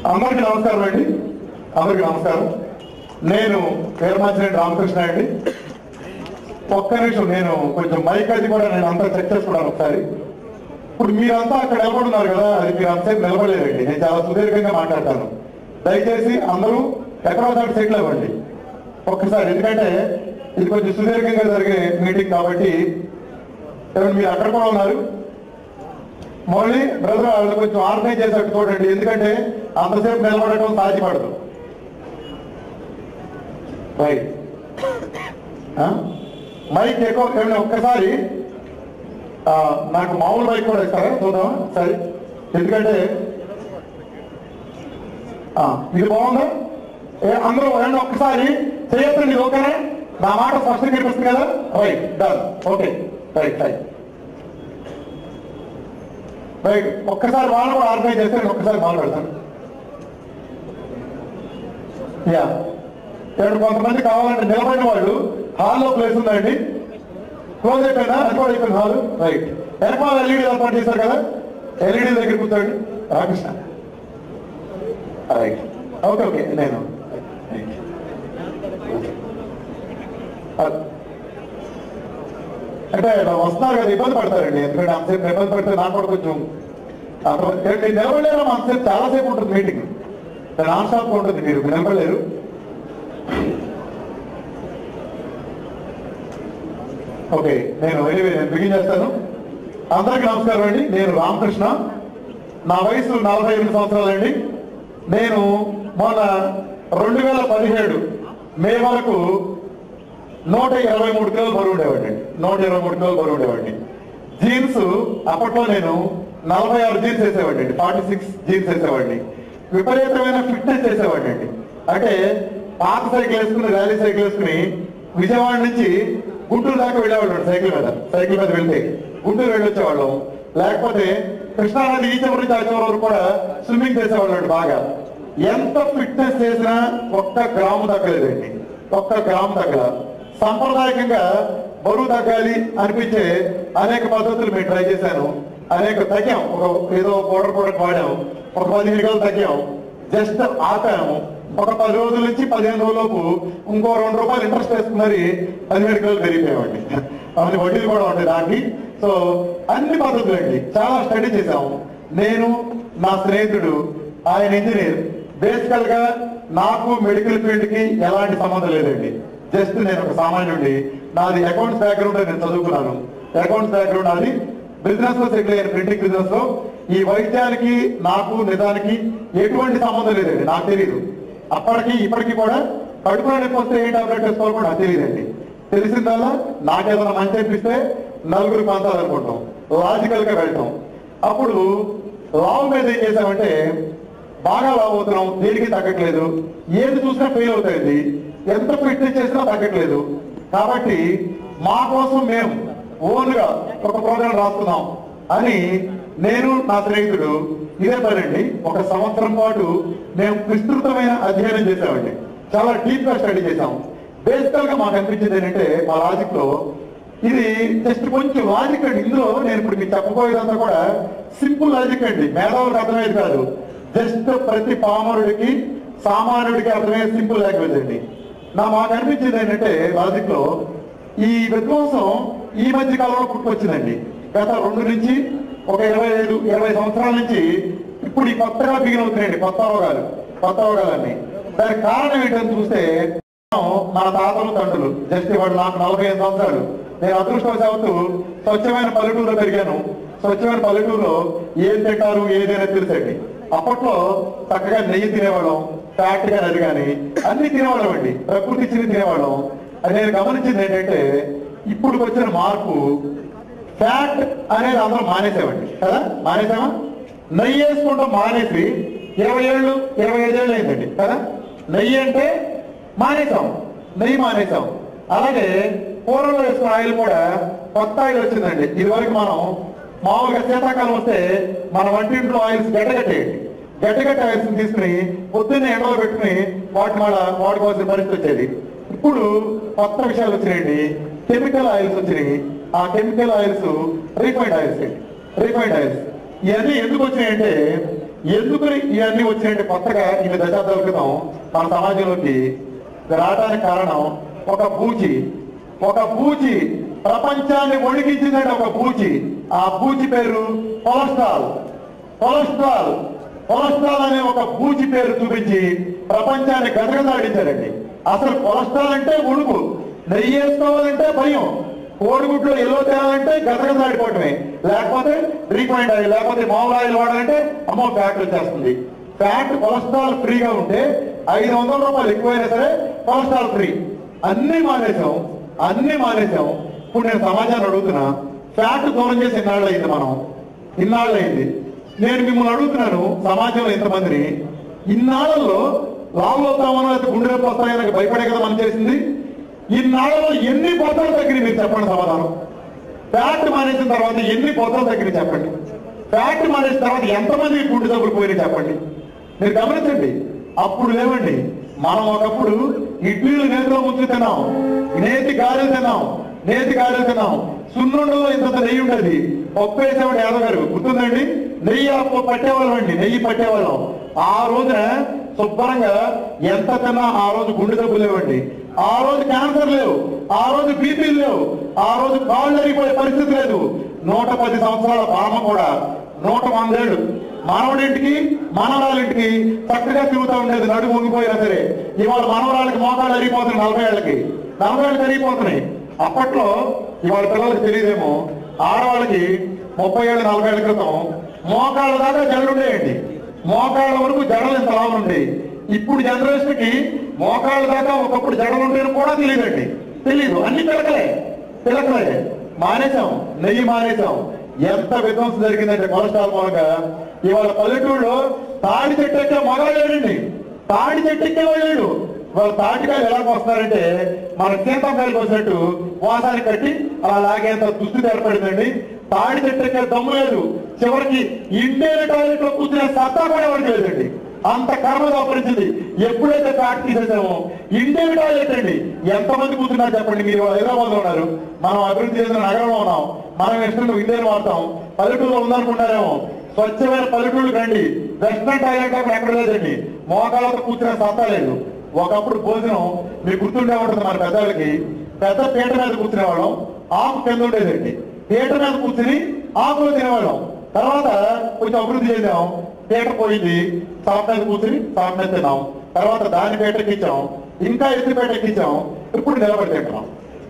అందరికీ నమస్కారం అండి అందరికీ నమస్కారం నేను పేరుమాచిరెడ్డి రామకృష్ణ అండి ఒక్క నిమిషం నేను కొంచెం మైక్ అది కూడా నేను అంతా చెక్ చేసుకున్నాను ఒకసారి ఇప్పుడు మీరంతా అక్కడ నిలబడున్నారు కదా అది మీరు అంతసేపు నిలబడలేదండి నేను చాలా సుదీర్ఘంగా మాట్లాడతాను దయచేసి అందరూ ఎక్కడో చోట సెటిల్ అవ్వండి ఒక్కసారి ఎందుకంటే ఇది కొంచెం సుదీర్ఘంగా జరిగే మీటింగ్ కాబట్టి ఏమండి మీరు అక్కడ కూడా ఉన్నారు మళ్ళీ బ్రదర్ వాళ్ళు కొంచెం ఆర్గనైజ్ చేసేట్టు చూడండి ఎందుకంటే అంతసేపు నిలబడటం సాధ్యపడదు రైట్ ఆ? మైక్ ఎక్కువ ఏమైనా ఒక్కసారి ఆ, నాకు మామూలు మైక్ కూడా ఇస్తారా చూద్దామా సరే ఎందుకంటే ఆ, ఇది బాగుందా ఏ, అందరూ ఏమన్నా ఒక్కసారి చేయొద్దండి ఓకేనా నా మాట స్పష్టంగా కనిపిస్తుంది కదా right done okay right right right ఒక్కసారి వాళ్ళు కూడా ఆర్గనైజ్ చేస్తే నేను ఒక్కసారి మాట్లాడతాను యా ఇక్కడ కొంతమంది కావాలంటే నిలబడిన వాళ్ళు హాల్లో ప్లేస్ ఉందండి క్లోజ్ అయిపోయిందా రికార్డ్ అయిపోయింది హాల్ రైట్ వెనకాల ఎల్ఈడి ఏర్పాటు చేశారు కదా ఎల్ఈడి దగ్గర కూర్చోండి రామకృష్ణ రైట్ ఓకే ఓకే నేను అంటే ఇలా వస్తున్నారు కదా ఇబ్బంది పడతారండి ఎందుకంటే అంతసేపు ఇబ్బంది పడితే నాకు కూడా కొంచెం అంత- ఏంటి, నిలబడలేరు అంతసేపు చాలాసేపు ఉంటుంది మీటింగ్ నాన్ స్టాప్ ఉంటుంది మీరు నిలబడలేరు ఓకే నేను anyway నేను బిగిన్ చేస్తాను అందరికీ నమస్కారం అండి నేను రామకృష్ణ నా వయసు నలభై ఎనిమిది సంవత్సరాలండి నేను మొన్న రెండు వేల పదిహేడు మే వరకు నూట ఇరవై మూడు కిలోలు బరువు ఉండేవాడిని నూట ఇరవై మూడు కిలోలు బరువు ఉండేవాడిని జీన్స్ అప్పట్లో నేను నలభై ఆరు జీన్స్ వేసేవాడిని ఫార్టీ సిక్స్ జీన్స్ వేసేవాడిని విపరీతమైన ఫిట్నెస్ చేసేవాడిని అండి అంటే పాత సైకిల్ వేసుకుని ర్యాలీ సైకిల్ వేసుకుని విజయవాడ నుంచి గుంటూరు దాకా వెళ్ళేవాళ్ళు సైకిల్ మీద సైకిల్ మీద వెళ్తే గుంటూరు వెళ్ళొచ్చేవాళ్ళం లేకపోతే కృష్ణానది ఈ చివరి నుంచి ఆ చివరి వరకు కూడా స్విమ్మింగ్ చేసేవాళ్ళు బాగా ఎంత ఫిట్నెస్ చేసినా ఒక్క గ్రాము తగ్గలేదండి ఒక్క గ్రాము తగ్గల సాంప్రదాయకంగా బరువు తగ్గాలి అనిపించే అనేక పద్ధతులు మేము ట్రై చేశాను అనేక తగ్గాం ఒక ఏదో పౌడర్ ప్రోడక్ట్ వాడాం ఒక పదిహేను గంటలు తగ్గాం జస్ట్ ఆపాము ఒక పది రోజుల నుంచి పదిహేను రోజులలోపు ఇంకో రెండు రూపాయలు ఇంట్రెస్ట్ వేసుకున్నది పదిహేడు కిలోలు పెరిగిపోయామండి అవన్నీ వడ్డీలు కూడా ఉంటాయి దానికి సో అన్ని పద్ధతులు అండి చాలా స్టడీ చేశాము నేను నా స్నేహితుడు ఆయన ఇంజనీర్ బేసికల్ గా నాకు మెడికల్ ఫీల్డ్ కి ఎలాంటి సంబంధం లేదండి జస్ట్ నేను ఒక సామాన్యుడి నాది అకౌంట్స్ బ్యాక్గ్రౌండ్ నేను చదువుకున్నాను అకౌంట్స్ బ్యాక్గ్రౌండ్ నాది బిజినెస్ లో సెటిల్ అయ్యాను ప్రింటింగ్ బిజినెస్ లో ఈ వైద్యానికి నాకు నిజానికి ఎటువంటి సంబంధం లేదండి నాకు తెలియదు అప్పటికి ఇప్పటికి కూడా కడుపులో నొప్పి వస్తే ఏ టాబ్లెట్ వేసుకోవాలో కూడా నాకు తెలియదండి తెలిసిందల్లా నాకేదైనా మంచి అనిపిస్తే నలుగురు పంచాలనుకుంటాం లాజికల్ గా వెళ్తాం అప్పుడు లావు మీద ఏం చేసామంటే బాగా లావు అవుతున్నాం దేనికి తగ్గట్లేదు ఏది చూసినా ఫెయిల్ అవుతుంది ఎంత ఫిట్నెస్ చేసినా తగ్గట్లేదు కాబట్టి మా కోసం మేము ఓన్ గా ఒక ప్రోగ్రాం రాస్తున్నాం అని నేను నా స్నేహితుడు ఇదే పనండి ఒక సంవత్సరం పాటు మేము విస్తృతమైన అధ్యయనం చేసామండి చాలా డీప్ గా స్టడీ చేసాం బేసికల్ గా మాకు అనిపించింది ఏంటంటే మా లాజిక్ లో ఇది జస్ట్ కొంచెం లాజిక్ అండి ఇందులో నేను ఇప్పుడు మీకు చెప్పబోయేదంతా కూడా సింపుల్ లాజిక్ అండి మేధావులకు అర్థమయ్యేది కాదు జస్ట్ ప్రతి పామరుడికి సామాన్యుడికి అర్థమయ్యే సింపుల్ లాంగ్వేజ్ అండి నా మాకు అనిపించింది ఏంటంటే లాజిక్ లో ఈ విధ్వంసం ఈ మధ్య కాలంలో పుట్టుకొచ్చిందండి గత రెండు నుంచి ఒక ఇరవై ఐదు ఇరవై సంవత్సరాల నుంచి ఇప్పుడు ఈ కొత్తగా బిగిన్ అవుతున్నాయండి కొత్త అవగాలు కొత్త అవగాలన్నీ దానికి కారణం ఏంటని చూస్తే మన తాతలు తండ్రులు జస్ట్ ఇవాడు నాకు నలభై ఐదు సంవత్సరాలు నేను అదృష్టవశాత్తు స్వచ్ఛమైన పల్లెటూరులో పెరిగాను స్వచ్ఛమైన పల్లెటూరులో ఏం తింటారు ఏదైనా తెలుసండి అప్పట్లో చక్కగా నెయ్యి తినేవాళ్ళం ఫ్యాట్ గా అది కానీ అన్ని తినేవాళ్ళం అండి ప్రకృతి ఇచ్చింది తినేవాళ్ళం అది నేను గమనించింది ఏంటంటే ఇప్పుడు వచ్చిన మార్పు ఫ్యాట్ అనేది అందరం మానేసామండి కదా మానేసామా నెయ్యి వేసుకుంటాం మానేసి ఇరవై ఏళ్ళు ఇరవై ఐదు ఏళ్ళు అయిందండి కదా నెయ్యి అంటే మానేసాం నెయ్యి మానేసాం అలాగే కూరలో వేసుకున్న ఆయిల్ కూడా కొత్త ఆయిల్ వచ్చిందండి ఇది వరకు మనం మామూలుగా శీతాకాలం వస్తే మన వంటింట్లో ఆయిల్స్ గడ్డగట్టేయండి గడ్డగట్ట ఆయిల్స్ తీసుకుని పొద్దున్నే ఎండలో పెట్టుకుని వాటి మళ్ళా వాడుకోవాల్సిన పరిస్థితి వచ్చేది ఇప్పుడు కొత్త విషయాలు వచ్చినాయండి కెమికల్ ఆయిల్స్ వచ్చినాయి ఆ chemical oils refined oils refined oils ఇవన్నీ ఎందుకు వచ్చినాయంటే ఎందుకు ఇవన్నీ వచ్చినట్టు కొత్తగా ఇన్ని దశాబ్దాల క్రితం మన సమాజంలోకి రావడానికి కారణం ఒక పూచి ఒక పూచి ప్రపంచాన్ని వణికించిందంటే ఒక పూచి ఆ పూచి పేరు కొలెస్ట్రాల్ కొలెస్ట్రాల్ కొలెస్ట్రాల్ అనే ఒక పూచి పేరు చూపించి ప్రపంచాన్ని గదగదాడించారండి అసలు కొలెస్ట్రాల్ అంటే ఉణుకు నెయ్యి వేసుకోవాలంటే భయం కోడిగుడ్లు ఎల్లో తేవాలంటే గదగదాడిపోవటమే లేకపోతే రీఫైండ్ ఆయిల్ లేకపోతే మామూలు ఆయిల్ వాడాలంటే అమ్మో ఫ్యాట్ వచ్చేస్తుంది ఫ్యాట్ కొలెస్ట్రాల్ ఫ్రీగా ఉంటే ఐదు వందల రూపాయలు ఎక్కువైనా సరే కొలెస్ట్రాల్ ఫ్రీ అన్ని మానేసాం అన్ని మానేసాం ఇప్పుడు నేను సమాజాన్ని అడుగుతున్నా ఫ్యాట్ దూరం చేసి ఇన్నాళ్ళు అయింది మనం ఇన్నాళ్ళు అయింది నేను మిమ్మల్ని అడుగుతున్నాను సమాజంలో ఇంతమందిని ఇన్నాళ్ళలో లావు అవుతామనో లేకపోతే గుండె నొప్పి వస్తాయో నాకు భయపడే కదా మనం చేసింది ఇన్నాళ్ళలో ఎన్ని పొత్తలు తగ్గినాయి మీరు చెప్పండి సమాధానం ఫ్యాట్ మానేసిన తర్వాత ఎన్ని పొత్తలు తగ్గినాయి చెప్పండి ఫ్యాట్ మానేసిన తర్వాత ఎంతమంది గుండె జబ్బులు పోయినాయి చెప్పండి మీరు గమనించండి అప్పుడు లేవండి మనం ఒకప్పుడు ఇడ్లీలు నేతిలో ముంచు తిన్నాం నేతి గారెలు తిన్నాం నేతి గారెలు తిన్నాం సున్నుండలో ఇంత నెయ్యి ఉండేది పప్పు వేసేవాడు యాదవ్ గారు గుర్తుందండి నెయ్యి అప్పు పట్టేవాళ్ళం అండి నెయ్యి పట్టేవాళ్ళం ఆ రోజున శుభ్రంగా ఎంత తిన్నా ఆ రోజు గుండె జబ్బులు లేవండి ఆ రోజు క్యాన్సర్ లేవు ఆ రోజు బీపీలు లేవు ఆ రోజు కాళ్ళు అరిగిపోయే పరిస్థితి లేదు నూట పది సంవత్సరాల పామ కూడా నూట వందేళ్ళు మనవడింటికి మనవరాలింటికి చక్కగా తిరుగుతూ ఉండేది నడుము ఉంగిపోయినా సరే ఇవాళ మనవరాలకి మోకాళ్ళు అరిగిపోతున్నాయి నలభై ఏళ్ళకి నలభై ఏళ్ళకి అరిగిపోతున్నాయి అప్పట్లో ఇవాళ పిల్లలకి తెలియదేమో ఆడవాళ్ళకి ముప్పై ఏళ్ళు నలభై ఏళ్ళ క్రితం మోకాళ్ళ దాకా జడలు ఉండేయండి మోకాళ్ళ వరకు జడలు ఇంత లాభం ఉండేవి ఇప్పుడు జనరేషన్ కి మోకాళ్ళ దాకా ఒకప్పుడు జడలు ఉండేది కూడా తెలియదండి తెలీదు అన్ని పిలకలే పిలకలే మానేశాం నెయ్యి మానేశాం ఎంత విధ్వంసం జరిగిందంటే కొలెస్ట్రాల్ మూలంగా ఇవాళ పల్లెటూరులో తాడి చెట్టు ఎక్కే మగాళ్ళండి తాడి చెట్టు ఎక్కే వాళ్ళు వాళ్ళ తాటికాయలు ఎలా వస్తున్నారంటే మన సీతాకాయలు వచ్చినట్టు వాసాన్ని కట్టి అలా లాగేంత దుస్థితి ఏర్పడిందండి తాడి చెట్టు ఎక్కే దమ్ము లేదు చివరికి ఇండియన్ టాయిలెట్ లో కూర్చునే సత్తా కూడా ఎవరికి లేదండి అంత కర్మ దాపరించింది ఎప్పుడైతే ఫ్యాక్ట్ తీసేసామో ఇండియన్ టాయిలెట్ అండి ఎంతమంది కూర్చున్నారు చెప్పండి మీరు హైదరాబాద్ లో ఉన్నారు మనం అభివృద్ధి చెందిన నగరంలో ఉన్నాం మనం ఇష్టం ఇండియన్ వాడతాం పల్లెటూరులో ఉందనుకుంటారేమో స్వచ్ఛమైన పల్లెటూరు రండి వెస్టర్న్ టాయిలెట్ అక్కడ ఎక్కడ లేదండి మోకాళ్ళతో కూర్చునే సత్తా లేదు ఒకప్పుడు భోజనం మీకు గుర్తుండే ఉంటుంది మన పెద్దవాళ్ళకి పెద్ద పీట మీద కూర్చునేవాళ్ళం ఆకు కింద ఉండేదండి పీట మీద కూర్చుని ఆకులు తినేవాళ్ళం తర్వాత కొంచెం అభివృద్ధి చెందాం పీట పోయింది సాప్ మీద కూర్చుని సాప్ మీద తిన్నాం తర్వాత దాని పీట ఎక్కించాం ఇంకా ఎత్తి పీట ఎక్కించాం ఇప్పుడు నిలబడి తింటున్నాం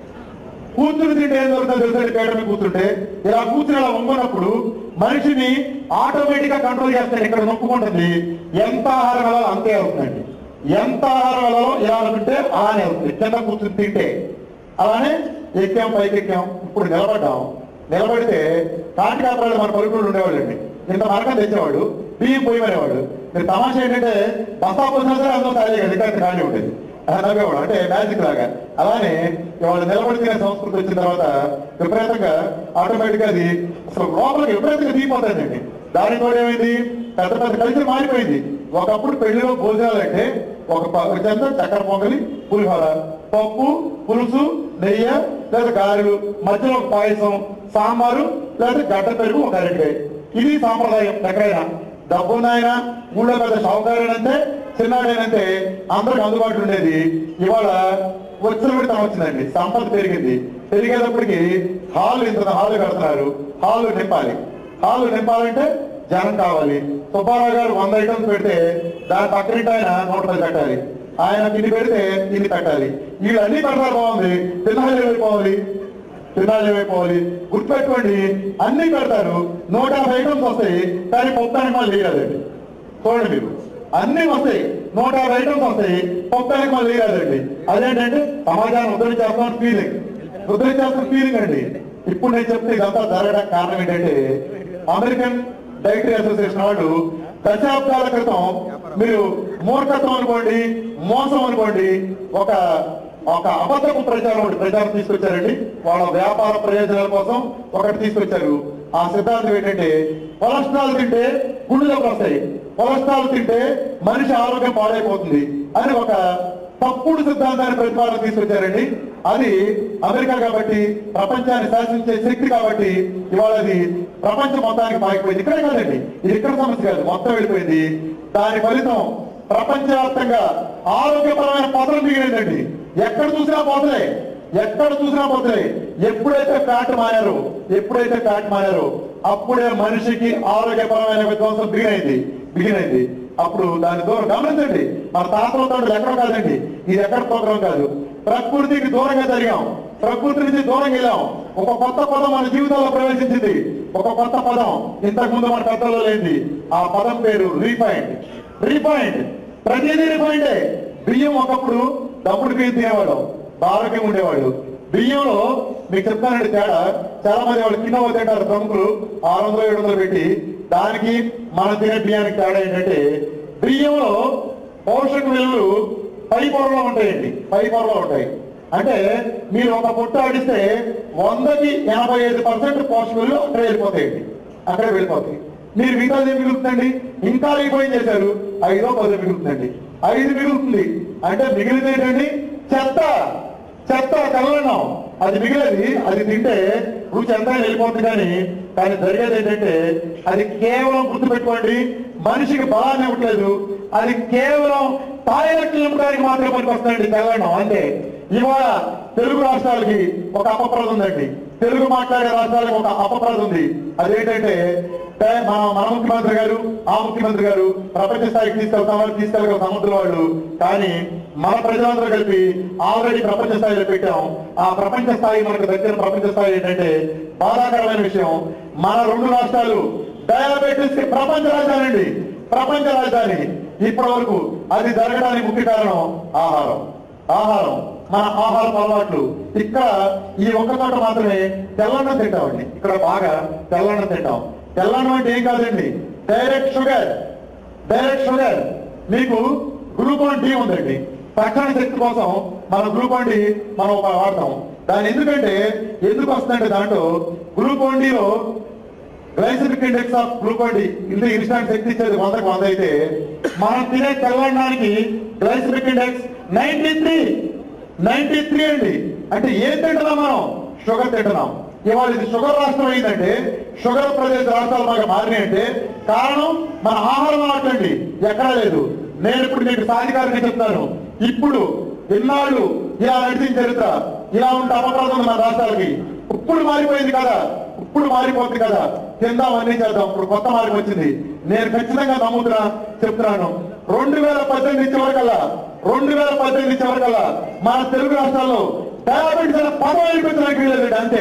కూర్చుని తింటే ఏం దొరుకుతుందో తెలుసండి పీట మీద కూర్చుంటే ఇలా కూర్చుని ఇలా వంగునప్పుడు మనిషిని ఆటోమేటిక్ గా కంట్రోల్ చేస్తాడు ఇక్కడ నొప్పుకుంటుంది ఎంత ఆహారం వెళ్ళాలో అంతే అవుతుందండి ఎంత ఆహారం వెళ్ళాలో ఇలా అనుకుంటే అలానే అవుతుంది కింద కూర్చుని తింటే అలానే ఎక్కాం పైకి ఎక్కాం ఇప్పుడు నిలబడ్డాం నిలబడితే కాటికాపరాలు మన పలుకులు ఉండేవాళ్ళండి ఇంత మరకం తెచ్చేవాడు బియ్యం పోయేవాడు మీరు తమాషా ఏంటంటే బస్తా పోసినా సరే అందరూ ఖాళీ కదా ఇంకా ఖాళీ ఉండేది అలా నవ్వేవాడు అంటే మ్యాజిక్ లాగా అలానే ఇవాళ నిలబడి తినే సంస్కృతి వచ్చిన తర్వాత విపరీతంగా ఆటోమేటిక్ గా అది అసలు లోపలికి విపరీతంగా దిగిపోతాయండి దాని కూడా ఏమైంది పెద్ద పెద్ద కలిసి మారిపోయింది ఒకప్పుడు పెళ్లిలో భోజనాలు అంటే ఒక ప- ఒక చెంత చక్కెర పొంగలి పులిహోర పప్పు పులుసు నెయ్యి లేదా గారెలు మధ్యలో ఒక పాయసం సాంబారు లేదా గడ్డ పెరుగు ఒక అరటికాయ ఇది సాంప్రదాయం ఎక్కడైనా డబ్బున్నాయన ఊళ్ళో పెద్ద షావుకారైనంతే చిన్నాడైనంతే అందరికి అందుబాటులో ఉండేది ఇవాళ వచ్చిన విడత వచ్చిందండి సంపద పెరిగింది పెరిగేటప్పటికి హాల్ ఇంత హాల్ కడుతున్నారు హాల్ నింపాలి హాల్ నింపాలంటే జనం కావాలి సుబ్బారావు గారు వంద ఐటమ్స్ పెడితే దాని పక్కనింటి ఆయన నూట పది పెట్టాలి ఆయన ఇన్ని పెడితే ఇన్ని పెట్టాలి వీళ్ళు అన్ని పెట్టాలి బాగుంది తిన్నాళ్ళు ఏమైపోవాలి తిన్నాళ్ళు ఏమైపోవాలి గుర్తుపెట్టుకోండి అన్ని పెడతారు నూట యాభై ఐటమ్స్ వస్తాయి కానీ మొత్తానికి మళ్ళీ వేయలేదండి చూడండి మీరు అన్ని వస్తాయి నూట యాభై ఐటమ్స్ వస్తాయి మొత్తానికి మళ్ళీ వేయలేదండి అదేంటంటే సమాజాన్ని ఉద్ధరించేస్తాం ఫీలింగ్ ఉద్ధరించేస్తాం ఫీలింగ్ అండి ఇప్పుడు నేను చెప్తే ఇదంతా జరగడానికి కారణం ఏంటంటే అమెరికన్ డైటరీ అసోసియేషన్ వాళ్ళు దశాబ్దాల క్రితం మీరు మూర్ఖత్వం అనుకోండి మోసం అనుకోండి ఒక ఒక అబద్ధపు ప్రచారం ఒకటి ప్రచారం తీసుకొచ్చారండి వాళ్ళ వ్యాపార ప్రయోజనాల కోసం ఒకటి తీసుకొచ్చారు ఆ సిద్ధాంతం ఏంటంటే కొలెస్ట్రాల్ తింటే గుండెలోకి వస్తాయి కొలెస్ట్రాల్ తింటే మనిషి ఆరోగ్యం పాడైపోతుంది అని ఒక తప్పుడు సిద్ధాంతాన్ని ప్రతిపాదన తీసుకొచ్చారండి అది అమెరికా కాబట్టి ప్రపంచాన్ని శాసించే శక్తి కాబట్టి ఇవాళ అది ప్రపంచం మొత్తానికి పాకిపోయింది ఇక్కడే కాదండి ఇది ఇక్కడ సమస్య కాదు మొత్తం వెళ్ళిపోయింది దాని ఫలితం ప్రపంచవ్యాప్తంగా ఆరోగ్యపరమైన పదం మిగిలిందండి ఎక్కడ చూసినా పోతలే ఎక్కడ చూసినా పోతే ఎప్పుడైతే ఫ్యాట్ మారారో ఎప్పుడైతే ఫ్యాట్ మారారో అప్పుడే మనిషికి ఆరోగ్యపరమైన విధ్వంసం బిగినైంది బిగినైంది అప్పుడు దాని దూరం గమనించండి మన తాతల తండ్రులు ఎక్కడ కాదండి ఇది ఎక్కడ ప్రోగ్రాం కాదు ప్రకృతికి దూరంగా జరిగాం ప్రకృతి నుంచి దూరం వెళ్ళాం ఒక కొత్త పదం మన జీవితంలో ప్రవేశించింది ఒక కొత్త పదం ఇంతకు ముందు మన పెద్దలో లేనిది ఆ పదం పేరు రీఫైండ్ రీఫైండ్ ప్రతిదీ రీఫైండే బియ్యం ఒకప్పుడు దప్పుడు బియ్యం తినేవాడు ఆరోగ్యం ఉండేవాడు బియ్యంలో మీకు చెప్తానండి తేడా చాలా మంది వాళ్ళు కింద తింటారు ప్రముఖులు ఆరు వందలు ఏడు వందలు పెట్టి దానికి మనం తినే బియ్యానికి తేడా ఏంటంటే బియ్యంలో పోషక విలువలు పై పొరలో ఉంటాయండి పై పొరలో ఉంటాయి అంటే మీరు ఒక పొట్టు ఆడిస్తే వందకి ఎనభై ఐదు పర్సెంట్ పోషక విలువలు అక్కడే వెళ్ళిపోతాయండి అక్కడే వెళ్ళిపోతాయి మీరు మిగతాది ఏం మిగులుతుందండి ఇంకా రీఫైన్ చేశారు ఐదో పదో మిగులుతుందండి ఐదు మిగులుతుంది అంటే మిగిలింది ఏంటండి చెత్త చెత్త తెల్లన్నం అది మిగిలేది అది తింటే రుచి ఎంత వెళ్ళిపోతుంది కానీ కానీ జరిగేది ఏంటంటే అది కేవలం గుర్తుపెట్టుకోండి మనిషికి బలాన్ని ఇవ్వట్లేదు అది కేవలం టాయిలెట్లు నింపడానికి మాత్రమే పనికి వస్తుందండి తెల్లన్నం అంతే ఇవాళ తెలుగు రాష్ట్రాలకి ఒక అపప్రద ఉందండి తెలుగు మాట్లాడే రాష్ట్రాలకు ఒక అపప్రద ఉంది అదేంటంటే టే- మన మన ముఖ్యమంత్రి గారు ఆ ముఖ్యమంత్రి గారు ప్రపంచ స్థాయికి తీసుకెళ్తాం వాళ్ళు తీసుకెళ్ళగల సముద్రం వాళ్ళు కానీ మన ప్రజలందరూ కలిపి ఆల్రెడీ ప్రపంచ స్థాయిలో పెట్టాం ఆ ప్రపంచ స్థాయి మనకు దగ్గర ప్రపంచ స్థాయి ఏంటంటే బాధాకరమైన విషయం మన రెండు రాష్ట్రాలు డయాబెటీస్ కి ప్రపంచ రాజధాని అండి ప్రపంచ రాజధాని ఇప్పటి వరకు అది జరగడానికి ముఖ్య కారణం ఆహారం ఆహారం మన ఆహార అలవాట్లు ఇక్కడ ఈ ఒక్క చోట మాత్రమే తెల్లన్నం తింటామండి ఇక్కడ బాగా తెల్లన్నం తింటాం తెల్లన్నం అంటే ఏం కాదండి డైరెక్ట్ షుగర్ డైరెక్ట్ షుగర్ మీకు గ్లూకోన్ డి ఉందండి తక్షణ శక్తి కోసం మనం గ్లూకోన్ డి మనం వాడతాం దాని ఎందుకంటే ఎందుకు వస్తుందంటే దాంట్లో గ్లూకోన్ డిలో glycemic index of Glucon D ఇంత ఇన్స్టాంట్ శక్తి ఇచ్చేది వందకు వంద అయితే మనం తినే తెల్లడానికి glycemic index ninety three ninety three అండి అంటే ఏం తింటున్నాం మనం షుగర్ తింటున్నాం ఇవాళ ఇది షుగర్ రాష్ట్రం అయిందంటే షుగర్ ప్రదేశ రాష్ట్రాలు బాగా మారినాయంటే కారణం మన ఆహారం అలవాట్లండి ఎక్కడా లేదు నేను ఇప్పుడు మీకు సాధికారిగా చెప్తాను ఇప్పుడు ఇన్నాళ్ళు ఇలా నడిచిన చరిత్ర ఇలా ఉంటే అపప్రదం ఉంది మన రాష్ట్రాలకి ఇప్పుడు మారిపోయింది కదా ఇప్పుడు మారిపోతుంది కదా తిందాం అన్ని చేద్దాం ఇప్పుడు కొత్త మార్పు వచ్చింది నేను ఖచ్చితంగా నమ్ముతున్నా చెప్తున్నాను రెండు వేల పద్దెనిమిది ఇచ్చే వరకల్లా రెండు వేల పద్దెనిమిది ఇచ్చే వరకల్లా మన తెలుగు రాష్ట్రాల్లో డయాబెటీస్ అనే పదం వినిపించడానికి వీలేదు అంతే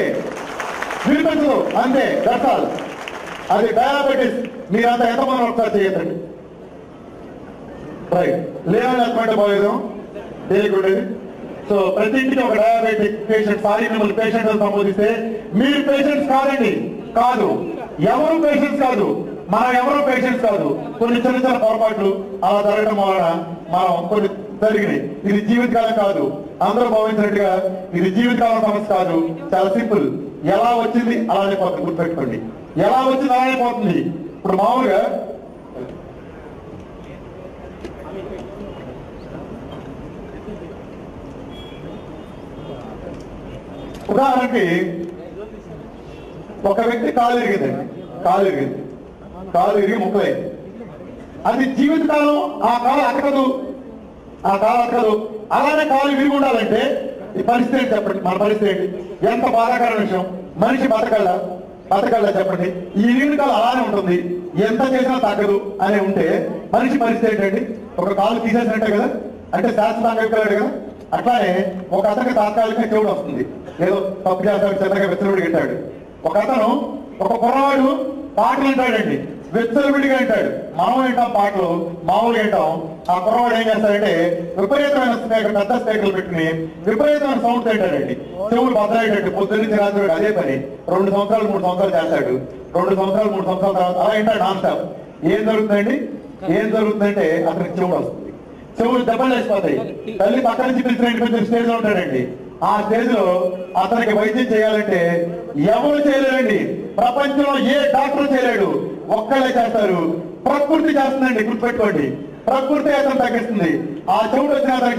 వినిపించదు అంతే దట్స్ ఆల్ అది డయాబెటీస్ మీరంతా ఎంతమంది ఒకసారి చేయొద్దండి రైట్ లేదని చెప్పమంటే బాగోదు తెలియకూడదు సో ప్రతి ఇంటికి ఒక డయాబెటిక్ పేషెంట్ సారీ మిమ్మల్ని పేషెంట్ సంబోధిస్తే మీరు పేషెంట్స్ కాదండి కాదు ఎవరు పేషెంట్స్ కాదు మనం ఎవరు పేషెంట్స్ కాదు కొన్ని చిన్న చిన్న పొరపాట్లు అలా జరగడం వలన మనం కొన్ని జరిగినాయి ఇది జీవితకాలం కాదు అందరూ భావించినట్టుగా ఇది జీవితకాలం సమస్య కాదు చాలా సింపుల్ ఎలా వచ్చింది అలానే పోతుంది గుర్తుపెట్టుకోండి ఎలా వచ్చింది అలానే పోతుంది ఇప్పుడు మామూలుగా ఉదాహరణకి ఒక వ్యక్తి కాలు ఇరిగిందండి కాలు ఇరిగింది కాలు ఇరిగి ముక్కలై అది జీవితకాలం ఆ కాలు అక్కదు ఆ కాలు అక్కదు అలానే కాలు విరిగి ఉండాలంటే ఈ పరిస్థితి ఏంటి చెప్పండి మన పరిస్థితి ఏంటి ఎంత బాధాకరమైన విషయం మనిషి బతకల్లా బతకల్లా చెప్పండి ఈ ఇరిగిన కాలు అలానే ఉంటుంది ఎంత చేసినా తగ్గదు అని ఉంటే మనిషి పరిస్థితి ఏంటండి ఒక కాలు తీసేసినట్టే కదా అంటే శాస్త్రాంగ వెళ్ళాడు కదా అట్లానే ఒక అతనికి తాత్కాలిక చెవుడు వస్తుంది ఏదో తప్పు చేస్తాడు చిన్నగా వెచ్చలవిడిగా వింటాడు ఒక అతను ఒక కుర్రవాడు పాటలు వింటాడండి వెచ్చలవిడిగా వింటాడు మనం వింటాం పాటలు మామూలుగా వింటాం ఆ కుర్రవాడు ఏం చేస్తాడంటే విపరీతమైన స్పీకర్ పెద్ద స్పీకర్లు పెట్టుకుని విపరీతమైన సౌండ్ తింటాడండి చెవులు బదలాడేటట్టు పొద్దున్న నుంచి రాత్రి వరకు అదే పని రెండు సంవత్సరాలు మూడు సంవత్సరాలు చేస్తాడు రెండు సంవత్సరాలు మూడు సంవత్సరాల తర్వాత అలా వింటాడు నాన్ స్టాప్ ఏం జరుగుతుందండి ఏం జరుగుతుందంటే అతనికి చెవుడు వస్తుంది చెవులు దెబ్బలు వేసిపోతాయి తల్లి పక్క నుంచి పిలిచిన కొంచెం స్టేజ్ లో ఉంటాడండి ఆ స్టేజ్ లో అతనికి వైద్యం చేయాలంటే ఎవరు చేయలేరండి ప్రపంచంలో ఏ డాక్టర్ చేయలేడు ఒక్కళ్ళే చేస్తారు ప్రకృతి చేస్తుందండి గుర్తుపెట్టుకోండి ప్రకృతి అతను తగ్గిస్తుంది ఆ చెవుడు వచ్చిన అతనికి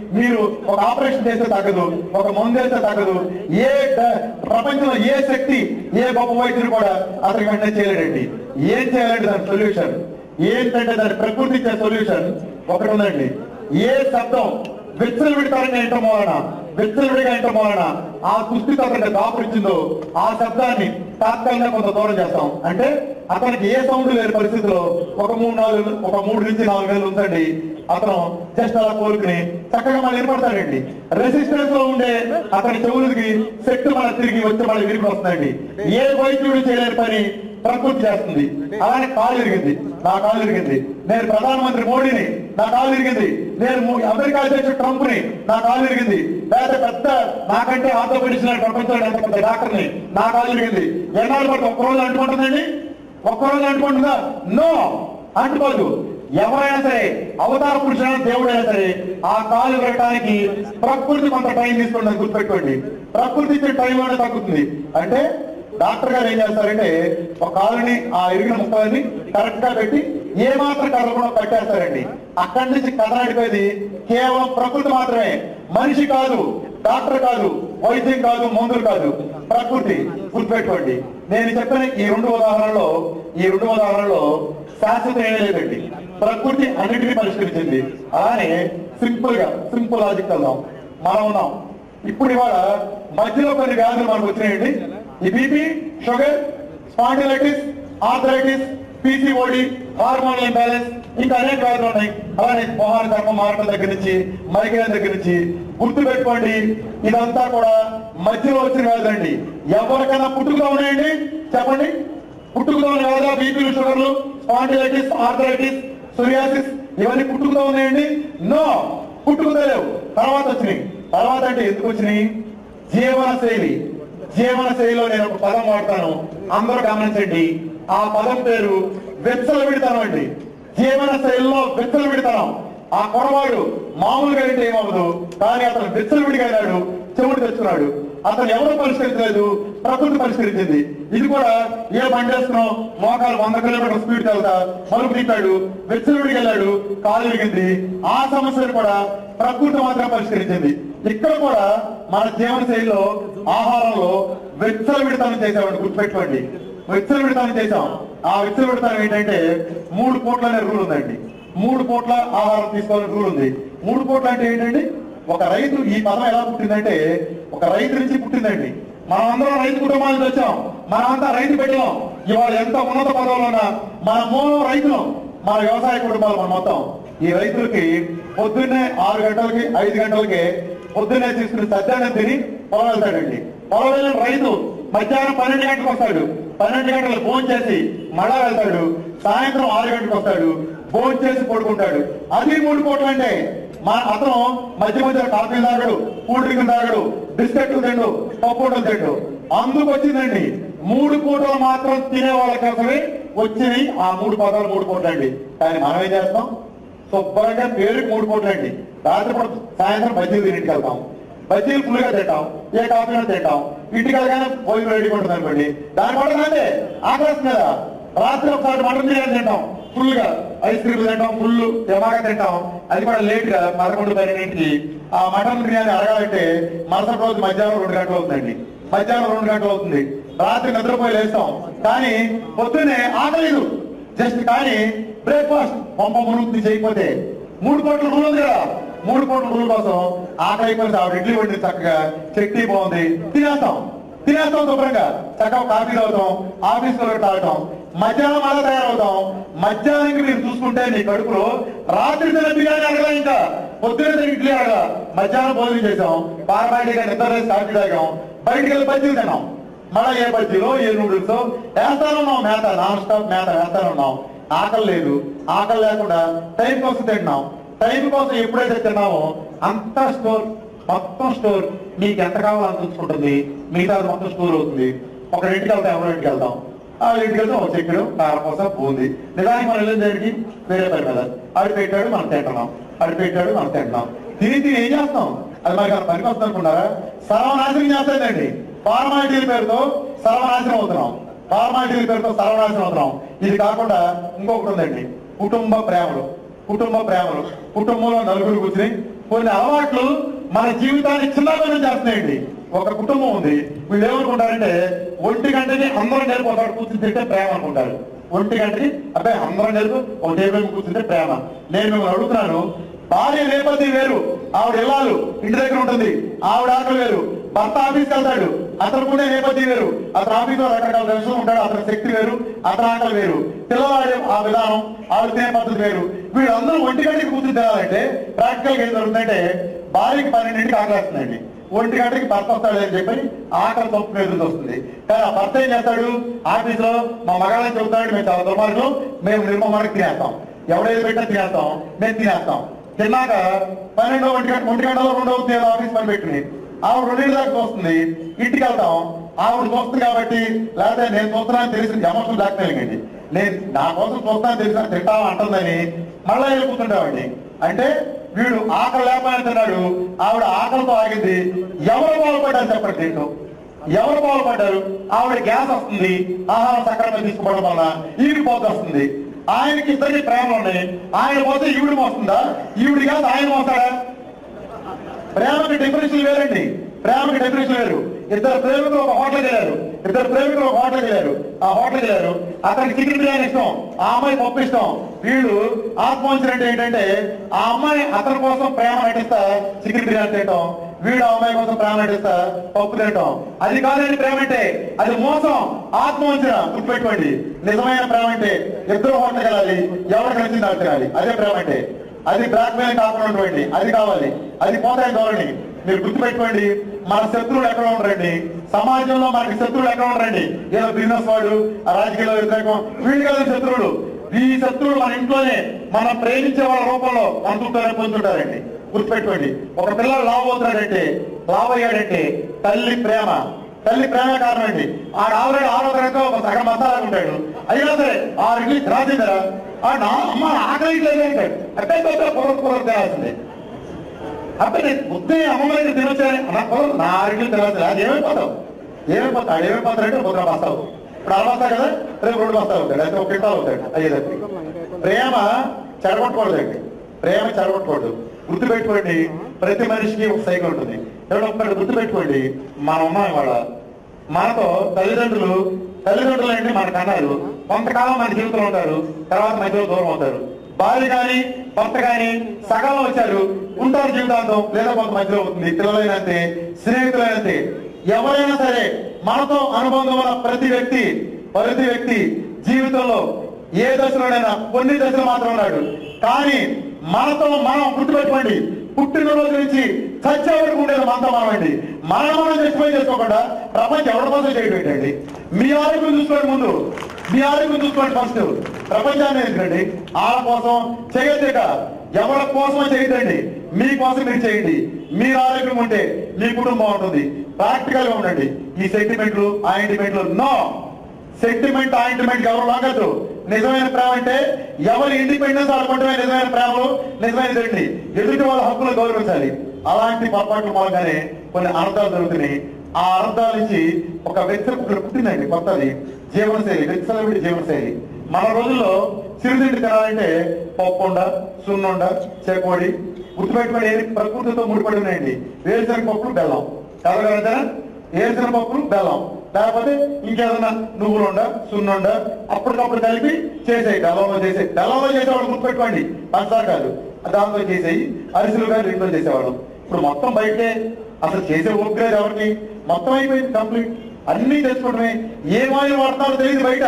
మీరు ఒక ఆపరేషన్ చేస్తే తగ్గదు ఒక మందు వేస్తే తగ్గదు ఏ డ- ప్రపంచంలో ఏ శక్తి ఏ గొప్ప వైద్యుడు కూడా అతనికి వెంటనే చేయలేడండి ఏం చేయాలంటే దాని సొల్యూషన్ ఏంటంటే దాని ప్రకృతి ఇచ్చే సొల్యూషన్ ఒకటి ఉందండి ఏ శబ్దం విచ్చలవిడితనంగా ఇంటం వలన విచ్చలవిడిగా ఇంటం వలన ఆ దుస్థితి అతనికి దాపురించిందో ఆ శబ్దాన్ని తాత్కాలికంగా కొంత దూరం చేస్తాం అంటే అతనికి ఏ సౌండ్ లేని పరిస్థితిలో ఒక మూడు నాలుగు ఒక మూడు నుంచి నాలుగు వేలు ఉంచండి అతను జస్ట్ అలా కోలుకుని చక్కగా మళ్ళీ ఏర్పడతాడండి రెసిస్టెన్స్ లో ఉండే అతని చెవులకి సెట్ మన తిరిగి వచ్చి మళ్ళీ విరిగి వస్తుందండి ఏ వైద్యుడు చేయలేని పని ప్రకృతి చేస్తుంది అలానే కాలు ఇరిగింది నా కాలు ఇరిగింది నేను ప్రధానమంత్రి మోడీని నా కాలు ఇరిగింది నేను ము- అమెరికా అధ్యక్షుడు ట్రంప్ ని నా కాలు ఇరిగింది లేదా పెద్ద నాకంటే ఆర్థోపెడిక్స్ ప్రపంచంలో ఎంత పెద్ద డాక్టర్ని నా కాలు ఇరిగింది ఎన్నాళ్ళు పడుతుంది ఒక్క రోజు అంటుకుంటుందండి ఒక్క రోజు అంటుకుంటుందా నో అంటుకోదు ఎవరైనా సరే అవతార పురుషుడైన దేవుడైనా సరే ఆ కాలు పెట్టడానికి ప్రకృతి కొంత టైం తీసుకుంటుంది గుర్తుపెట్టుకోండి ప్రకృతి ఇచ్చే టైం అనేది తగ్గుతుంది అంటే డాక్టర్ గారు ఏం చేస్తారంటే ఒక కాలుని ఆ ఇరిగిన ముక్కలని కరెక్ట్ గా పెట్టి ఏ మాత్రం కదలకుండా కట్టేస్తారండి అక్కడి నుంచి కదలాడిపోయేది కేవలం ప్రకృతి మాత్రమే మనిషి కాదు డాక్టర్ కాదు వైద్యం కాదు మందులు కాదు ప్రకృతి గుర్తుపెట్టుకోండి నేను చెప్పిన ఈ రెండు ఉదాహరణలో ఈ రెండు ఉదాహరణలో శాశ్వతం ఏమీ లేదండి ప్రకృతి అన్నిటినీ పరిష్కరించింది అలానే సింపుల్ గా సింపుల్ లాజిక్ వెళ్దాం మనం ఉన్నాం ఇప్పుడు ఇవాళ మధ్యలో కొన్ని వ్యాధులు మనకు వచ్చినాయండి ఈ BP sugar spondylitis arthritis PCOD hormone imbalance ఇంకా అనేక వ్యాధులు ఉన్నాయి అలానే మొహాన చర్మం మారటం దగ్గర నుంచి మైగ్రేన్ దగ్గర నుంచి గుర్తు పెట్టుకోండి ఇదంతా కూడా మధ్యలో వచ్చిన వ్యాధులు అండి ఎవరికైనా పుట్టుకలో ఉన్నాయండి చెప్పండి పుట్టుకతో ఉన్న వ్యాధులు బీపీలు షుగర్లు స్పాండిలైటిస్ ఆర్థరైటిస్ సోరియాసిస్ ఇవన్నీ పుట్టుకతో ఉన్నాయండి నో పుట్టుకతో లేవు తర్వాత వచ్చినాయి తర్వాత అంటే ఎందుకు వచ్చినాయి జీవన శైలి జీవన శైలిలో నేను ఒక పదం వాడతాను అందరూ గమనించండి ఆ పదం పేరు వెచ్చల విడతనం అండి జీవన శైలిలో వెచ్చల విడతనం ఆ కొడవాడు మామూలుగా అయితే ఏమవదు కానీ అతను వెచ్చల విడిగాడు చెవుడు తెచ్చుకున్నాడు అతను ఎవరు పరిష్కరించలేదు ప్రకృతి పరిష్కరించింది ఇది కూడా ఏ బండి వేస్తున్నాం మోకాలు వంద కిలోమీటర్ స్పీడ్ వెళ్తా మలుపు తిప్పాడు వెచ్చలుడికి వెళ్ళాడు కాలు విరిగింది ఆ సమస్యను కూడా ప్రకృతి మాత్రం పరిష్కరించింది ఇక్కడ కూడా మన జీవన శైలిలో ఆహారంలో వెచ్చల విడతనం చేసామండి గుర్తుపెట్టుకోండి విచ్చల విడతానం చేసాం ఆ విచ్చల విడతానం ఏంటంటే మూడు పూట్ల అనే రూల్ ఉందండి మూడు పూట్ల ఆహారం తీసుకోవాలని రూల్ ఉంది మూడు పూట్ల అంటే ఏంటండి ఒక రైతు ఈ పదం ఎలా పుట్టిందంటే ఒక రైతు నుంచి పుట్టిందండి మనం అందరం రైతు కుటుంబాల నుంచి వచ్చాం మనమంతా రైతు పెట్టాం ఇవాళ ఎంత ఉన్నత పదవులు ఉన్నా మన మూలం రైతులం మన వ్యవసాయ కుటుంబాలు మన మొత్తం ఈ రైతులకి పొద్దున్నే ఆరు గంటలకి ఐదు గంటలకి పొద్దున్నే తీసుకుని సద్యాన్ని తిని పొలం వెళ్తాడండి పొలం వెళ్ళిన రైతు మధ్యాహ్నం పన్నెండు గంటలకు వస్తాడు పన్నెండు గంటలకు ఫోన్ చేసి మళ్ళా వెళ్తాడు సాయంత్రం ఆరు గంటలకు వస్తాడు ఫోన్ చేసి పడుకుంటాడు అది మూడు కోట్లు అంటే మా అతను మధ్య మధ్యలో కాఫీ తాగడు కూల్ డ్రింక్ తాగడు బిస్కెట్లు తిండు పప్పుడలు తిండు అందుకు వచ్చిందండి మూడు పూటలు మాత్రం తినే వాళ్ళ కోసమే వచ్చినాయి ఆ మూడు పదాలు మూడు కోట్లు అండి కానీ మనం ఏం చేస్తాం శుభ్రంగా పేరుకి మూడు కోట్లు అండి రాత్రిపూట సాయంత్రం బజ్జీలు తిని వెళ్తాం బజ్జీలు ఫుల్గా తింటాం ఏ కాఫీ తింటాం ఇంటికి వెళ్ళగానే భోజనం రెడీగా ఉంటుంది అనుకోండి దాని కూడా అంతే ఆకలిస్తుంది కదా రాత్రి ఒకసారి మటన్ బిర్యానీ తింటాం ఫుల్ గా ఐస్ క్రీమ్ తింటాం ఫుల్ జమాగా తింటాం అది కూడా లేట్ గా పదకొండు పన్నెండింటికి ఆ మటన్ బిర్యానీ అడగాలంటే మరుసటి రోజు మధ్యాహ్నం రెండు గంటలు అవుతుందండి మధ్యాహ్నం రెండు గంటలు అవుతుంది రాత్రి నిద్రపోయి లేస్తాం కానీ పొద్దున్నే ఆకలేదు జస్ట్ కానీ బ్రేక్ఫాస్ట్ పంప మునుగు చేయకపోతే మూడు కోట్ల రూల్ ఉంది కదా మూడు కోట్ల రూల్ కోసం ఆకలి అయిపోయింది ఆవిడ ఇడ్లీ వండి చక్కగా చట్నీ బాగుంది తినేస్తాం తినేస్తాం శుభ్రంగా చక్కగా కాఫీ తాగుతాం ఆఫీస్ లో తాగుతాం మధ్యాహ్నం అలా తయారవుతాం మధ్యాహ్నానికి మీరు చూసుకుంటే నీ కడుపులో రాత్రి తిన బిర్యానీ అడగలా ఇంకా పొద్దున్న తిన ఇడ్లీ అడగల మధ్యాహ్నం భోజనం చేసాం బాగా నిద్ర వేసి కాఫీ తాగాం బయటికి వెళ్ళి బజ్జీలు తిన్నాం మళ్ళా ఏ బజ్జీలో ఏ నూడిల్స్ వేస్తానే ఉన్నాం మేత నాన్ స్టాప్ మేత వేస్తానే ఉన్నాం ఆకలి లేదు ఆకలి లేకుండా టైం కోసం తింటున్నాం టైం కోసం ఎప్పుడైతే తిన్నామో అంత స్టోర్ మొత్తం స్టోర్ మీకు ఎంత కావాలో అంత ఉంచుకుంటుంది మిగతా మొత్తం స్టోర్ అవుతుంది ఒక ఇంటికి వెళ్తాం ఎవరో ఇంటికి వెళ్తాం ఆ ఇంటికి వెళ్తే ఒక చెక్కడు కారపూస బూంది నిజానికి మనం వెళ్ళిన దగ్గరికి వేరే పని మీద ఆడు పెట్టాడు మనం తింటున్నాం ఆడు పెట్టాడు మనం తింటున్నాం తిని తిని ఏం చేస్తాం అది మనకి ఏమైనా పనికి వస్తుంది అనుకున్నారా సర్వనాశనం చేస్తుందండి ఫార్మాలిటీల పేరుతో సర్వనాశనం అవుతున్నాం ఫార్మాలిటీల పేరుతో సర్వనాశనం అవుతున్నాం ఇది కాకుండా ఇంకొకటి ఉందండి కుటుంబ ప్రేమలు కుటుంబ ప్రేమలు కుటుంబంలో నలుగురు కూర్చుని కొన్ని అలవాట్లు మన జీవితాన్ని చిన్నతనం చేస్తున్నాయండి ఒక కుటుంబం ఉంది వీళ్ళు ఏమనుకుంటారంటే ఒంటి గంటకి అందరం కలిపి ఒకటి కూర్చుని తింటే ప్రేమ అనుకుంటారు ఒంటి గంటకి అబ్బాయి అందరం కలిపి ఒక టేబుల్ మీద కూర్చుంటే ప్రేమ నేను మిమ్మల్ని అడుగుతున్నాను భార్య నేపథ్యం వేరు ఆవిడ ఇల్లాలు ఇంటి దగ్గర ఉంటుంది ఆవిడ ఆకలి వేరు భర్త ఆఫీస్కి వెళ్తాడు అతను కూడా నేపథ్యం వేరు అతను ఆఫీస్ లో రకరకాల దర్శనం ఉంటాడు అతని శక్తి వేరు అతని ఆకలి వేరు పిల్లవాడు ఆ విధానం ఆవిడ తినే పద్ధతి వేరు వీళ్ళందరూ ఒంటి గంటకి కూర్చుని తినాలంటే ప్రాక్టికల్ గా ఏం జరుగుతుందంటే భార్యకి పన్నెండింటికి ఆకలిస్తుందండి ఒంటి గంటకి భర్త వస్తాడు అని చెప్పి ఆకలి తప్పు ఎదురు వస్తుంది కానీ ఆ భర్త ఏం చేస్తాడు ఆఫీస్ లో మా మగాళ్ళని చెబుతాడు మేము చాలా దుర్మార్గం మేము నిర్మమానికి తినేస్తాం ఎవడేది పెట్టినా తినేస్తాం మేము తినేస్తాం తిన్నాక పన్నెండో ఒంటి గంట ఒంటి గంటలో రెండో అవుతుంది ఆఫీస్ పని పెట్టుకుని ఆవిడ రెండింటి దాకా వస్తుంది ఇంటికి వెళ్తాం ఆవిడ చూస్తుంది కాబట్టి లేకపోతే నేను చూస్తున్నాను తెలిసి ఎమోషన్ బ్లాక్మెయిలింగ్ అండి నేను నా కోసం చూస్తాను తెలిసిన తింటావా అంటుందని మళ్ళా వెళ్ళి కూర్చుంటామండి అంటే వీడు ఆకలి లేకపోయినా తిన్నాడు ఆవిడ ఆకలితో ఆగింది ఎవరు బాగుపడ్డారు చెప్పండి దీంట్లో ఎవరు బాగుపడ్డారు ఆవిడ గ్యాస్ వస్తుంది ఆహారం సక్రమంగా తీసుకోవడం వల్ల ఈవిడ పోత వస్తుంది ఆయనకి ఇద్దరికి ప్రేమలు ఉన్నాయి ఆయన పోతే ఈవిడ మోస్తుందా ఈవిడ గ్యాస్ ఆయన మోస్తాడా ప్రేమకి డెఫినేషన్ వేరండి ప్రేమకి డెఫినేషన్ వేరు ఇద్దరు ప్రేమికులు ఒక హోటల్కి వెళ్ళారు ఇద్దరు ప్రేమికులు ఒక హోటల్కి వెళ్ళారు ఆ హోటల్కి వెళ్ళారు అతనికి చికెన్ బిర్యానీ ఇష్టం ఆ అమ్మాయి పప్పు ఇష్టం వీళ్ళు ఆత్మహత్య అంటే ఏంటంటే ఆ అమ్మాయి అతని కోసం ప్రేమ నటిస్తా చికెన్ బిర్యానీ తింటాం వీడు ఆ అమ్మాయి కోసం ప్రేమ నటిస్తా పప్పు తింటాం అది కాదండి ప్రేమ అంటే అది మోసం ఆత్మవంచన గుర్తుపెట్టుకోండి నిజమైన ప్రేమ అంటే ఇద్దరు హోటల్కి వెళ్ళాలి ఎవరికి నచ్చింది నాకు తినాలి అదే ప్రేమ అంటే అది బ్లాక్ మెయిల్ కాకుండా ఉండండి అది కావాలి అది పోతాయి ధోరణి మీరు గుర్తుపెట్టుకోండి మన శత్రువులు ఎక్కడ ఉండరండి సమాజంలో మనకి శత్రువులు ఎక్కడ ఉండరండి ఏదో బిజినెస్ వాడు ఆ రాజకీయాల్లో వ్యతిరేకం వీళ్ళు కదా శత్రువులు ఈ శత్రువులు మన ఇంట్లోనే మనం ప్రేమించే వాళ్ళ రూపంలో మన చుట్టాలని పొందుతుంటారండి గుర్తుపెట్టుకోండి ఒక పిల్లలు లావ్ అవుతాడంటే లావ్ అయ్యాడంటే తల్లి ప్రేమ తల్లి ప్రేమ కారణం అండి ఆడ ఆల్రెడీ ఆరో తరగతి ఒక సగం మసాలా ఉంటాడు అయినా సరే ఆరు ఇడ్లీ రాసిందరా ఆ నా అమ్మ ఆకలి ఇడ్లీ అంటాడు అబ్బాయి పెద్ద కూర కూర తేవాల్సిందే అబ్బాయి నేను బుద్ధి అమ్మమ్మ దగ్గర తినొచ్చానే నా కూర నా ఆరు ఇడ్లీ తినాల్సిందే అది ఏమైపోతావు ఏమైపోతావు ఆడు ఏమైపోతాడంటే ముద్ర బస్తావు ఇప్పుడు అర బస్తా కదా రేపు రెండు బస్తాలు అవుతాడు అయితే ఒక క్వింటాల్ అవుతాడు అయ్యేదప్పటికి ప్రేమ చెడగొట్టకూడదండి ప్రేమ చెడగొట్టకూడదు గుర్తుపెట్టుకోండి ప్రతి మనిషికి ఒక సైకిల్ ఉంటుంది ఎవడో ఒక్కడు గుర్తుపెట్టుకోండి మన అమ్మాయి వాళ్ళ మనతో తల్లిదండ్రులు తల్లిదండ్రులు అంటే మనకు అన్నారు కొంతకాలం మన జీవితంలో ఉంటారు తర్వాత మధ్యలో దూరం అవుతారు భార్య కానీ భర్త కానీ సగం వచ్చారు ఉంటారు జీవితాంతం లేదా కొంత మధ్యలో అవుతుంది పిల్లలైనంతే స్నేహితులైనంతే ఎవరైనా సరే మనతో అనుబంధం ఉన్న ప్రతి వ్యక్తి ప్రతి వ్యక్తి జీవితంలో ఏ దశలోనైనా కొన్ని దశలు మాత్రం ఉన్నాడు కానీ మనతో మనం గుర్తుపెట్టుకోండి పుట్టినరోజు నుంచి చచ్చే వరకు ఉండేది మనతో మనం అండి మనం మనం చచ్చిపోయి చేసుకోకుండా ప్రపంచం ఎవరి కోసం చేయడం ఏంటండి మీ ఆరోగ్యం చూసుకోండి ముందు మీ ఆరోగ్యం చూసుకోండి ఫస్ట్ ప్రపంచాన్ని ఎందుకండి వాళ్ళ కోసం చేయొద్దిక ఎవరి కోసం చేయదండి మీ కోసం మీరు చేయండి మీరు ఆరోగ్యం ఉంటే మీ కుటుంబం ఉంటుంది ప్రాక్టికల్ గా ఉండండి ఈ సెంటిమెంట్లు ఆయింటిమెంట్లు నో సెంటిమెంట్ ఆయింట్మెంట్ ఎవరు లాగద్దు నిజమైన ప్రేమ అంటే ఎవరి ఇండిపెండెన్స్ ఆడుకుంటే నిజమైన ప్రేమలు నిజమైనదండి ఎదుటి వాళ్ళ హక్కులు గౌరవించాలి అలాంటి పొరపాట్ల మూలంగానే కొన్ని అర్థాలు జరుగుతున్నాయి ఆ అర్థాల నుంచి ఒక వ్యక్తి ఒకటి పుట్టిందండి కొత్తది జీవనశైలి విచ్చలవిడి జీవనశైలి మన రోజుల్లో చిరుతిండి తినాలంటే పప్పుండ సున్నుండ చేకోడి గుర్తుపెట్టుకుని ఏది ప్రకృతితో ముడిపడి ఉన్నాయండి వేరుశనగ పప్పులు బెల్లం కలగలంటారా వేరుశనగ పప్పులు బెల్లం లేకపోతే ఇంకేదన్నా నువ్వులుండ సున్నుండ అప్పటికప్పుడు కలిపి చేసేయి బెల్లంలో చేసే బెల్లంలో చేసేవాళ్ళు గుర్తుపెట్టుకోండి పంచదార కాదు దాంతో చేసేయి అరిసెలు కానీ ఇంట్లో చేసేవాళ్ళం ఇప్పుడు మొత్తం బయటే అసలు చేసే ఓపిక ఎవరికి మొత్తం అయిపోయింది కంప్లీట్ అన్ని తెచ్చుకోవడమే ఏం ఆయిల్ వాడతారో తెలియదు బయట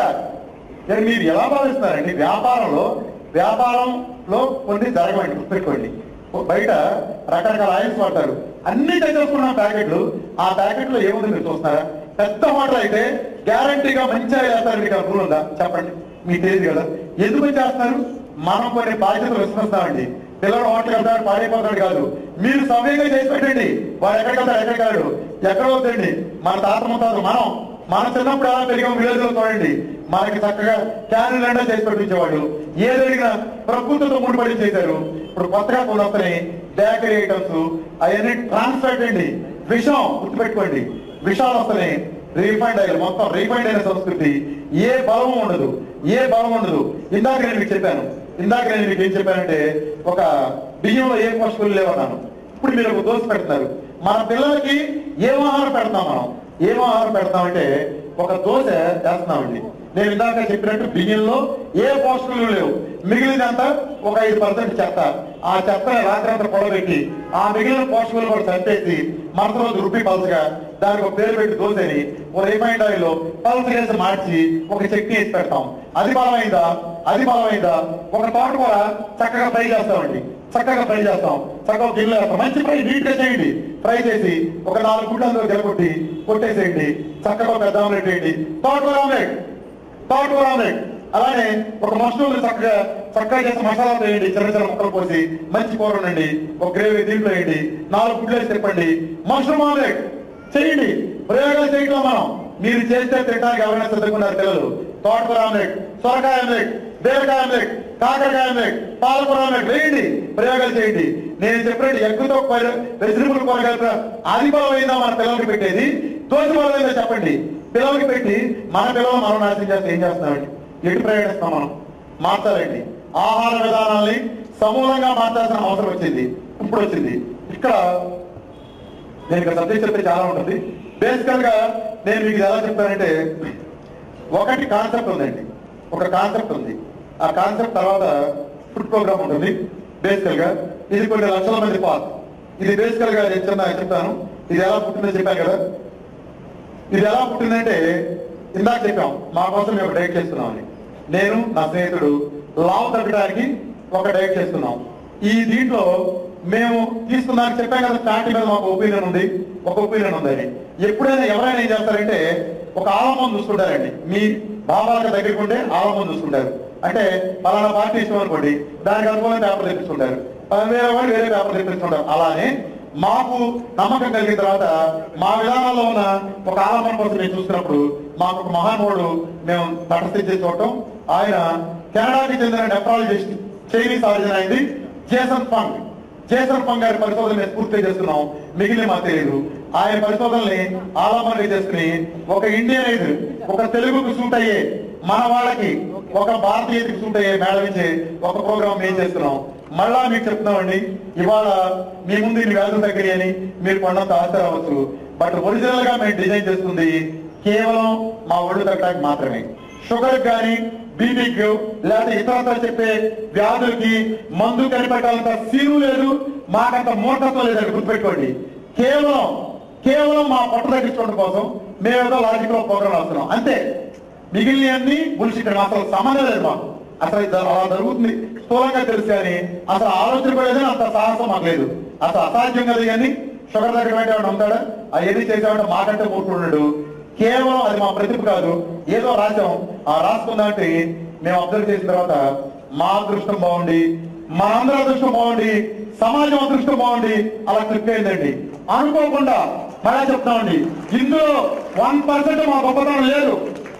మరి మీరు ఎలా భావిస్తున్నారండి వ్యాపారంలో వ్యాపారంలో కొన్ని జరగవండి గుర్తుపెట్టుకోండి బయట రకరకాల ఆయిల్స్ వాడతారు అన్ని తెచ్చేసుకున్నాం ప్యాకెట్లు ఆ ప్యాకెట్ లో ఏముంది మీరు చూస్తున్నారా పెద్ద హోటల్ అయితే గ్యారంటీగా మంచిగా చేస్తారు మీకు రూల్ ఉందా చెప్పండి మీకు తెలియదు కదా ఎందుకు చేస్తున్నారు మనం కొన్ని బాధ్యతలు విస్మరిస్తామండి పిల్లలు హోటల్ వెళ్తాడు పాడైపోతాడు కాదు మీరు సమయంగా చేసి పెట్టండి వాడు ఎక్కడికి వెళ్తాడు ఎక్కడికి వెళ్ళాడు ఎక్కడ వద్దండి మన తాత ముత్తాతలు మనం మన చిన్నప్పుడు ఎలా పెరిగాం విలేజ్ లో చూడండి మనకి చక్కగా క్యాన్ ఎండా చేసి పెట్టించేవాడు ఏది అడిగినా ప్రకృతితో ముడిపడి చేశారు ఇప్పుడు కొత్తగా కొన్ని వస్తున్నాయి బేకరీ ఐటమ్స్ అవన్నీ ట్రాన్స్ఫర్ట్ అండి విషం గుర్తుపెట్టుకోండి విషాలు వస్తున్నాయి రీఫైండ్ ఆయిల్ మొత్తం రీఫైండ్ అయిన సంస్కృతి ఏ బలం ఉండదు ఏ బలం ఉండదు ఇందాక నేను మీకు చెప్పాను ఇందాక నేను మీకు ఏం చెప్పానంటే ఒక బియ్యంలో ఏ పోషకులు లేవన్నాను ఇప్పుడు మీరు ఒక దోశ పెడతారు మన పిల్లలకి ఏం ఆహారం పెడతాం మనం ఏం ఆహారం పెడతామంటే ఒక దోశ చేస్తున్నామండి నేను ఇందాక చెప్పినట్టు బియ్యంలో ఏ పోషకాలు లేవు మిగిలినంతా ఒక ఐదు పర్సెంట్ చెత్త ఆ చెత్తని రాత్రంతా పొడబెట్టి ఆ మిగిలిన పోషకాలు కూడా చంపేసి మరుసటి రోజు రుబ్బి పలసగా దానికి ఒక పేరు పెట్టి దోశని ఒక రిఫైండ్ ఆయిల్ లో పలసగా వేసి మార్చి ఒక చట్నీ వేసి పెడతాం అది బలమైందా అది బలమైందా ఒక తోటకూర చక్కగా ఫ్రై చేస్తామండి చక్కగా ఫ్రై చేస్తాం చక్కగా గిన్నెలో వేస్తాం మంచి ఫ్రై నీట్ గా చేయండి ఫ్రై చేసి ఒక నాలుగు గుడ్లు అందులో జరగొట్టి కొట్టేసేయండి చక్కగా ఒక పెద్ద ఆమ్లెట్ వేయండి తోటకూర ఆమ్లెట్ తోటకూర ఆమ్లెట్ అలానే ఒక మష్రూమ్ చక్కగా చక్కగా చేసి మసాలా వేయండి చిన్న చిన్న ముక్కలు పోసి మంచి కూర ఉండండి ఒక గ్రేవీ దీంట్లో వేయండి నాలుగు గుడ్లు వేసి తిప్పండి మష్రూమ్ ఆమ్లెట్ చేయండి ప్రయోగాలు చేయటం మనం మీరు చేస్తే తినడానికి ఎవరైనా సిద్ధంగా పిల్లలు తోటకూర ఆమ్లెట్ సొరకాయ ఆమ్లెట్ బీరకాయ ఆమ్లెట్ కాకరకాయ ఆమ్లెట్ పాలకూర ఆమ్లెట్ వేయండి ప్రయోగాలు చేయండి నేను చెప్పినట్టు ఎగ్గుతో వెజిటబుల్ కూరగాయలు అది బలమైందా మన పిల్లలకి పెట్టేది దోశ బలమైందా చెప్పండి పిల్లలకి పెట్టి మన పిల్లలు మనం నాశనం చేస్తే ఏం చేస్తున్నామండి ఎటు ప్రయాణిస్తాం మనం మార్చాలండి ఆహార విధానాల్ని సమూలంగా మార్చాల్సిన అవసరం వచ్చింది ఇప్పుడు వచ్చింది ఇక్కడ నేను ఇక్కడ సబ్జెక్ట్ చెప్తే చాలా ఉంటుంది బేసికల్ గా నేను మీకు ఎలా చెప్తానంటే ఒకటి కాన్సెప్ట్ ఉందండి ఒక కాన్సెప్ట్ ఉంది ఆ కాన్సెప్ట్ తర్వాత ఫుడ్ ప్రోగ్రామ్ ఉంటుంది బేసికల్ గా ఇది కొన్ని లక్షల మంది పాత్ ఇది బేసికల్ గా నేను చిన్న చెప్తాను ఇది ఎలా పుట్టిందో చెప్పాను కదా ఇది ఎలా పుట్టిందంటే ఇందాక చెప్పాం మా కోసం మేము డైట్ చేస్తున్నామని నేను నా స్నేహితుడు లావు తగ్గడానికి ఒక డైట్ చేస్తున్నాం ఈ దీంట్లో మేము తీసుకున్నాక చెప్పాం కదా ఫ్యాటీ మీద మాకు ఒపీనియన్ ఉంది ఒక ఒపీనియన్ ఉందని ఎప్పుడైనా ఎవరైనా ఏం చేస్తారంటే ఒక ఆలంబం చూసుకుంటారండి మీ భావాలకు దగ్గరికి ఉంటే ఆలంబం చూసుకుంటారు అంటే పలానా పార్టీ ఇష్టం అనుకోండి దానికి అనుకూలంగా పేపర్ తెప్పిస్తుంటారు వేరే వాళ్ళు వేరే పేపర్ తెప్పిస్తుంటారు అలానే మాకు నమ్మకం కలిగిన తర్వాత మా విధానాల్లో ఉన్న ఒక ఆలంబన కోసం నేను చూసినప్పుడు మాకు ఒక మహానుభావుడు మేము తటస్థించే చూడటం ఆయన కెనడాకి చెందిన నెఫ్రాలజిస్ట్ చైనీస్ ఆరిజిన్ అయింది జేసన్ ఫంగ్ జేసన్ ఫంగ్ గారి పరిశోధన మేము పూర్తి చేస్తున్నాం మిగిలిన మాకు తెలియదు ఆయన పరిశోధనల్ని ఆలంబన చేసుకుని ఒక ఇండియన్ ఐదు ఒక తెలుగుకు సూట్ అయ్యే మన వాళ్ళకి ఒక భారతీయతకి సూట్ అయ్యే మేడం ఇచ్చే ఒక ప్రోగ్రామ్ మేము చేస్తున్నాం మళ్ళా మీకు చెప్తున్నామండి ఇవాళ మీ ముందు ఇన్ని వ్యాధులు తగ్గినాయి అని మీరు కొండంత ఆశ్చర్యవచ్చు బట్ ఒరిజినల్ గా మేము డిజైన్ చేస్తుంది కేవలం మా ఒళ్ళు తగ్గడానికి మాత్రమే షుగర్ కానీ బీపీకి లేకపోతే ఇతరత్ర చెప్పే వ్యాధులకి మందు కనిపెట్టాలంత సీను లేదు మాకంత మూర్ఖత్వం లేదని గుర్తుపెట్టుకోండి కేవలం కేవలం మా పొట్ట తగ్గించుకోవడం కోసం మేము ఏదో లాజిక్ లో ప్రోగ్రామ్ వస్తున్నాం అంతే మిగిలినవన్నీ బుల్షిట్ అసలు సంబంధం లేదు మాకు అసలు ఇది అలా జరుగుతుంది స్థూలంగా తెలుసు కానీ అసలు ఆలోచన కూడా లేదని అంత సాహసం మాకు లేదు అసలు అసాధ్యం కదా కానీ షుగర్ దగ్గర పెట్టేవాడు ఉంటాడా అవన్నీ చేసేవాడు మాకంటే మూర్ఖుడు కేవలం అది మా ప్రతిభ కాదు ఏదో రాసాం ఆ రాసుకున్నట్టు మేము అబ్జర్వ్ చేసిన తర్వాత మా అదృష్టం బాగుండి మనందరి అదృష్టం బాగుండి సమాజం అదృష్టం బాగుండి అలా క్లిక్ అయిందండి అనుకోకుండా మళ్ళా చెప్తామండి ఇందులో వన్ పర్సెంట్ మా గొప్పతనం లేదు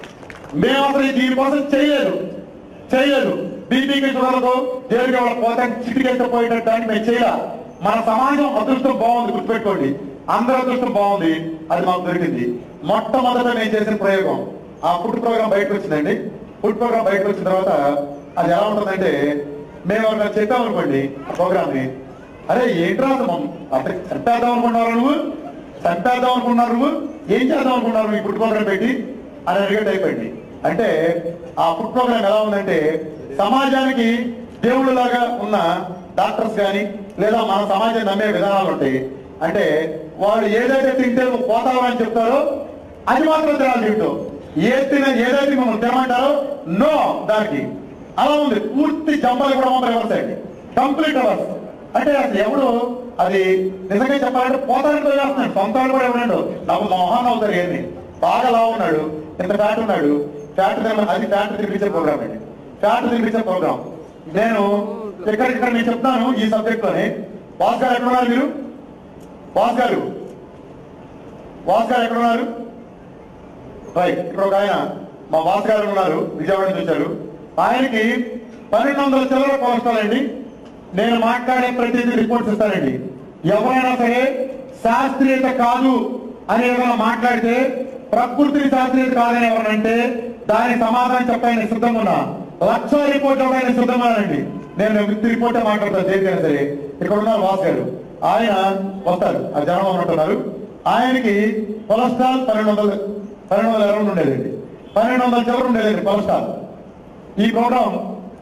మేము అసలు దీనికోసం చేయలేదు చేయలేదు బీపీకి షుగర్తో దేవుడికి వాళ్ళ పోతానికి చిటికెళ్తే పోయేటట్టు మేము చేయలే మన సమాజం అదృష్టం బాగుంది గుర్తుపెట్టుకోండి అందరి అదృష్టం బాగుంది అది మాకు దొరికింది మొట్టమొదట మేము చేసిన ప్రయోగం ఆ ఫుడ్ ప్రోగ్రామ్ బయటకు వచ్చిందండి ఫుడ్ ప్రోగ్రామ్ బయటకు వచ్చిన తర్వాత అది ఎలా ఉంటుందంటే మేము ఎవరైనా చెప్పామనుకోండి ఆ ప్రోగ్రామ్ ని అరే ఏంట్రా అసలు మమ్- అసలు చంపేద్దాం అనుకున్నారు నువ్వు చంపేద్దాం అనుకున్నారు నువ్వు ఏం చేద్దాం అనుకున్నారు ఈ ఫుడ్ ప్రోగ్రామ్ పెట్టి అని అడిగేట్ అయిపోయింది అంటే ఆ ఫుడ్ ప్రోగ్రామ్ ఎలా ఉందంటే సమాజానికి దేవుడు లాగా ఉన్న డాక్టర్స్ కానీ లేదా మన సమాజం నమ్మే విధానాలు ఉంటాయి అంటే వాళ్ళు ఏదైతే తింటే నువ్వు పోతావు అని చెప్తారో అది మాత్రం తినాలి తింటూ ఏ తిన ఏదైతే మిమ్మల్ని తినమంటారో నో దానికి అలా ఉంది పూర్తి జంపలు కూడా మమ్మల్ని రివర్స్ అయ్యింది కంప్లీట్ అవర్స్ అంటే అసలు ఎవడు అది నిజంగా చెప్పాలంటే పోతానికి చేస్తున్నాడు సొంత వాడు కూడా ఎవడండు నాకు మోహన్ అవుతారు ఏంది బాగా లావు ఉన్నాడు ఇంత ఫ్యాట్ ఉన్నాడు ఫ్యాట్ అది ఫ్యాట్ తినిపించే ప్రోగ్రామ్ అండి ఫ్యాట్ తినిపించే ప్రోగ్రామ్ నేను ఇక్కడ ఇక్కడ నేను చెప్తాను ఈ సబ్జెక్ట్ లోనే వాస్ గారు ఎక్కడ ఉన్నారు మీరు వాస్ గారు వాస్ గారు ఎక్కడ ఉన్నారు రైట్ ఇక్కడ ఒక ఆయన మా వాస్ గారు ఉన్నారు విజయవాడ నుంచి వచ్చారు ఆయనకి పన్నెండు వందల చిల్లర కొలెస్ట్రాల్ అండి నేను మాట్లాడే ప్రతిదీ రిపోర్ట్స్ ఇస్తానండి ఎవరైనా సరే శాస్త్రీయత కాదు అని ఏమైనా మాట్లాడితే ప్రకృతికి శాస్త్రీయత కాదని ఎవరంటే దాని సమాధానం చెప్పడానికి సిద్ధంగా ఉన్నా లక్ష రిపోర్ట్ ఇవ్వడానికి సిద్ధంగా ఉన్నానండి నేను విత్ రిపోర్టే మాట్లాడతాను దేనికైనా సరే ఇక్కడ ఉన్నారు వాస్ గారు ఆయన వస్తారు ఆ జనం ఉంటున్నారు ఆయనకి కొలెస్ట్రాల్ పన్నెండు వందలు పన్నెండు వందల ఇరవై ఉండేదండి పన్నెండు వందల చివరి ఉండేదండి కొలెస్ట్రాల్ ఈ ప్రోగ్రాం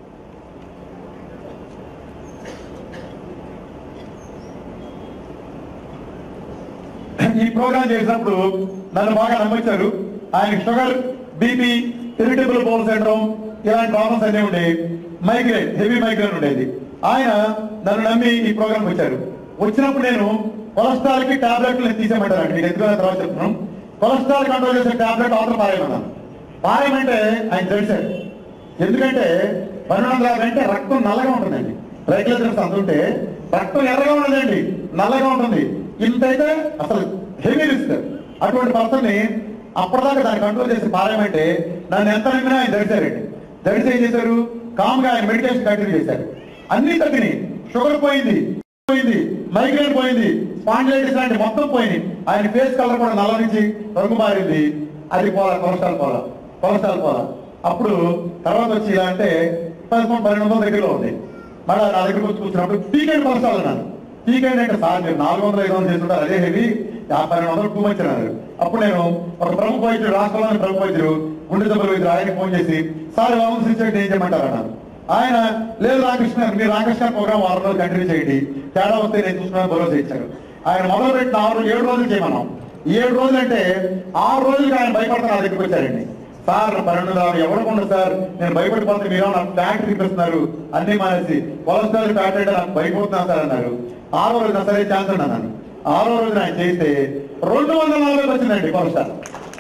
ఈ ప్రోగ్రామ్ చేసినప్పుడు నన్ను బాగా నమ్మించారు ఆయన sugar BP irritable bowel syndrome ఇలాంటి ప్రాబ్లమ్స్ అన్నీ ఉండేవి మైగ్రేన్ హెవీ మైగ్రేన్ ఉండేది ఆయన నన్ను నమ్మి ఈ ప్రోగ్రామ్ వచ్చారు వచ్చినప్పుడు నేను కొలెస్ట్రాల్ కి టాబ్లెట్లు తీసేయమంటారు మీకు ఎందుకు తర్వాత చెప్తున్నాను కొలెస్ట్రాల్ కంట్రోల్ చేసే టాబ్లెట్ అవతల పారేయమన్నాను పారేయమంటే ఆయన తెలిసాడు ఎందుకంటే పన్నెండు వందల యాభై అంటే రక్తం నల్లగా ఉంటుందండి ట్రైగ్లిజరిడ్స్ అంత ఉంటే రక్తం ఎర్రగా ఉండదండి నల్లగా ఉంటుంది ఇంతైతే అసలు హెవీ రిస్క్ అటువంటి పర్సన్ ని అప్పటిదాకా దాన్ని కంట్రోల్ చేసి పారాయమంటే నన్ను ఎంత నమ్మినా ఆయన దడిచారండి దడిచి ఏం చేశారు కామ్గా ఆయన మెడిటేషన్ కంటిన్యూ చేశారు అన్ని తగ్గినాయి షుగర్ పోయింది పోయింది మైగ్రేన్ పోయింది స్పాండిలైటిస్ లాంటి మొత్తం పోయింది ఆయన ఫేస్ కలర్ కూడా నల్ల నుంచి రంగు మారింది అది పోలా కొలెస్ట్రాల్ పోలా కొలెస్ట్రాల్ పోలా అప్పుడు తర్వాత వచ్చి ఇలా అంటే పదకొండు పన్నెండు వందల దగ్గరలో ఉంది మళ్ళీ నా దగ్గరకు వచ్చి కూర్చున్నప్పుడు పీకెండ్ కొలెస్ట్రాల్ అన్నాను పీకెండ్ అంటే సార్ మీరు నాలుగు వందల ఐదు వందలు చేస్తుంటారు అదే హెవీ ఆ పన్నెండు వందలు టూ మచ్ అన్నారు అప్పుడు నేను ఒక ప్రముఖ వైద్యుడు రాష్ట్రంలోని ప్రముఖ వైద్యుడు గుండె జబ్బుల వైద్యుడు ఆయన ఫోన్ చేసి సార్ వామన్ సిన్సియర్ ఏం చేయమంటారు అన్నారు ఆయన లేదు రామకృష్ణ గారు, మీరు రామకృష్ణ ప్రోగ్రామ్ వారం రోజులు కంటిన్యూ చేయండి తేడా వస్తే నేను చూసుకున్నాను భరోసా ఇచ్చారు ఆయన మొదలు పెట్టిన ఆరు ఏడు రోజులు చేయమన్నాం ఈ ఏడు రోజులు అంటే ఆరు రోజులకి ఆయన భయపడతా నా దగ్గరికి వచ్చారండి సార్ పన్నెండు రావు ఎవరు ఉండదు సార్ నేను భయపడిపోతే మీరు నాకు ఫ్యాట్ తీపిస్తున్నారు అన్ని మానేసి కొలెస్ట్రాల్ ఫ్యాట్ అంటే నాకు భయపడుతున్నాను సార్ అన్నారు ఆరో రోజున సరే ఛాన్స్ అన్నాను ఆరో రోజున ఆయన చేస్తే రెండు వందల నలభై వచ్చిందండి కొలెస్ట్రాల్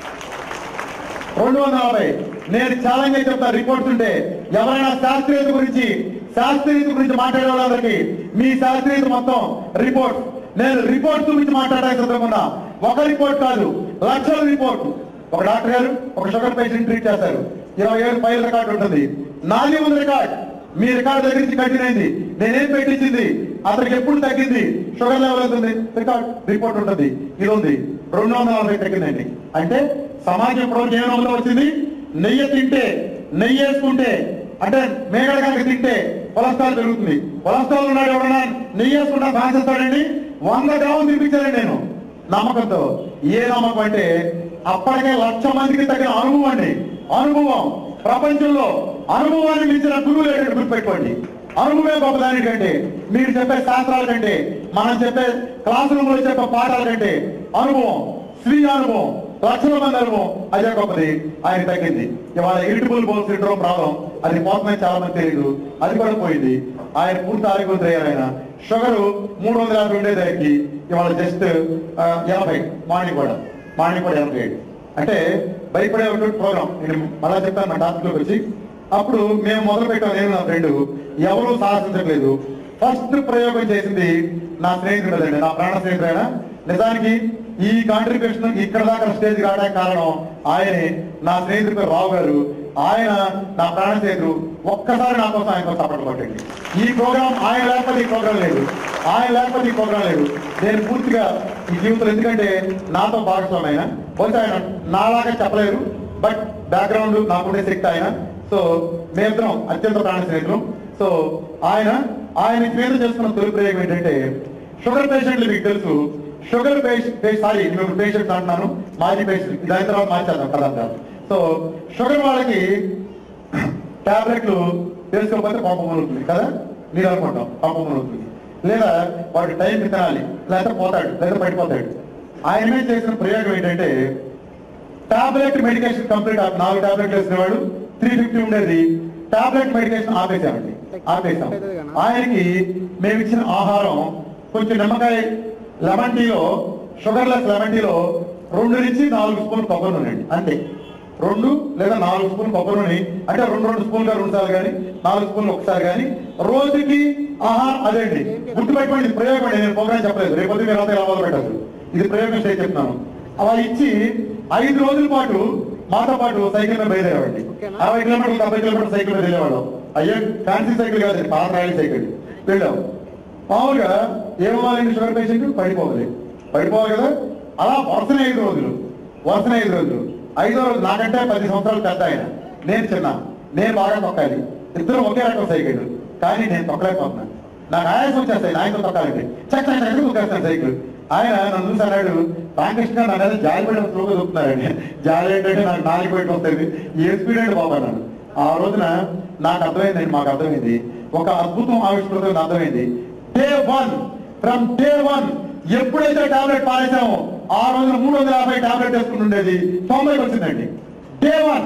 రెండు వందల నలభై నేను ఛాలెంజ్ చెప్తా రిపోర్ట్స్ ఉంటే ఎవరైనా శాస్త్రీయత గురించి శాస్త్రీయత గురించి మాట్లాడే వాళ్ళందరికీ మీ శాస్త్రీయత మొత్తం రిపోర్ట్ నేను రిపోర్ట్స్ గురించి మాట్లాడడానికి సిద్ధంగా ఒక రిపోర్ట్ కాదు లక్షల రిపోర్ట్ ఒక డాక్టర్ గారు ఒక షుగర్ పేషెంట్ ట్రీట్ చేస్తారు ఇరవై ఏడు ఫైల్ రికార్డు ఉంటుంది నాది ఉంది రికార్డ్ మీ రికార్డు దగ్గర నుంచి కంటిన్యూ అయింది నేనేం పెట్టించింది అతనికి ఎప్పుడు తగ్గింది షుగర్ లెవెల్ ఎంత ఉంది రికార్డ్ రిపోర్ట్ ఉంటుంది ఇది ఉంది రెండు వందల నలభై తగ్గిందండి అంటే సమాజం ఇప్పటివరకు ఏ నమ్మకం వచ్చింది నెయ్యి తింటే నెయ్యి వేసుకుంటే అంటే మేగడ కనుక తింటే కొలెస్ట్రాల్ పెరుగుతుంది కొలెస్ట్రాల్ ఉన్నాడు ఎవడన్నా నెయ్యి వేసుకుంటా సాధిస్తాడండి వంద గ్రాములు తినిపించానండి నేను నమ్మకంతో ఏ నమ్మకం అంటే అప్పటికే లక్ష మందికి తగిన అనుభవం అండి అనుభవం ప్రపంచంలో అనుభవాన్ని మించిన గురువు లేడు గుర్తుపెట్టుకోండి అనుభవమే గొప్ప దానికంటే మీరు చెప్పే శాస్త్రాల కంటే మనం చెప్పే క్లాస్ రూమ్ లో చెప్పే పాఠాల కంటే అనుభవం స్వీయ అనుభవం లక్షల మంది అనుభవం అదే గొప్పది ఆయన తగ్గింది ఇవాళ ఇరిటబుల్ బోల్ సిండ్రోమ్ ప్రాబ్లం అది పోతుందని చాలా మంది తెలియదు అది కూడా పోయింది ఆయన పూర్తి ఆరోగ్యవంతులు అయ్యారు ఆయన షుగర్ మూడు వందల యాభై ఉండేదానికి ఇవాళ జస్ట్ ఎనభై మార్నింగ్ కూడా మార్నింగ్ కూడా ఎనభై ఏడు అంటే భయపడే ప్రోగ్రామ్ నేను మళ్ళా చెప్తాను నా టాపిక్ లోకి వచ్చి అప్పుడు మేము మొదలు పెట్టాం నేను నా ఫ్రెండ్ ఎవరూ సాహసించట్లేదు ఫస్ట్ ప్రయోగం చేసింది నా స్నేహితుడు అండి నా ప్రాణ స్నేహితుడైన నిజానికి ఈ కాంట్రిబ్యూషన్ ఇక్కడ దాకా స్టేజ్ రావడానికి కారణం ఆయనే నా స్నేహితుడు పేరు రావు గారు ఆయన నా ప్రాణ స్నేహితుడు ఒక్కసారి నా కోసం ఆయన కోసం సపోర్ట్ కొట్టండి ఈ ప్రోగ్రామ్ ఆయన లేకపోతే ఈ ప్రోగ్రామ్ లేదు ఆయన లేకపోతే ఈ ప్రోగ్రామ్ లేదు నేను పూర్తిగా ఈ జీవితంలో ఎందుకంటే నాతో భాగస్వామి ఆయన బహుశా ఆయన నాలాగా చెప్పలేరు బట్ బ్యాక్గ్రౌండ్ నాకుండే శక్తి ఆయన సో మేమిద్దరం అత్యంత ప్రాణ స్నేహితులు సో ఆయన ఆయన మీద చేసుకున్న తొలి ప్రయోగం ఏంటంటే షుగర్ పేషెంట్లు మీకు తెలుసు షుగర్ పేషెంట్ సారీ మేము పేషెంట్స్ అంటున్నాను మాజీ పేషెంట్ దాని తర్వాత మార్చేద్దాం కదా సో షుగర్ వాళ్ళకి టాబ్లెట్లు తెలుసుకోకపోతే పాపం అవుతుంది కదా మీరు అనుకుంటాం పాపం అవుతుంది లేదా వాడి టైం తినాలి లేకపోతే పోతాడు లేదా పడిపోతాడు ఆయన మీద చేసిన ప్రయోగం ఏంటంటే టాబ్లెట్ మెడికేషన్ కంప్లీట్ నాలుగు టాబ్లెట్లు వేసిన వాడు త్రీ ఫిఫ్టీ ఉండేది టాబ్లెట్ మెడికేషన్ ఆపేసామండి ఆపేసాం ఆయనకి మేము ఇచ్చిన ఆహారం కొంచెం నిమ్మకాయ లెమన్ టీలో షుగర్లెస్ లెమన్ టీలో రెండు నుంచి నాలుగు స్పూన్ కొబ్బరి నూనె అండి అంతే రెండు లేదా నాలుగు స్పూన్ కొబ్బరి నూనె అంటే రెండు రెండు స్పూన్లు రెండు సార్లు కానీ నాలుగు స్పూన్లు ఒకసారి కానీ రోజుకి ఆహారం అదేండి గుర్తుపెట్టుకోండి ఇది ప్రయోగం అండి నేను ప్రోగ్రామ్ చెప్పలేదు రేపు పొద్దున్న మీరు అంతా ఎలా మొదలు పెట్టదు ఇది ప్రయోగం స్టేజ్ చెప్తున్నాను అలా ఇచ్చి ఐదు రోజుల పాటు మాతో పాటు సైకిల్ మీద బయలుదేరామండి అరవై కిలోమీటర్లు డెబ్బై కిలోమీటర్లు సైకిల్ మీద వెళ్ళేవాళ్ళం అయ్యే ఫ్యాన్సీ సైకిల్ కాదు పాత రాయల్ సైకిల్ వెళ్ళాం మామూలుగా ఏమవ్వాలండి షుగర్ పేషెంట్ పడిపోవాలి పడిపోవాలి కదా అలా వరుసనే ఐదు రోజులు వరుసనే ఐదు రోజులు ఐదో రోజు నాకంటే పది సంవత్సరాలు పెద్ద ఆయన నేను చిన్న నేను బాగా తొక్కాలి ఇద్దరు ఒకే రకం సైకిల్ కానీ నేను తొక్కలేకపోతున్నాను నాకు ఆయాసం వచ్చేస్తాయి ఆయనతో తొక్కాలంటే చక్క చక్క చక్క తొక్కేస్తాను సైకిల్ ఆయన నన్ను చూసి అన్నాడు రామకృష్ణ నా మీద జాలి పడిన స్లోగా దొక్కుతున్నారండి జాలి ఏంటంటే నాకు నాలుగు పెట్టి వస్తుంది ఏ స్పీడ్ అంటే బాబా అన్నాడు ఆ రోజున నాకు అర్థమైందండి మాకు అర్థమైంది ఒక అద్భుతం ఆవిష్కృతం అర్థమైంది day one from day one ఎప్పుడైతే టాబ్లెట్ పారేసామో ఆ రోజున మూడు వందల యాభై టాబ్లెట్ వేసుకుని ఉండేది తొంభైకి వచ్చిందండి డే వన్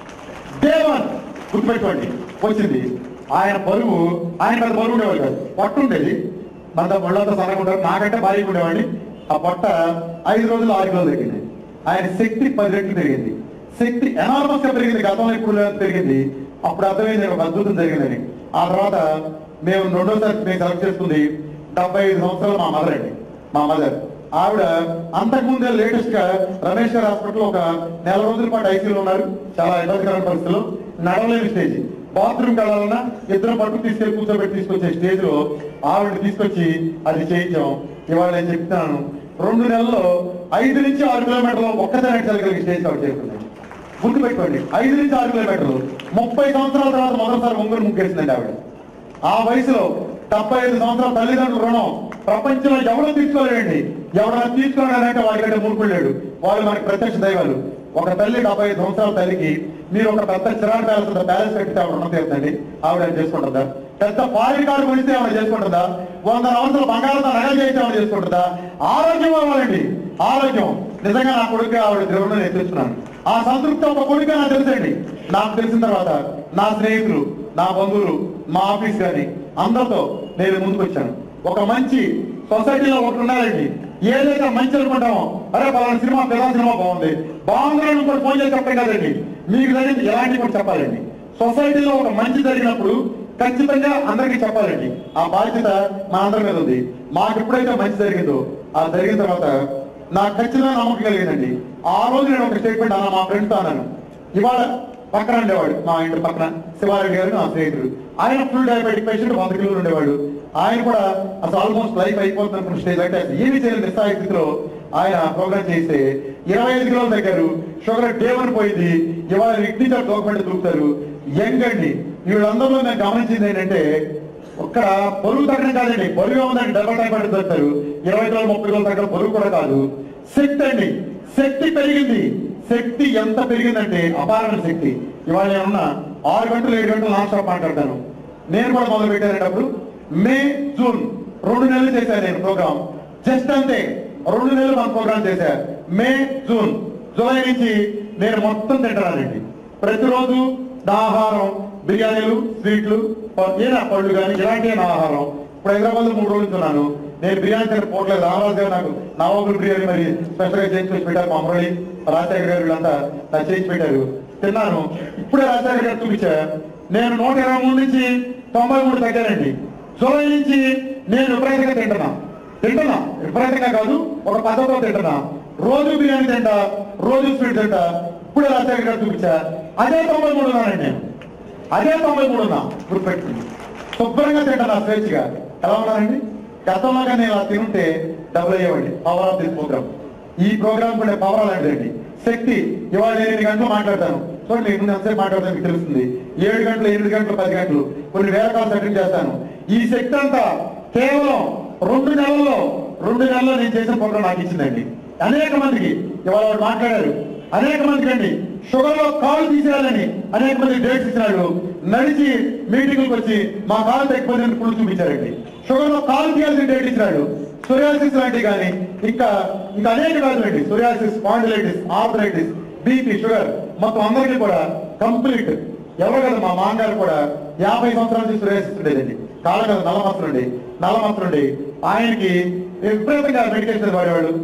డే వన్ గుర్తుపెట్టుకోండి వచ్చింది ఆయన బరువు ఆయన పెద్ద బరువు ఉండేవాడు కాదు పొట్ట ఉండేది మన ఒళ్ళంతా సన్నగా ఉంటారు నాకంటే భారీగా ఉండేవాడిని ఆ పొట్ట ఐదు రోజులు ఆరు కిలోలు తగ్గింది ఆయన శక్తి పది రెట్లు పెరిగింది శక్తి ఎనార్మస్ గా పెరిగింది గతంలో ఇప్పుడు లేదు పెరిగింది అప్పుడు అర్థమైంది ఒక అద్భుతం జరిగిందని ఆ తర్వాత మేము రెండోసారి మేము సెలెక్ట్ చేసుకుంది డెబ్బై ఐదు సంవత్సరాలు మా మదర్ అండి మా మదర్ ఆవిడ అంతకుముందే లేటెస్ట్ గా రమేష్ గారి హాస్పిటల్ ఒక నెల రోజుల పాటు ఐసీలో ఉన్నారు చాలా ఇబ్బందికరమైన పరిస్థితుల్లో నడవలేని స్టేజ్ బాత్రూమ్ వెళ్ళాలన్నా ఇద్దరు పట్టు తీసుకెళ్లి కూర్చోబెట్టి తీసుకొచ్చే స్టేజ్ లో ఆవిడ తీసుకొచ్చి అది చేయించాం ఇవాళ నేను చెప్తున్నాను రెండు నెలల్లో ఐదు నుంచి ఆరు కిలోమీటర్లు ఒక్కసారి నడిచగలిగే స్టేజ్ ఆవిడ చేరుకుంది గుర్తు పెట్టుకోండి ఐదు నుంచి ఆరు కిలోమీటర్లు ముప్పై సంవత్సరాల తర్వాత మొదటిసారి ఒంగోలు ముగ్గేసిందండి ఆవిడ ఆ వయసులో డెబ్బై ఐదు సంవత్సరాల తల్లిదండ్రుల రుణం ప్రపంచంలో ఎవరు తీసుకోలేడండి ఎవరైనా తీసుకోవాలంటే వాడికంటే మునుకులేడు వాళ్ళు మనకి ప్రత్యక్ష దైవాలు ఒక తల్లి డెబ్బై ఐదు సంవత్సరాల తల్లికి మీరు ఒక పెద్ద చిరాడు ప్యాలెస్ ప్యాలెస్ పెట్టితే ఆవిడ రుణం తీరుతండి ఆవిడ ఏం చేసుకుంటుందా పెద్ద పాడి కారు కొనిస్తే ఆవిడ చేసుకుంటుందా వంద సంవత్సరాలు బంగారంతో నగలు చేసి ఆవిడ చేసుకుంటుందా ఆరోగ్యం అవ్వాలండి ఆరోగ్యం నిజంగా నా కొడుకు ఆవిడ దేవుడు నేను తెచ్చుకున్నాను ఆ సంతృప్తి ఒక కొడుకు నాకు తెలుసండి నాకు తెలిసిన తర్వాత నా స్నేహితులు నా బంధువులు మా ఆఫీస్ కానీ అందరితో నేను ముందుకు వచ్చాను ఒక మంచి సొసైటీలో ఒకటి ఉండాలండి ఏదైతే మంచి అనుకుంటామో అరే పలానా సినిమా పిల్లల సినిమా బాగుంది బాగుందని ఇంకోటి ఫోన్ చేసి చెప్పడం కదండి మీకు జరిగింది ఎలాంటి కూడా చెప్పాలండి సొసైటీలో ఒక మంచి జరిగినప్పుడు ఖచ్చితంగా అందరికీ చెప్పాలండి ఆ బాధ్యత మా అందరి మీద ఉంది మాకు ఎప్పుడైతే మంచి జరిగిందో ఆ జరిగిన తర్వాత నాకు ఖచ్చితంగా నమ్మకం కలిగిందండి ఆ రోజు నేను ఒక స్టేట్మెంట్ అన్నా మా ఫ్రెండ్స్ అన్నాను ఇవాళ పక్కన ఉండేవాడు మా ఇంటి పక్కన శివారెడ్డి గారు నా స్నేహితుడు ఆయన ఫుల్ డయాబెటిక్ పేషెంట్ వంద కిలోలు ఉండేవాడు ఆయన కూడా అసలు ఆల్మోస్ట్ లైఫ్ అయిపోతున్న అనుకున్న స్టేజ్ అంటే అసలు ఏమి చేయలేదు నిస్సాయ స్థితిలో ఆయన ప్రోగ్రామ్ చేస్తే ఇరవై ఐదు కిలోలు తగ్గారు షుగర్ డే వన్ పోయింది ఇవాళ ఇగ్నిచర్ గవర్నమెంట్ దూకుతారు యంగ్ అండి వీళ్ళందరిలో నేను గమనించింది ఏంటంటే ఒక్క బరువు తగ్గడం కాదండి బరువు ఉందండి డబల్ టైప్ అంటే దొరుకుతారు ఇరవై కిలోలు ముప్పై కిలోలు తగ్గడం బరువు కూడా కాదు శక్తి అండి శక్తి పెరిగింది శక్తి ఎంత పెరిగిందంటే అపారమైన శక్తి ఇవాళ ఏమన్నా ఆరు గంటలు ఏడు గంటలు నాన్ స్టాప్ మాట్లాడతాను నేను కూడా మొదలు పెట్టానండి అప్పుడు మే జూన్ రెండు నెలలు చేశాను నేను ప్రోగ్రామ్ జస్ట్ అంతే రెండు నెలలు మన ప్రోగ్రామ్ చేశా మే జూన్ జూలై నుంచి నేను మొత్తం తింటానండి ప్రతిరోజు నా ఆహారం బిర్యానీలు స్వీట్లు ప- ఏనా పళ్ళు కానీ ఇలాంటివి నా ఆహారం ఇప్పుడు హైదరాబాద్ లో మూడు రోజులు ఉన్నాను నేను బిర్యానీ తిన పోవట్లేదు రామరాజు గారు నాకు నవాబుల్ బిర్యానీ మరి స్పెషల్ గా చేయించి వచ్చి పెట్టారు మా మురళి రాజశేఖర్ గారు వీళ్ళంతా నాకు చేయించి పెట్టారు తిన్నాను ఇప్పుడే రాజశేఖర్ గారు చూపించా నేను నూట ఇరవై మూడు నుంచి తొంభై మూడు తగ్గానండి జూలై నుంచి నేను విపరీతంగా తింటున్నా తింటున్నా విపరీతంగా కాదు ఒక పద్ధతిలో తింటున్నా రోజు బిర్యానీ తింటా రోజు స్వీట్ తింటా ఇప్పుడే రాజశేఖర్ గారు చూపించా అదే తొంభై మూడు ఉన్నానండి నేను అదే తొంభై మూడు ఉన్నా గుర్తుపెట్టుకుని శుభ్రంగా తింటాను స్వేచ్ఛగా ఎలా ఉన్నానండి గతంలోగా నేను అలా తింటే డబ్బులు అయ్యేవాడి పవర్ ఆఫ్ దిస్ ప్రోగ్రామ్ ఈ ప్రోగ్రామ్ కూడా పవర్ అలాంటిదండి శక్తి ఇవాళ నేను ఎనిమిది గంటలు మాట్లాడతాను చూడండి నేను ఎంతసేపు మాట్లాడతాను మీకు తెలుస్తుంది ఏడు గంటలు ఎనిమిది గంటలు పది గంటలు కొన్ని వేల కాల్స్ అటెండ్ చేస్తాను ఈ శక్తి అంతా కేవలం రెండు నెలల్లో రెండు నెలల్లో నేను చేసిన ప్రోగ్రామ్ నాకు ఇచ్చిందండి అనేక మందికి ఇవాళ వాడు మాట్లాడారు అనేక మందికి అండి షుగర్ లో కాలు తీసేయాలని అనేక మంది డేట్స్ ఇచ్చినాడు నడిచి మీటింగ్కి వచ్చి మా కాలు తగ్గిపోయిందని పుళ్ళు చూపించారండి షుగర్ లో కాలు తీయాల్సిన డేట్ ఇచ్చినాడు సొరియాసిస్ లాంటివి కానీ ఇంకా ఇంకా అనేక వ్యాధులు అండి psoriasis spondylitis arthritis BP sugar మొత్తం అందరికీ కూడా కంప్లీట్ ఎవరు కదా మా మామగారు కూడా యాభై సంవత్సరాల నుంచి సొరియాసిస్ ఉండేదండి కాళ్ళ కదా నల్ల మచ్చలు ఉండి నల్ల మచ్చలు ఉండి ఆయనకి విపరీతంగా మెడికేషన్ వాడేవాడు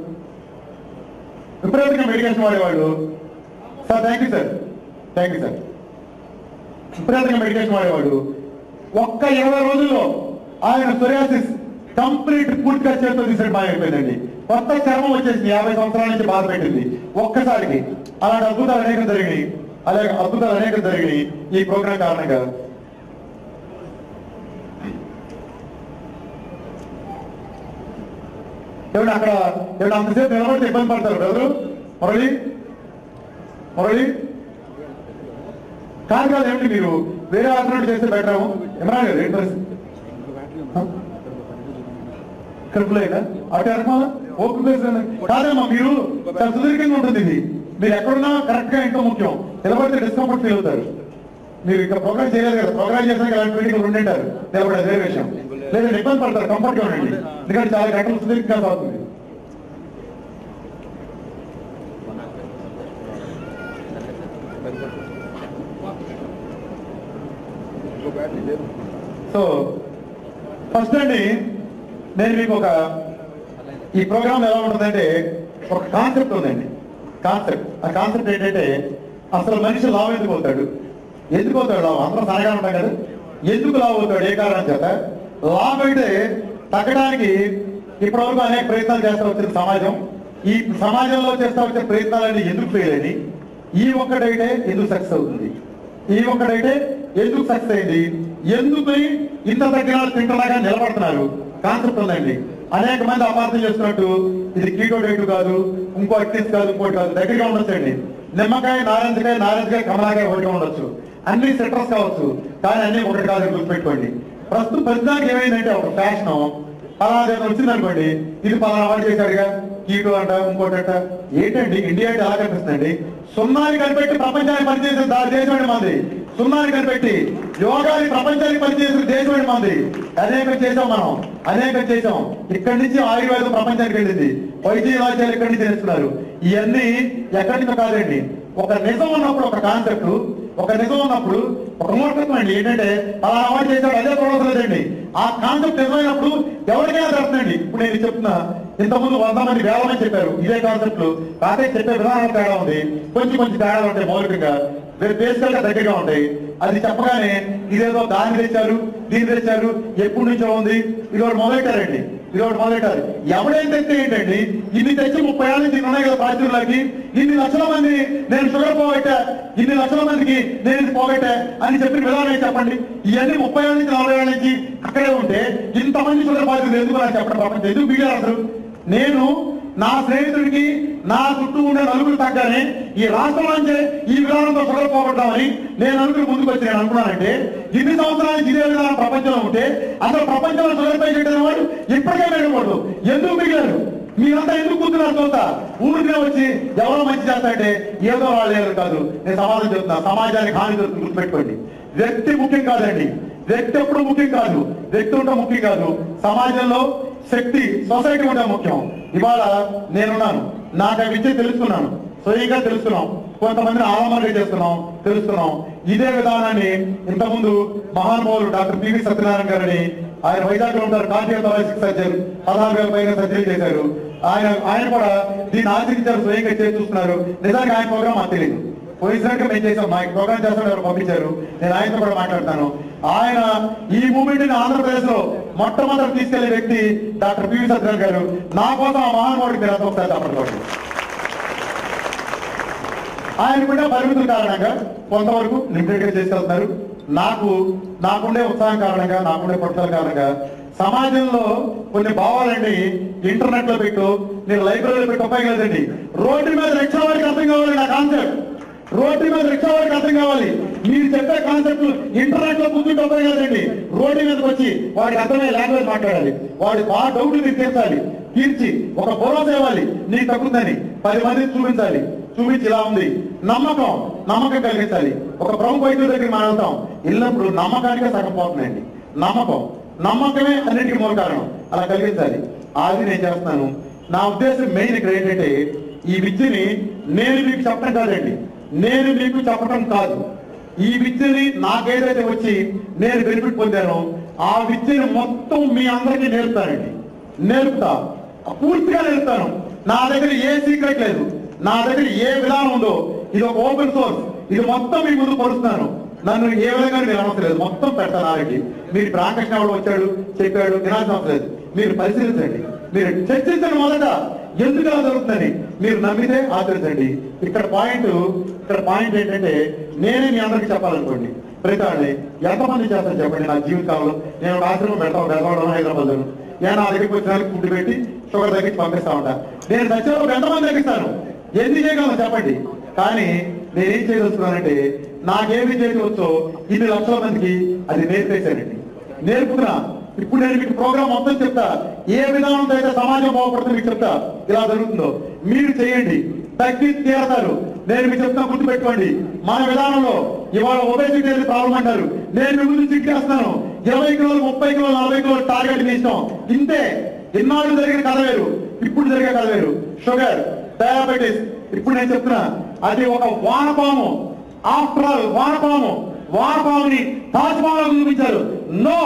విపరీతంగా మెడికేషన్ వాడేవాడు sir thank you sir thank you sir విపరీతంగా మెడికేషన్ వాడేవాడు ఒక్క ఇరవై రోజుల్లో ఆయన సొరియాసిస్ కంప్లీట్ పూర్తిగా చేతితో తీసిన బాగా అయిపోయిందండి కొత్త చర్మం వచ్చేసింది యాభై సంవత్సరాల నుంచి బాధ పెట్టింది ఒక్కసారికి అలాంటి అద్భుతాలు అనేకం జరిగినాయి అలాగే అద్భుతాలు అనేకం జరిగినాయి ఈ ప్రోగ్రాం కారణంగా ఏమంటే అక్కడ ఏమంటే అంతసేపు నిలబడితే ఇబ్బంది పడతారు బ్రదరు మురళి మురళి కాదు కాదు ఏమిటి మీరు వేరే ఆల్టర్నేట్ చేస్తే బెటర్ ఇమ్రాన్ గారు ఏంటి పరిస్థితి? కడుపులేదా అటు అనుకోవాలా ఓపిక వేసుకోండి. కాదమ్మా మీరు చాలా సుదీర్ఘంగా ఉంటుంది ఇది మీరు ఎక్కడున్నా కరెక్ట్ గా ఎంతో ముఖ్యం నిలబడితే డిస్కంఫర్ట్ ఫీల్ అవుతారు మీరు ఇక్కడ ప్రోగ్రామ్ చేయలేదు కదా ప్రోగ్రామ్ చేసినాక అలాంటి మీటింగ్ ఉండింటారు నిలబడి అదే విషయం లేదంటే ఇబ్బంది పడతారు కంఫర్ట్ గా ఉండండి ఎందుకంటే చాలా గంటలు సుదీర్ఘంగా సాగుతుంది సో ఫస్ట్ అండి నేను మీకు ఒక ఈ ప్రోగ్రామ్ ఎలా ఉంటుందంటే ఒక కాన్సెప్ట్ ఉందండి కాన్సెప్ట్ ఆ కాన్సెప్ట్ ఏంటంటే అసలు మనిషి లావు ఎందుకు అవుతాడు ఎందుకు అవుతాడు లావు అందరం సరగా ఉంటాం కదా ఎందుకు లావు అవుతాడు ఏ కారణం చేత లావు అయితే తగ్గడానికి ఇప్పటివరకు అనేక ప్రయత్నాలు చేస్తూ వచ్చిన సమాజం ఈ సమాజంలో చేస్తూ వచ్చే ప్రయత్నాలన్నీ ఎందుకు ఫెయిల్ అని ఈ ఒక్కటైతే ఎందుకు సక్సెస్ అవుతుంది ఈ ఒక్కడైతే ఎందుకు సక్సెస్ అయింది ఎందుకు ఇంత దగ్గర తింటలాగా నిలబడుతున్నారు కాన్సెప్ట్ ఉందండి అనేక మంది అపార్థం చేస్తున్నట్టు ఇది కీటో డైట్ కాదు ఇంకో అక్టిస్ కాదు ఇంకోటి కాదు దగ్గరగా ఉండొచ్చండి నిమ్మకాయ నారింజకాయ నారింజకాయ కమలాకాయ ఒకటిగా ఉండొచ్చు అన్ని సిట్రస్ కావచ్చు కానీ అన్ని ఒకటి కాదు గుర్తుపెట్టుకోండి ప్రస్తుతం ప్రస్తుతానికి ఏమైందంటే ఒక ఫ్యాషన్ అలా ఏదైనా వచ్చింది అనుకోండి ఇది పలానా వాడు చేశాడుగా కీటో అంట ఇంకోటి అంట ఏంటండి ఇండియా అంటే ఎలా కనిపిస్తుందండి సున్నాని కనిపెట్టి ప్రపంచానికి పనిచేసిన దా- దేశం అండి మంది సున్నాని కనిపెట్టి యోగాని ప్రపంచానికి పనిచేసిన దేశం అండి మంది అనేకం చేసాం మనం అనేకం చేసాం ఇక్కడి నుంచి ఆయుర్వేదం ప్రపంచానికి వెళ్ళింది వైద్య రాజ్యాలు ఇక్కడి నుంచి చేస్తున్నారు ఇవన్నీ ఎక్కడి నుంచో కాదండి ఒక నిజం ఉన్నప్పుడు ఒక కాన్సెప్ట్ ఒక నిజం ఉన్నప్పుడు ఒక మూర్ఖత్వం అండి ఏంటంటే అలా అవాయిడ్ చేశాడు అదే చూడవసలేదండి ఆ కాన్సెప్ట్ నిజమైనప్పుడు ఎవరికైనా జరుగుతుందండి ఇప్పుడు నేను చెప్తున్నా ఇంతకుముందు వంద మంది వేల మంది చెప్పారు ఇదే కాన్సెప్ట్ కాకపోతే చెప్పే విధానం తేడా ఉంది కొంచెం కొంచెం తేడా ఉంటాయి మౌలికంగా బేసికల్ గా దగ్గరగా ఉంటాయి అది చెప్పగానే ఇదేదో దాన్ని తెచ్చారు దీన్ని తెచ్చారు ఎప్పటి నుంచో ఉంది ఇది ఒకటి మొదలెట్టారండి ఇది ఒకటి మొదలెట్టారు ఎవడైతే తెస్తే ఏంటండి ఇన్ని తెచ్చి ముప్పై ఏళ్ళ నుంచి ఇన్ని ఉన్నాయి కదా బాధ్యులకి ఇన్ని లక్షల మంది నేను షుగర్ పోగొట్టా ఇన్ని లక్షల మందికి నేను ఇది పోగొట్టా అని చెప్పిన విధానం ఏంటి చెప్పండి ఇవన్నీ ముప్పై ఏళ్ళ నుంచి నలభై ఏళ్ళ నుంచి అక్కడే ఉంటే ఇంతమంది షుగర్ బాధ్యులు ఎందుకు నాకు చెప్పండి ప్రపంచం ఎందుకు మిగిలారు అసలు నేను నా స్నేహితుడికి నా చుట్టూ ఉండే నలుగురు తగ్గనే ఈ రాష్ట్రం నుంచే ఈ విధానంతో షుగర్ పోగొట్టామని నేను నలుగురు ముందుకు వచ్చి నేను అనుకున్నానంటే ఇన్ని సంవత్సరాలు ఇదే విధానం ప్రపంచంలో ఉంటే అసలు ప్రపంచంలో షుగర్ పై చేయడం వాడు ఇప్పటికే మిగలకూడదు ఎందుకు మిగిలారు మీరంతా ఎందుకు కూర్చున్నారు చూస్తా ఊరికే వచ్చి ఎవరో మంచి చేస్తారంటే ఏదో వాళ్ళు ఏదో కాదు నేను సమాధానం చెప్తున్నా సమాజానికి హాని జరుగుతుంది గుర్తుపెట్టుకోండి వ్యక్తి ముఖ్యం కాదండి వ్యక్తి ఎప్పుడు ముఖ్యం కాదు వ్యక్తి ఉంటే ముఖ్యం కాదు సమాజంలో శక్తి సొసైటీ ఉంటే ముఖ్యం ఇవాళ నేనున్నాను నాకు ఆ విద్య తెలుసుకున్నాను స్వయంగా తెలుసుకున్నాం కొంతమందిని ఆలమరగా చేస్తున్నాం తెలుస్తున్నాం ఇదే విధానాన్ని ఇంతకుముందు మహానుభావులు డాక్టర్ పివి సత్యనారాయణ గారిని ఆయన వైజాగ్ లో ఉంటారు కార్డియో థొరాసిక్ సర్జన్ పదహారు వేల పైన సర్జరీ చేశారు ఆయన ఆయన కూడా దీన్ని ఆచరించారు స్వయంగా చేసి చూస్తున్నారు నిజానికి ఆయన ప్రోగ్రామ్ మాకు తెలియదు పోయినసారిగా మేము చేసాం మా ప్రోగ్రామ్ చేస్తాం ఎవరు పంపించారు నేను ఆయనతో కూడా మాట్లాడతాను ఆయన ఈ మూమెంట్ ని ఆంధ్రప్రదేశ్ లో మొట్టమొదటి తీసుకెళ్లే వ్యక్తి డాక్టర్ పివి సత్యనారాయణ గారు నా కోసం ఆ మహానుభావుడికి మీరు అంతా ఒకసారి చెప్పండి ఆయనకుండే పరిమితుల కారణంగా కొంతవరకు లిమిటెడ్ గా చేసుకెళ్తున్నారు నాకు నాకుండే ఉత్సాహం కారణంగా నాకుండే పట్టుదల కారణంగా సమాజంలో కొన్ని భావాలండి ఇంటర్నెట్ లో పెట్టు నేను లైబ్రరీలో పెట్టి ఉపయోగలేదండి రోడ్డు మీద రిక్షా వాడికి అర్థం కావాలి నా కాన్సెప్ట్ రోడ్డు మీద రిక్షా వాడికి అర్థం కావాలి మీరు చెప్పే కాన్సెప్ట్ ఇంటర్నెట్ లో కూర్చుంటే ఉపయోగలేదండి రోడ్డు మీదకి వచ్చి వాడికి అర్థమయ్యే లాంగ్వేజ్ మాట్లాడాలి వాడి బాగా డౌట్ మీరు తీర్చాలి తీర్చి ఒక భరోసా ఇవ్వాలి నీకు తగ్గుతుందని పది మందికి చూపించాలి చూపించి ఇలా ఉంది నమ్మకం నమ్మకం కలిగించాలి ఒక ప్రముఖ వైద్యుల దగ్గర మనం వెళ్తాం వెళ్ళినప్పుడు నమ్మకానికే సగం పోతున్నాయండి నమ్మకం నమ్మకమే అన్నిటికీ మూల కారణం అలా కలిగించాలి అది నేను చేస్తున్నాను నా ఉద్దేశం మెయిన్ ఇక్కడ ఏంటంటే ఈ విద్యని నేను మీకు చెప్పడం కాదండి నేను మీకు చెప్పడం కాదు ఈ విద్యని నాకేదైతే వచ్చి నేను బెనిఫిట్ పొందానో ఆ విద్యని మొత్తం మీ అందరికీ నేర్పుతానండి నేర్పుతా పూర్తిగా నేర్పుతాను నా దగ్గర ఏ సీక్రెట్ లేదు నా దగ్గర ఏ విధానం ఉందో ఇది ఒక ఓపెన్ సోర్స్ ఇది మొత్తం మీ ముందు పరుస్తున్నాను నన్ను ఏ విధంగా మీరు అనవసరం లేదు మొత్తం పెడతాను ఆల్రెడీ మీరు రామకృష్ణ ఎవడు వచ్చాడు చెప్పాడు వినాల్సిన అవసరం లేదు మీరు పరిశీలించండి మీరు చర్చించండి మొదట ఎందుకు అలా జరుగుతుందని మీరు నమ్మితే ఆచరించండి ఇక్కడ పాయింట్ ఇక్కడ పాయింట్ ఏంటంటే నేనే మీ అందరికి చెప్పాలనుకోండి ప్రతి వాళ్ళని ఎంతమంది చేస్తారు చెప్పండి నా జీవితంలో నేను ఒక ఆశ్రమం పెడతాను బెదవడం హైదరాబాద్ నేను నా దగ్గరికి వచ్చిన వాళ్ళకి ఫుడ్ పెట్టి షుగర్ తగ్గించి పంపిస్తా ఉంటా నేను సచివాలయం ఎంతమంది తగ్గిస్తాను ఎన్ని చేయగలను చెప్పండి కానీ నేనేం చేయదలుచుకున్నానంటే నాకేమి చేయవచ్చో ఇన్ని లక్షల మందికి అది నేర్పేశానండి నేర్పుతున్నా ఇప్పుడు నేను మీకు ప్రోగ్రామ్ మొత్తం చెప్తా ఏ విధానంతో అయితే సమాజం బాగుపడుతుందో మీకు చెప్తా ఇలా జరుగుతుందో మీరు చేయండి తగ్గి తీరతారు నేను మీకు చెప్తా గుర్తుపెట్టుకోండి మన విధానంలో ఇవాళ ఒబేసిటీ అనేది ప్రాబ్లం అంటారు నేను మీ ముందు చిక్కేస్తాను ఇరవై కిలోలు ముప్పై కిలోలు నలభై కిలోలు టార్గెట్ మీ ఇష్టం ఇంతే ఇన్నాళ్ళు జరిగిన కథ వేరు ఇప్పుడు జరిగే కథ వేరు షుగర్ డయాబెటీస్ ఇప్పుడు నేను చెప్తున్నా అది ఒక వానపాము ఆఫ్టర్ ఆల్ వానపాము వానపాముని తాజ్మహల్ చూపించారు నో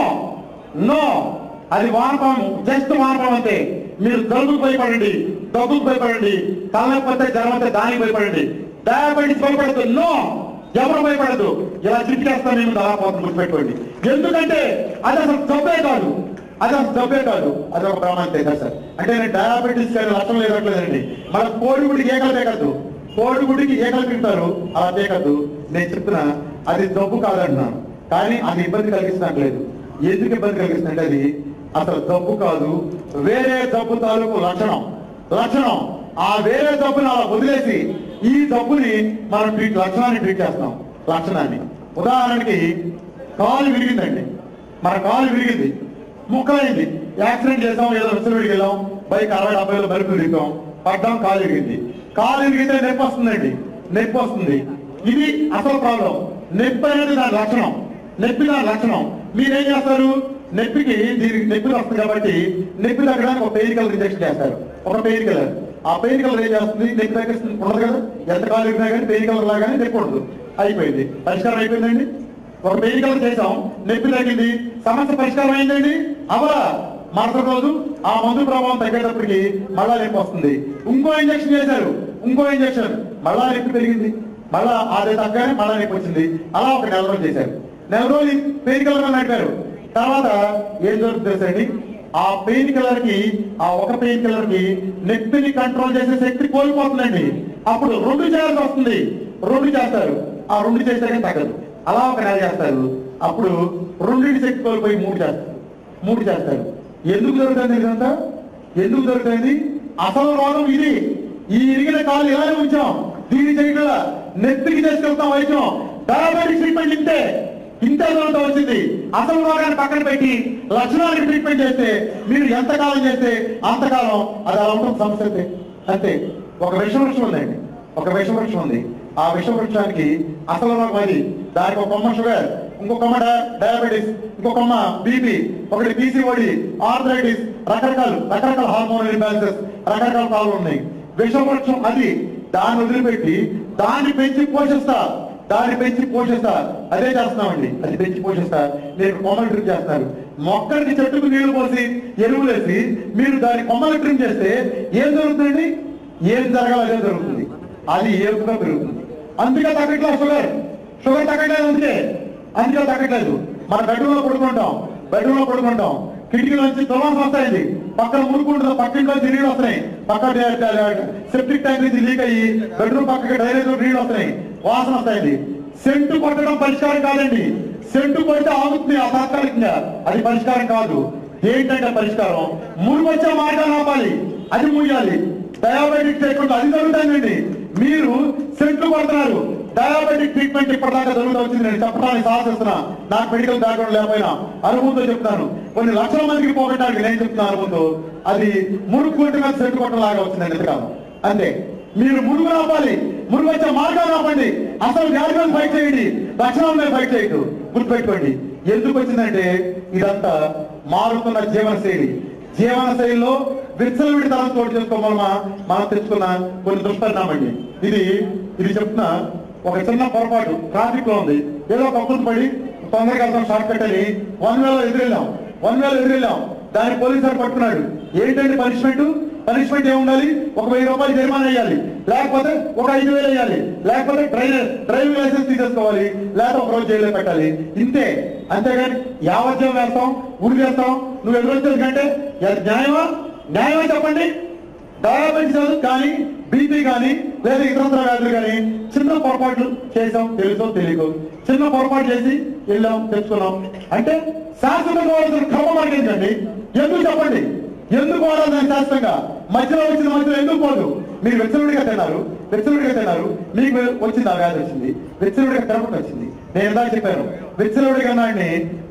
నో అది వానపాము జస్ట్ వానపాము అంతే మీరు జలుబుకు భయపడండి దగ్గుకు భయపడండి తలనొప్పి జ్వరం వస్తే దానికి భయపడండి డయాబెటీస్ భయపడద్దు నో ఎవరు భయపడద్దు ఇలా చిట్కేస్తాను మేము దాదాపు గుర్తుపెట్టుకోండి ఎందుకంటే అది అసలు జబ్బే కాదు అది అసలు జబ్బే కాదు అది ఒక ప్రామాణిక కదా సార్ అంటే నేను డయాబెటీస్ కానీ లక్షణం లేదట్లేదండి మన కోడిగుడికి ఏకలు పేకద్దు కోడిగుడికి ఏకలు తింటారు అలా పేకద్దు నేను చెప్తున్నా అది జబ్బు కాదంటున్నాను కానీ అది ఇబ్బంది కలిగిస్తున్నట్లేదు ఎందుకు ఇబ్బంది కలిగిస్తుందంటే అది అసలు జబ్బు కాదు వేరే జబ్బు తాలూకు లక్షణం లక్షణం ఆ వేరే జబ్బుని అలా వదిలేసి ఈ జబ్బుని మనం ట్రీట్ లక్షణాన్ని ట్రీట్ చేస్తాం లక్షణాన్ని ఉదాహరణకి కాలు విరిగిందండి మన కాలు విరిగింది ముక్కలైంది యాక్సిడెంట్ చేసాం ఏదో విసిరిడికి వెళ్ళాం బైక్ అరవై డెబ్బైలో బరుపు తిరిగాం పడ్డాం కాలు విరిగింది కాలు విరిగితే నొప్పి వస్తుందండి నొప్పి వస్తుంది ఇది అసలు ప్రాబ్లం నొప్పి అనేది దాని లక్షణం నొప్పి దాని లక్షణం మీరేం చేస్తారు నొప్పికి దీనికి నొప్పి వస్తుంది కాబట్టి నొప్పి తగ్గడానికి ఒక పెయిన్ కిల్లర్ ఇంజెక్షన్ చేస్తారు ఒక పెయిన్ కిల్లర్ ఆ పెయిన్ కిల్లర్ ఏం చేస్తుంది నొప్పి తగ్గిస్తుంది ఉండదు కదా ఎంత కాలు విరిగినా కానీ పెయిన్ కిల్లర్ లాగానే నొప్పి ఉండదు అయిపోయింది పరిష్కారం అయిపోయిందండి ఒక పెయిన్ కిల్లర్ చేసాం నొప్పి తగ్గింది సమస్య పరిష్కారం అయిందండి అవలా మరుసటి రోజు ఆ మందు ప్రభావం తగ్గేటప్పటికి మళ్ళా నొప్పి వస్తుంది ఇంకో ఇంజక్షన్ చేశారు ఇంకో ఇంజక్షన్ మళ్ళా నొప్పి పెరిగింది మళ్ళా అదే తగ్గగానే మళ్ళా నొప్పి వచ్చింది అలా ఒక నెల రోజులు చేశారు నెల రోజులు పెయిన్ కిల్లర్ నడిపారు తర్వాత ఏం జరుగుతుంది తెలుసండి ఆ పెయిన్ కిల్లర్ కి ఆ ఒక పెయిన్ కిల్లర్ కి నొప్పిని కంట్రోల్ చేసే శక్తి కోల్పోతుందండి అప్పుడు రెండు చేయాల్సి వస్తుంది రెండు చేస్తారు ఆ రెండు చేస్తే కానీ తగ్గదు అలా ఒక నెల చేస్తారు అప్పుడు రెండింటి శక్తి కోల్పోయి మూడు చేస్తారు మూడు చేస్తారు ఎందుకు జరుగుతుంది ఇదంతా ఎందుకు జరుగుతుంది అసలు రోగం ఇది ఈ ఇరిగిన కాలు ఇలానే ఉంచాం దీని చేయగల నెత్తికి చేసుకెళ్తాం వైద్యం డయాబెటిక్ ట్రీట్మెంట్ ఇంతే ఇంతే దూరంతో వచ్చింది అసలు రోగాన్ని పక్కన పెట్టి లక్షణాలకు ట్రీట్మెంట్ చేస్తే మీరు ఎంతకాలం చేస్తే అంతకాలం అది అలా ఉంటుంది సమస్య అంతే. అంతే ఒక విషవృక్షం ఉందండి ఒక విషవృక్షం ఉంది ఆ విషవృక్షానికి అసలు రోగం అది దానికి ఒక కొమ్మ షుగర్ ఇంకో కొమ్మ డయా- డయాబెటిస్ ఇంకో కొమ్మ బీపీ ఒకటి పీసీఓడి ఆర్థరైటిస్ రకరకాలు రకరకాల హార్మోన్ ఇంబాలెన్సెస్ రకరకాల ప్రాబ్లం ఉన్నాయి విషవృక్షం అది దాన్ని వదిలిపెట్టి దాన్ని పెంచి పోషిస్తా దాన్ని పెంచి పోషిస్తా అదే చేస్తున్నామండి అది పెంచి పోషిస్తా మీరు కొమ్మలు ట్రిమ్ చేస్తారు మొక్కలకి చెట్టుకు నీళ్లు పోసి ఎరువులు వేసి మీరు దాని కొమ్మలు ట్రిమ్ చేస్తే ఏం జరుగుతుంది ఏం జరగాలి అదే జరుగుతుంది అది ఏపుగా పెరుగుతుంది అందుకే తగ్గట్లేదు షుగర్ షుగర్ తగ్గట్లేదు అందుకే అందుకే తగ్గట్లేదు మన బెడ్రూమ్ లో పడుకుంటాం బెడ్రూమ్ లో పడుకుంటాం కిటికీ నుంచి తులాసం వస్తాయండి పక్కన మురుకుంటుంది పక్కింట్లో నీళ్ళు వస్తున్నాయి పక్క సెప్టిక్ ట్యాంక్ నుంచి లీక్ అయ్యి బెడ్రూమ్ పక్కకి డ్రైనేజ్ నీళ్ళు వస్తున్నాయి వాసన వస్తాయండి సెంటు కొట్టడం పరిష్కారం కాదండి సెంటు కొడితే ఆగుతుంది ఆ తాత్కాలికంగా అది పరిష్కారం కాదు ఏంటంటే పరిష్కారం మురుగు వచ్చే మార్గాన్ని ఆపాలి అది ముయ్యాలి డయాబెటిక్ చేయకుండా అది జరుగుతుందండి మీరు సెంట్లు కొడుతున్నారు డయాబెటిక్ ట్రీట్మెంట్ ఇప్పటిదాకా జరుగుతూ వచ్చింది నేను చెప్పడానికి సాహసిస్తున్నా నాకు మెడికల్ బ్యాక్గ్రౌండ్ లేకపోయినా అనుభవంతో చెప్తాను కొన్ని లక్షల మందికి పోగొట్టడానికి నేను చెప్తున్నాను అనుభవంతో అది మురుగు కొట్టిన సెంటు కొట్టడం లాగా వచ్చిందండి ఎంతకాలం అంతే మీరు మురుగు ఆపాలి మురుగు వచ్చే మార్గాలు ఆపండి అసలు వ్యాధి మీద ఫైట్ చేయండి లక్షణాల మీద ఫైట్ చేయదు గుర్తుపెట్టుకోండి ఎందుకు వచ్చిందంటే ఇదంతా మారుతున్న జీవన శైలి జీవన శైలిలో విచ్చలవిడి తరం చోటు చేసుకోవడం వలన మనం తెచ్చుకున్న కొన్ని దుష్పరిణామండి ఇది ఇది చెప్తున్నా ఒక చిన్న పొరపాటు ట్రాఫిక్ లో ఉంది ఏదో ఒక అప్పులు పడి తొందరగా వెళ్తాం షార్ట్ కట్ అని వన్ వేలో ఎదురెళ్ళాం వన్ వేలో ఎదురెళ్ళాం దాని పోలీసు వాడు పట్టుకున్నాడు ఏంటండి పనిష్మెంట్ పనిష్మెంట్ ఏముండాలి ఒక వెయ్యి రూపాయలు జరిమానా వేయాలి లేకపోతే ఒక ఐదు వేలు వేయాలి లేకపోతే డ్రైవర్ డ్రైవింగ్ లైసెన్స్ తీసేసుకోవాలి లేకపోతే ఒక రోజు జైల్లో పెట్టాలి ఇంతే అంతేగాని యావజ్యం వేస్తాం ఉరి వేస్తాం నువ్వు ఎదురొచ్చేది కంటే అది న్యాయమా న్యాయమా చెప్పండి డయాబెటిస్ కాదు కానీ బీపీ కానీ లేదా ఇతరత్ర వ్యాధులు కానీ చిన్న పొరపాట్లు చేసాం తెలుసో తెలియకో చిన్న పొరపాటు చేసి వెళ్ళాం తెచ్చుకున్నాం అంటే శాశ్వతంగా వాడాల్సిన క్రమం అడిగించండి ఎందుకు చెప్పండి ఎందుకు వాడాలి దాన్ని శాశ్వతంగా మధ్యలో వచ్చిన మధ్యలో ఎందుకు పోదు మీరు వెచ్చలుడిగా తిన్నారు వెచ్చలుడిగా తిన్నారు మీకు వచ్చింది ఆ వ్యాధి వచ్చింది వెచ్చలుడిగా తినకుండా వచ్చింది నేను ఇందాక చెప్పాను వెచ్చలుడిగా నాడిని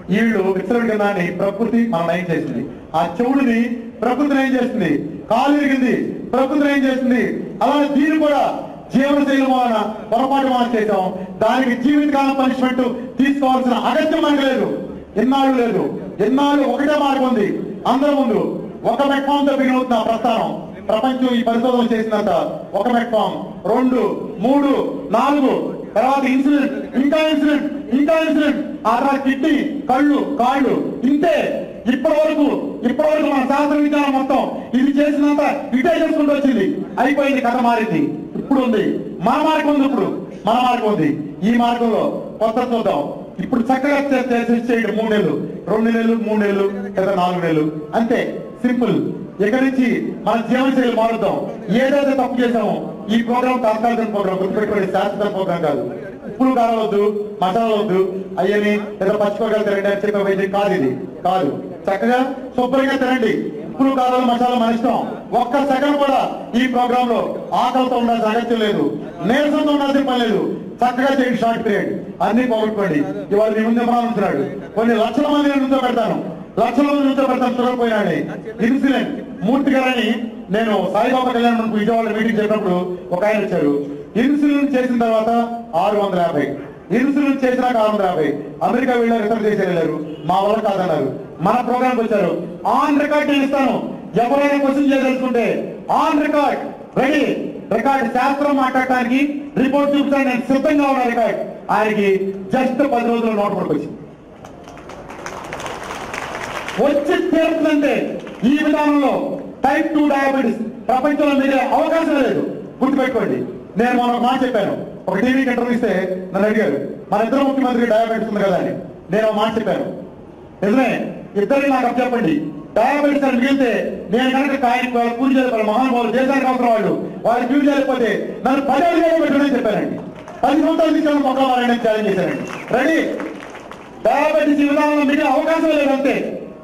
వీళ్ళు విక్సరుడి కింద అని ప్రకృతి మనం నయం చేసింది ఆ చెవుడిని ప్రకృతి నయం చేస్తుంది కాలు ఇరిగింది ప్రకృతి నయం చేస్తుంది అలానే దీన్ని కూడా జీవనశైలి వలన పొరపాటు మనం చేసాం దానికి జీవితకాలం పనిష్మెంట్ తీసుకోవాల్సిన అగత్యం మనకు లేదు ఎన్నాళ్ళు లేదు ఎన్నాళ్ళు ఒకటే మార్గం ఉంది అందరి ముందు ఒక మెట్ఫామ్ తో బిగినవుతున్న ఆ ప్రస్థానం ప్రపంచం ఈ పరిశోధన చేసినంత ఒక మెట్ఫామ్ రెండు మూడు నాలుగు తర్వాత ఇన్సులిన్ ఇంకా ఇన్సులిన్ ఇంకా ఇన్సులిన్ ఆ తర్వాత కిడ్నీ కళ్ళు కాళ్ళు ఇంతే ఇప్పటి వరకు ఇప్పటి వరకు మన శాస్త్ర విజ్ఞానం మొత్తం ఇది చేసినంత ఇటే చేసుకుంటూ వచ్చింది అయిపోయింది కథ మారింది ఇప్పుడు ఉంది మన మార్గం ఉంది ఇప్పుడు మన మార్గం ఉంది ఈ మార్గంలో కొత్త చూద్దాం ఇప్పుడు చక్కగా చే- చే- చే- చేయండి మూడు నెలలు రెండు నెలలు మూడు నెలలు లేదా నాలుగు నెలలు అంతే సింపుల్ ఇక్కడి నుంచి మన జీవనశైలి మారుద్దాం ఏదైతే తప్పు చేసామో ఈ ప్రోగ్రామ్ తాత్కాలిక ప్రోగ్రామ్ గుర్తుపెట్టుకోండి శాశ్వత ప్రోగ్రామ్ కాదు ఉప్పులు కారం వద్దు మసాలా వద్దు అయ్యని లేదా పచ్చిమిరకాయలు తినండి అని చెప్పే వైద్యం కాదు ఇది కాదు చక్కగా శుభ్రంగా తినండి ఉప్పులు కారాలు మసాలా మన ఇష్టం ఒక్క సెకండ్ కూడా ఈ ప్రోగ్రామ్ లో ఆకలితో ఉండాల్సిన అగత్యం లేదు నీరసంతో ఉండాల్సిన పని లేదు చక్కగా చేయండి షార్ట్ పీరియడ్ అన్ని పోగొట్టుకోండి ఇవాళ మీ ముందు ఉంటున్నాడు కొన్ని లక్షల మంది నేను నుంచో పెడతాను లక్షల మంది నుంచో పెడతాను చూడకపోయినాడు ఇన్సులిన్ మూర్తి గారని నేను సాయిబాబా కళ్యాణ్ మనకు విజయవాడ మీటింగ్ చెప్పినప్పుడు ఒక ఆయన వచ్చారు ఇన్సులిన్ చేసిన తర్వాత ఆరు వందల యాభై ఇన్సులిన్ చేసినాక ఆరు వందల యాభై అమెరికా వెళ్ళారు ఇతర దేశాలు వెళ్ళారు మా వల్ల కాదన్నారు మన ప్రోగ్రామ్ వచ్చారు ఆన్ రికార్డ్ నేను ఇస్తాను ఎవరైనా క్వశ్చన్ చేయదలుచుకుంటే ఆన్ రికార్డ్ రెడీ రికార్డ్ శాస్త్రం మాట్లాడటానికి రిపోర్ట్ చూపించడానికి నేను సిద్ధంగా ఉన్న రికార్డ్ ఆయనకి జస్ట్ పది రోజులు నోట్ పడుకొచ్చింది వచ్చి తీరుతుందంటే ఈ విధానంలో టైప్ టూ డయాబెటీస్ ప్రపంచంలో మీరే అవకాశం లేదు గుర్తుపెట్టుకోండి నేను మొన్న ఒక మాట చెప్పాను ఒక టీవీకి ఇంటర్వ్యూ ఇస్తే నన్ను అడిగారు మన ఇద్దరు ముఖ్యమంత్రికి డయాబెటీస్ ఉంది కదా అని నేను ఒక మాట చెప్పాను నిజమే ఇద్దరికి నాకు అప్పు చెప్పండి డయాబెటీస్ అని మిగిలితే నేను కనుక ఆయన వాళ్ళ పూజ చేయాలి మహానుభావులు దేశానికి అవసరం వాళ్ళు వాళ్ళు పూజ చేయకపోతే నన్ను పదేళ్ళు చేయబెట్టమని చెప్పానండి పది సంవత్సరాలు తీసుకెళ్ళి మొక్కలు మారని ఛాలెంజ్ చేశానండి రెడీ డయాబెటీస్ ఈ విధానంలో మిగిలిన అవకాశం లేదు అంతే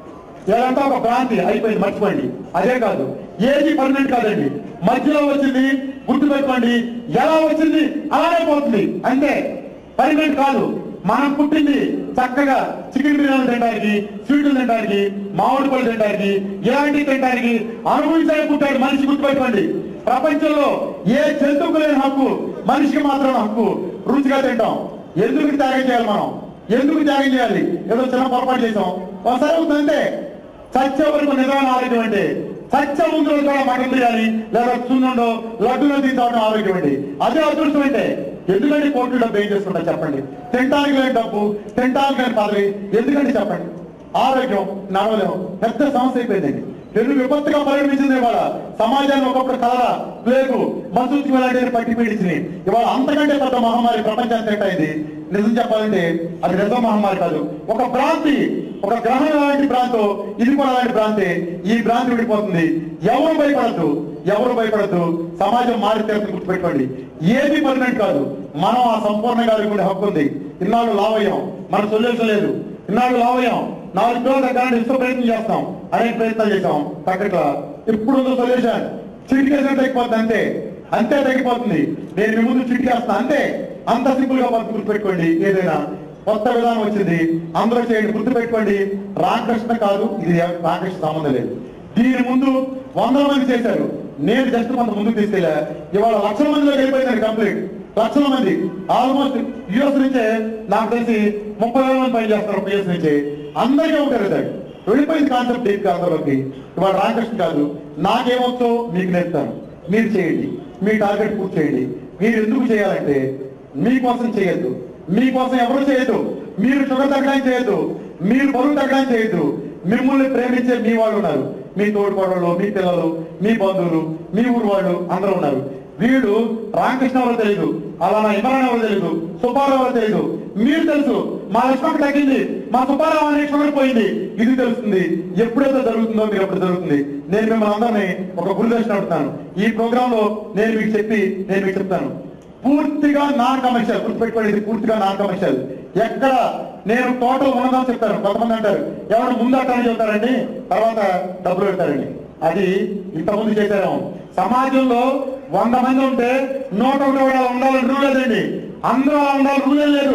ఇదంతా ఒక భ్రాంతి అయిపోయింది మర్చిపోండి అదే కాదు ఏది పర్మనెంట్ కాదండి మధ్యలో వచ్చింది గుర్తు పెట్టుకోండి ఎలా వచ్చింది అలానే పోతుంది అంతే పర్మనెంట్ కాదు మనం పుట్టింది చక్కగా చికెన్ బిర్యానీ తినడానికి స్వీట్లు తినడానికి మామిడి పళ్ళు తినడానికి ఇలాంటివి తినడానికి అనుభవించడానికి పుట్టాడు మనిషి గుర్తుపెట్టుకోండి ప్రపంచంలో ఏ జంతువుకు లేని హక్కు మనిషికి మాత్రం హక్కు రుచిగా తింటాం ఎందుకు త్యాగం చేయాలి మనం ఎందుకు త్యాగం చేయాలి ఏదో చిన్న పొరపాటు చేసాం ఒకసారి అవుతుందంటే సత్య వరకు నిజమైన ఆరోగ్యం అంటే సత్య ముందు రోజు కూడా మటన్ బిర్యానీ లేదా సున్నుండో లడ్డూలో తీసుకోవడం ఆరోగ్యం అండి అదే అదృష్టం అంటే ఎందుకంటే కోట్లు డబ్బు ఏం చేసుకుంటా చెప్పండి తినడానికి లేని డబ్బు తినడానికి లేని పదవి ఎందుకంటే చెప్పండి ఆరోగ్యం నడవలేము పెద్ద సమస్య అయిపోయిందండి పెను విపత్తుగా పరిగణించింది ఇవాళ సమాజాన్ని ఒకప్పుడు కలరా ప్లేగు మసూచి ఇలాంటివి పట్టి పీడించినాయి ఇవాళ అంతకంటే పెద్ద మహమ్మారి ప్రపంచానికి సెట్ అయింది నిజం చెప్పాలంటే అది నిజం మహమ్మారి కాదు ఒక భ్రాంతి ఒక గ్రహం లాంటి భ్రాంతో ఇది కూడా అలాంటి భ్రాంతి ఈ భ్రాంతి విడిపోతుంది ఎవరు భయపడద్దు ఎవరు భయపడద్దు సమాజం మారి తీరుతుంది గుర్తుపెట్టుకోండి ఏది పర్మనెంట్ కాదు మనం ఆ సంపూర్ణంగా ఉండే హక్కు ఉంది ఇన్నాళ్ళు లావయ్యాం మన సొల్యూషన్ లేదు ఇన్నాళ్ళు లావయ్యాం నాలుగు కిలోల తగ్గాలని ఇష్టం ప్రయత్నం చేస్తాం అనేక ప్రయత్నాలు చేసాం తగ్గట్లా ఇప్పుడు ఉందో సొల్యూషన్ చిటికేసిన తగ్గిపోతుంది అంతే అంతే తగ్గిపోతుంది నేను మీ ముందు చిటికేస్తా అంతే అంత సింపుల్ గా పద్ధతి గుర్తుపెట్టుకోండి ఏదైనా కొత్త విధానం వచ్చింది అందరూ చేయండి గుర్తుపెట్టుకోండి రామకృష్ణ కాదు ఇది రామకృష్ణ సంబంధం లేదు దీని ముందు వందల మంది చేశారు నేను జస్ట్ కొంత ముందుకు తీసుకెళ్ళా ఇవాళ లక్షల మందిలో వెళ్ళిపోయింది కంప్లీట్ లక్షల మంది ఆల్మోస్ట్ యుఎస్ నుంచే నాకు తెలిసి ముప్పై వేల మంది పని చేస్తారు యుఎస్ నుంచి అందరికీ ఉంటారు రిజల్ట్ వెళ్ళిపోయింది కాన్సెప్ట్ డీప్ అందరికి ఇవాళ రామకృష్ణ కాదు నాకేమొచ్చో మీకు నేర్పుతాను మీరు చేయండి మీ టార్గెట్ పూర్తి చేయండి మీరు ఎందుకు చేయాలంటే మీకోసం చేయొద్దు మీకోసం ఎవరు చేయొద్దు మీరు షుగర్ తగ్గడానికి చేయొద్దు మీరు బరువు తగ్గడానికి చేయొద్దు మిమ్మల్ని ప్రేమించే మీ వాళ్ళు ఉన్నారు మీ తోడుకోడళ్ళు మీ పిల్లలు మీ బంధువులు మీ ఊరు వాళ్ళు అందరూ ఉన్నారు వీడు రామకృష్ణ ఎవరో తెలియదు అలా నా ఇమరాన్ ఎవరో తెలియదు సుబ్బారావు ఎవరో తెలియదు మీరు తెలుసు మా లక్ష్మణ్ తగ్గింది మా సుబ్బారావు అనే షుగర్ పోయింది ఇది తెలుస్తుంది ఎప్పుడైతే జరుగుతుందో మీరు ఎప్పుడు జరుగుతుంది నేను మిమ్మల్ని అందరినీ ఒక గురుదర్శనం అడుగుతాను ఈ ప్రోగ్రామ్ లో నేను మీకు చెప్పి నేను మీకు చెప్తాను పూర్తిగా నాన్ కమర్షియల్ గుర్తుపెట్టుకోండి ఇది పూర్తిగా నాన్ కమర్షియల్ ఎక్కడ నేను టోటల్ ఉన్నదని చెప్తాను కొంతమంది అంటారు ఎవరు ముందు అట్టని చెప్తారండి తర్వాత డబ్బులు పెడతారండి అది ఇంతకుముందు చేశారు సమాజంలో వంద మంది ఉంటే నూట ఒకటి కూడా అలా ఉండాలని రూల్ లేదండి అందరూ అలా ఉండాలని రూల్ ఏం లేదు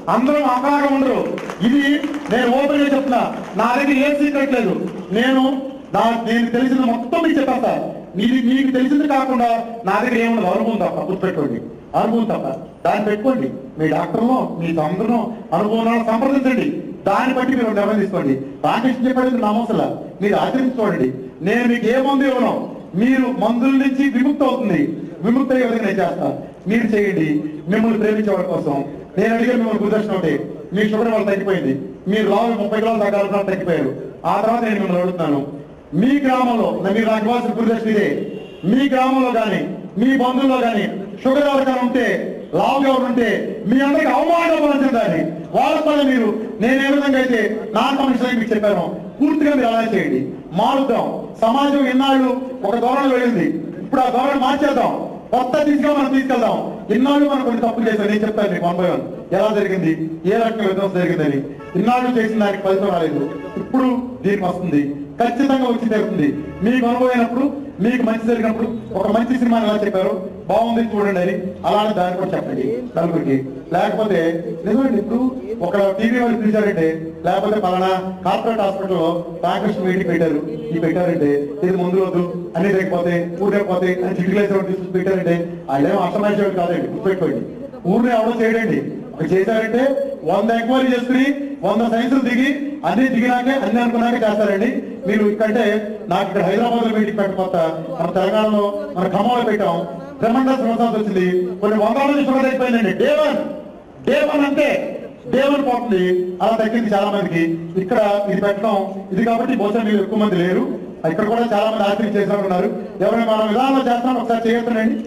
అందరూ అమ్మలాగా ఉండరు ఇది నేను ఓపెన్ గా చెప్తున్నా నా దగ్గర ఏ సీక్రెట్ లేదు నేను నా నేను తెలిసింది మొత్తం మీకు చెప్పేస్తా నీది మీకు తెలిసింది కాకుండా నా దగ్గర ఏముండదు అనుభవం తప్ప గుర్తుపెట్టుకోండి అనుభవం తప్ప దాన్ని పెట్టుకోండి మీ డాక్టర్లో మీ అందరూ అనుభవం సంప్రదించండి దాన్ని బట్టి మీరు నిర్ణయం తీసుకోండి రామకృష్ణ చెప్పేది నా అవసరం మీరు ఆచరించుకోండి నేను మీకు ఏ మందు ఇవ్వను మీరు మందుల నుంచి విముక్తి అవుతుంది విముక్తి అయ్యే విధంగా నేను చేస్తా మీరు చేయండి మిమ్మల్ని ప్రేమించే వాళ్ళ కోసం నేను అడిగే మిమ్మల్ని గుర్దర్శనం ఒకటి మీ షుగర్ వాళ్ళు తగ్గిపోయింది మీరు లావు ముప్పై కిలోలు తగ్గాలన్నా తగ్గిపోయారు ఆ తర్వాత నేను మిమ్మల్ని అడుగుతున్నాను మీ గ్రామంలో నా- మీరు నాకు ఇవ్వాల్సిన గుర్దర్శనం ఇదే మీ గ్రామంలో కానీ మీ బంధువుల్లో కానీ షుగర్ ఎవరికైనా ఉంటే లావుగా ఎవరు ఉంటే మీ అందరికి అవమానం దాన్ని వాళ్ళ పని మీరు నేను ఏ విధంగా అయితే నా కమిషన్ మీకు చెప్పాను పూర్తిగా మీరు అలా చేయండి మారుద్దాం సమాజం ఎన్నాళ్ళు ఒక ధోరణి వెళ్ళింది ఇప్పుడు ఆ ధోరణి మార్చేద్దాం కొత్త దిశగా మనం తీసుకెళ్దాం ఇన్నాళ్ళు మనం కొన్ని తప్పులు చేశాం నేను చెప్తాను మీకు వన్ బై వన్ ఎలా జరిగింది ఏ రకంగా విధ్వంసం జరిగిందని ఇన్నాళ్ళు చేసిన దానికి ఫలితం రాలేదు ఇప్పుడు దీనికి వస్తుంది ఖచ్చితంగా వచ్చి తీరుతుంది మీకు అనుభవం అయినప్పుడు మీకు మంచి జరిగినప్పుడు ఒక మంచి సినిమా ఎలా చెప్పారు బాగుంది చూడండి అని అలానే దాన్ని కూడా చెప్పండి నలుగురికి లేకపోతే నిజమండి ఇప్పుడు ఒక టీవీ వాళ్ళు పిలిచారంటే లేకపోతే పలానా కార్పొరేట్ హాస్పిటల్లో రామకృష్ణ మీటింగ్ పెట్టారు ఈ పెట్టారంటే ఇది ముందు రోజు అన్ని లేకపోతే ఊరేకపోతే అని చిటికలేసి తీసుకుని పెట్టారంటే వాళ్ళేమో అర్థమైంచేవాడు కాదండి గుర్తుపెట్టుకోండి ఊరిని ఎవడో చేయడండి ఒక చేశారంటే వంద ఎంక్వైరీ చేసుకుని వంద సైన్సులు దిగి అన్ని దిగినాకే అన్ని అనుకున్నాక చేస్తారండి మీరు ఇక్కడంటే నాకు ఇక్కడ హైదరాబాద్ లో మీటింగ్ పెట్టకపోతే మన తెలంగాణలో మన ఖమ్మంలో పెట్టాం ట్రెమండస్ రెస్పాన్స్ వచ్చింది కొన్ని వందల మంది షుగర్ అయిపోయిందండి డే వన్ డే వన్ అంటే డే వన్ పోతుంది అలా తగ్గింది చాలా మందికి ఇక్కడ ఇది పెట్టడం ఇది కాబట్టి బహుశా మీరు ఎక్కువ మంది లేరు ఇక్కడ కూడా చాలా మంది ఆశ్రయం చేసిన ఉన్నారు ఎవరైనా మన విధానంలో చేస్తున్నాం ఒకసారి చేయొద్దండి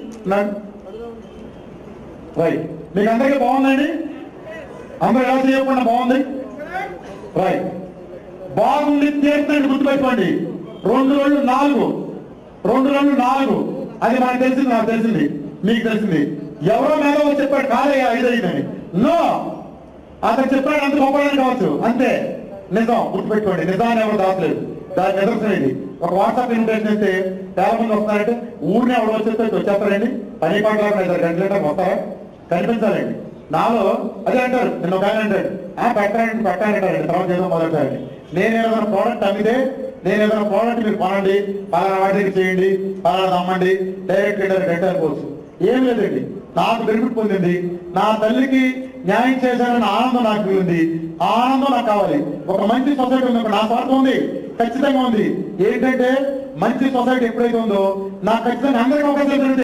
రైట్ మీకు అందరికీ బాగుందండి అందరూ ఎలా చేయకుండా బాగుంది రైట్ బాగుంది తీర్థండి గుర్తుపెట్టుకోండి రెండు రెండు నాలుగు రెండు రెండు నాలుగు అది మనకు తెలిసింది నాకు తెలిసింది మీకు తెలిసింది ఎవరో మేధో చెప్పాడు కాదయ్యా ఐదు అయిందని నో అతను చెప్పాడు అంత గొప్పదని కావచ్చు అంతే నిజం గుర్తుపెట్టుకోండి నిజాన్ని ఎవరు దాచలేదు దాని నిదర్శనం ఇది ఒక వాట్సాప్ ఇన్విటేషన్ అయితే చాలా మంది వస్తారంటే ఊరిని ఎవరు వచ్చేస్తే వచ్చేస్తారండి పని పాటలు ఇద్దరు గంటల వస్తారా కనిపించాలండి నాలో అదే అంటారు నిన్న ఒక ఆయన అంటాడు ఆ పెట్టారండి పెట్టారంటారండి తర్వాత ఏదో మొదలెట్టారండి నేను ఏదైనా ప్రోడక్ట్ అమ్మితే నేను ఏదైనా ప్రోడక్ట్ మీరు కొనండి పలానా వాటికి చేయండి పలానా అమ్మండి డైరెక్ట్ డైరెక్ట్ అనుకోవచ్చు ఏం లేదండి నాకు బెనిఫిట్ పొందింది నా తల్లికి న్యాయం చేశానన్న ఆనందం నాకు ఉంది ఆ ఆనందం నాకు కావాలి ఒక మంచి సొసైటీ ఉంది ఒక నా స్వార్థం ఉంది ఖచ్చితంగా ఉంది ఏంటంటే మంచి సొసైటీ ఎప్పుడైతే ఉందో నాకు ఖచ్చితంగా అందరికీ అవకాశాలు దొరుకుతాయి.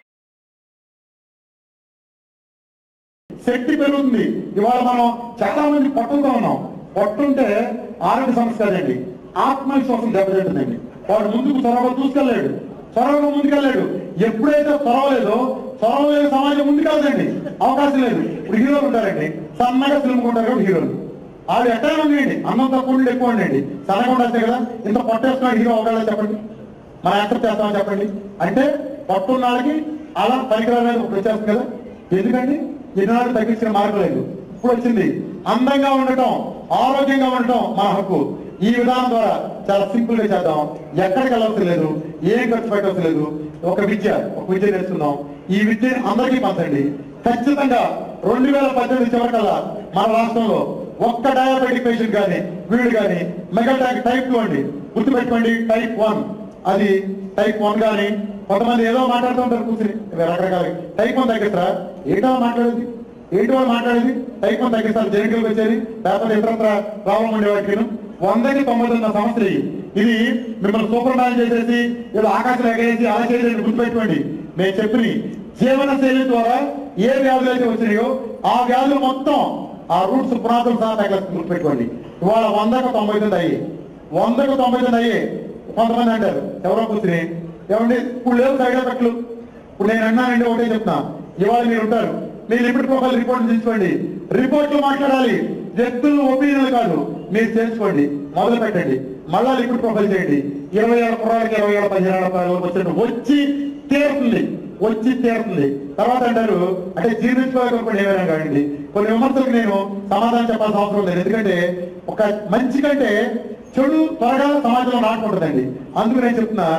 శక్తి పెరుగుతుంది ఇవాళ మనం చాలా మంది పట్టుతో ఉన్నాం పట్టుంటే ఆరోగ్య సమస్య కాదండి ఆత్మవిశ్వాసం దెబ్బతింటుందండి వాడు ముందుకు చొరవ చూసుకెళ్ళాడు చొరవగా ముందుకెళ్ళాడు ఎప్పుడైతే చొరవలేదో చొరవ లేని సమాజం ముందుకెళ్దండి అవకాశం లేదు ఇప్పుడు హీరోలు ఉంటారండి సన్నగా ఫిల్మ్ ఉంటారు కాబట్టి హీరోలు ఆవిడ ఎట్లా ఉండండి అన్నం తక్కువ ఉండి ఎక్కువ ఉండండి సన్నగా ఉండొచ్చు కదా ఇంత పట్టేస్తున్నాడు హీరో అవగాలి చెప్పండి మనం యాక్సెప్ట్ చేస్తామని చెప్పండి అంటే పట్టున్న వాళ్ళకి అలా పనికిరాలేదు ఒకటి వచ్చేస్తుంది కదా ఎందుకండి ఈనాడు తగ్గించిన మార్గం లేదు ఇప్పుడు వచ్చింది అందంగా ఉండటం ఆరోగ్యంగా ఉండటం మన హక్కు ఈ విధానం ద్వారా చాలా సింపుల్ గా చేద్దాం ఎక్కడికి వెళ్ళవలసిన లేదు ఏం ఖర్చు పెట్టవలసిన లేదు ఒక విద్య ఒక విద్య నేర్చుకుందాం ఈ విద్యని అందరికీ పంచండి ఖచ్చితంగా రెండు వేల పద్దెనిమిది చివరికల్లా మన రాష్ట్రంలో ఒక్క డయాబెటిక్ పేషెంట్ కానీ వీడు కానీ మెగాటాక్ టైప్ టూ అండి గుర్తుపెట్టుకోండి టైప్ వన్ అది టైప్ వన్ కానీ కొంతమంది ఏదో మాట్లాడుతుంటారు కూర్చుని రకరకాల టైప్ వన్ తగ్గిస్తారా ఏంటో మాట్లాడేది ఏంటి వాళ్ళు మాట్లాడేది టైప్ వన్ తగ్గిస్తారు జెనికల్ వచ్చేది లేకపోతే ఇతరత్ర ప్రాబ్లం ఉండే వాటికి వందకి తొంభై తొమ్మిది సంవత్సరం ఇది. ఇది మిమ్మల్ని సూపర్ మ్యాన్ చేసేసి ఏదో ఆకాశం ఎగరేసి అలా చేసేది గుర్తుపెట్టుకోండి నేను చెప్పిన జీవన శైలి ద్వారా ఏ వ్యాధులు అయితే వచ్చినాయో ఆ వ్యాధులు మొత్తం ఆ రూట్స్ పునాదులు సహా తగ్గ గుర్తుపెట్టుకోండి ఇవాళ వందకు తొంభై తొమ్మిది అయ్యి వందకు తొంభై తొమ్మిది అయ్యి కొంతమంది అంటారు ఎవరో కూర్చుని ఏమండి ఇప్పుడు లేవు సైడ్ ఎఫెక్ట్లు ఇప్పుడు నేను అన్నానండి ఒకటే చెప్తున్నా ఇవాళ మీరు ఉంటారు మీ లిమిట్ ప్రొఫైల్ రిపోర్ట్ తీసుకోండి రిపోర్ట్లు మాట్లాడాలి వ్యక్తులు ఒపీనియన్ కాదు మీరు చేసుకోండి మొదలు పెట్టండి మళ్ళా లిక్విడ్ ప్రొఫైల్ చేయండి ఇరవై ఏళ్ళ కుర్రాలకి ఇరవై ఏళ్ళ పదిహేను ఏళ్ళ పిల్లలకి వచ్చినట్టు వచ్చి తీరుతుంది వచ్చి తీరుతుంది తర్వాత అంటారు అంటే జీర్ణించుకోలేకపోతే ఏమైనా కాదండి కొన్ని విమర్శలకు నేను సమాధానం చెప్పాల్సిన అవసరం లేదు ఎందుకంటే ఒక మంచి కంటే చెడు త్వరగా సమాజంలో నాటుకుంటుందండి అందుకు నేను చెప్తున్నా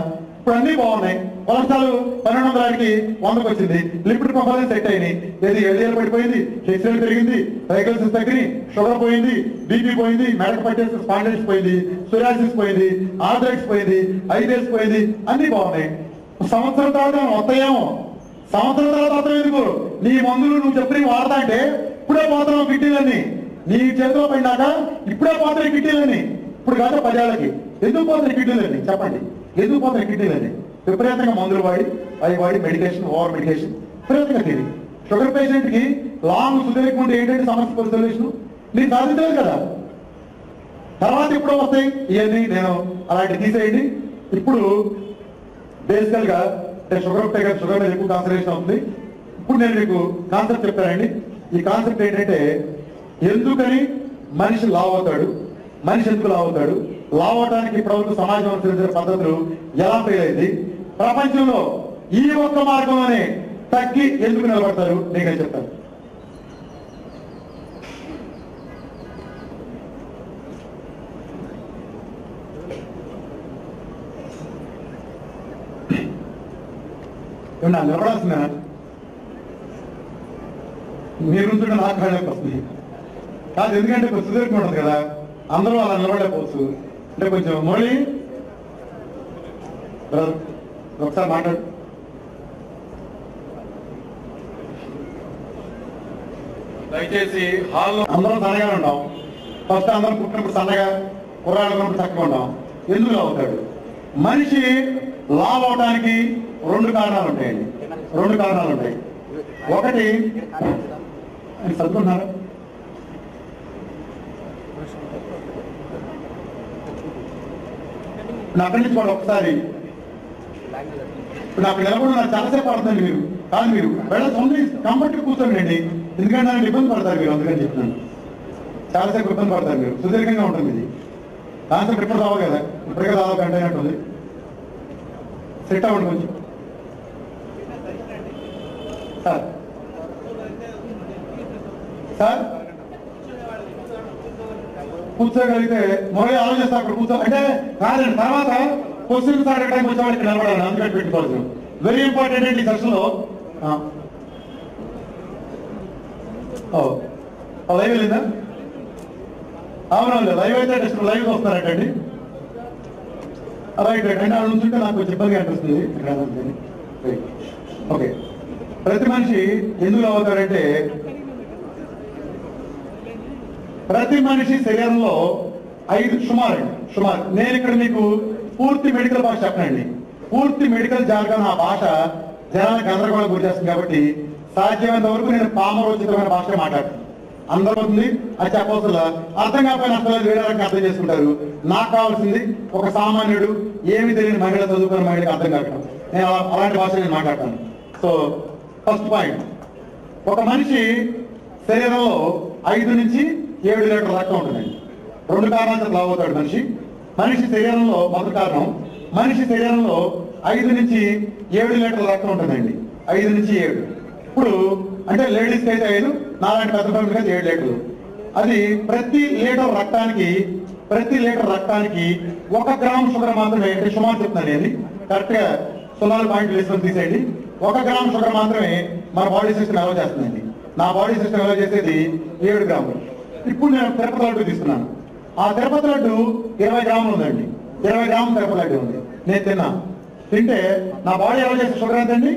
ఇప్పుడు అన్ని బాగున్నాయి కొలెస్ట్రాల్ పన్నెండు వందల ఆడికి వందకు వచ్చింది లిపిడ్ ప్రొఫైల్ సెట్ అయినాయి ఏది ఎల్డిఎల్ పడిపోయింది హెచ్ఎల్ పెరిగింది సైకిల్స్ తగ్గినాయి షుగర్ పోయింది బీపీ పోయింది మెడకు పట్టేసి స్పాండైటిస్ పోయింది సురాసిస్ పోయింది ఆర్థరైటిస్ పోయింది ఐబిఎస్ పోయింది అన్ని బాగున్నాయి సంవత్సరం తర్వాత మనం వస్తాయేమో సంవత్సరం తర్వాత వస్తాం ఎందుకు నీ మందులు నువ్వు చెప్పి వాడతా అంటే ఇప్పుడే పోతున్నావు కిట్టీలన్నీ నీ చేతిలో పడినాక ఇప్పుడే పోతాయి కిట్టీలని ఇప్పుడు కాదు పదేళ్ళకి ఎందుకు పోతాయి కిడ్నీలని చెప్పండి ఎందుకు పోతాయి కిడ్నీలని విపరీతంగా మందులు వాడి అవి వాడి మెడికేషన్ ఓవర్ మెడికేషన్ విపరీతంగా తిని షుగర్ పేషెంట్ కి లాంగ్ సుదీర్ఘంగా ఏంటంటే సమస్య సొల్యూషన్ నీకు సాధించలేదు కదా తర్వాత ఎప్పుడో వస్తాయి ఇవన్నీ నేను అలాంటి తీసేయండి ఇప్పుడు బేసికల్ గా అంటే షుగర్ ఉంటే కదా షుగర్ మీద ఎక్కువ కాన్సన్ట్రేషన్ అవుతుంది ఇప్పుడు నేను మీకు కాన్సెప్ట్ చెప్తానండి ఈ కాన్సెప్ట్ ఏంటంటే ఎందుకని మనిషి లావ్ అవుతాడు మనిషి ఎందుకు లావ్ అవుతాడు లావ్ అవడానికి ఇప్పటివరకు సమాజం అనుసరించిన పద్ధతులు ఎలా ఫెయిల్ అయింది ప్రపంచంలో ఈ ఒక్క మార్గంలోనే తగ్గి ఎందుకు నిలబడతారు నేనే చెప్తాను ఏమన్నా నిలబడాల్సిందా మీరు ఉంటుంటే నాకు కళ్ళకి వస్తుంది కాదు ఎందుకంటే కొంచెం సుదీర్ఘం ఉంటుంది కదా అందరూ అలా నిలబడలేకపోవచ్చు అంటే కొంచెం మోడీ బ్రదర్, ఒకసారి మాట్లాడు దయచేసి హాల్లో అందరం సన్నగా ఉంటాం ఫస్ట్ అందరం పుట్టినప్పుడు సన్నగా కుర్రాడు ఉన్నప్పుడు చక్కగా ఉంటాం ఎందుకు అవుతాడు మనిషి లావ్ అవడానికి రెండు కారణాలు ఉంటాయండి రెండు కారణాలు ఉంటాయి ఒకటి ఆయన చదువుకున్నారా ఇప్పుడు అక్కడి నుంచి కూడా ఒకసారి ఇప్పుడు అక్కడ నిలబడి నాకు చాలాసేపు పడుతుంది మీరు కాదు మీరు వెళ్ళ ఉంది కంఫర్ట్ కూర్చోండి ఎందుకంటే నాకు ఇబ్బంది పడతారు మీరు అందుకని చెప్తున్నాను చాలాసేపు ఇబ్బంది పడతారు మీరు సుదీర్ఘంగా ఉంటుంది ఇది కాన్సెప్ట్ ఇప్పుడు రావు కదా ఇప్పటికే దాదాపు గంట అయినట్టుంది సెట్ అవ్వండి కొంచెం సార్ సార్ కూర్చోగలిగితే మొదలు ఆలోచిస్తా అక్కడ కూర్చో అంటే కాదండి తర్వాత క్వశ్చన్ సార్ అడగడానికి వచ్చేవాళ్ళు ఇక్కడ నిలబడాలి అందుకని పెట్టుకోవచ్చు వెరీ ఇంపార్టెంట్ అండి ఈ సెషన్ లో ఆ. ఓ ఆ, లైవ్ వెళ్ళిందా అవునండి లైవ్ అయితే జస్ట్ లైవ్ వస్తారటండి రైట్ రైట్ అంటే వాళ్ళు నుంచుంటే నాకు కొంచెం ఇబ్బందిగా అనిపిస్తుంది ఇక్కడ ఉందని. రైట్. ఓకే ప్రతి మనిషి ఎందుకు అవుతాడంటే ప్రతి మనిషి శరీరంలో ఐదు సుమారు సుమారు నేను ఇక్కడ మీకు పూర్తి మెడికల్ భాష చెప్పనండి పూర్తి మెడికల్ జార్గన్ ఆ భాష జనానికి గందరగోళం గురి చేస్తుంది కాబట్టి సాధ్యమైనంత వరకు నేను పామరోచితమైన భాష మాట్లాడుతాను అందరూ ఉంది అది చెప్పవసరం అర్థం కాకపోయిన అసలు వేరే రకంగా అర్థం చేసుకుంటారు నాకు కావాల్సింది ఒక సామాన్యుడు ఏమి తెలియని మహిళ చదువుకున్న మహిళకి అర్థం కావటం నేను అలా- అలాంటి భాష నేను మాట్లాడతాను సో ఫస్ట్ పాయింట్ ఒక మనిషి శరీరంలో ఐదు నుంచి ఏడు లీటర్ రక్తం ఉంటుందండి రెండు కారణాలతో లావు అవుతాడు మనిషి మనిషి శరీరంలో మొదటి కారణం మనిషి శరీరంలో ఐదు నుంచి ఏడు లీటర్ రక్తం ఉంటుందండి ఐదు నుంచి ఏడు ఇప్పుడు అంటే లేడీస్కి అయితే ఐదు నాలాంటి పెద్ద ఫ్యామిలీకి అయితే ఏడు లీటర్లు అది ప్రతి లీటర్ రక్తానికి ప్రతి లీటర్ రక్తానికి ఒక గ్రామ్ షుగర్ మాత్రమే అంటే సుమారు చెప్తున్నాను నేను కరెక్ట్ గా సున్నాలు పాయింట్ వేసుకొని తీసేయండి ఒక గ్రామ్ షుగర్ మాత్రమే మన బాడీ సిస్టమ్ అలవ్ చేస్తుందండి నా బాడీ సిస్టమ్ అలవ్ చేసేది ఏడు గ్రాములు ఇప్పుడు నేను తిరుపతి లడ్డు తీసుకున్నాను ఆ తిరుపతి లడ్డు ఇరవై గ్రాములు ఉందండి ఇరవై గ్రాములు తిరుపతి లడ్డు ఉంది నేను తిన్నా తింటే నా బాడీ అలవ్ చేసే షుగర్ ఎంతండి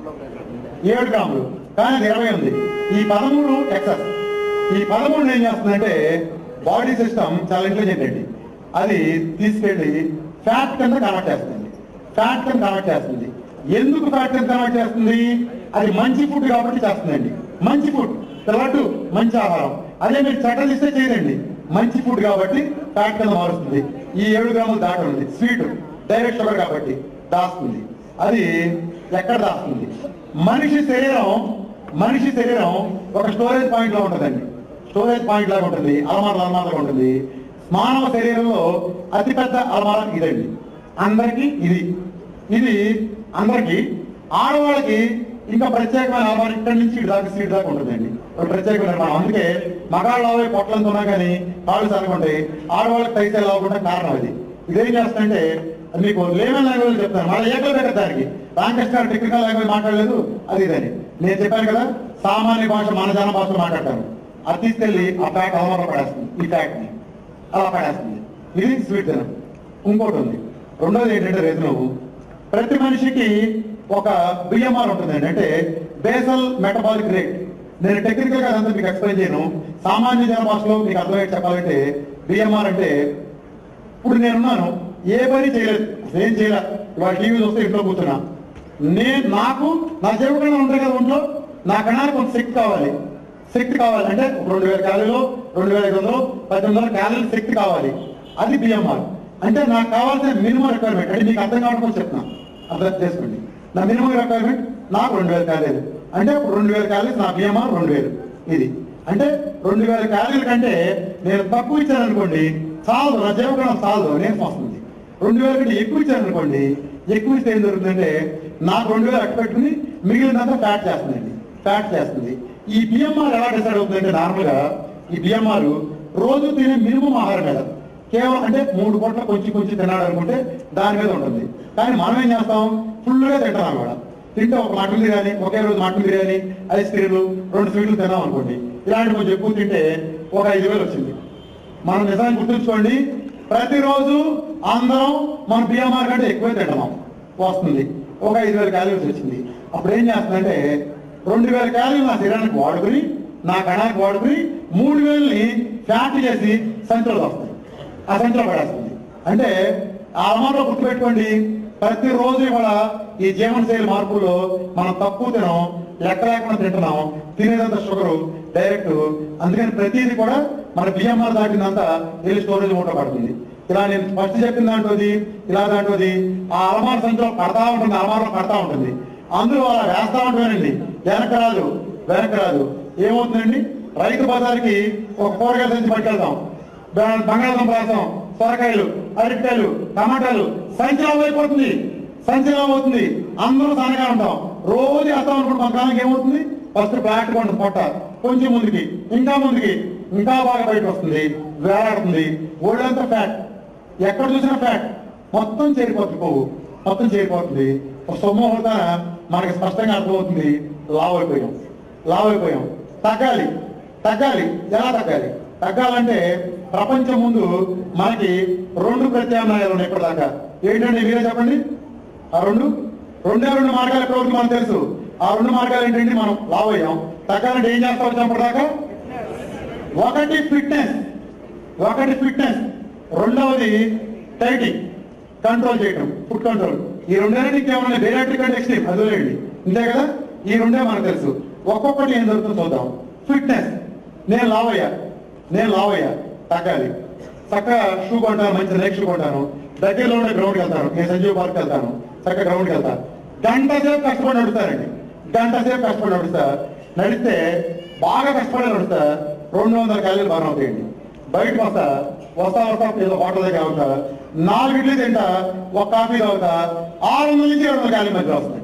ఏడు గ్రాములు కానీ అది ఇరవై ఉంది ఈ పదమూడు ఎక్సెస్ ఈ పదమూడు ఏం చేస్తుందంటే బాడీ సిస్టమ్ చాలా ఇంటెలిజెంట్ అండి అది తీసుకెళ్లి ఫ్యాట్ కింద కన్వర్ట్ చేస్తుంది ఫ్యాట్ కింద కన్వర్ట్ చేస్తుంది ఎందుకు ఫ్యాట్ కింద కన్వర్ట్ చేస్తుంది అది మంచి ఫుడ్ కాబట్టి చేస్తుందండి మంచి ఫుడ్ లడ్డు మంచి ఆహారం అదే మీరు చట్టం ఇస్తే చేయదండి మంచి ఫుడ్ కాబట్టి ఫ్యాట్ కింద మారుస్తుంది ఈ ఏడు గ్రాములు దాటుంది స్వీట్ డైరెక్ట్ షుగర్ కాబట్టి దాస్తుంది అది ఎక్కడ దాస్తుంది మనిషి శరీరం మనిషి శరీరం ఒక స్టోరేజ్ పాయింట్ లో ఉంటుందండి స్టోరేజ్ పాయింట్ లాగా ఉంటుంది అలమార అలమారగా ఉంటుంది మానవ శరీరంలో అతిపెద్ద అలమార ఇదండి అందరికి ఇది ఇది అందరికి ఆడవాళ్ళకి ఇంకా ప్రత్యేకమైన అలమార ఇక్కడి నుంచి ఇటు దాకా సీట్ దాకా ఉంటుందండి ఒక ప్రత్యేకమైన నిర్మాణం అందుకే మగాళ్ళు అవే పొట్లంతో ఉన్నా కానీ కాళ్ళు సరిగా ఉంటాయి ఆడవాళ్ళకి తైతే లాగకుండా కారణం అది ఇదేం చేస్తుందంటే మీకు లేవన్ లాంగ్వేజ్ చెప్తాను మళ్ళీ ఏకలు పెట్టదు దానికి రామకృష్ణ గారు టెక్నికల్ లాంగ్వేజ్ మాట్లాడలేదు అది ఇదని నేను చెప్పాను కదా సామాన్య భాష మన జన భాషలో మాట్లాడతాను అది తీసుకెళ్లి ఆ ఫ్యాక్ట్ అవమానంలో పడేస్తుంది ఈ ఫ్యాక్ట్ ని అలా పడేస్తుంది ఇది స్వీట్ ధనం ఇంకోటి ఉంది రెండోది ఏంటంటే రేపు నువ్వు ప్రతి మనిషికి ఒక బిఎంఆర్ ఉంటుందండి అంటే బేసల్ మెటబాలిక్ రేట్ నేను టెక్నికల్ గా అదంతా మీకు ఎక్స్ప్లెయిన్ చేయను సామాన్య జన భాషలో మీకు అర్థమయ్యే చెప్పాలంటే బిఎంఆర్ అంటే ఇప్పుడు నేనున్నాను ఏ పని చేయలేదు అసలు ఏం చేయలే ఇవాళ టీవీ చూస్తే ఇంట్లో కూర్చున్నా నేను నాకు నా జీవకణం ఉంటాయి కదా ఒంట్లో నా కణానికి కొంత శక్తి కావాలి శక్తి కావాలి అంటే రెండు వేల క్యాలీలు రెండు వేల ఐదు వందలు పద్దెనిమిది వందల క్యాలీలు శక్తి కావాలి అది బిఎంఆర్ అంటే నాకు కావాల్సిన మినిమం రిక్వైర్మెంట్ అంటే మీకు అర్థం కావడం కోసం చెప్తున్నా అర్థం చేసుకోండి నా మినిమం రిక్వైర్మెంట్ నాకు రెండు వేల క్యాలీలు అంటే ఇప్పుడు రెండు వేల క్యాలీస్ నా బిఎంఆర్ రెండు వేలు ఇది అంటే రెండు వేల క్యాలీల కంటే నేను తక్కువ ఇచ్చాను అనుకోండి చాలదు నా జీవకణం చాలదు నేను వస్తుంది రెండు వేల కంటే ఎక్కువ ఇచ్చాను అనుకోండి ఎక్కువ ఇస్తే ఏం జరుగుతుందంటే నాకు రెండు వేలు అట్టు పెట్టుకుని మిగిలినంతా ఫ్యాట్ చేస్తుందండి ఫ్యాట్ చేస్తుంది ఈ బిఎంఆర్ ఎలా డిసైడ్ అవుతుందంటే నార్మల్ గా ఈ బిఎంఆర్ రోజు తినే మినిమం ఆహారం మీద కేవలం అంటే మూడు పూట్ల కొంచెం కొంచెం తినాడు అనుకుంటే దాని మీద ఉంటుంది కానీ మనం ఏం చేస్తాం ఫుల్గా తింటాం అన్నమాట తింటే ఒక మటన్ బిర్యానీ ఒకే రోజు మటన్ బిర్యానీ ఐస్ క్రీమ్లు రెండు స్వీట్లు తిన్నాం అనుకోండి ఇలాంటి కొంచెం ఎక్కువ తింటే ఒక ఐదు వేలు వచ్చింది మనం నిజాన్ని గుర్తుంచుకోండి ప్రతిరోజు అందరం మన బిఎంఆర్ కంటే ఎక్కువే తింటున్నాం వస్తుంది ఒక ఐదు వేల క్యాలరీస్ వచ్చింది అప్పుడు ఏం చేస్తుందంటే రెండు వేల క్యాలరీలు నా శరీరానికి వాడుకుని నా కణానికి వాడుకుని మూడు వేలని ఫ్యాట్ చేసి సంచులు వస్తాయి ఆ సంచులో పడేస్తుంది అంటే ఆ అమౌంట్లో గుర్తుపెట్టుకోండి ప్రతిరోజు కూడా ఈ జీవనశైలి మార్పులో మనం తక్కువ తినం లెక్క లేకుండా తింటున్నాం తినేదంతా షుగరు డైరెక్ట్ అందుకని ప్రతిదీ కూడా మన బిఎంఆర్ దాటినంతా వెళ్ళి స్టోరేజ్ మూట పడుతుంది ఇలా నేను ఫస్ట్ చెప్పిన దాంట్లోది ఇలా దాంట్లోది ఆ అలమార సంచిలో పడతా ఉంటుంది అలమారలో పడతా ఉంటుంది అందులో అలా వేస్తా ఉంటానండి వెనక రాదు వెనక రాదు ఏమవుతుందండి రైతు బజార్కి ఒక కూరగాయల సంచి పట్టుకెళ్తాం బ- బంగాళాదుంప రసం సొరకాయలు అరటికాయలు టమాటాలు సంచిలో అయిపోతుంది సంచిలో అవుతుంది అందరూ సన్నగా ఉంటాం రోజు వేస్తాం అనుకుంటే కొంతకాలానికి ఏమవుతుంది ఫస్ట్ ఫ్లాట్ కొంటుంది పొట్ట కొంచెం ముందుకి ఇంకా ముందుకి ఇంకా బాగా బయటకు వస్తుంది వేలాడుతుంది ఒళ్ళంతా ఫ్యాట్ ఎక్కడ చూసినా ఫ్యాట్ మొత్తం చేరిపోతుంది కొవ్వు మొత్తం చేరిపోతుంది ఒక సొమ్ము అవుతా మనకి స్పష్టంగా అర్థమవుతుంది లావ్ అయిపోయాం లావ్ అయిపోయాం తగ్గాలి తగ్గాలి ఎలా తగ్గాలి తగ్గాలంటే ప్రపంచం ముందు మనకి రెండు ప్రత్యామ్నాయాలు ఉన్నాయి ఇప్పటిదాకా ఏంటంటే మీరే చెప్పండి ఆ రెండు రెండే రెండు మార్గాలు ఎక్కడ మనకు తెలుసు ఆ రెండు మార్గాలు ఏంటంటే మనం లావ్ అయ్యాం తగ్గాలంటే ఏం చేస్తా వచ్చాం ఇప్పటిదాకా ఒకటి ఫిట్నెస్ ఒకటి ఫిట్నెస్ రెండవది డైటింగ్ కంట్రోల్ చేయటం ఫుడ్ కంట్రోల్ ఈ రెండేళ్ళకి ఇంకేమన్నా బేరాట్రిక్ అంటే ఎక్స్ట్రీమ్ అది వదిలేయండి అంతే కదా ఈ రెండే మనకు తెలుసు ఒక్కొక్కటి ఏం జరుగుతుందో చూద్దాం ఫిట్నెస్ నేను లావ్ అయ్యా నేను లావ్ అయ్యా తగ్గాలి చక్కగా షూ కొంటాను మంచి నైక్ షూ కొంటాను దగ్గరలో ఉండే గ్రౌండ్కి వెళ్తాను నేను సంజీవ్ పార్క్ వెళ్తాను చక్కగా గ్రౌండ్కి వెళ్తాను గంట సేపు కష్టపడి నడుస్తారండి గంట సేపు కష్టపడి నడుస్తా నడిస్తే బాగా కష్టపడి నడుస్తా రెండు వందల క్యాలీలు బాగా అవుతాయండి బయటకు వస్తా వస్తా వస్తా ఏదో హోటల్ దగ్గర అవుతా నాలుగు ఇడ్లీ తింటా ఒక కాఫీ తాగుతా ఆరు వందల నుంచి ఏడు వందల క్యాలీల మధ్య వస్తాయి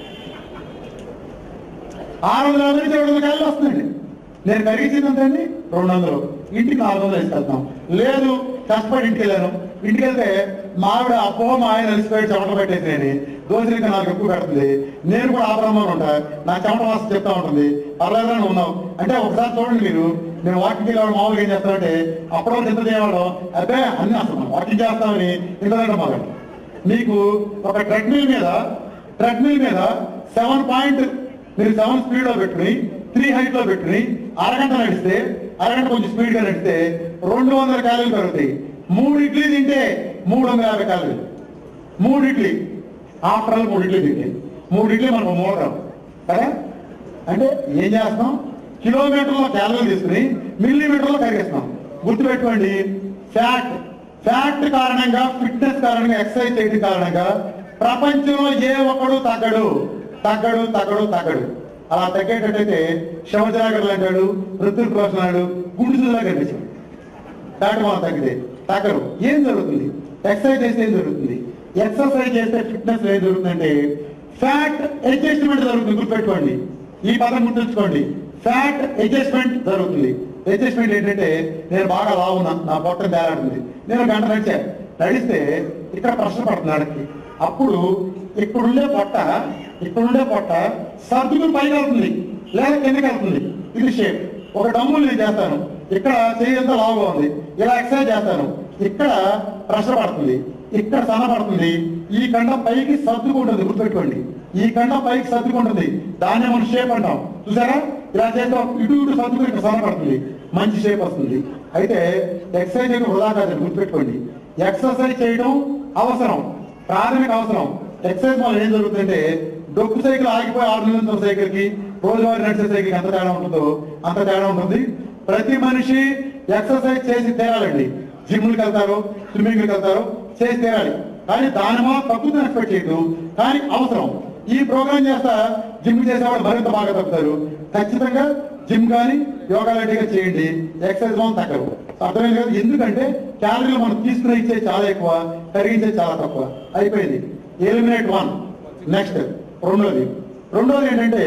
ఆరు వందల యాభై నుంచి ఏడు వందల క్యాలీలు వస్తుందండి నేను కరిగించింది అండి రెండు వందలు ఇంటికి నాలుగు వందలు వేసుకెళ్తాం లేదు కష్టపడి ఇంటికి వెళ్ళాను ఇంటికి వెళ్తే మా ఆవిడ అప్పో మా ఆయన అలసిపోయి చెమట పెట్టేసి దోశలు ఇంకా నాకు ఎక్కువ పెడుతుంది నేను కూడా ఆపరమ్మని ఉంటా నా చెమట వాసన చెప్తా ఉంటుంది పర్లేదురా నువ్వు ఉన్నావు అంటే ఒకసారి చూడండి మీరు నేను వాకింగ్ వెళ్ళేవాడు మామూలుగా ఏం చేస్తానంటే అప్పుడు ఇంత చేయవాడు అదే అన్ని అసలు మనం వాకింగ్ చేస్తామని ఇంత తినడం మొదలు మీకు ఒక ట్రెడ్మిల్ మీద ట్రెడ్మిల్ మీద సెవెన్ పాయింట్ మీరు సెవెన్ స్పీడ్ లో పెట్టుకుని త్రీ హైట్ లో పెట్టుకుని అరగంట నడిస్తే అరగంట కొంచెం స్పీడ్ గా నడిస్తే రెండు వందల క్యాలరీలు పెరుగుతాయి మూడు ఇడ్లీ తింటే మూడు వందల యాభై క్యాలరీలు మూడు ఇడ్లీ ఆఫ్టర్ ఆల్ మూడు ఇడ్లీ తింటే మూడు ఇడ్లీ మనకు మూడరం కదా అంటే ఏం చేస్తాం కిలోమీటర్లో క్యాలరీలు తీసుకుని మిల్లీమీటర్లో కరిగిస్తాం గుర్తుపెట్టుకోండి ఫ్యాట్ ఫ్యాట్ కారణంగా ఫిట్నెస్ కారణంగా ఎక్సర్సైజ్ చేయడం కారణంగా ప్రపంచంలో ఏ ఒక్కడు తగ్గడు తగ్గడు తగ్గడు తగ్గడు అలా తగ్గేటట్టయితే శవజరాగర్లు అంటాడు వృత్తులు కోసం అన్నాడు గుండుసులా కనిపించాడు ఫ్యాట్ మనం తగ్గితే తగ్గరు ఏం జరుగుతుంది ఎక్సర్సైజ్ చేస్తే ఏం జరుగుతుంది ఎక్సర్సైజ్ చేస్తే ఫిట్నెస్ ఏం జరుగుతుందంటే ఫ్యాట్ అడ్జస్ట్మెంట్ జరుగుతుంది గుర్తుపెట్టుకోండి ఈ పదం గుర్తుంచుకోండి ఫ్యాట్ అడ్జస్ట్మెంట్ జరుగుతుంది అడ్జస్ట్మెంట్ ఏంటంటే నేను బాగా లావున్నా నా పొట్ట తేలాడుతుంది నేను గంట నడిచా నడిస్తే ఇక్కడ ప్రెషర్ పడుతుంది ఆడకి అప్పుడు ఇక్కడుండే పొట్ట ఇక్కడుండే పొట్ట సర్దుకుని పైకి వెళ్తుంది లేదా కిందకి వెళ్తుంది ఇది షేప్ ఒక డమ్ములు నేను చేస్తాను ఇక్కడ చెయ్యి అంతా లావుగా ఉంది ఇలా ఎక్సర్సైజ్ చేస్తాను ఇక్కడ ప్రెషర్ పడుతుంది ఇక్కడ సన్న పడుతుంది ఈ కండ పైకి సర్దుకుంటుంది గుర్తుపెట్టుకోండి ఈ కండ పైకి సర్దుకుంటుంది దాన్ని మనం షేప్ అంటాం చూసారా ఇలా చేస్తాం ఇటు ఇటు సర్దుకుని ఇక్కడ సన్న పడుతుంది మంచి షేప్ వస్తుంది అయితే ఎక్సర్సైజ్ చేయడం వృధా కాదండి గుర్తుపెట్టుకోండి ఎక్సర్సైజ్ చేయడం అవసరం ప్రాథమిక అవసరం ఎక్సర్సైజ్ వల్ల ఏం జరుగుతుందంటే డొక్కు సైకిల్ ఆగిపోయి ఆరు నిమిషం సైకిల్ కి రోజువారీ నడిచే సైకిల్ ఎంత తేడా ఉంటుందో అంత తేడా ఉంటుంది ప్రతి మనిషి ఎక్సర్సైజ్ చేసి తీరాలండి జిమ్లకు వెళ్తారు స్విమ్మింగ్కి వెళ్తారు చేసి తీరాలి కానీ దాని వల్ల తగ్గుతుంది ఎక్స్పెక్ట్ చేయదు కానీ అవసరం ఈ ప్రోగ్రామ్ చేస్తా జిమ్ చేసేవాళ్ళు మరింత బాగా తగ్గుతారు ఖచ్చితంగా జిమ్ కానీ యోగా లాంటిగా చేయండి ఎక్సర్సైజ్ వల్ల తగ్గవు అర్థమైంది కదా ఎందుకంటే క్యాలరీలు మనం తీసుకుని ఇచ్చే చాలా ఎక్కువ కరిగించే చాలా తక్కువ అయిపోయింది ఎలిమినేట్ వన్ నెక్స్ట్ రెండోది రెండోది ఏంటంటే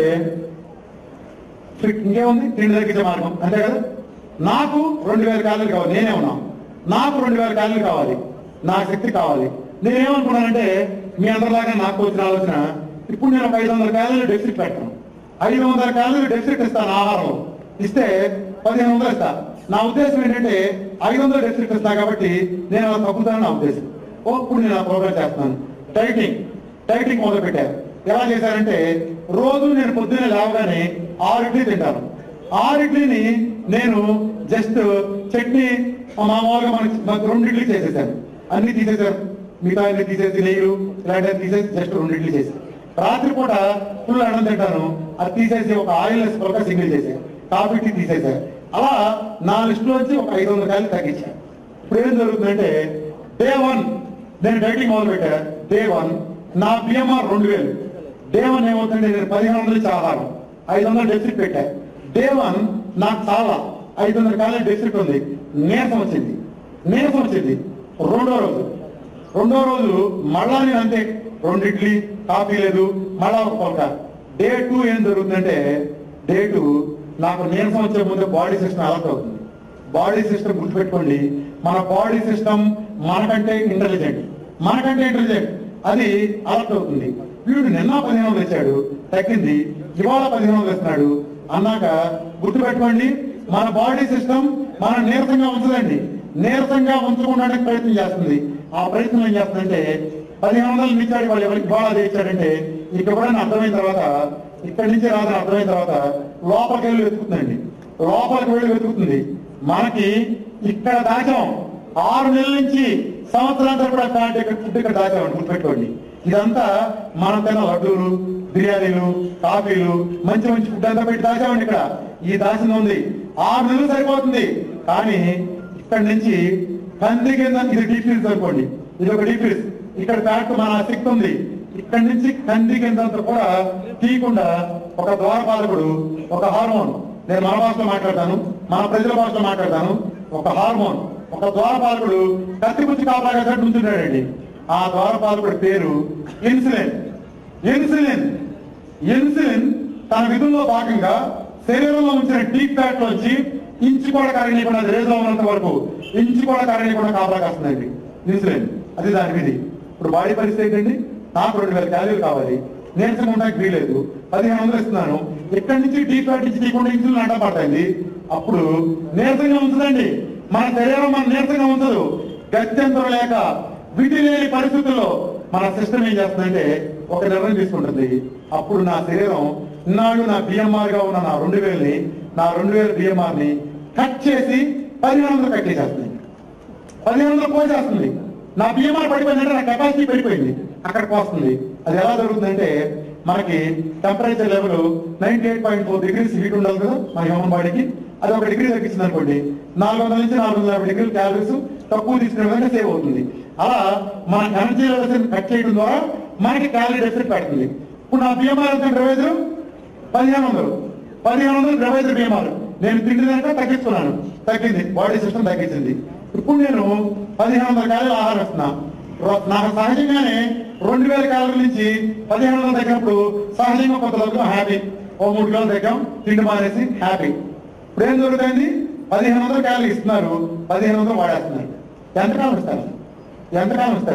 ఫిట్ ఇంకేముంది తిండి తగ్గించే మార్గం అంతే కదా నాకు రెండు వేల క్యాలరీలు కావాలి నేనే ఉన్నా నాకు రెండు వేల క్యాలరీలు కావాలి నా శక్తి కావాలి నేనేమనుకున్నానంటే మీ అందరిలాగా నాకు వచ్చిన ఆలోచన ఇప్పుడు నేను ఒక ఐదు వందల క్యాలరీలు డెఫిసిట్ పెట్టాను ఐదు వందల క్యాలరీలు డెఫిసిట్ ఇస్తాను ఆహారం ఇస్తే పదిహేను వందలు ఇస్తా నా ఉద్దేశం ఏంటంటే ఐదు వందలు డెఫిసిట్ ఇస్తా కాబట్టి నేను అలా తగ్గుతానని నా ఉద్దేశం ఓ ఇప్పుడు నేను ఆ ప్రోగ్రామ్ చేస్తున్నాను డైటింగ్ డైటింగ్ మొదలు పెట్టారు ఎలా చేశారంటే రోజు నేను పొద్దున్నే లేవగానే ఆరు ఇడ్లీ తింటాను ఆరు ఇడ్లీని నేను జస్ట్ చట్నీ మామూలుగా మనకి మాకు రెండు ఇడ్లీ చేసేసాను అన్ని తీసేశారు మిగతా అన్ని తీసేసి నెయ్యిలు ఇలాంటివి తీసేసి జస్ట్ రెండు ఇడ్లీ చేశాను రాత్రిపూట ఫుల్ అన్నం తింటాను అది తీసేసి ఒక ఆయిల్ ఒక సింగిల్ చేశాను కాఫీ టీ తీసేశారు అలా నా లిస్టులో వచ్చి ఒక ఐదు వందల కాయలు తగ్గించాను ఇప్పుడు ఏం జరుగుతుందంటే డే వన్ నేను డైటింగ్ మొదలు పెట్టా డే వన్ నా బిఎంఆర్ రెండు వేలు డే వన్ ఏమవుతుందంటే నేను పదిహేను వందలు ఇచ్చే ఆహారం ఐదు వందలు డెఫిసిట్ పెట్టా డే వన్ నాకు చాలా ఐదు వందల కాలం డెఫిసిట్ ఉంది నీరసం వచ్చింది నీరసం వచ్చింది రెండో రోజు రెండో రోజు మళ్ళా నేను అంతే రెండు ఇడ్లీ కాఫీ లేదు మళ్ళా ఒక పొలక డే టూ ఏం జరుగుతుందంటే డే టూ నాకు నీరసం వచ్చే ముందు బాడీ సిస్టమ్ అలర్ట్ అవుతుంది బాడీ సిస్టమ్ గుర్తుపెట్టుకోండి మన బాడీ సిస్టమ్ మనకంటే ఇంటెలిజెంట్ మనకంటే ఇంటెలిజెంట్ అది అలర్ట్ అవుతుంది వీడు నిన్న పదిహేను వందలు ఇచ్చాడు తగ్గింది ఇవాళ పదిహేను వందలు ఇస్తున్నాడు అన్నాక గుర్తుపెట్టుకోండి మన బాడీ సిస్టమ్ మన నీరసంగా ఉంచదండి నీరసంగా ఉంచకుండానే ప్రయత్నం చేస్తుంది ఆ ప్రయత్నం ఏం చేస్తుందంటే పదిహేను వందలు ఇచ్చాడు వాళ్ళు ఎవరికి ఇవాళ అదే ఇచ్చాడంటే ఇక కూడా అర్థమైన తర్వాత ఇక్కడి నుంచి రాదని అర్థమైన తర్వాత లోపలికి వెళ్ళి వెతుకుతుందండి లోపలికి వెళ్ళి వెతుకుతుంది మనకి ఇక్కడ దాచాం ఆరు నెలల నుంచి సంవత్సరాంతరం కూడా ప్యాంట్ ఇక్కడ ఫుడ్ ఇక్కడ దాచామండి గుర్తుపెట్టుకోండి ఇదంతా మనం తిన్న లడ్డూలు బిర్యానీలు కాఫీలు మంచి మంచి ఫుడ్ అంతా పెట్టి దాచామండి ఇక్కడ ఈ దాచిన ఉంది ఆరు నెలలు సరిపోతుంది కానీ ఇక్కడ నుంచి కంది కింద ఇది డీప్ ఫ్రీజ్ అనుకోండి ఇది ఒక డీప్ ఫ్రీజ్ ఇక్కడ ఫ్యాట్ మన శక్తి ఉంది ఇక్కడ నుంచి కంది కింద కూడా తీయకుండా ఒక ద్వారపాలకుడు ఒక హార్మోన్ నేను మన భాషలో మాట్లాడతాను మన ప్రజల భాషలో మాట్లాడతాను ఒక హార్మోన్ ఒక ద్వారపాలకుడు కత్తి పుచ్చి కాపాడేటట్టు ఉంటున్నాడండి ఆ ద్వారపాలకుడి పేరు ఇన్సులిన్ ఇన్సులిన్ ఇన్సులిన్ తన విధుల్లో భాగంగా శరీరంలో ఉంచిన డీప్ ఫ్యాట్ లోంచి ఇంచు కూడా కరగనీయకుండా అది రేజులో ఉన్నంత వరకు ఇంచు కూడా కరగనీయకుండా కాపలా కాస్తుందండి ఇన్సులిన్ అది దాని విధి ఇప్పుడు బాడీ పరిస్థితి ఏంటండి నాకు రెండు వేల క్యాలరీలు కావాలి నీరసం ఉండడానికి వీలేదు పదిహేను వందలు ఇస్తున్నాను ఇక్కడి నుంచి డీప్ ఫ్యాట్ నుంచి తీయకుండా ఇన్సులిన్ అడ్డ పడుతుంది అప్పుడు నీరసంగా ఉంచదండి మన శరీరం మన నీరసంగా ఉంచదు గత్యంతరం లేక విధి లేని పరిస్థితుల్లో మన సిస్టమ్ ఏం చేస్తుందంటే ఒక నిర్ణయం తీసుకుంటుంది అప్పుడు నా శరీరం ఇన్నాళ్ళు నా బిఎంఆర్ గా ఉన్న నా రెండు వేలని నా రెండు వేల బిఎంఆర్ ని కట్ చేసి పదిహేను వందలు కట్ చేసేస్తుంది పదిహేను వందలు పోసేస్తుంది నా బిఎంఆర్ పడిపోయిందంటే నా కెపాసిటీ పడిపోయింది అక్కడికి వస్తుంది అది ఎలా జరుగుతుందంటే మనకి temperature level ninety eight point four degrees heat ఉండాలి కదా మన హ్యూమన్ బాడీకి అది ఒక డిగ్రీ తగ్గించింది అనుకోండి నాలుగు వందల నుంచి నాలుగు వందల యాభై డిగ్రీలు క్యాలరీస్ తక్కువ తీసుకునే విధంగా సేవ్ అవుతుంది అలా మన ఎనర్జీ లెవెల్స్ కట్ చేయడం ద్వారా మనకి క్యాలరీ డెఫిసిట్ పెడుతుంది ఇప్పుడు నా బిఎంఆర్ ఎంత డ్రైవేజర్ పదిహేను వందలు పదిహేను వందలు డ్రైవేజర్ బిఎంఆర్ నేను తిండి దాకా తగ్గిస్తున్నాను తగ్గింది బాడీ సిస్టమ్ తగ్గించింది ఇప్పుడు నేను పదిహేను వందల క్యాలరీలు ఆహారం ఇస్తున్నా రో- నాకు సహజంగానే రెండు వేల క్యాలరీల నుంచి పదిహేను వందలు తగ్గినప్పుడు సహజంగా కొంత తగ్గుతాం హ్యాపీ ఓ మూడు కిలోలు తగ్గాం తిండి మానేసి హ్యాపీ ఇప్పుడు ఏం జరుగుతుంది పదిహేను వందల క్యాలరీ ఇస్తున్నారు పదిహేను వందలు వాడేస్తున్నారు ఎంతకాలం ఇస్తారు ఎంతకాలం ఇస్తారు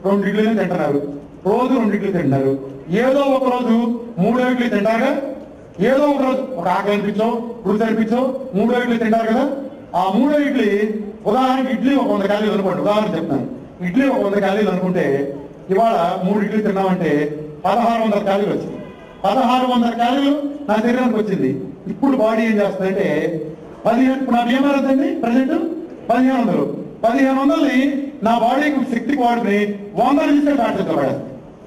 రెండు ఇడ్లీలు తింటున్నారు రోజు రెండు ఇడ్లీ తింటున్నారు ఏదో ఒక రోజు మూడో ఇడ్లీ తింటారుగా ఏదో ఒక రోజు ఒక ఆకలి అనిపించో రుచి అనిపించో మూడో ఇడ్లీ తింటారు కదా ఆ మూడో ఇడ్లీ ఉదాహరణకి ఇడ్లీ ఒక వంద క్యాలీలు అనుకోండి ఉదాహరణ చెప్తాను ఇడ్లీ ఒక వంద క్యాలీలు అనుకుంటే ఇవాళ మూడు ఇడ్లీ తిన్నామంటే పదహారు వందల క్యాలీలు వచ్చింది పదహారు వందల క్యాలీలు నా శరీరానికి వచ్చింది ఇప్పుడు బాడీ ఏం చేస్తుందంటే పదిహేను ఇప్పుడు నా బిఎంఆర్ ఎంతండి ప్రజెంట్ పదిహేను వందలు పదిహేను వందలని నా బాడీకి శక్తికి వాడుకుని వందలు తీసుకెళ్ళి ఫ్యాట్ సెంటర్ పడేస్తుంది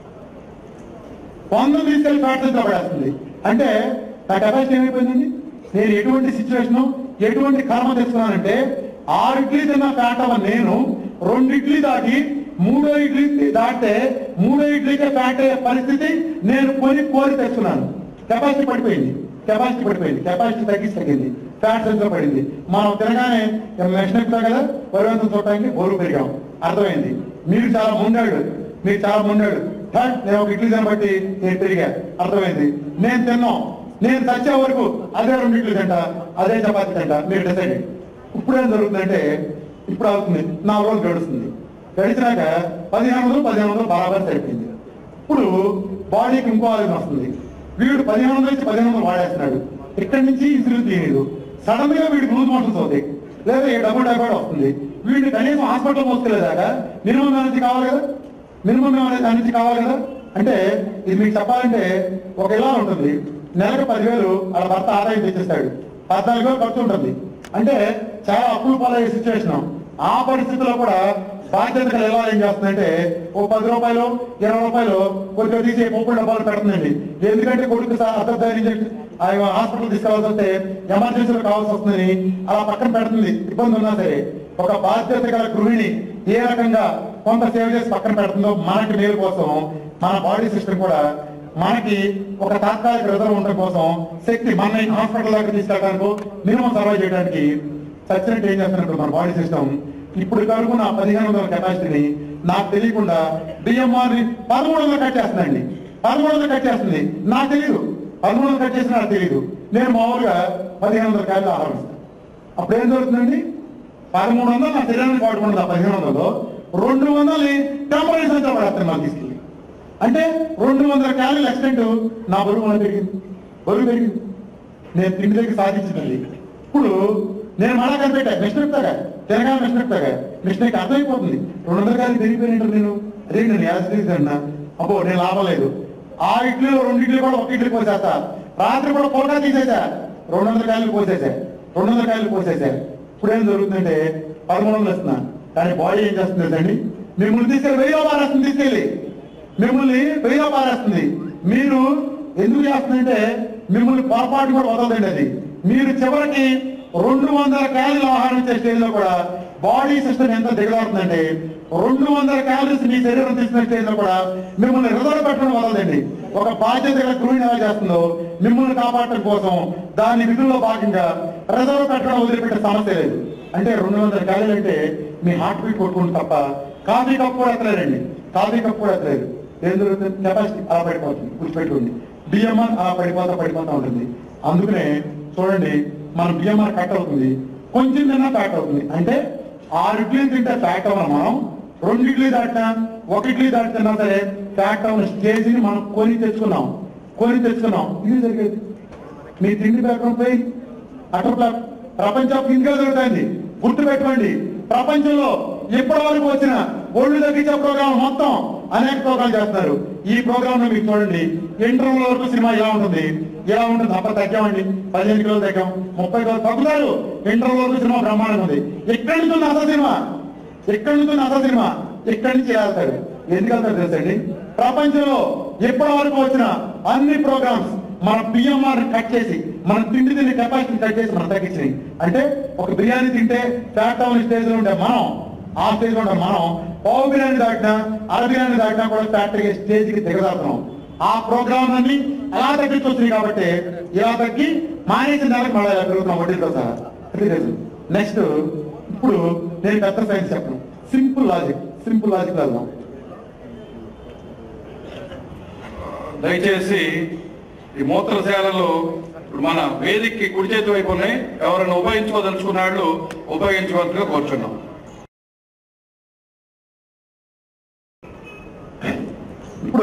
వందలు తీసుకెళ్ళి ఫ్యాట్ సెంటర్ పడేస్తుంది అంటే నా కెపాసిటీ ఏమైపోయిందండి నేను ఎటువంటి సిచ్యువేషన్ ఎటువంటి కర్మ తెచ్చుకున్నానంటే ఆరు ఇడ్లీ తిన్న ఫ్యాట్ అవ్వ నేను రెండు ఇడ్లీ దాటి మూడో ఇడ్లీ దాటితే మూడో ఇడ్లీకే ఫ్యాట్ అయ్యే పరిస్థితి నేను కొని కోరి తెచ్చుకున్నాను కెపాసిటీ పడిపోయింది కెపాసిటీ పడిపోయింది కెపాసిటీ తగ్గి తగ్గింది ఫ్యాట్ సెన్సర్ పడింది మనం తినగానే మెషిన్ ఎక్కుతాం కదా పరివంతం చూడటానికి బరువు పెరిగాం అర్థమైంది మీరు చాలా ముండాడు మీరు చాలా ముండాడు థర్డ్ నేను ఒక ఇడ్లీ దాన్ని బట్టి నేను పెరిగా అర్థమైంది నేను తిన్నాం నేను చచ్చే వరకు అదే రెండు ఇడ్లీ తింటా అదే చపాతీ తింటా మీరు డిసైడ్ ఇప్పుడు ఏం జరుగుతుందంటే ఇప్పుడు అవుతుంది నాలుగు రోజులు గడుస్తుంది గడిచినాక పదిహేను వందలు పదిహేను వందలు బరాబర్ సరిపోయింది ఇప్పుడు బాడీకి ఇంకో ఆలోచన వస్తుంది వీడు పదిహేను వందలు నుంచి పదిహేను వందలు వాడేస్తున్నాడు ఇక్కడి నుంచి ఇసులు తీయలేదు సడన్ గా వీడికి లూజ్ మోషన్స్ అవుతాయి లేదా ఈ డబ్బు టైఫాయిడ్ వస్తుంది వీడిని కనీసం హాస్పిటల్ మోసుకెళ్ళేదాకా మినిమం ఎనర్జీ కావాలి కదా మినిమం ఎనర్జీ కావాలి కదా అంటే ఇది మీకు చెప్పాలంటే ఒక ఇలా ఉంటుంది నెలకు పదివేలు వాళ్ళ భర్త ఆదాయం తెచ్చేస్తాడు పద్నాలుగు వేలు ఖర్చు ఉంటుంది అంటే చాలా అప్పులు పాలయ్యే సిచ్యువేషన్ ఆ పరిస్థితిలో కూడా బాధ్యత ఎలా ఏం చేస్తుందంటే ఓ పది రూపాయలు ఇరవై రూపాయలు కొద్దిగా తీసి ముప్పై డబ్బాలు పెడుతుందండి ఎందుకంటే కొడుకు అర్థం హాస్పిటల్ తీసుకోవాల్సి వస్తే ఎమర్జెన్సీలో కావాల్సి వస్తుందని అలా పక్కన పెడుతుంది ఇబ్బంది ఉన్నా సరే ఒక బాధ్యత గల గృహిణి ఏ రకంగా కొంత సేవ్ చేసి పక్కన పెడుతుందో మనకి మేలు కోసం మన బాడీ సిస్టమ్ కూడా మనకి ఒక తాత్కాలిక రిజర్వ్ ఉండడం కోసం శక్తి మన హాస్పిటల్ దాకా తీసుకెళ్ళడానికి మినిమం సర్వైవ్ చేయడానికి చచ్చినట్టు ఏం చేస్తున్నప్పుడు మన బాడీ సిస్టమ్ ఇప్పుడు కనుక నా పదిహేను వందల కెపాసిటీని నాకు తెలియకుండా బిఎంఆర్ ని పదమూడు వందలు కట్ చేస్తుందండి పదమూడు వందలు కట్ చేస్తుంది నాకు తెలియదు పదమూడు వందలు కట్ చేసిన నాకు తెలియదు నేను మామూలుగా పదిహేను వందల కాయలు ఆహారం ఇస్తాను అప్పుడు ఏం జరుగుతుందండి పదమూడు వందలు నా శరీరానికి వాడుకుంటుంది ఆ పదిహేను వందలు రెండు వందలు టెంపరీ సంఖ్య పడేస్తాను నాకు తీసుకెళ్ళి అంటే రెండు వందల క్యాలరీల ఎక్స్టెంట్ నా బరువు మన పెరిగింది బరువు పెరిగింది నేను తిండి దగ్గర సాధించింది ఇప్పుడు నేను మళ్ళా కనిపెట్టా మిషన్ ఎక్కుతాగా తినగా మిషన్ ఎక్కుతాగా మిషన్ ఎక్కి అర్థమైపోతుంది రెండు వందల క్యాలరీ పెరిగిపోయినట్టు నేను అదే నేను యాసిడ్ అన్నా అబ్బో నేను లాభం లేదు ఆ ఇడ్లీలో రెండు ఇడ్లీ కూడా ఒక ఇడ్లీ పోసేస్తా రాత్రి కూడా పొలగా తీసేసా రెండు వందల కాయలు పోసేసా రెండు వందల కాయలు పోసేసా ఇప్పుడు ఏం జరుగుతుందంటే పదమూడు వందలు ఇస్తున్నా కానీ బాడీ ఏం చేస్తుంది తెలుసండి మిమ్మల్ని తీసుకెళ్ళి వెయ్యి పారేస్తుంది తీసుకెళ్ళి మిమ్మల్ని వెయ్యి పారేస్తుంది మీరు ఎందుకు చేస్తుందంటే మిమ్మల్ని పొరపాటు కూడా వదలదండి అది మీరు చివరికి రెండు వందల క్యాలరీలు ఆహారం ఇచ్చే స్టేజ్ లో కూడా బాడీ సిస్టమ్ ఎంత దిగలాడుతుందంటే రెండు వందల క్యాలరీస్ మీ శరీరం తీసుకునే స్టేజ్ లో కూడా మిమ్మల్ని రిజర్వ్ పెట్టడం వదలదండి ఒక బాధ్యత గల గృహిణి ఎలా చేస్తుందో మిమ్మల్ని కాపాడటం కోసం దాని విధుల్లో భాగంగా రిజర్వ్ పెట్టడం వదిలిపెట్టే సమస్య లేదు అంటే రెండు వందల క్యాలరీలు అంటే మీ హార్ట్ బీట్ కొట్టుకుంటుంది తప్ప కాఫీ కప్ కూడా ఎత్తలేరండి కాఫీ కప్ కూడా ఎత్తలేదు ఏం జరుగుతుంది కెపాసిటీ అలా పడిపోతుంది గుర్తుపెట్టుకోండి బిఎంఆర్ అలా పడిపోతా పడిపోతా ఉంటుంది అందుకనే చూడండి మన బిఎంఆర్ కట్ అవుతుంది కొంచెం తిన్నా ఫ్యాట్ అవుతుంది అంటే ఆరు ఇడ్లీ తింటే ఫ్యాట్ అవ్వం మనం రెండు ఇడ్లీ దాటినా ఒక ఇడ్లీ దాటినా సరే ఫ్యాట్ అవ్వని స్టేజ్ని మనం కొని తెచ్చుకున్నాం కొని తెచ్చుకున్నాం ఇది జరిగేది మీ తిండి పెట్టడం పోయి అటు ప్రపంచం కిందగా జరుగుతుంది గుర్తు పెట్టుకోండి ప్రపంచంలో ఇప్పటి వరకు వచ్చిన ఒళ్ళు తగ్గించే ప్రోగ్రాం మొత్తం అనేక ప్రోగ్రాం చేస్తున్నారు ఈ ప్రోగ్రామ్ లో మీకు చూడండి ఇంటర్వల్ వరకు సినిమా ఎలా ఉంటుంది ఎలా ఉంటుంది అప్పుడు తగ్గామండి పదిహేను కిలోలు తగ్గాం ముప్పై కిలోలు తగ్గుతారు ఇంటర్వల్ వరకు సినిమా బ్రహ్మాండంగా ఉంది ఎక్కడి నుంచి ఉంది అసలు సినిమా ఎక్కడి నుంచి ఉంది అసలు సినిమా ఎక్కడి నుంచి వెళ్తాడు ఎందుకు వెళ్తాడు తెలుసండి ప్రపంచంలో ఇప్పటి వరకు వచ్చిన అన్ని ప్రోగ్రామ్స్ మన పిఎంఆర్ కట్ చేసి మన తిండి తిండి కెపాసిటీ కట్ చేసి మనం తగ్గించినాయి అంటే ఒక బిర్యానీ తింటే ఫ్యాట్ డౌన్ స్టేజ్ లో ఉంటే మనం ఆ స్టేజ్ లో ఉంటే మనం పావు బిర్యానీ దాటినా అర బిర్యానీ దాటినా కూడా ఫ్యాట్ స్టేజ్ కి దిగజారుతున్నాం ఆ ప్రోగ్రామ్ అన్ని అలా తగ్గించి వచ్చినాయి కాబట్టి ఇలా తగ్గి మానేసిన దానికి మళ్ళీ ఇలా పెరుగుతున్నాం వడ్డీతో సహా నెక్స్ట్ ఇప్పుడు నేను పెద్ద సైన్స్ చెప్పను సింపుల్ లాజిక్ సింపుల్ లాజిక్ వెళ్దాం దయచేసి ఈ మూత్రశాలలు ఇప్పుడు మన వేదికకి కుడి చేతి వైపు ఉన్నాయి ఎవరైనా ఉపయోగించుకోదలుచుకున్న వాళ్ళు ఉపయోగించవలసిగా కోరుచున్నాం ఇప్పుడు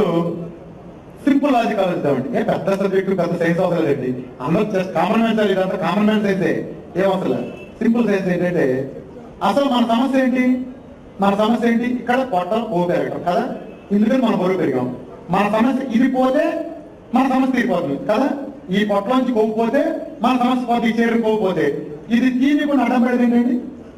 సింపుల్ లాజిక్ ఆలోచిద్దామండి ఏ పెద్ద సబ్జెక్టు పెద్ద సైన్స్ అవసరం లేదండి అందరూ జస్ట్ కామన్ మ్యాన్ సార్ ఇదంతా కామన్ మ్యాన్ సైన్సే ఏం అవసరం లేదు సింపుల్ సైన్స్ ఏంటంటే అసలు మన సమస్య ఏంటి మన సమస్య ఏంటి ఇక్కడ పొట్టలు పోగు పెరగటం కదా ఇందుకని మనం బరువు పెరిగాం మన సమస్య ఇది పోతే మన సమస్య తీరిపోతుంది కదా ఈ పొట్టలోంచి కొవ్వు పోతే మన సమస్య పోతే ఈ చేరు కొవ్వు పోతే ఇది తీయకుండా అడ్డం పడేది ఏంటండి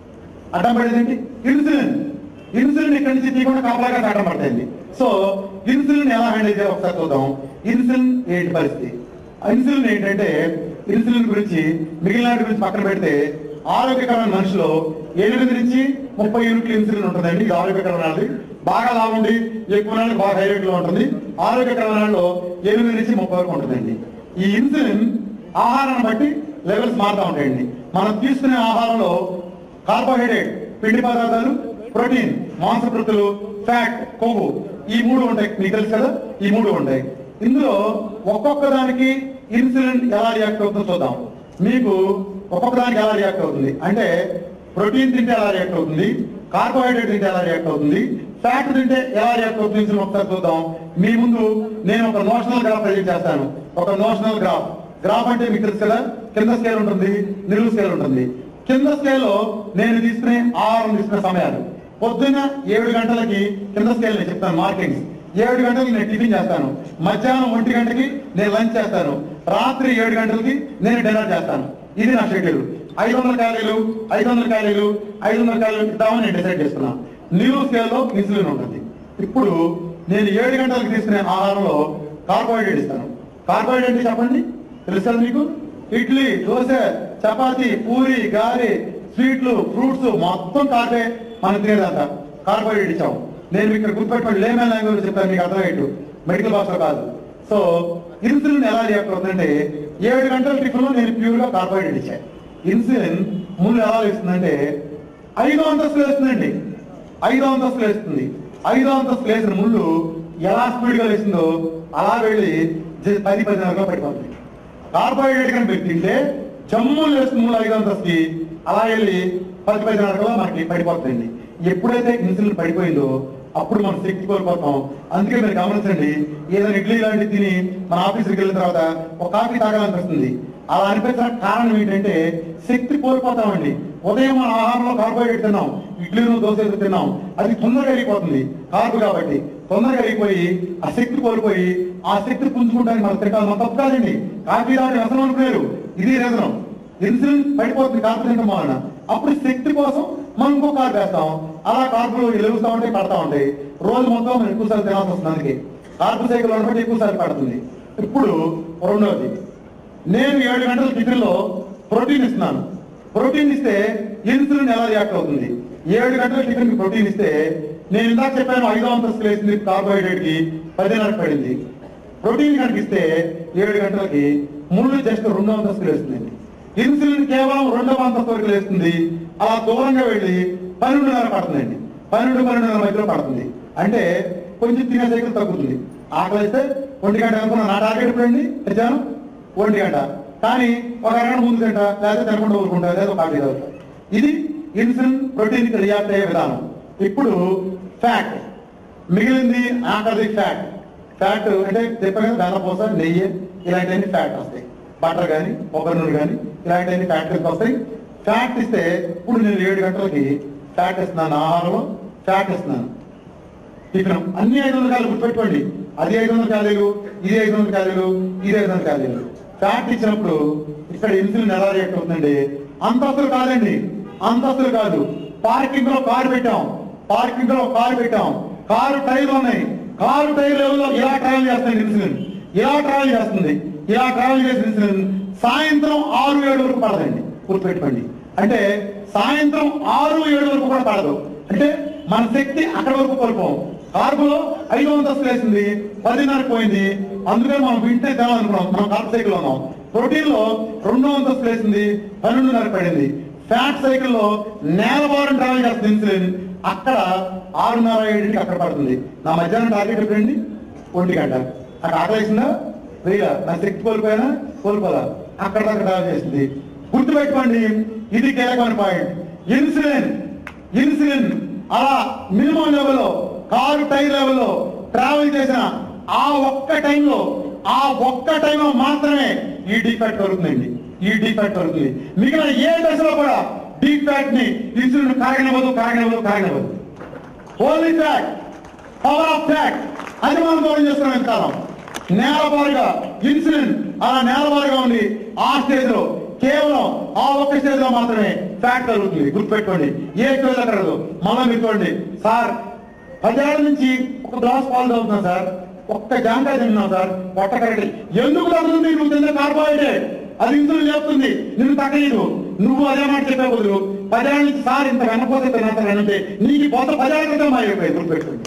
అడ్డం పడేది ఏంటి ఇన్సులిన్ ఇన్సులిన్ ఇక్కడి నుంచి తీయకుండా కాపలాగా అడ్డం పడుతుంది సో ఇన్సులిన్ ఎలా హ్యాండిల్ చేయాలి ఒకసారి చూద్దాం ఇన్సులిన్ ఏంటి పరిస్థితి ఇన్సులిన్ ఏంటంటే ఇన్సులిన్ గురించి మిగిలిన వాటి గురించి పక్కన పెడితే ఆరోగ్యకరమైన మనిషిలో ఎనిమిది నుంచి ముప్పై యూనిట్లు ఇన్సులిన్ ఉంటుందండి ఇది ఆరోగ్యకరమైనది బాగా లావు ఉండి ఎక్కువ నాళ్ళకి బాగా హై రేట్ లో ఉంటుంది ఆరోగ్యకరమైన ఎనిమిది నుంచి ముప్పై వరకు ఉంటుందండి ఈ ఇన్సులిన్ ఆహారాన్ని బట్టి లెవెల్స్ మారుతూ ఉంటాయండి మనం తీసుకునే ఆహారంలో కార్బోహైడ్రేట్ పిండి పదార్థాలు ప్రోటీన్ మాంసకృతులు ఫ్యాట్ కొవ్వు ఈ మూడు ఉంటాయి మీకు తెలుసు కదా ఈ మూడు ఉంటాయి ఇందులో ఒక్కొక్క దానికి ఇన్సులిన్ ఎలా రియాక్ట్ అవుతుందో చూద్దాం మీకు ఒక్కొక్క దానికి ఎలా రియాక్ట్ అవుతుంది అంటే ప్రోటీన్ తింటే ఎలా రియాక్ట్ అవుతుంది కార్బోహైడ్రేట్ తింటే ఎలా రియాక్ట్ అవుతుంది ఫ్యాట్ తింటే ఎలా రియాక్ట్ అవుతుంది ఇన్సులిన్ ఒకసారి చూద్దాం మీ ముందు నేను ఒక నోషనల్ గ్రాఫ్ ప్రజెంట్ చేస్తాను ఒక నోషనల్ గ్రాఫ్ గ్రాఫ్ అంటే మీకు తెలుసు కదా కింద స్కేల్ ఉంటుంది నిలువు స్కేల్ ఉంటుంది కింద స్కేల్లో నేను తీసుకునే ఆహారం తీసుకునే సమయాలు పొద్దున్న ఏడు గంటలకి కింద స్కేల్ నేను చెప్తాను మార్కింగ్స్ ఏడు గంటలకి నేను టిఫిన్ చేస్తాను మధ్యాహ్నం ఒంటి గంటకి నేను లంచ్ చేస్తాను రాత్రి ఏడు గంటలకి నేను డిన్నర్ చేస్తాను ఇది నా షెడ్యూల్ ఐదు వందల క్యాలీలు ఐదు వందల క్యాలీలు ఐదు వందల క్యాలీలు ఇద్దామని నేను డిసైడ్ చేసుకున్నాను నిలువు స్కేల్లో ఇన్సులిన్ ఉంటుంది ఇప్పుడు నేను ఏడు గంటలకు తీసుకునే ఆహారంలో కార్బోహైడ్రేట్ ఇస్తాను కార్బోహైడ్రేట్ అంటే చెప్పండి తెలుసా మీకు ఇడ్లీ దోశ చపాతి పూరి గారి స్వీట్లు ఫ్రూట్స్ మొత్తం కార్బే మనం తినేదంతా కార్బోహైడ్రేట్ ఇచ్చాం నేను ఇక్కడ గుర్తుపెట్టుకోండి లేమన్ లాంగ్వేజ్ చెప్తాను మీకు అర్థమయ్యేట్టు మెడికల్ భాషలో కాదు సో ఇన్సులిన్ ఎలా రియాక్ట్ అవుతుందంటే ఏడు గంటల టిఫిన్ లో నేను ప్యూర్ గా కార్బోహైడ్రేట్ ఇచ్చాను ఇన్సులిన్ ముందు ఎలా వేస్తుందంటే ఐదో అంతస్తులు వేస్తుందండి ఐదో అంతస్తులు వేస్తుంది ఐదో అంతస్తులు వేసిన ముళ్ళు ఎలా స్పీడ్ గా వేసిందో అలా వెళ్ళి జ- పది పదిన్నరలో పడిపోతుంది కార్బోహైడ్రేట్ కనుక మీరు తింటే జమ్ములు వేస్తుంది ముళ్ళు ఐదో అంతస్తుకి అలా వెళ్ళి పది పదిన్నరలో మనకి పడిపోతుందండి ఎప్పుడైతే ఇన్సులిన్ పడిపోయిందో అప్పుడు మనం శక్తి కోల్పోతాం అందుకే మీరు గమనించండి ఏదైనా ఇడ్లీ లాంటివి తిని మన ఆఫీస్కి వెళ్ళిన తర్వాత ఒక కాఫీ తాగాలనిపిస్తుంది అలా అనిపించడానికి కారణం ఏంటంటే శక్తి కోల్పోతామండి ఉదయం మన ఆహారంలో కార్బోహైడ్రేట్ తిన్నాం ఇడ్లీలు దోశలు తిన్నాం అది తొందరగా అయిపోతుంది కార్బు కాబట్టి తొందరగా అయిపోయి ఆ శక్తి కోల్పోయి ఆ శక్తి పుంజుకుంటానికి మనం తింటాం మన తప్పు కాదండి కాఫీ తాగడం వ్యసనం అనుకున్నారు ఇది రీజనం ఇన్సులిన్ పడిపోతుంది కార్బు తినడం వలన అప్పుడు శక్తి కోసం మనం ఇంకో కార్బు వేస్తాం అలా కార్బులు ఎలుగుతా ఉంటాయి పడతా ఉంటాయి రోజు మొత్తం మనం ఎక్కువసార్లు తినాల్సి వస్తుంది అందుకే కార్బు సైకిల్ ఉండబట్టి ఎక్కువసార్లు పడుతుంది ఇప్పుడు రెండవది నేను ఏడు గంటల టిఫిన్లో ప్రోటీన్ ఇస్తున్నాను ప్రోటీన్ ఇస్తే ఇన్సులిన్ ఎలా రియాక్ట్ అవుతుంది ఏడు గంటల టిఫిన్ ప్రోటీన్ ఇస్తే నేను ఇందాక చెప్పాను ఐదో అంతస్తులు వేసింది కార్బోహైడ్రేట్ కి పదిన్నరకు పడింది ప్రోటీన్ కనుక ఇస్తే ఏడు గంటలకి ముళ్ళు జస్ట్ రెండో అంతస్తులు వేస్తుందండి ఇన్సులిన్ కేవలం రెండవ అంతస్తు వరకు వేస్తుంది అలా దూరంగా వెళ్ళి పన్నెండున్నర పడుతుందండి పన్నెండు పన్నెండున్నర మధ్యలో పడుతుంది అంటే కొంచెం తినే సైకిల్ తగ్గుతుంది ఆకలి అయితే ఒంటి గంట అనుకున్న నా టార్గెట్ ఎప్పుడండి తెచ్చాను ఒంటి గంట కానీ ఒక అరగంట ముందు తింటా లేదా తినకుండా ఊరుకుంటా లేదా ఒక ఆకలి తాగుతా. ఇది ఇన్సులిన్ ప్రోటీన్ కి రియాక్ట్ అయ్యే విధానం ఇప్పుడు ఫ్యాట్ మిగిలింది ఆఖరిది ఫ్యాట్ ఫ్యాట్ అంటే చెప్పగా దానపోస నెయ్యి ఇలాంటివన్నీ ఫ్యాట్ వస్తాయి బటర్ కానీ కొబ్బరి నూనె కానీ ఇలాంటివన్నీ ఫ్యాట్ కింద వస్తాయి ఫ్యాట్ ఇస్తే ఇప్పుడు నేను ఏడు గంటలకి ఫ్యాట్ ఇస్తున్నాను ఆహారంలో ఫ్యాట్ ఇస్తున్నాను టిఫిన్ అన్ని ఐదు వందల క్యాలీలు గుర్తుపెట్టుకోండి అది ఐదు వందల క్యాలీలు ఇది ఐదు వందల క్యాలీలు ఇది ఐదు వందల క్యాలీలు ఫ్యాట్ ఇచ్చినప్పుడు ఇక్కడ ఇన్సులిన్ ఎలా రియాక్ట్ అవుతుందండి అంతస్తులు కాదండి అంతస్తులు కాదు పార్కింగ్ లో కారు పెట్టాం పార్కింగ్ లో కారు పెట్టాం కారు టైర్లు ఉన్నాయి కారు టైర్ లెవెల్లో ఇలా ట్రావెల్ చేస్తుంది ఇన్సులిన్ ఇలా ట్రావెల్ చేస్తుంది ఇలా ట్రావెల్ చేసిన ఇన్సులిన్ సాయంత్రం ఆరు ఏడు వరకు పడదండి గుర్తుపెట్టుకోండి అంటే సాయంత్రం ఆరు ఏడు వరకు కూడా పడదు అంటే మన శక్తి అక్కడ వరకు కోల్పోం కార్బులో ఐదు అంతస్తులు వేసింది పదిన్నర పోయింది అందుకే మనం వింటే తినాలనుకున్నాం మనం కార్బ్ సైకిల్ ఉన్నాం ప్రోటీన్ లో రెండో అంతస్తులు వేసింది పన్నెండున్నర పడింది ఫ్యాట్ సైకిల్ లో నేల వారం ట్రావెల్ చేస్తుంది ఇన్సులిన్ అక్కడ ఆరున్నర ఏడింటికి అక్కడ పడుతుంది నా మధ్యాహ్నం టార్గెట్ ఎప్పుడండి ఒంటి గంట అక్కడ ఆకలేసిందా వేయగా నా శక్తి కోల్పోయినా కోల్పోలా అక్కడ దాకా ట్రావెల్ చేసింది గుర్తుపెట్టుకోండి ఇది కీలకమైన పాయింట్ ఇన్సులిన్ ఇన్సులిన్ అలా మినిమం లెవెల్లో కారు టైర్ లెవెల్లో ట్రావెల్ చేసిన ఆ ఒక్క టైంలో ఆ ఒక్క టైంలో మాత్రమే ఈ డిఫెక్ట్ కలుగుతుందండి ఈ డిఫెక్ట్ కలుగుతుంది మిగిలిన ఏ దశలో కూడా డిఫెక్ట్ ని ఇన్సులిన్ కారగనివ్వదు కారగనివ్వదు కారగనివ్వదు only fact power of fact అది మనం గౌరవం చేస్తున్నాం ఇంతకాలం నేలవారుగా ఇన్సులిన్ అలా నేలవారుగా ఉంది ఆ స్టేజ్ లో కేవలం ఆ ఒక్క స్టేజ్ లో మాత్రమే ఫ్యాక్ట్ కలుగుతుంది గుర్తుపెట్టుకోండి ఏ స్టేజ్ లో కలగదు మళ్ళీ మీరు చూడండి సార్ పదేళ్ల నుంచి ఒక గ్లాస్ పాలు తాగుతున్నాం సార్ ఒక్క జాంకాయ తిన్నాం సార్ పొట్ట కరెక్ట్ ఎందుకు తగ్గుతుంది నువ్వు తిన్న కార్బోహైడ్రేట్ అది ఇన్సులిన్ లేపుతుంది నిన్ను తగ్గలేదు నువ్వు అదే మాట చెప్పే బదులు పదేళ్ల నుంచి సార్ ఇంత వెనపోతే తినంటే నీకు ఈ పొద్దు పదేళ్ల క్రితం మారిపోయి గుర్తుపెట్టుకోండి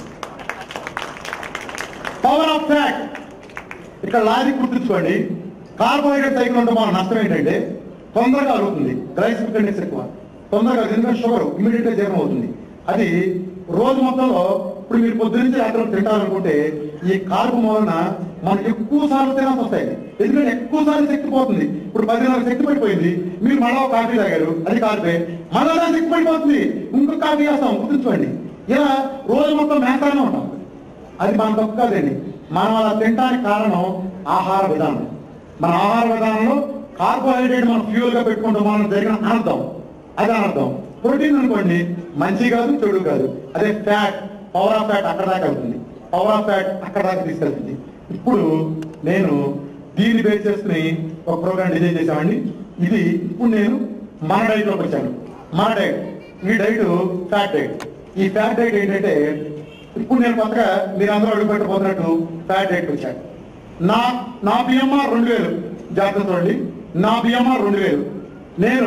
పవర్ ఆఫ్ ఫ్యాక్ట్ ఇక్కడ లాజిక్ గుర్తుంచుకోండి కార్బోహైడ్రేట్ సైకిల్ ఉండడం వల్ల నష్టం ఏంటంటే తొందరగా అరుగుతుంది గ్లైసిమిక్ ఇండెక్స్ ఎక్కువ తొందరగా ఎందుకంటే షుగర్ ఇమీడియట్ గా జీర్ణం అవుతుంది అది రోజు మొత్తంలో ఇప్పుడు మీరు పొద్దునుంచి రాత్రి తింటారనుకుంటే ఈ కార్బు వలన మనకు ఎక్కువ సార్లు తినాల్సి వస్తాయి ఎందుకంటే ఎక్కువ సార్లు శక్తి పోతుంది ఇప్పుడు పదిన్నర శక్తి పడిపోయింది మీరు మళ్ళా ఒక కాఫీ తాగారు అది కాఫీ మళ్ళా దాని శక్తి పడిపోతుంది ఇంకొక కాఫీ చేస్తాం గుర్తుంచుకోండి ఇలా రోజు మొత్తం మేస్తానే ఉంటాం అది మన తప్పు కాదండి మనం అలా తినడానికి కారణం ఆహార విధానం మన ఆహార విధానంలో కార్బోహైడ్రేట్ మనం ఫ్యూల్ గా పెట్టుకుంటాం మనం జరిగిన అనర్థం అది అనర్థం ప్రోటీన్ అనుకోండి మంచి కాదు చెడు కాదు అదే ఫ్యాట్ పవర్ ఆఫ్ ఫ్యాట్ అక్కడ దాకా వెళ్తుంది పవర్ ఆఫ్ ఫ్యాట్ అక్కడ దాకా తీసుకెళ్తుంది ఇప్పుడు నేను దీన్ని బేస్ చేసుకుని ఒక ప్రోగ్రామ్ డిజైన్ చేశామండి ఇది ఇప్పుడు నేను మన డైట్ లోకి వచ్చాను మన డైట్ ఈ డైట్ ఫ్యాట్ డైట్ ఈ ఫ్యాట్ డైట్ ఏంటంటే ఇప్పుడు నేను కొత్తగా మీరు అందరూ అడుగు పెట్టబోతున్నట్టు ఫ్యాట్ డైట్ వచ్చాను నా నా బిఎంఆర్ రెండు వేలు జాగ్రత్త చూడండి నా బిఎంఆర్ రెండు వేలు నేను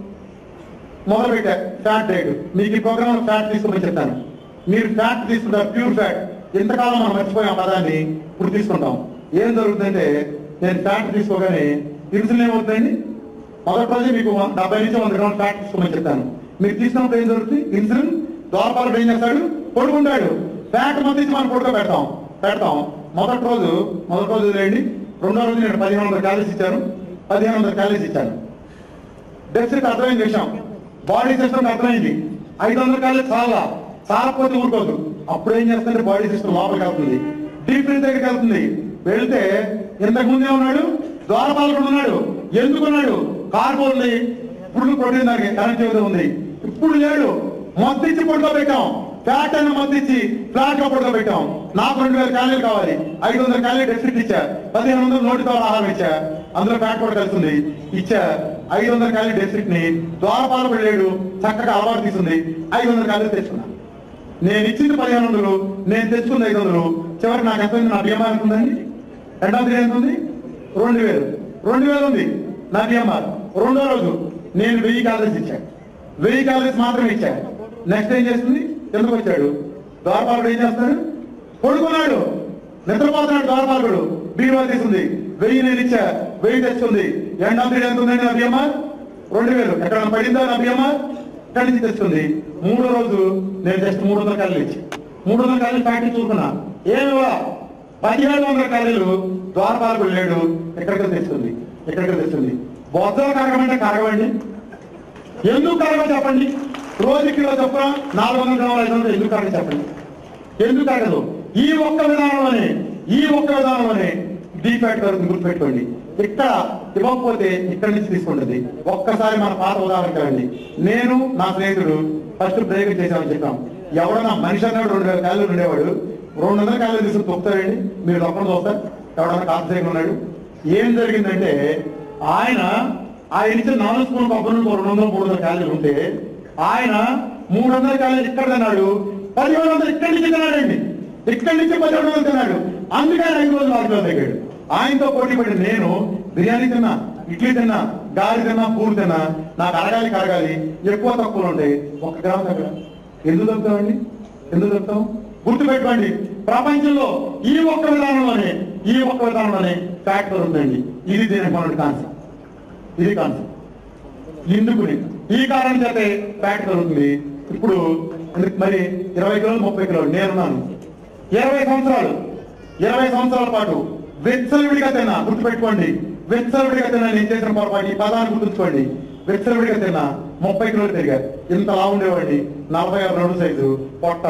మొదలు పెట్టా ఫ్యాట్ డైట్ మీకు ఈ ప్రోగ్రామ్ ఫ్యాట్ తీసుకోమని చెప్తాను మీరు ఫ్యాట్ తీసుకుంటారు ప్యూర్ ఫ్యాట్ ఇంతకాలం మనం మర్చిపోయాం పదాన్ని ఇప్పుడు తీసుకుంటాం ఏం జరుగుతుందంటే నేను ఫ్యాట్ తీసుకోగానే ఇన్సులిన్ ఏమవుతుందండి మొదటి రోజు మీకు వ- డెబ్బై నుంచి వంద గ్రాముల ఫ్యాట్ తీసుకోమని చెప్తాను మీరు తీసుకున్నప్పుడు ఏం జరుగుతుంది ఇన్సులిన్ ద్వారపాలు ఏం చేస్తాడు పడుకుంటాడు ఫ్యాట్ మొత్తం ఇచ్చి మనం పడుకో పెడతాం పెడతాం మొదటి రోజు మొదటి రోజు లేండి రెండో రోజు నేను పదిహేను వందల క్యాలీస్ ఇచ్చాను పదిహేను వందల క్యాలీస్ ఇచ్చాను డెఫిసిట్ అర్థమైంది విషయం బాడీ సిస్టమ్ అర్థమైంది ఐదు వందల కాళ్ళు చాలా చాలకపోతే ఊరుకోదు అప్పుడు ఏం చేస్తుంటే బాడీ సిస్టమ్ లోపలికి వెళ్తుంది డీప్ ఫ్రీజ్ దగ్గరికి వెళ్తుంది వెళ్తే ఇంతకు ముందే ఉన్నాడు ద్వారపాలకుడు ఉన్నాడు ఎందుకున్నాడు కార్బో ఉంది ఇప్పుడు ప్రోటీన్ దానికి కనెక్ట్ అవుతూ ఉంది ఇప్పుడు లేడు మొత్తిచ్చి పడుకోబెట్టాం ఫ్యాట్ అని మొత్తిచ్చి ఫ్లాట్ గా పడుకోబెట్టాం నాకు రెండు వేల క్యాలీలు కావాలి ఐదు వందల క్యాలరీ డెఫిసిట్ ఇచ్చా పదిహేను వందలు నోటితో ఆహారం ఇచ్చా అందులో ఫ్యాట్ కూడా కలుస్తుంది ఇచ్చా ఐదు వందల క్యాలరీ డెఫిసిట్ ని ద్వారపాలకుడు లేడు చక్కగా అలవాటు తీసుంది ఐదు వందల క్యాలరీ తెచ్చుకున్నా నేను ఇచ్చింది పదిహేను వందలు నేను తెచ్చుకుంది ఐదు వందలు చివరికి నాకు ఎంత ఉంది నా బిఎంఆర్ ఎంత ఉందండి రెండవది ఎంత ఉంది రెండు వేలు రెండు వేలు ఉంది నా బిఎంఆర్ రెండో రోజు నేను వెయ్యి క్యాలరీస్ ఇచ్చాను వెయ్యి క్యాలరీస్ మాత్రమే ఇచ్చా నెక్స్ట్ ఏం చేస్తుంది ఎందుకు వచ్చాడు ద్వారపాలకుడు ఏం చేస్తాడు పడుకున్నాడు నిద్రపోతున్నాడు ద్వారపాలకుడు బీరువా తీసుంది వెయ్యి నేను ఇచ్చా వెయ్యి తెచ్చుకుంది ఎండ్ ఆఫ్ ది డే ఎంత ఉందండి నా బిఎంఆర్ రెండు వేలు ఎక్కడ పడిందా నా బియ్యమా ఇక్కడి నుంచి తెచ్చుకుంది మూడో రోజు నేను జస్ట్ మూడు వందల క్యాలీలు ఇచ్చి మూడు వందల క్యాలీలు ఫ్యాక్టరీ చూసుకున్నా ఏమి పదిహేడు వందల క్యాలీలు ద్వారపాలకుడు లేడు ఎక్కడికి తెచ్చుకుంది ఎక్కడికి తెచ్చుకుంది బొద్దలు కరగమంటే కరగవండి ఎందుకు కరగ చెప్పండి రోజు కిలో చొప్పున నాలుగు వందల గ్రాములు ఐదు వందలు ఎందుకు కరగ చెప్పండి ఎందుకు కరగదు ఈ ఒక్క విధానంలోనే ఈ ఒక్క విధానంలోనే డిఫాక్ట్ వరకు గుర్తుపెట్టుకోండి ఇక్కడ ఇవ్వకపోతే ఇక్కడి నుంచి తీసుకుంటుంది ఒక్కసారి మన పాత ఉదాహరణ కదండి నేను నా స్నేహితుడు ఫస్ట్ బ్రేక్ చేశామని చెప్పాం ఎవడన్నా మనిషి అన్నాడు రెండు వేల కాయలు ఉండేవాడు రెండు వందల కాయలు తీసుకుని తొక్కుతారండి మీరు ఒక్కడు చూస్తారు ఎవడన్నా కాస్త ఉన్నాడు ఏం జరిగిందంటే ఆయన ఆయన ఇచ్చిన నాలుగు స్పూన్ కొబ్బరి నూనె రెండు వందల మూడు వందల క్యాలరీలు ఉంటే ఆయన మూడు వందల క్యాలరీలు ఇక్కడ తిన్నాడు పదిహేడు వందలు ఇక్కడి నుంచి తిన్నాడండి ఇక్కడి నుంచి పదిహేడు వందలు తిన్నాడు అందుకని ఐదు రోజులు ఆగిలో తగ్గాడు ఆయనతో పోటీ పడి నేను బిర్యానీ తిన్నా ఇడ్లీ తిన్నా గాలి తిన్నా పూలు తిన్నా నాకు అరగాలి కరగాలి ఎక్కువ తక్కువలు ఉంటాయి ఒక్క గ్రామం తగ్గ ఎందుకు తగ్గుతామండి ఎందుకు తగ్గుతాం గుర్తుపెట్టుకోండి ప్రపంచంలో ఈ ఒక్క విధానంలోనే ఈ ఒక్క విధానంలోనే ఫ్యాక్టర్ ఉందండి ఇది దీనికి మన కాన్సెప్ట్ ఇది కాన్సెప్ట్ ఎందుకుని ఈ కారణం చేతే ఫ్యాట్ కలుగుతుంది ఇప్పుడు ఎందుకు మరి ఇరవై కిలోలు ముప్పై కిలోలు నేనున్నాను ఇరవై సంవత్సరాలు ఇరవై సంవత్సరాల పాటు వెచ్చలవిడిగా తిన్నా గుర్తుపెట్టుకోండి వెచ్చలవిడిగా తిన్నా నేను చేసిన పొరపాటు ఈ పదాన్ని గుర్తుంచుకోండి వెచ్చలవిడిగా తిన్నా ముప్పై కిలోలు పెరిగా ఇంత లా ఉండేవాడిని నలభై ఆరు రెండు సైజు పొట్ట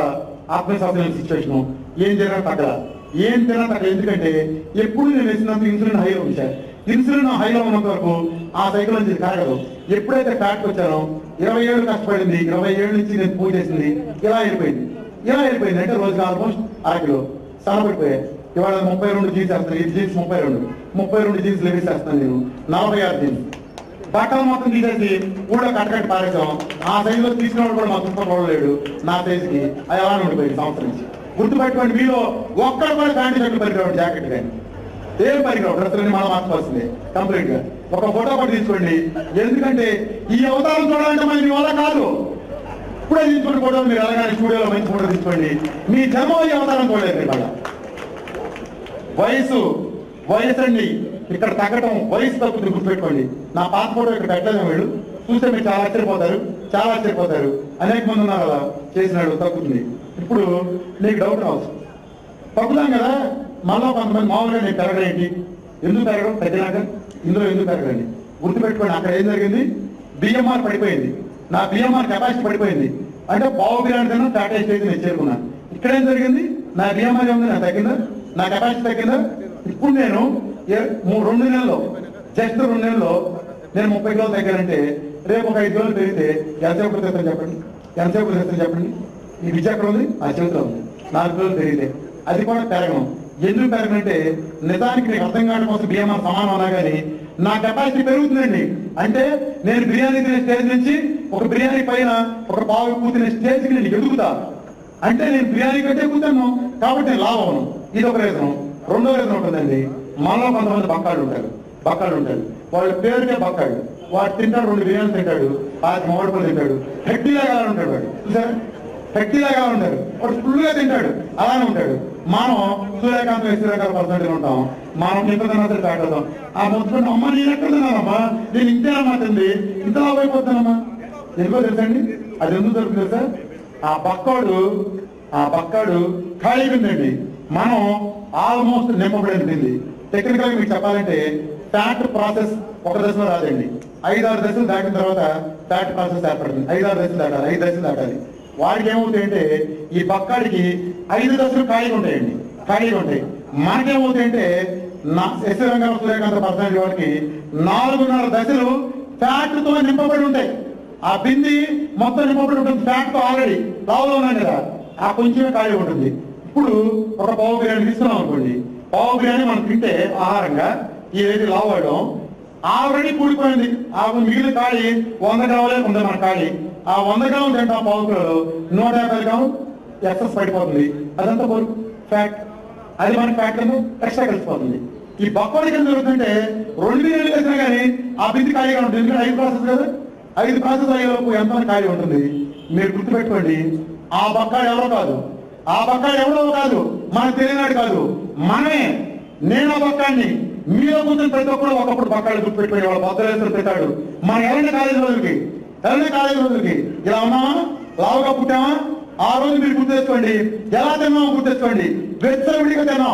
ఆత్మవిశ్వాసం సిచ్యువేషన్ ఏం జరిగినా తగ్గల ఏం తినా తగ్గ ఎందుకంటే ఎప్పుడు నేను వేసినంత ఇన్సులిన్ హైలో ఉంచాను ఇన్సులిన్ హైలో ఉన్నంత వరకు ఆ సైకిల్ నుంచి ఇది కరగదు ఎప్పుడైతే ఫ్యాట్కి వచ్చానో ఇరవై ఏళ్ళు కష్టపడింది ఇరవై ఏళ్ళ నుంచి నేను పూజ చేసింది ఇలా వెళ్ళిపోయింది ఇలా వెళ్ళిపోయింది అంటే రోజుకి ఆల్మోస్ట్ అరకిలో సన్నపడిపోయాయి ఇవాళ ముప్పై రెండు జీన్స్ వేస్తాను ఇది జీన్స్ ముప్పై రెండు ముప్పై రెండు జీన్స్ లెవేసేస్తాను నేను నలభై ఆరు జీన్స్ బట్టలు మొత్తం తీసేసి ఊళ్ళో కట్టకట్టి పారేసాం ఆ సైజులో తీసుకున్నవాడు కూడా మా చుట్టుపక్కల లేడు నా సైజుకి అది అలానే ఉండిపోయింది సంవత్సరం నుంచి గుర్తుపెట్టుకోండి మీలో ఒక్కడు కూడా ప్యాంటు షర్ట్లు పరిగెడు జాకెట్ కానీ ఏం పరిగెడు డ్రెస్సులన్నీ మనం మార్చుకోవాల్సిందే కంప్లీట్ గా ఒక ఫోటో కూడా తీసుకోండి ఎందుకంటే ఈ అవతారం చూడాలంటే మరి మీ వల్ల కాదు ఇప్పుడే తీసుకోండి ఫోటో మీరు ఎలాగైనా స్టూడియోలో మంచి ఫోటో తీసుకోండి మీ జన్మ ఈ అవతారం చూడలేదు ఇవాళ వయసు వయసు అండి ఇక్కడ తగ్గటం వయసు తగ్గుతుంది గుర్తుపెట్టుకోండి నా పాత ఫోటో ఇక్కడ పెట్టలేదు వీళ్ళు చూస్తే మీరు చాలా ఆశ్చర్యపోతారు చాలా ఆశ్చర్యపోతారు అనేక మంది ఉన్నారు అలా చేసినాడు తగ్గుతుంది ఇప్పుడు నీకు డౌట్ రావచ్చు తగ్గుతాం కదా మళ్ళా కొంతమంది మామూలుగా నేను పెరగడం ఏంటి ఎందుకు పెరగడం తగ్గినాక ఇందులో ఎందుకు పెరగండి గుర్తుపెట్టుకోండి అక్కడ ఏం జరిగింది బిఎంఆర్ పడిపోయింది నా బిఎంఆర్ కెపాసిటీ పడిపోయింది అంటే పావు బిర్యానీ తిన్నా ఫ్యాట్ స్టేజ్ నేను చేరుకున్నాను ఇక్కడ ఏం జరిగింది నా బిఎంఆర్ ఏముంది నా తగ్గిందా నా కెపాసిటీ తగ్గిందా ఇప్పుడు నేను ఏ- మూ- రెండు నెలల్లో జస్ట్ రెండు నెలల్లో నేను ముప్పై కిలోలు తగ్గానంటే రేపు ఒక ఐదు కిలోలు పెరిగితే ఎంతసేపు తెస్తాను చెప్పండి ఎంతసేపు తెస్తాను చెప్పండి ఈ విద్య ఎక్కడ ఉంది ఆ చేతిలో ఉంది నాలుగు కిలోలు పెరిగితే అది కూడా పెరగను ఎందుకు పెరగనంటే నిజానికి నీకు అర్థం కావడం కోసం బియ్యమార్ సమానం అన్నా కానీ నా కెపాసిటీ పెరుగుతుందండి అంటే నేను బిర్యానీ తినే స్టేజ్ నుంచి ఒక బిర్యానీ పైన ఒక పావు ఎక్కువ తినే స్టేజ్కి నేను ఎదుగుతా అంటే నేను బిర్యానీ కంటే ఎక్కుతాను కాబట్టి నేను లాభం అవను ఇది ఒక రీజన్ రెండో రీజన్ ఉంటుందండి మనలో కొంతమంది బక్కాళ్ళు ఉంటారు బక్కాళ్ళు ఉంటారు వాళ్ళ పేరుకే బక్కాళ్ళు వాడు తింటాడు రెండు బిర్యానీ తింటాడు వాడికి మామిడి తింటాడు హెడ్డీలాగా ఉంటాడు వాడు చూసారా హెడ్డీలాగా ఉంటాడు వాడు ఫుల్గా తింటాడు అలానే ఉంటాడు మనం సూర్యకాంత్ సూర్యకాంత్ పర్సెంట్ ఉంటాం మనం ఎంత తిన్నా సరే ఫ్యాట్ అవుతాం ఆ మొత్తం అమ్మ నేను ఎక్కడ తిన్నానమ్మా నేను ఇంతేనమ్మా తింది ఇంత లాభ అయిపోతానమ్మా ఎందుకో తెలుసండి అది ఎందుకు దొరుకుతుంది తెలుసా ఆ పక్కోడు ఆ పక్కాడు ఖాళీగా ఉందండి మనం ఆల్మోస్ట్ నింపబడింది టెక్నికల్ మీకు చెప్పాలంటే ఫ్యాట్ ప్రాసెస్ ఒక దశలో రాదండి ఐదారు దశలు దాటిన తర్వాత ఫ్యాట్ ప్రాసెస్ ఏర్పడుతుంది ఐదారు దశలు దాటాలి ఐదు దశలు దాటాలి వాడికి ఏమవుతాయంటే ఈ పక్కాడికి ఐదు దశలు ఖాళీగా ఉంటాయండి ఖాళీగా ఉంటాయి మనకేమవుతాయంటే నా ఎస్ రంగారావు సూర్యకాంత పర్సనాలిటీ వాడికి నాలుగున్నర దశలు ఫ్యాట్ తో నింపబడి ఉంటాయి ఆ బింది మొత్తం నింపబడి ఉంటుంది ఫ్యాట్ తో ఆల్రెడీ లావులో ఉన్నాం కదా ఆ కొంచెమే ఖాళీ ఉంటుంది ఇప్పుడు ఒక పావు బిర్యానీ తీసుకున్నాం అనుకోండి పావు బిర్యానీ మనం తింటే ఆహారంగా ఏదైతే లావు అవడం ఆల్రెడీ కూడిపోయింది ఆ మిగిలిన ఖాళీ వంద గ్రాములే ఉంది మన ఖాళీ ఆ వంద గ్రాములు తింటాం పావు కిలోలో నూట యాభై గ్రాములు ఎక్సెస్ పడిపోతుంది అదంతా బరువు ఫ్యాట్ అది మన ఫ్యాట్ కింద ఎక్స్ట్రా కలిసిపోతుంది ఈ బొక్కడి కింద జరుగుతుంటే రెండు బిర్యానీలు వేసినా కానీ ఆ బింది ఖాళీగా ఉంటుంది ఎందుకంటే ఐదు ప్రాసెస్ కదా ఐదు ప్రాసెస్ అయ్యేలోపు ఎంత ఖాళీ ఉంటుంది మీరు గుర్తుపెట్టుకోండి ఆ బక్కాడు ఎవరో కాదు ఆ బక్కాడు ఎవరో కాదు మనకు తెలియనాడు కాదు మనమే నేను ఆ బక్కాడిని మీలో కూర్చొని ప్రతి ఒక్కరు ఒకప్పుడు బక్కాడు గుర్తుపెట్టుకుని వాళ్ళ బద్దలేసులు పెట్టాడు మన ఎవరైనా కాలేజీ రోజులకి ఎవరైనా కాలేజీ రోజులకి ఇలా ఉన్నామా లావుగా పుట్టామా ఆ రోజు మీరు గుర్తేసుకోండి ఎలా తిన్నామో గుర్తేసుకోండి వెచ్చలవిడిగా తిన్నాం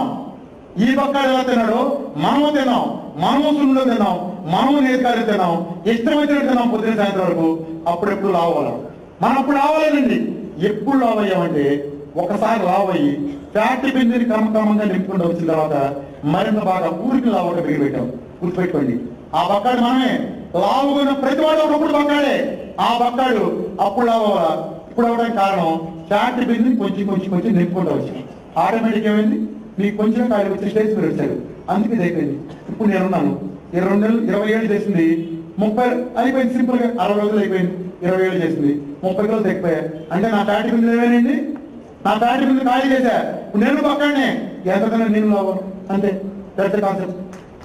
ఈ బక్కాడు ఎలా తిన్నాడో మనము తిన్నాం మనము సున్నులో తిన్నాం మనము నేతికాయలు తిన్నాం ఇష్టమైనట్టు తిన్నాం పొద్దున సాయంత్రం వరకు అప్పుడెప్పుడు లావాలం మనం అప్పుడు లావాలేనండి ఎప్పుడు లావ్ అయ్యామంటే ఒకసారి లావ్ అయ్యి ఫ్యాట్ బిందుని క్రమక్రమంగా నింపుకుంటూ వచ్చిన తర్వాత మరింత బాగా ఊరికి లావుగా బిగి పెట్టాం గుర్తుపెట్టుకోండి ఆ బక్కాడు మనమే లావుగా ప్రతి వాడు ఒకప్పుడు బక్కాడే ఆ బక్కాడు అప్పుడు లావ్ అవ్వాలా ఇప్పుడు అవడానికి కారణం ఫ్యాట్ బిందుని కొంచెం కొంచెం కొంచెం నింపుకుంటూ వచ్చాం ఆటోమేటిక్ ఏమైంది మీకు కొంచెం ఖాళీ వచ్చి స్టేజ్ మీరు వచ్చారు అందుకే ఇది అయిపోయింది ఇప్పుడు నేనున్నాను ఇరవై రెండు నెలలు ఇరవై ఏళ్ళు చేసింది ముప్పై అయిపోయింది సింపుల్ గా అరవై రోజులు అయిపోయింది ఇరవై ఏళ్ళు చేసింది ముప్పై రోజులు తగ్గిపోయా అంటే నా ఫ్యాట్ బిందులు ఏమేనండి నా ఫ్యాట్ బిందులు ఖాళీ చేశా ఇప్పుడు నేను పక్కనే ఎంత తిన్నా నేను లాభం అంతే దట్స్ కాన్సెప్ట్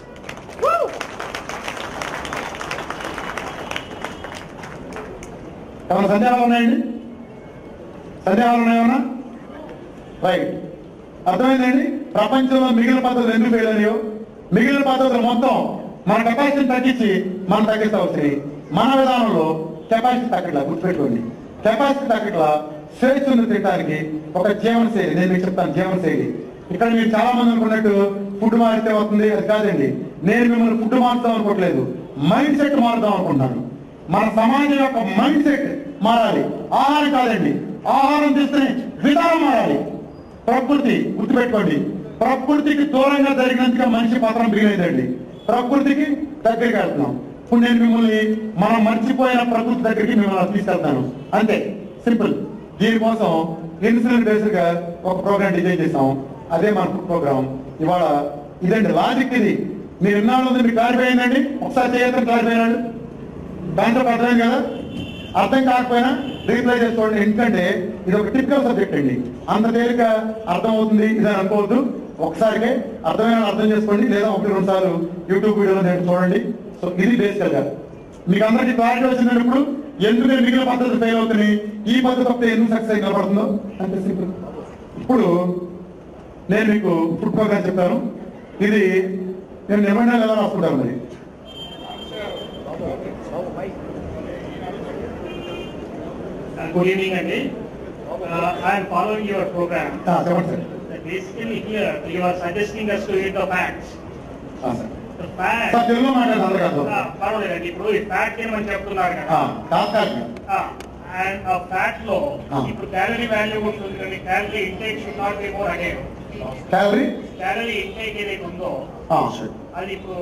ఏమైనా సందేహాలు ఉన్నాయండి సందేహాలు ఉన్నాయేమన్నా రైట్ అర్థమైందండి ప్రపంచంలో మిగిలిన పద్ధతులు ఎందుకు ఫెయిల్ అయ్యో మిగిలిన పద్ధతులు మొత్తం మన కెపాసిటీని తగ్గించి మనం తగ్గిస్తా వచ్చినాయి మన విధానంలో కెపాసిటీ తగ్గట్లా గుర్తుపెట్టుకోండి కెపాసిటీ తగ్గట్లా స్వేచ్ఛ ఉంది తినడానికి ఒక జీవన శైలి నేను మీకు చెప్తాను జీవన శైలి ఇక్కడ మీరు చాలా మంది అనుకున్నట్టు ఫుడ్ మారితే వస్తుంది అది కాదండి నేను మిమ్మల్ని ఫుడ్ మారుతాం అనుకోవట్లేదు మైండ్ సెట్ మారుదాం అనుకుంటున్నాను మన సమాజం యొక్క మైండ్ సెట్ మారాలి ఆహారం కాదండి ఆహారం తీస్తేనే విధానం మారాలి ప్రకృతి గుర్తుపెట్టుకోండి ప్రకృతికి దూరంగా జరిగినందుకే మనిషి పత్రం బిగినైందండి ప్రకృతికి దగ్గరికి వెళ్తున్నాం ఇప్పుడు నేను మిమ్మల్ని మనం మర్చిపోయిన ప్రకృతి దగ్గరికి మిమ్మల్ని తీసుకెళ్తాను అంతే సింపుల్ దీనికోసం ఇన్సిడెంట్ బేస్డ్ గా ఒక ప్రోగ్రామ్ డిజైన్ చేసాం అదే మన ప్రోగ్రామ్ ఇవాళ ఇదండి లాజిక్ ఇది మీరు ఇన్నాళ్ళు ఉంది మీకు క్లారిఫై అయిందండి ఒకసారి చేయొద్దని క్లారిఫై అయినాడు దాంట్లో అర్థమైంది కదా అర్థం కాకపోయినా రీప్లై చేసుకోండి ఎందుకంటే ఇది ఒక టిపికల్ సబ్జెక్ట్ అండి అంత తేలిక అర్థం అవుతుంది ఇది అని అనుకోవద్దు ఒకసారికే అర్థమైన అర్థం చేసుకోండి లేదా ఒకటి రెండు సార్లు యూట్యూబ్ వీడియోలో నేను చూడండి సో ఇది బేసికల్ గా మీకు అందరికీ క్లారిటీ వచ్చిందండి ఇప్పుడు ఎందుకు నేను మిగిలిన పద్ధతి ఫెయిల్ అవుతున్నాయి ఈ పద్ధతి తప్పితే ఎందుకు సక్సెస్ అయి నిలబడుతుందో అంతే సింపుల్ ఇప్పుడు నేను మీకు ఫుడ్ ప్రోగ్రామ్ చెప్తాను ఇది నేను నిబంధనలు ఎలా రాసుకుంటాను మరి Uh, Good evening again. Uh, I am following your program. ఆ, చెప్పండి sir Basically here, you are suggesting us to eat the facts. ఆ, సార్ The fact. సార్ తెలుగులో మాట్లాడాలి అందరికీ అర్థం Ah, పర్వాలేదండి ఇప్పుడు ఈ ఫ్యాక్ట్ ఏమని చెప్తున్నారు ఆ, కదా తాత్కాలిక అండ్ ఆ ఫ్యాక్ట్ లో Ah. ఇప్పుడు క్యాలరీ వాల్యూ ఉంటుంది కానీ calorie intake should not be more again calorie calorie intake ఏదైతే ఉందో ఆ, అది ఇప్పుడు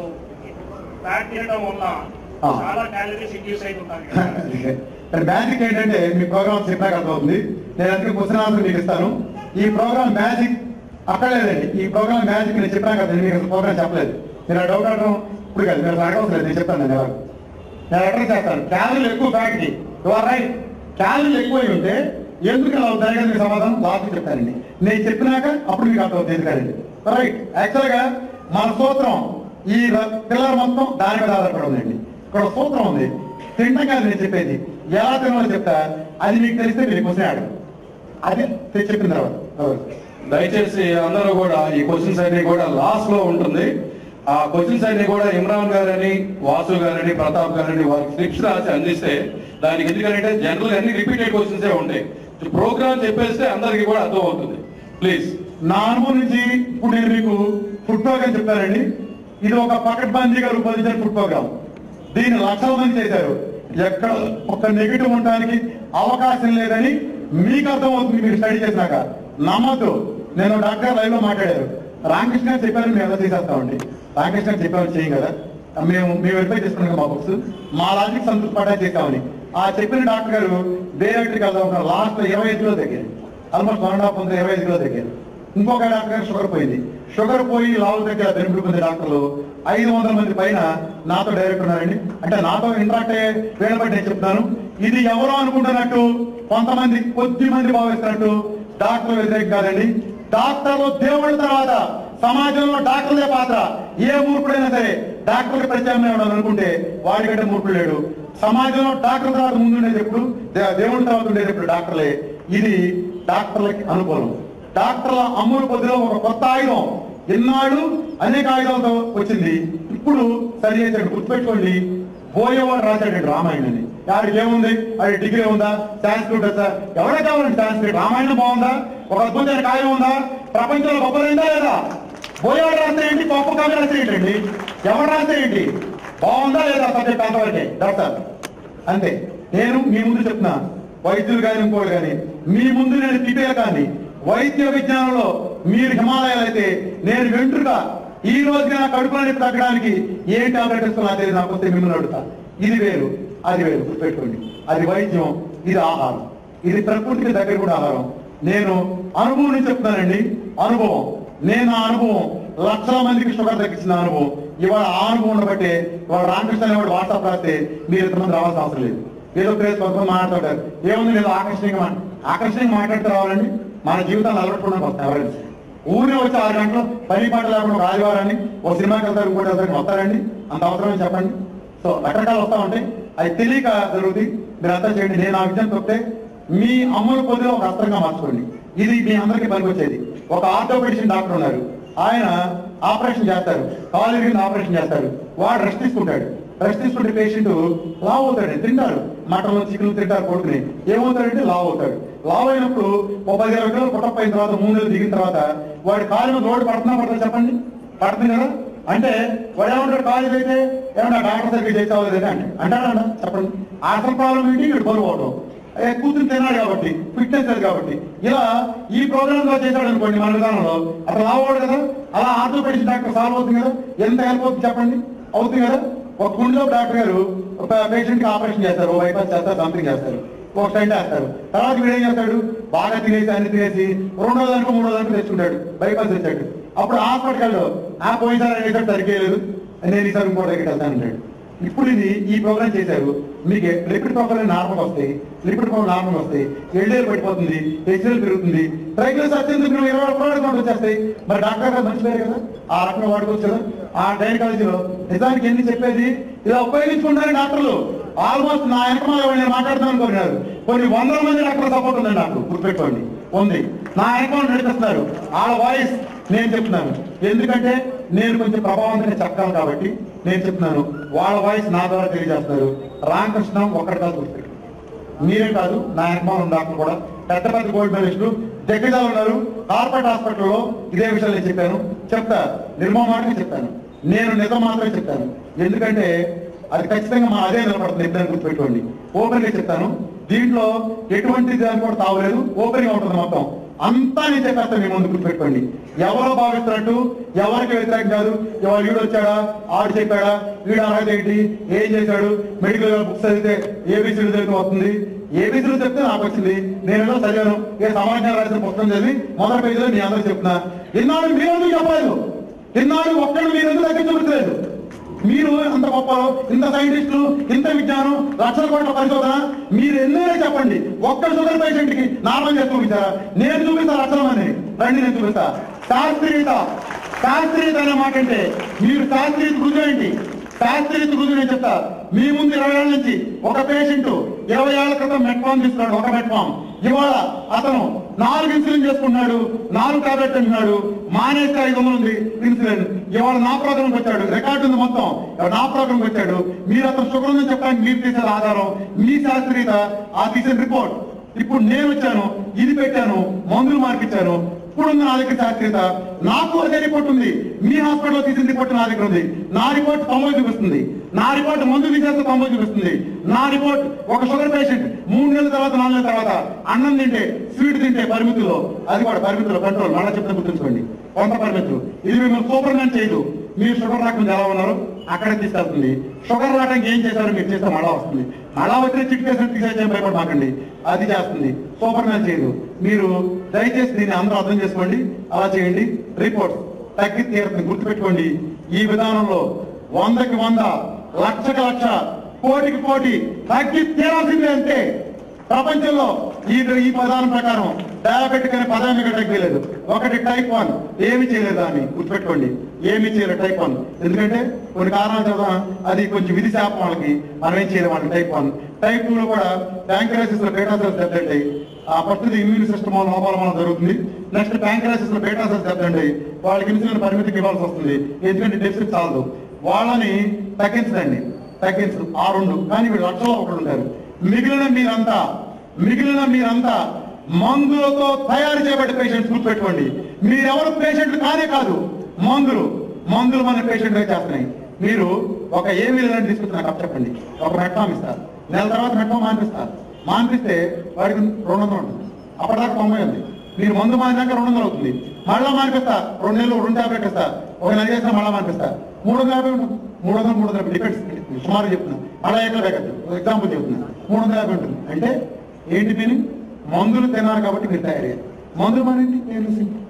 ఫ్యాట్ తినడం వల్ల Ah. చాలా క్యాలరీస్ ఇండ్యూస్ అవుతుంటారు కదా కానీ మ్యాజిక్ ఏంటంటే మీ ప్రోగ్రామ్ చెప్పాక అర్థమవుతుంది నేను అందుకే క్వశ్చన్ ఆన్సర్ మీకు ఇస్తాను ఈ ప్రోగ్రామ్ మ్యాజిక్ అక్కడ లేదండి ఈ ప్రోగ్రామ్ మ్యాజిక్ నేను చెప్పాను కదా నేను మీకు ప్రోగ్రామ్ చెప్పలేదు నేను ఆ డౌట్ అడగడం ఇప్పుడు కాదు మీరు అడగవసరం లేదు నేను చెప్తాను నేను ఎవరు నేను ఎక్కడ చేస్తాను క్యాలరీలు ఎక్కువ ఫ్యాక్టరీ యువర్ రైట్ క్యాలరీలు ఎక్కువ అయి ఉంటే ఎందుకు అలా అవుతాయి కదా మీకు సమాధానం లాస్ట్ చెప్తానండి నేను చెప్పినాక అప్పుడు మీకు అర్థమవుతుంది ఎందుకండి రైట్ యాక్చువల్గా మన సూత్రం ఈ పిల్లర్ మొత్తం దాని మీద ఆధారపడి ఉందండి ఇక్కడ ఒక సూత్రం ఉంది తింటం కాదు నేను చెప్పేది ఎలా తినాలో చెప్తా అది మీకు తెలిస్తే మీరు క్వశ్చన్ అడగదు అది తె- చెప్పిన తర్వాత ఎవరు? దయచేసి అందరూ కూడా ఈ క్వశ్చన్స్ అన్ని కూడా లాస్ట్ లో ఉంటుంది ఆ క్వశ్చన్స్ అన్ని కూడా ఇమ్రాన్ గారని వాసు గారని ప్రతాప్ గారని వారికి స్లిప్స్ రాసి అందిస్తే దానికి ఎందుకంటే జనరల్ అన్ని రిపీటెడ్ క్వశ్చన్స్ ఉంటాయి ప్రోగ్రామ్ చెప్పేస్తే అందరికి కూడా అర్థం అవుతుంది ప్లీజ్ నా అనుభవం నుంచి ఇప్పుడు నేను మీకు ఫుడ్ ప్రోగ్రామ్ చెప్తానండి ఇది ఒక పకడ్బందీగా రూపొందించిన ఫుడ్ ప్రోగ్రామ్ దీన్ని లక్షల మంది చేశారు ఎక్కడ ఒక నెగిటివ్ ఉండడానికి అవకాశం లేదని మీకు అర్థం అవుతుంది మీరు స్టడీ చేసినాక నమ్మద్దు నేను డాక్టర్ లైవ్ లో మాట్లాడారు రామకృష్ణ గారు చెప్పారు మేము ఎలా తీసేస్తామండి రామకృష్ణ గారు చెప్పారు చేయం కదా మేము మేము వెరిఫై చేసుకున్నాం మా బుక్స్ మా లాజిక్ సంతృప్తి పడ్డా చేస్తామని ఆ చెప్పిన డాక్టర్ గారు డైరెక్ట్కి వెళ్దాం లాస్ట్ ఇరవై ఐదు కిలో తగ్గారు ఆల్మోస్ట్ వన్ అండ్ హాఫ్ ఉంది ఇరవై ఐదు కిలో తగ్గారు ఇంకొక డాక్టర్ గారు షుగర్ పోయింది షుగర్ పోయి లావు దగ్గర బెనిఫిట్ పొందే డాక్టర్లు ఐదు వందల మంది పైన నాతో డైరెక్ట్ ఉన్నారండి అంటే నాతో ఇంటరాక్ట్ అయ్యే వీళ్ళ బట్టి నేను చెప్తాను ఇది ఎవరో అనుకుంటున్నట్టు కొంతమంది కొద్ది మంది భావిస్తున్నట్టు డాక్టర్లు వ్యతిరేకం కాదండి డాక్టర్లు దేవుళ్ళ తర్వాత సమాజంలో డాక్టర్లే పాత్ర ఏ మూర్ఖుడైనా సరే డాక్టర్కి ప్రత్యామ్నాయం ఉండాలని అనుకుంటే వాడికంటే మూర్ఖుడు లేడు సమాజంలో డాక్టర్ తర్వాత ముందు ఉండేది ఎప్పుడు దే- దేవుడి తర్వాత ఉండేది ఎప్పుడు డాక్టర్లే ఇది డాక్టర్లకి అనుకూలం డాక్టర్ల అమ్ముల పొద్దులో ఒక కొత్త ఆయుధం ఎన్నాళ్ళు అనేక ఆయుధాలతో వచ్చింది ఇప్పుడు సరి చేసాడు గుర్తుపెట్టుకోండి పోయేవాడు రాశాడు రామాయణాన్ని ఆడికి ఏముంది ఆడి డిగ్రీ ఉందా సాంస్క్రిట్ వచ్చా ఎవరే కావాలండి సాంస్క్రిట్ రామాయణం బాగుందా ఒక అద్భుతమైన కాయం ఉందా ప్రపంచంలో గొప్పదైందా లేదా పోయేవాడు రాస్తే ఏంటి గొప్ప కవి రాస్తే ఏంటండి ఎవరు రాస్తే ఏంటి బాగుందా లేదా సబ్జెక్ట్ అంతవరకే డాక్టర్ అంతే నేను మీ ముందు చెప్తున్నా వైద్యులు కానీ ఇంకోటి కానీ మీ ముందు నేను పిపిఎల్ కానీ వైద్య విజ్ఞానంలో మీరు హిమాలయాలు అయితే నేను వెంట్రుక ఈ రోజుకి నా కడుపులో నొప్పి తగ్గడానికి ఏం టాబ్లెట్ ఇస్తున్నా తెలియదు నాకు వస్తే మిమ్మల్ని అడుగుతా ఇది వేరు అది వేరు గుర్తుపెట్టుకోండి అది వైద్యం ఇది ఆహారం ఇది ప్రకృతికి దగ్గర కూడా ఆహారం నేను అనుభవం నుంచి చెప్తున్నానండి అనుభవం నేను ఆ అనుభవం లక్షల మందికి షుగర్ తగ్గించిన అనుభవం ఇవాళ ఆ అనుభవం ఉండబట్టే ఇవాళ రామకృష్ణ అనేవాడు వాట్సాప్ రాస్తే మీరు ఇంతమంది రావాల్సిన అవసరం లేదు ఏదో ప్లేస్ కొంతమంది మాట్లాడతారు ఏముంది లేదు ఆకర్షణీయంగా మా- ఆకర్షణీయంగా మాట్లాడితే రావాలండి మన జీవితాలు అలవట్టుకోవడానికి వస్తాయి ఎవరైనా సరే. ఊరినే వచ్చి ఆరు గంటలు పని పాట లేకుండా ఒక ఆదివారాన్ని ఓ సినిమాకి వెళ్తారు ఇంకోటి వెళ్తారు వస్తారండి అంత అవసరమని చెప్పండి సో రకరకాలు వస్తా ఉంటాయి అది తెలియక జరుగుతుంది మీరు అంతా చేయండి నేను ఆ విజయం చెప్తే మీ అమ్ముల పొద్దులో ఒక అస్త్రంగా మార్చుకోండి ఇది మీ అందరికీ పనికొచ్చేది ఒక ఆర్థోపెడిషన్ డాక్టర్ ఉన్నారు ఆయన ఆపరేషన్ చేస్తారు కాలు విరిగింది ఆపరేషన్ చేస్తారు వాడు రెస్ట్ తీసుకుంటాడు రెస్ట్ తీసుకుంటే పేషెంట్ లావ్ అవుతాడు తింటారు మటన్ చికెన్ తింటారు కొడుకుని ఏమవుతాడంటే లావ్ అవుతాడు లావ్ అయినప్పుడు ఒక పది ఇరవై కిలోలు పుట్టపోయిన తర్వాత మూడు నెలలు దిగిన తర్వాత వాడి కాలు మీద రోడ్డు పడుతున్నా పడుతుందా చెప్పండి పడుతుంది కదా అంటే వాడు ఏమంటాడు కాలేజ్ అయితే ఏమన్నా డాక్టర్ సర్వీస్ చేసావు లేదంటే అంటే అంటాడా చెప్పండి అసలు ప్రాబ్లం ఏంటి వీడు బరువు అవడం ఏ, కూర్చుని తిన్నాడు కాబట్టి ఫిట్నెస్ లేదు కాబట్టి ఇలా ఈ ప్రోగ్రామ్ లో చేశాడు అనుకోండి మన విధానంలో అసలు లావాడు కదా అలా ఆర్థోపెడిక్స్ డాక్టర్ సాల్వ్ అవుతుంది కదా ఎంత హెల్ప్ అవుతుంది చెప్పండి అవుతుంది కదా ఒక గుండెలో డాక్టర్ గారు ఒక పేషెంట్ కి ఆపరేషన్ చేస్తారు ఓ బైపాస్ చేస్తారు సంథింగ్ చేస్తారు ఒక స్టెంట్ వేస్తారు తర్వాత వీడు ఏం చేస్తాడు బాగా తినేసి అన్ని తినేసి రెండో దానికి మూడో దానికి తెచ్చుకుంటాడు బైపాస్ తెచ్చాడు అప్పుడు హాస్పిటల్ వెళ్ళు ఆ పోయినసారి అనేసాడు సరికేయలేదు నేను ఈసారి ఇంకో దగ్గరికి వెళ్తాను అంటాడు ఇప్పుడు ఇది ఈ ప్రోగ్రామ్ చేశారు మీకు లిక్విడ్ పవర్ నార్మల్ వస్తాయి లిక్విడ్ పవర్ నార్మల్ వస్తాయి ఎల్డీఎల్ పడిపోతుంది హెచ్ఎల్ పెరుగుతుంది ట్రైగ్లైస్ అత్యంత మీరు ఇరవై ప్రోడక్ట్ వచ్చేస్తాయి మరి డాక్టర్ గారు మంచి పేరు కదా ఆ రకంగా వాడుకోవచ్చు కదా ఆ గైనకాలజీలో నిజానికి ఎన్ని చెప్పేది ఇలా ఉపయోగించుకుంటారు డాక్టర్లు ఆల్మోస్ట్ నా వెనకమాల నేను మాట్లాడుతాను అనుకున్నారు కొన్ని వందల మంది డాక్టర్ సపోర్ట్ ఉందండి నాకు గుర్తుపెట్టుకోండి ఉంది నా వెనకాల నడిపిస్తున్నారు వాళ్ళ వాయిస్ నేను చెప్తున్నాను ఎందుకంటే నేను కొంచెం ప్రభావంతంగా చెప్తాను కాబట్టి నేను చెప్తున్నాను వాళ్ళ వాయిస్ నా ద్వారా తెలియజేస్తున్నారు రామకృష్ణ ఒక్కడి కాదు గుర్తుపెట్టు మీరే కాదు నా వెనకమాల ఉన్న డాక్టర్ కూడా పెద్ద పెద్ద గోల్డ్ మెడలిస్టులు దగ్గర ఉన్నారు కార్పొరేట్ హాస్పిటల్లో ఇదే విషయాలు నేను చెప్పాను చెప్తా నిర్మమాటగా చెప్పాను నేను నిజం మాత్రమే చెప్తాను ఎందుకంటే అది ఖచ్చితంగా మా అదే నిలబడుతుంది ఎప్పుడైనా గుర్తుపెట్టుకోండి ఓపెన్ గా చెప్తాను దీంట్లో ఎటువంటి దాని కూడా తావలేదు ఓపెన్ గా ఉంటుంది మొత్తం అంతా నేను చెప్పేస్తాను మీ ముందు గుర్తుపెట్టుకోండి ఎవరో భావిస్తున్నట్టు ఎవరికి వ్యతిరేకం కాదు ఎవరు వీడు వచ్చాడా ఆడు చెప్పాడా వీడు అర్హత ఏంటి ఏం చేశాడు మెడికల్ బుక్స్ చదివితే ఏబిసిలు చదివితే వస్తుంది ఏబిసిలు చెప్తే నాకు వచ్చింది నేను ఏదో చదివాను ఏ సమాచారం రాసిన పుస్తకం చదివి మొదటి పేజీలో మీ అందరూ చెప్తున్నా ఇన్నాడు మీరు ఎందుకు చెప్పలేదు ఇన్నాడు ఒక్కడు మీరు ఎందుకు దగ్గర చూపించలేదు మీరు అంత గొప్ప ఇంత సైంటిస్టులు ఇంత విజ్ఞానం లక్షల కోట్ల పరిశోధన మీరు ఎన్నైనా చెప్పండి ఒక్క షుగర్ పేషెంట్ కి నార్మల్ చేసి చూపించారా నేను చూపిస్తా లక్షల మంది రండి నేను చూపిస్తా శాస్త్రీయత శాస్త్రీయత అనే మాట అంటే మీరు శాస్త్రీయత రుజువు ఏంటి శాస్త్రీయత రుజువు నేను చెప్తా మీ ముందు ఇరవై ఏళ్ళ నుంచి ఒక పేషెంట్ ఇరవై ఏళ్ల క్రితం మెట్ఫామ్ తీసుకున్నాడు ఒక మెట్ఫామ్ ఇవాళ అతను నాలుగు ఇన్సులిన్ చేసుకున్నాడు నాలుగు టాబ్లెట్ తింటున్నాడు మానేస్తే ఐదు వందలు ఉంది ఇన్సులిన్ ఇవాళ నా ప్రోగ్రామ్ వచ్చాడు రికార్డు ఉంది మొత్తం ఇవాళ నా ప్రోగ్రామ్ వచ్చాడు మీరు అతను షుగర్ ఉందని చెప్పడానికి మీరు తీసేది ఆధారం మీ శాస్త్రీయత ఆ తీసిన రిపోర్ట్ ఇప్పుడు నేను వచ్చాను ఇది పెట్టాను మందులు మార్పించాను ఇప్పుడు ఉంది నా దగ్గర శాస్త్రీయత నాకు అదే రిపోర్ట్ ఉంది మీ హాస్పిటల్లో తీసిన రిపోర్ట్ నా దగ్గర ఉంది నా రిపోర్ట్ తొంభై చూపిస్తుంది నా రిపోర్ట్ మందు తీసేస్తే తొంభై చూపిస్తుంది నా రిపోర్ట్ ఒక షుగర్ పేషెంట్ మూడు నెలల తర్వాత నాలుగు నెలల తర్వాత అన్నం తింటే స్వీట్ తింటే పరిమితుల్లో అది కూడా పరిమితుల్లో కంట్రోల్ మళ్ళీ చెప్తే గుర్తుంచుకోండి కొంత పరిమితులు ఇది మిమ్మల్ని సూపర్ మ్యాన్ చేయదు మీరు షుగర్ రాకుండా ఎలా ఉన్నారు అక్కడే తీసుకెళ్తుంది షుగర్ రావడానికి ఏం చేశారో మీరు చేస్తే మళ్ళా వస్తుంది మళ్ళా వచ్చిన చిట్ కేసు తీసేసి భయపడమాకండి అది చేస్తుంది సూపర్ మ్యాన్ చేయదు మీరు దయచేసి దీన్ని అందరూ అర్థం చేసుకోండి అలా చేయండి రిపోర్ట్ తగ్గి తీరుతుంది గుర్తుపెట్టుకోండి ఈ విధానంలో వందకి వంద లక్షకి లక్ష కోటికి కోటి తగ్గి తీరాల్సిందే అంతే ప్రపంచంలో ఈ ఈ పదాల ప్రకారం డయాబెటిక్ అనే పదం ఇక్కడ తగ్గలేదు ఒకటి టైప్ వన్ ఏమి చేయలేదు అని గుర్తుపెట్టుకోండి ఏమి చేయలేదు టైప్ వన్ ఎందుకంటే కొన్ని కారణాల చేత అది కొంచెం విధి శాపం వాళ్ళకి మనం ఏం చేయలేము వాళ్ళకి టైప్ వన్ టైప్ టూ లో కూడా ప్యాంక్రాసిస్ లో బేటా సెల్స్ దెబ్బతింటాయి ఆ ఫస్ట్ ఇమ్యూన్ సిస్టమ్ లోపాల వల్ల జరుగుతుంది నెక్స్ట్ ప్యాంక్రాసిస్ లో బేటా సెల్స్ దెబ్బతింటాయి వాళ్ళకి ఇన్సులిన్ పరిమితికి ఇవ్వాల్సి వస్తుంది ఎందుకంటే డెఫిసిట్ చాలదు వాళ్ళని తగ్గించదండి తగ్గించదు ఆ రెండు కానీ వీళ్ళు లక్షల్లో ఒకడు ఉంటారు మిగిలిన మీరంతా మిగిలిన మీరంతా మందులతో తయారు చేయబడ్డ పేషెంట్స్ గుర్తుపెట్టుకోండి మీరెవరు పేషెంట్లు కానే కాదు మందులు మందులు మన పేషెంట్ చేస్తున్నాయి మీరు ఒక ఏమీ లేదని తీసుకొచ్చి నాకు అప్పు చెప్పండి ఒక మెట్ఫామ్ ఇస్తారు నెల తర్వాత మెట్ఫామ్ మానిపిస్తారు మానిపిస్తే వాడికి రెండు వందలు ఉంటుంది అప్పటిదాకా తొంభై ఉంది మీరు మందు మానినాక రెండు వందలు అవుతుంది మళ్ళా మానిపిస్తా రెండు నెలలు రెండు టాబ్లెట్ ఇస్తా ఒక నెల చేసిన మళ్ళా మానిపిస్తా మూడు వందల యాభై ఉంటుంది మూడు వందలు మూడు వందల డిపెండ్స్ సుమారు చెప్తున్నా మళ్ళా ఎక్కడ వేగద్దు ఎగ్జాంపుల్ చెప్తున్నా మూడు వందల యాభై ఉంటుంది అంటే ఏంటి దీని మందులు తినాలి కాబట్టి మీరు తయారయ్యారు మందులు మానేంటి నేను సింపుల్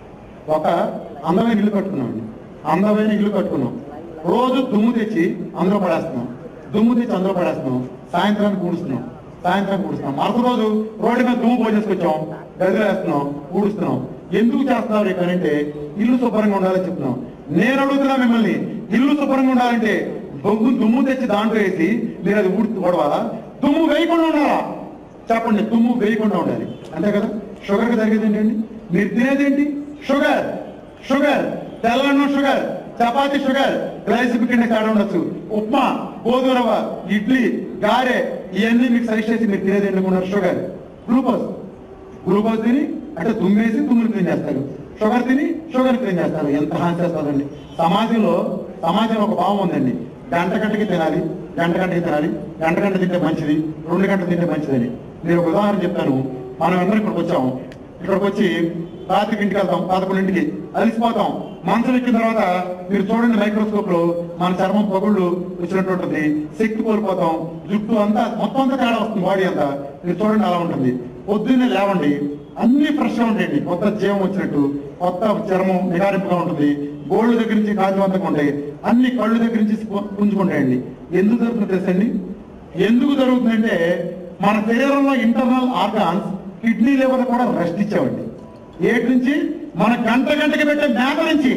ఒక అందమైన ఇల్లు కట్టుకున్నామండి అందమైన ఇల్లు కట్టుకున్నాం రోజు దుమ్ము తెచ్చి అందులో పడేస్తున్నాం దుమ్ము తెచ్చి అందులో పడేస్తున్నాం సాయంత్రానికి ఊడుస్తున్నాం సాయంత్రానికి ఊడుస్తున్నాం మరొక రోజు రోడ్డు మీద దుమ్ము పోయి చేసుకొచ్చాం గదిలో వేస్తున్నాం ఊడుస్తున్నాం ఎందుకు చేస్తున్నారు ఇక్కడ అంటే ఇల్లు శుభ్రంగా ఉండాలని చెప్తున్నాం నేను అడుగుతున్నా మిమ్మల్ని ఇల్లు శుభ్రంగా ఉండాలంటే బొగ్గు దుమ్ము తెచ్చి దాంట్లో వేసి మీరు అది ఊడి పడవాలా దుమ్ము వేయకుండా ఉండాలా చెప్పండి తుమ్ము వేయకుండా ఉండాలి అంతే కదా షుగర్ కి తగ్గేది ఏంటండి మీరు తినేది ఏంటి షుగర్ షుగర్ తెల్లన్నం షుగర్ చపాతి షుగర్ రైస్ కింద కాడ ఉండొచ్చు ఉప్మా గోధుమ రవ్వ ఇడ్లీ గారె ఇవన్నీ మీకు సజెస్ట్ చేసి మీరు తినేది ఎందుకున్నారు షుగర్ గ్లూకోజ్ గ్లూకోజ్ తిని అంటే తుమ్మేసి తుమ్ములు క్లీన్ చేస్తారు షుగర్ తిని షుగర్ క్లీన్ చేస్తారు ఎంత హాని చేస్తారండి సమాజంలో సమాజంలో ఒక భావం ఉందండి గంట గంటకి తినాలి గంట గంటకి తినాలి గంట గంట తింటే మంచిది రెండు గంటలు తింటే మంచిదని నేను ఒక ఉదాహరణ చెప్తాను మనం అందరం ఇక్కడికి వచ్చాం ఇక్కడికి వచ్చి రాత్రికి ఇంటికి వెళ్తాం పదకొండింటికి అలిసిపోతాం మంచం ఎక్కిన తర్వాత మీరు చూడండి మైక్రోస్కోప్ లో మన చర్మం పగుళ్ళు వచ్చినట్టు ఉంటుంది శక్తి కోల్పోతాం జుట్టు అంతా మొత్తం అంతా తేడా వస్తుంది బాడీ అంతా మీరు చూడండి అలా ఉంటుంది పొద్దున్నే లేవండి అన్ని ఫ్రెష్ గా ఉంటాయండి కొత్త జీవం వచ్చినట్టు కొత్త చర్మం నిగారింపుగా ఉంటుంది గోళ్ళు దగ్గర నుంచి కాంతివంతంగా ఉంటాయి అన్ని కళ్ళు దగ్గర నుంచి పు- పుంజుకుంటాయండి ఎందుకు జరుగుతుంది తెలుసండి ఎందుకు జరుగుతుందంటే మన శరీరంలో ఇంటర్నల్ ఆర్గాన్స్ కిడ్నీ లెవెల్ కూడా రెస్ట్ ఇచ్చామండి ఏటి నుంచి మన గంట గంటకి పెట్టే మేత నుంచి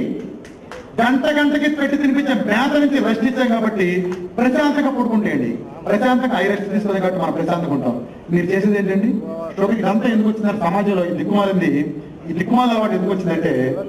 గంట గంటకి పెట్టి తినిపించే మేత నుంచి రెస్ట్ ఇచ్చాం కాబట్టి ప్రశాంతంగా పడుకుంటేయండి ప్రశాంతంగా ఐ రెస్ట్ తీసుకునే కాబట్టి మనం ప్రశాంతంగా ఉంటాం మీరు చేసేది ఏంటండి షుగర్ ఇదంతా ఎందుకు వచ్చిందంటే సమాజంలో ఈ దిక్కుమాలింది ఈ దిక్కుమాల అలవాటు ఎందుకు వచ్చిందంటే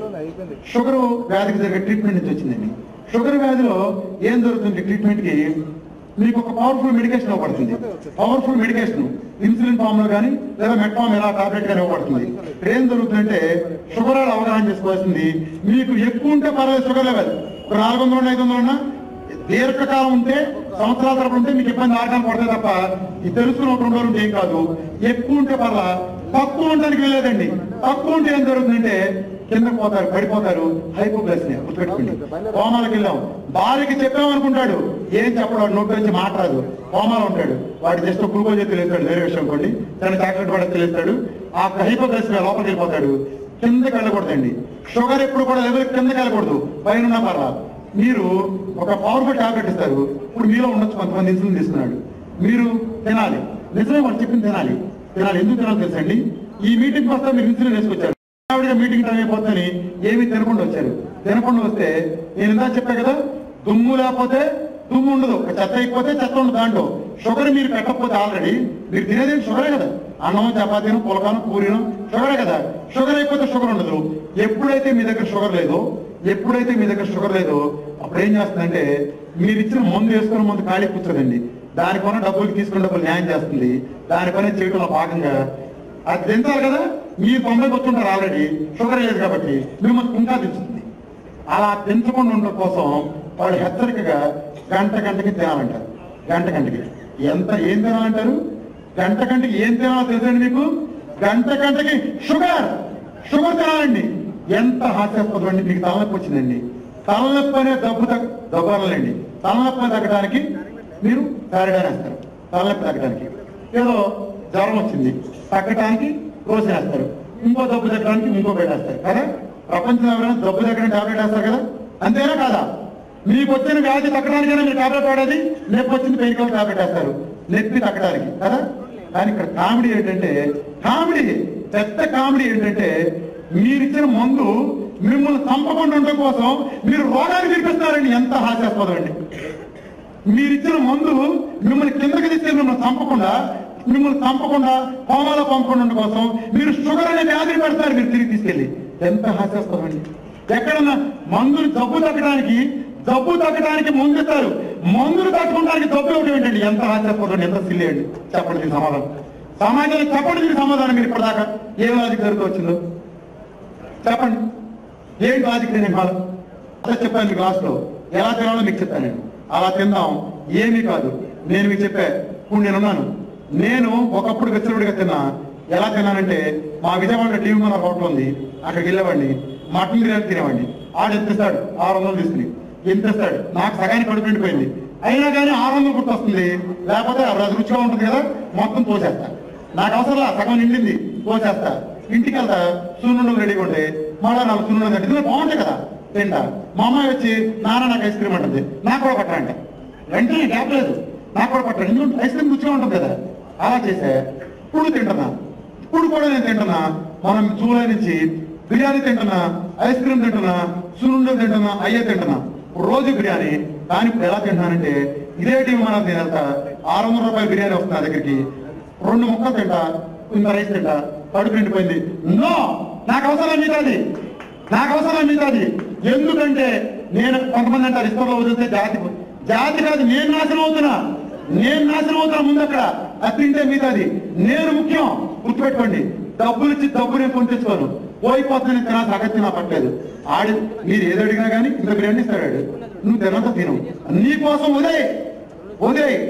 షుగర్ వ్యాధికి జరిగే ట్రీట్మెంట్ నుంచి వచ్చిందండి షుగర్ వ్యాధిలో ఏం జరుగుతుంది ట్రీట్మెంట్ కి మీకు ఒక పవర్ఫుల్ మెడికేషన్ ఇవ్వబడుతుంది పవర్ఫుల్ మెడికేషన్ ఇన్సులిన్ ఫామ్ లో కానీ లేదా మెట్ఫామ్ ఎలా టాబ్లెట్ కానీ ఇవ్వబడుతుంది ఇక్కడ ఏం జరుగుతుందంటే షుగర్ వాళ్ళు అవగాహన చేసుకోవాల్సింది మీకు ఎక్కువ ఉంటే పర్వాలేదు షుగర్ లెవెల్ ఒక నాలుగు వందలు ఉన్నా ఐదు వందలు ఉన్నా దీర్ఘకాలం ఉంటే సంవత్సరాల తరపు ఉంటే మీకు ఇబ్బంది ఆడడానికి పడుతుంది తప్ప ఇది తెలుసుకుని ఒక రెండు రోజులు ఉంటే ఏం కాదు ఎక్కువ ఉంటే పర్లా తక్కువ ఉండడానికి వెళ్ళలేదండి తక్కువ ఉంటే ఏం జరుగుతుందంటే కిందకు పోతారు పడిపోతారు హైపోగ్లైసిమియా గుర్తుపెట్టుకోండి కోమాలకు వెళ్ళాం భార్యకి చెప్పామనుకుంటాడు ఏం చెప్పడు వాడు నోటి నుంచి మాట్లాడదు కోమాలో ఉంటాడు వాడి జస్ట్ గ్లూకోజ్ తెలియస్తాడు వేరే విషయం అనుకోండి తన చాక్లెట్ కూడా తెలియస్తాడు ఆ హైపోగ్లైసిమియా లోపలికి వెళ్ళిపోతాడు కిందకి వెళ్ళకూడదండి షుగర్ ఎప్పుడు కూడా లెవెల్ కిందకి వెళ్ళకూడదు పైన ఉన్న పర్లా మీరు ఒక పవర్ఫుల్ టాబ్లెట్ ఇస్తారు ఇప్పుడు మీలో ఉండొచ్చు కొంతమంది ఇన్సులిన్ తీసుకున్నాడు మీరు తినాలి నిజమే వాళ్ళు చెప్పింది తినాలి తినాలి ఎందుకు తినాలి తెలుసండి ఈ మీటింగ్ వస్తే మీరు ఇన్సులిన్ వేసుకొచ్చారు ఆవిడగా మీటింగ్ టైం అయిపోతుందని ఏమీ తినకుండా వచ్చారు తినకుండా వస్తే నేను ఇందా చెప్పా కదా దుమ్ము లేకపోతే దుమ్ము ఉండదు ఒక చెత్త అయిపోతే చెత్త ఉండదు దాంట్లో షుగర్ మీరు పెట్టకపోతే ఆల్రెడీ మీరు తినేది షుగరే కదా అన్నం చపాతీను పులకాను పూరిను షుగరే కదా షుగర్ అయిపోతే షుగర్ ఉండదు ఎప్పుడైతే మీ దగ్గర షుగర్ లేదో ఎప్పుడైతే మీ దగ్గర షుగర్ లేదో అప్పుడు ఏం చేస్తుందంటే మీరు ఇచ్చిన మందు వేసుకున్న మందు ఖాళీ కూర్చోదండి దానికొన్న డబ్బులు తీసుకున్న డబ్బులు న్యాయం చేస్తుంది దానిపైన చేయడంలో భాగంగా అది తింటారు కదా మీరు తొంభైకి వచ్చుంటారు ఆల్రెడీ షుగర్ లేదు కాబట్టి మిమ్మల్ని ఇంకా తెచ్చుతుంది అలా పెంచకుండా ఉండడం కోసం వాళ్ళు హెచ్చరికగా గంట గంటకి తినాలంటారు గంట గంటకి ఎంత ఏం తినాలంటారు గంట గంటకి ఏం తినాలో తెలుసండి మీకు గంట గంటకి షుగర్ షుగర్ తినాలండి ఎంత హాస్యాస్పదం అండి మీకు తలనొప్పి వచ్చిందండి తలనొప్పి అనే దబ్బు తగ్గ దబ్బరాలండి తలనొప్పి తగ్గడానికి మీరు థైరాయిడ్ వేస్తారు తలనొప్పి తగ్గడానికి ఏదో జ్వరం వచ్చింది తగ్గడానికి రోజు వేస్తారు ఇంకో దబ్బు తగ్గడానికి ఇంకో బెడ్ వేస్తారు కదా ప్రపంచంలో ఎవరైనా దబ్బు తగ్గడానికి టాబ్లెట్ వేస్తారు కదా అంతేనా కాదా మీకు వచ్చిన వ్యాధి తగ్గడానికైనా మీరు టాబ్లెట్ వాడేది నొప్పి వచ్చింది పెయిన్ కిల్లర్ టాబ్లెట్ వేస్తారు నొప్పి తగ్గడానికి కదా కానీ ఇక్కడ కామెడీ ఏంటంటే కామెడీ పెద్ద కామెడీ ఏంటంటే మీరు ఇచ్చిన మందు మిమ్మల్ని చంపకుండా ఉండడం కోసం మీరు రోగాన్ని వినిపిస్తారండి ఎంత హాస్యాస్పదం అండి మీరు ఇచ్చిన మందు మిమ్మల్ని కిందకి తీసుకెళ్ళి మిమ్మల్ని చంపకుండా మిమ్మల్ని చంపకుండా కోమాలో పంపకుండా ఉండడం కోసం మీరు షుగర్ అనే వ్యాధిని పెడతారు మీరు తిరిగి తీసుకెళ్ళి ఎంత హాస్యాస్పదం అండి ఎక్కడన్నా మందులు జబ్బు తగ్గడానికి జబ్బు తగ్గడానికి మందు ఇస్తారు మందులు తగ్గడానికి జబ్బు ఇవ్వడం ఏంటండి ఎంత హాస్యాస్పదం ఎంత సిల్లి అండి చెప్పండి దీని సమాధానం సమాజంలో చెప్పండి దీని సమాధానం మీరు ఇప్పటిదాకా ఏ వ్యాధి జరుగుతూ వచ్చిందో చెప్పండి ఏంటి లాజిక్ నేను ఇవాళ అదే చెప్పాను మీకు లాస్ట్ లో ఎలా తినాలో మీకు చెప్పాను నేను అలా తిందాం ఏమీ కాదు నేను మీకు చెప్పా ఇప్పుడు నేనున్నాను నేను ఒకప్పుడు వెచ్చలుడిగా తిన్నా ఎలా తిన్నానంటే మా విజయవాడ టీవీ మన హోటల్ ఉంది అక్కడికి వెళ్ళేవాడిని మటన్ బిర్యానీ తినేవాడిని ఆడు ఎంత ఇస్తాడు ఆరు వందలు తీసుకుని ఎంత ఇస్తాడు నాకు సగానికి కడుపు నిండిపోయింది అయినా కానీ ఆరు వందలు గుర్తొస్తుంది లేకపోతే అది రుచిగా ఉంటుంది కదా మొత్తం తోసేస్తా నాకు అవసరం లా, సగం నిండింది తోసేస్తా ఇంటికి వెళ్తా సున్నుండలు రెడీగా ఉంటే మళ్ళా నాలుగు సున్నుండలు అంటే ఇది బాగుంటాయి కదా తింటా మా అమ్మాయి వచ్చి నాన్న నాకు ఐస్ క్రీమ్ అంటుంది నాకు కూడా పట్టరంట వెంటనే గ్యాప్ లేదు నాకు కూడా పట్టండి ఎందుకంటే ఐస్ క్రీమ్ రుచిగా ఉంటుంది కదా అలా చేసే ఇప్పుడు తింటున్నా ఇప్పుడు కూడా నేను తింటున్నా మనం జూలై నుంచి బిర్యానీ తింటున్నా ఐస్ క్రీమ్ తింటున్నా సున్నుండలు తింటున్నా అయ్యే తింటున్నా ఇప్పుడు రోజు బిర్యానీ కానీ ఇప్పుడు ఎలా తింటున్నానంటే ఇదే టీం మనం నేను వెళ్తా ఆరు వందల రూపాయల బిర్యానీ వస్తుంది నా దగ్గరికి రెండు ముక్కలు తింటా ఇంత రైస్ తింటా కడుపు నిండిపోయింది నో నాకు అవసరం మిగతాది నాకు అవసరం మిగతాది ఎందుకంటే నేను కొంతమంది అంటారు ఇష్టంలో వదిలితే జాతి జాతి కాదు నేను నాశనం అవుతున్నా నేను నాశనం అవుతున్నా ముందు అక్కడ అది తింటే మిగతాది నేను ముఖ్యం గుర్తుపెట్టుకోండి డబ్బులు ఇచ్చి డబ్బు నేను కొని తెచ్చుకోను పోయిపోతుంది తినాల్సిన అగత్యం నాకు పట్టలేదు ఆడి మీరు ఏది అడిగినా కానీ ఇంత బిర్యానీ ఇస్తాడు ఆడు. నువ్వు తినంత తిను నీ కోసం ఉదయ్ ఉదయ్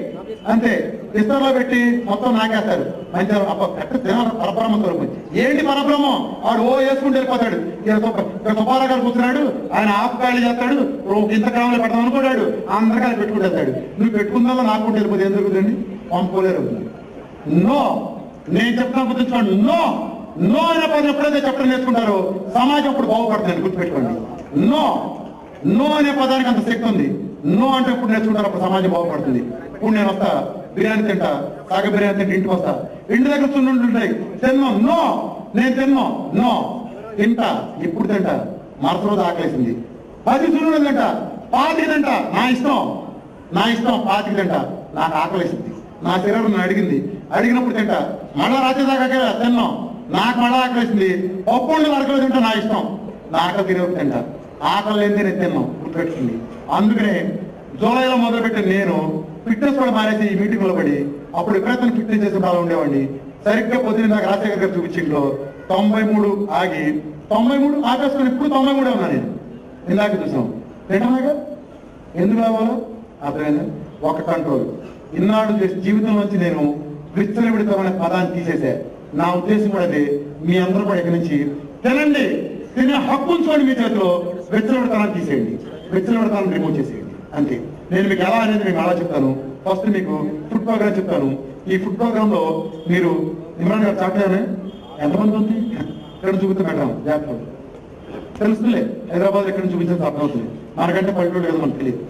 అంతే ఇస్తర్లో పెట్టి మొత్తం నాకేస్తారు మంచిగా అప్ప కట్ట తినాలి పరబ్రహ్మ స్వరూపం ఏంటి పరబ్రహ్మం వాడు ఓ వేసుకుంటూ వెళ్ళిపోతాడు ఇక్కడ సుబ్బ- ఇక్కడ సుబ్బారావు గారు కూర్చున్నాడు ఆయన ఆపు ఖాళీ చేస్తాడు ఓ ఇంత కావాలి పెడతాం అనుకున్నాడు అందరికీ పెట్టుకుంటూ వెళ్తాడు నువ్వు పెట్టుకుందా నాకు కూడా వెళ్ళిపోతే ఎందుకు కుదరండి పంపుకోలేరు నో నేను చెప్తాను గుర్తుంచుకోండి నో నో అనే పదం ఎప్పుడైతే చెప్పడం నేర్చుకుంటారో సమాజం ఇప్పుడు బాగుపడుతుంది గుర్తుపెట్టుకోండి నో నో అనే పదానికి అంత శక్తి ఉంది నో అంటే ఇప్పుడు నేర్చుకుంటారు అప్పుడు సమాజం బాగుపడుతుంది ఇప్పుడు నేను వస్తా బిర్యానీ తింటా సాగ బిర్యానీ తింటే ఇంటికి వస్తా ఇంటి దగ్గర చుండుంటుంటాయి తిన్నాం నో నేను తిన్నాం నో తింటా ఇప్పుడు తింటా మరుసటి రోజు ఆకలేసింది పది సున్నుడు తింటా పాతి తింటా నా ఇష్టం నా ఇష్టం పాతికి తింటా నాకు ఆకలేసింది నా శరీరం నన్ను అడిగింది అడిగినప్పుడు తింటా మళ్ళా రాత్రి దాకా తిన్నాం నాకు మళ్ళా ఆకలేసింది పప్పు అరకలు తింటా నా ఇష్టం నా ఆకలి తినేప్పుడు తింటా ఆకలి లేనిదే నేను తిన్నాం గుర్తుపెట్టుకుంది అందుకనే జూలైలో మొదలుపెట్టి నేను ఫిట్నెస్ కూడా మానేసి ఈ మీటింగ్ లో పడి అప్పుడు ఎప్పుడైతే ఫిట్నెస్ చేసే వాళ్ళు ఉండేవాడిని సరిగ్గా పొద్దున్న నాకు రాజశేఖర్ గారు చూపించింట్లో తొంభై మూడు ఆగి తొంభై మూడు ఆపేసుకొని ఇప్పుడు తొంభై మూడే ఉన్నా నేను ఇందాక చూసాం తింటామాగా ఎందుకు రావాలో అర్థమైందా ఒక కంట్రోల్ ఇన్నాడు చేసిన జీవితం నుంచి నేను విచ్చలవిడితం అనే పదాన్ని తీసేసా నా ఉద్దేశం కూడా అదే మీ అందరూ కూడా ఇక్కడి నుంచి తినండి తినే హక్కు ఉంచుకోండి మీ చేతిలో విచ్చలవిడతనాన్ని తీసేయండి విచ్చలవిడతనాన్ని రిమూవ్ చేసేయండి అంతే నేను మీకు ఎలా అనేది మీకు అలా చెప్తాను ఫస్ట్ మీకు ఫుడ్ ప్రోగ్రామ్ చెప్తాను ఈ ఫుడ్ ప్రోగ్రామ్ లో మీరు ఇమ్రాన్ గారు చాటానే ఎంతమంది ఉంది ఇక్కడ చూపితే పెట్టాం జాగ్రత్త తెలుస్తుందిలే హైదరాబాద్ ఎక్కడ చూపించాల్సి అర్థమవుతుంది మనకంటే పల్లెటూరు కదా మనకు తెలియదు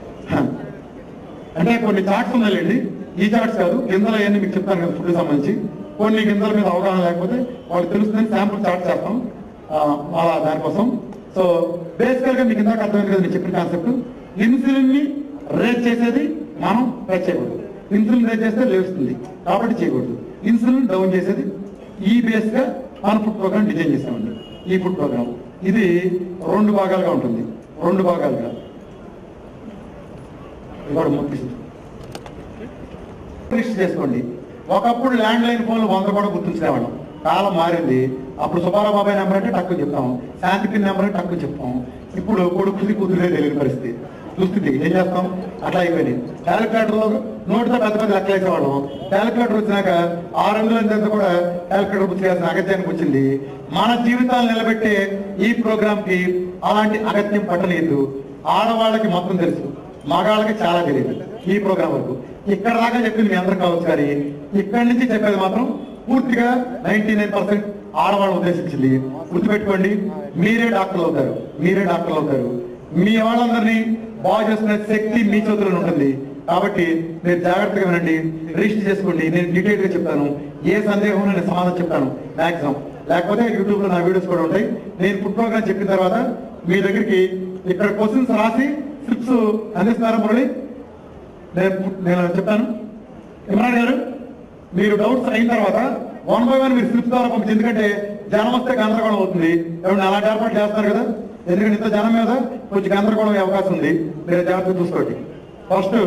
అంటే కొన్ని చార్ట్స్ ఉన్నాయండి ఈ చార్ట్స్ కాదు గింజలు అవన్నీ మీకు చెప్తాను కదా ఫుడ్ సంబంధించి కొన్ని గింజల మీద అవగాహన లేకపోతే వాళ్ళకి తెలుస్తుందని శాంపుల్ చార్ట్ చేస్తాం ఆ, అలా దానికోసం సో బేసికల్ గా మీకు ఇందాక అర్థమైంది కదా నేను చెప్పిన కాన్సెప్ట్ ఇన్సులిన్ ని రేట్ చేసేది మనం రేట్ చేయకూడదు ఇన్సులిన్ రేట్ చేస్తే లేస్తుంది కాబట్టి చేయకూడదు ఇన్సులిన్ డౌన్ చేసేది ఈ బేస్ గా మన ఫుడ్ ప్రోగ్రామ్ డిజైన్ చేసామండి ఈ ఫుడ్ ప్రోగ్రామ్ ఇది రెండు భాగాలుగా ఉంటుంది రెండు భాగాలుగా ఇవాడు ముగిస్తుంది రిజిస్టర్ చేసుకోండి ఒకప్పుడు ల్యాండ్ లైన్ ఫోన్లు వంద కూడా గుర్తుంచుకునేవాళ్ళం కాలం మారింది అప్పుడు సుబ్బారావు బాబాయ్ నెంబర్ అంటే తక్కువ చెప్తాం శాంతి పిన్ నెంబర్ అంటే తక్కువ చెప్తాం ఇప్పుడు కొడుకుది కూతురే తెలియని పరిస్థితి దుస్థితి ఏం చేస్తాం అట్లా అయిపోయింది క్యాలిక్యులేటర్ లో నోటితో పెద్ద పెద్ద లెక్కలు వేసేవాళ్ళం క్యాలిక్యులేటర్ వచ్చినాక ఆరు వందల ఎంత కూడా క్యాలిక్యులేటర్ పుచ్చుకేసిన అగత్యానికి వచ్చింది మన జీవితాలు నిలబెట్టే ఈ ప్రోగ్రామ్ కి అలాంటి అగత్యం పట్టలేదు ఆడవాళ్ళకి మొత్తం తెలుసు మగాళ్ళకి చాలా తెలియదు ఈ ప్రోగ్రామ్ వరకు ఇక్కడ దాకా చెప్పింది మీ అందరం కావచ్చు కానీ ఇక్కడి నుంచి చెప్పేది మాత్రం పూర్తిగా నైన్టీ నైన్ పర్సెంట్ ఆడవాళ్ళు ఉద్దేశించింది గుర్తుపెట్టుకోండి మీరే డాక్టర్లు అవుతారు మీరే డాక్టర్లు అవుతారు మీ వాళ్ళందరినీ బాగు చేసుకునే శక్తి మీ చేతుల్లో ఉంటుంది కాబట్టి మీరు జాగ్రత్తగా వినండి రిజిస్టర్ చేసుకోండి నేను డీటెయిల్ గా చెప్తాను ఏ సందేహం ఉన్నా నేను సమాధానం చెప్తాను మాక్సిమం లేకపోతే యూట్యూబ్ లో నా వీడియోస్ కూడా ఉంటాయి నేను ఫుడ్ ప్రోగ్రామ్ చెప్పిన తర్వాత మీ దగ్గరికి ఇక్కడ క్వశ్చన్స్ రాసి స్లిప్స్ అందిస్తున్నారా మురళి నేను నేను చెప్తాను ఇమ్రాన్ గారు మీరు డౌట్స్ అయిన తర్వాత వన్ బై వన్ మీరు స్లిప్స్ ద్వారా పంపించి ఎందుకంటే జనం వస్తే గందరగోళం అవుతుంది ఎవరిని అలాంటి ఏర్పాటు చేస్తారు కదా ఎందుకంటే ఇంత జనం మీద కొంచెం గందరగోళం అయ్యే అవకాశం ఉంది మీరు జాగ్రత్త చూసుకోండి ఫస్ట్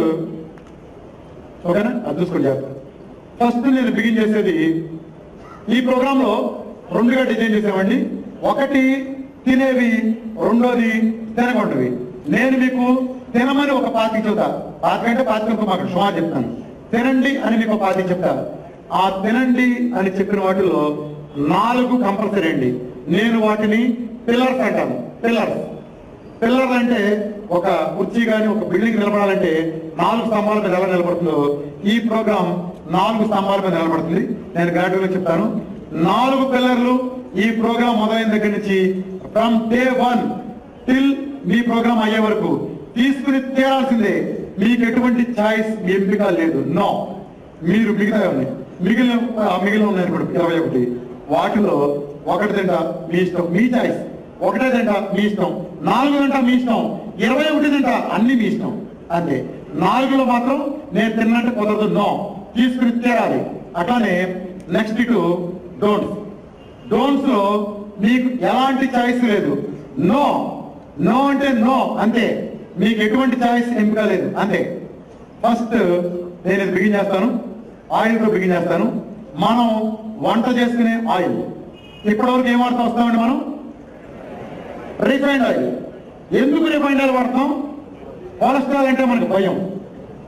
ఓకేనా అది చూసుకోండి జాగ్రత్త ఫస్ట్ నేను బిగిన్ చేసేది ఈ ప్రోగ్రామ్ లో రెండుగా డిజైన్ చేసామండి ఒకటి తినేవి రెండోది తినకుండావి నేను మీకు తినమని ఒక పాతి చెబుతా పాతి అంటే పాతి మాకు సుమారు చెప్తాను తినండి అని మీకు ఒక పాతి చెప్తా ఆ తినండి అని చెప్పిన వాటిలో నాలుగు కంపల్సరీ అండి నేను వాటిని పిల్లర్స్ అంటాను పిల్లర్స్ పిల్లర్ అంటే ఒక కుర్చీ కానీ ఒక బిల్డింగ్ నిలబడాలంటే నాలుగు స్తంభాల మీద ఎలా నిలబడుతుందో ఈ ప్రోగ్రామ్ నాలుగు స్తంభాల మీద నిలబడుతుంది నేను గ్రాడ్యుయేట్ చెప్తాను నాలుగు పిల్లర్లు ఈ ప్రోగ్రామ్ మొదలైన దగ్గర నుంచి ఫ్రమ్ డే వన్ టిల్ మీ ప్రోగ్రామ్ అయ్యే వరకు తీసుకుని తీరాల్సిందే మీకు ఎటువంటి ఛాయిస్ ఎంపిక లేదు నో మీరు మిగతా ఉన్నాయి మిగిలిన ఆ మిగిలిన ఉన్నాయి ఇప్పుడు ఇరవై ఒకటి వాటిలో ఒకటి తింటా మీ ఇష్టం మీ చాయిస్ ఒకటే తింటా మీ ఇష్టం నాలుగు తింటా మీ ఇష్టం ఇరవై ఒకటి తింటా అన్ని మీ ఇష్టం అంతే నాలుగులో మాత్రం నేను తిన్నట్టు కుదరదు నో తీసుకుని తీరాలి అట్లానే నెక్స్ట్ ఇటు డోంట్స్ డోంట్స్ లో మీకు ఎలాంటి చాయిస్ లేదు నో నో అంటే నో అంతే మీకు ఎటువంటి చాయిస్ ఎంపిక లేదు అంతే ఫస్ట్ నేను ఇది బిగిన్ చేస్తాను ఆయిల్ తో బిగిన్ చేస్తాను మనం వంట చేసుకునే ఆయిల్ ఇప్పటివరకు ఏం వాడుతూ వస్తామండి మనం రిఫైండ్ ఆయిల్ ఎందుకు రిఫైండ్ ఆయిల్ వాడతాం కొలెస్ట్రాల్ అంటే మనకు భయం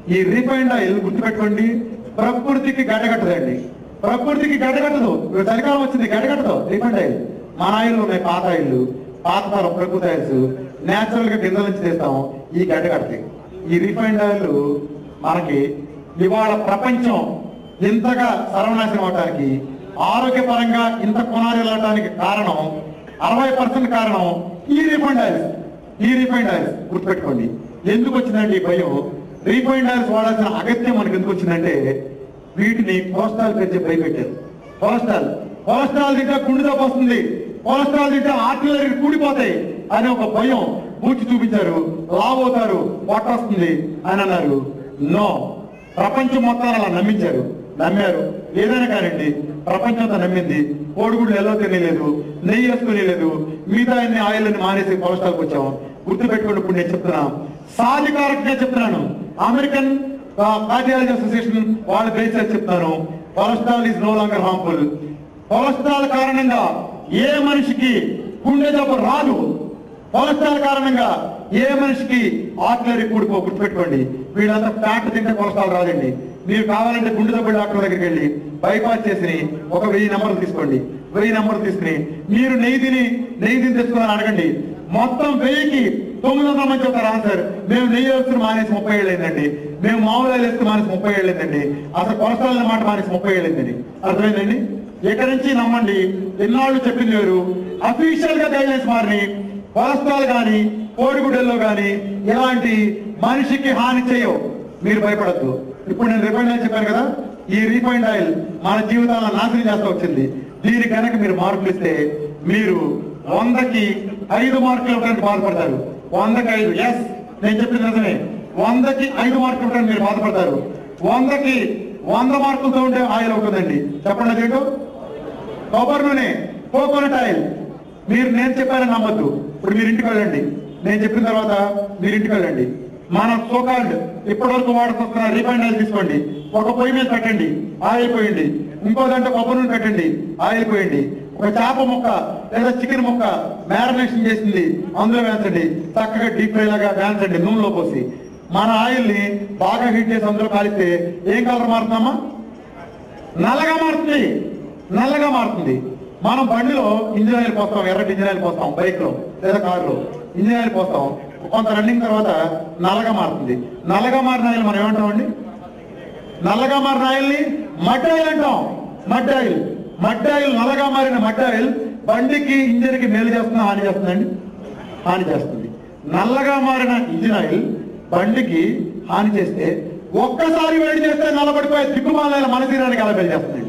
ఈ రిఫైండ్ ఆయిల్ గుర్తుపెట్టుకోండి ప్రకృతికి గడ్డగట్టదండి ప్రకృతికి గడ్డగట్టదు ఇప్పుడు చలికాలం వచ్చింది గడ్డగట్టదు రిఫైండ్ ఆయిల్ మన ఆయిల్ ఉన్నాయి పాత ఆయిల్ పాత తరం ప్రకృతి ఆయిల్స్ నేచురల్ గా గింజల నుంచి తీస్తాం ఈ గడ్డగడతాయి ఈ రిఫైండ్ ఆయిల్ మనకి ఇవాళ ప్రపంచం ఇంతగా సర్వనాశనం అవడానికి ఆరోగ్యపరంగా ఇంత కొనాలి వెళ్ళడానికి కారణం అరవై పర్సెంట్ కారణం ఈ రిఫైండ్ ఆయిల్స్ ఈ రిఫైండ్ ఆయిల్స్ గుర్తుపెట్టుకోండి ఎందుకు వచ్చిందంటే ఈ భయం రీఫైండ్ ఆయిల్స్ వాడాల్సిన అగత్యం మనకు ఎందుకు వచ్చిందంటే వీటిని కొలెస్ట్రాల్ పెంచే భయపెట్టారు కొలెస్ట్రాల్ కొలెస్ట్రాల్ తింటే గుండె జబ్బు వస్తుంది కొలెస్ట్రాల్ తింటే ఆర్టిలరీ కూడిపోతాయి అని ఒక భయం పూచి చూపించారు లావవుతారు పొట్ట వస్తుంది అని అన్నారు నో ప్రపంచం మొత్తాన్ని అలా నమ్మించారు నమ్మారు ఏదైనా కానివ్వండి ప్రపంచం అంతా నమ్మింది కోడిగుడ్లు ఎలా తినలేదు నెయ్యి వేసుకునేలేదు మిగతా అన్ని ఆయిల్ అని మానేసి కొలెస్ట్రాల్కి వచ్చాం గుర్తు పెట్టుకోండి ఇప్పుడు నేను చెప్తున్నా సాధికారకంగా చెప్తున్నాను అమెరికన్ కార్డియాలజీ అసోసియేషన్ వాళ్ళ బేస్ చెప్తాను cholesterol is no longer harmful cholesterol కారణంగా ఏ మనిషికి గుండె జబ్బు రాదు కొలెస్ట్రాల్ కారణంగా ఏ మనిషికి ఆర్టిలరీ కూడిపో గుర్తుపెట్టుకోండి వీళ్ళంతా ఫ్యాట్ తింటే కొలెస్ట్రాల్ రాదండి మీరు కావాలంటే గుండె జబ్బు డాక్టర్ దగ్గరికి వెళ్ళి బైపాస్ చేసి ఒక వెయ్యి నెంబర్లు తీసుకోండి వెయ్యి నెంబర్లు తీసుకుని మీరు నెయ్యి తిని నెయ్యి తిని తెచ్చుకోవాలని అడగండి మొత్తం వెయ్యికి తొమ్మిది వందల మంది చెప్తారు ఆన్సర్ మేము నెయ్యి వేసుకుని మానేసి ముప్పై ఏళ్ళు అయిందండి మేము మామూలు ఆయిల్ వేసుకుని మానేసి ముప్పై ఏళ్ళు అయిందండి అసలు కొలెస్ట్రాల్ అనే మాట మానేసి ముప్పై ఏళ్ళు అయిందండి అర్థమైందండి ఇక్కడి నుంచి నమ్మండి ఎన్నాళ్ళు చెప్పింది వేరు అఫీషియల్ గా గైడ్లైన్స్ మారిని కొలెస్ట్రాల్ గాని కోడిగుడ్డల్లో గాని ఇలాంటి మనిషికి హాని చేయవు మీరు భయపడద్దు ఇప్పుడు నేను రిఫైండ్ ఆయిల్ చెప్పాను కదా ఈ రిఫైండ్ ఆయిల్ మన జీవితాలను నాశనం చేస్తూ వచ్చింది దీని కనుక మీరు మార్కులు ఇస్తే మీరు వందకి ఐదు మార్కులు ఇవ్వడానికి బాధపడతారు వందకి ఐదు ఎస్ నేను చెప్పింది నిజమే వందకి ఐదు మార్కులు ఇవ్వడానికి మీరు బాధపడతారు వందకి వంద మార్కులతో ఉండే ఆయిల్ అవుతుందండి చెప్పండి అదేంటో కొబ్బరి నూనె కోకోనట్ ఆయిల్ మీరు నేను చెప్పానని నమ్మద్దు ఇప్పుడు మీరు ఇంటికి వెళ్ళండి నేను చెప్పిన తర్వాత మీరు ఇంటికి వెళ్ళండి మన సోకాల్డ్ ఇప్పటి వరకు వాడుతున్న రిఫైండ్ ఆయిల్ తీసుకోండి ఒక పొయ్యి మీద పెట్టండి ఆయిల్ పోయండి ఇంకో దాంట్లో కొబ్బరి నూనె పెట్టండి ఆయిల్ పోయండి ఒక చేప ముక్క లేదా చికెన్ ముక్క మ్యారినేషన్ చేసింది అందులో వేంచండి చక్కగా డీప్ ఫ్రై లాగా వేంచండి నూనెలో పోసి మన ఆయిల్ ని బాగా హీట్ చేసి అందులో కాలిస్తే ఏం కలర్ మారుతుందమ్మా నల్లగా మారుతుంది నల్లగా మారుతుంది మనం బండిలో ఇంజిన్ ఆయిల్ పోస్తాం ఎర్రటి ఇంజిన్ ఆయిల్ పోస్తాం బైక్ లో లేదా కారులో ఇంజిన్ ఆయిల్ పోస్తాం కొంత రన్నింగ్ తర్వాత నల్లగా మారుతుంది నల్లగా మారిన ఆయిల్ మనం ఏమంటామండి నల్లగా మారిన ఆయిల్ని మడ్ ఆయిల్ అంటాం మడ్ ఆయిల్ మడ్ ఆయిల్ నల్లగా మారిన మడ్ ఆయిల్ బండికి ఇంజిన్ కి మేలు చేస్తుందా హాని చేస్తుందండి హాని చేస్తుంది నల్లగా మారిన ఇంజిన్ ఆయిల్ బండికి హాని చేస్తే ఒక్కసారి వేడి చేస్తే నల్లబడిపోయే దిక్కుమాలైన మన శరీరానికి అలా వేడి చేస్తుందండి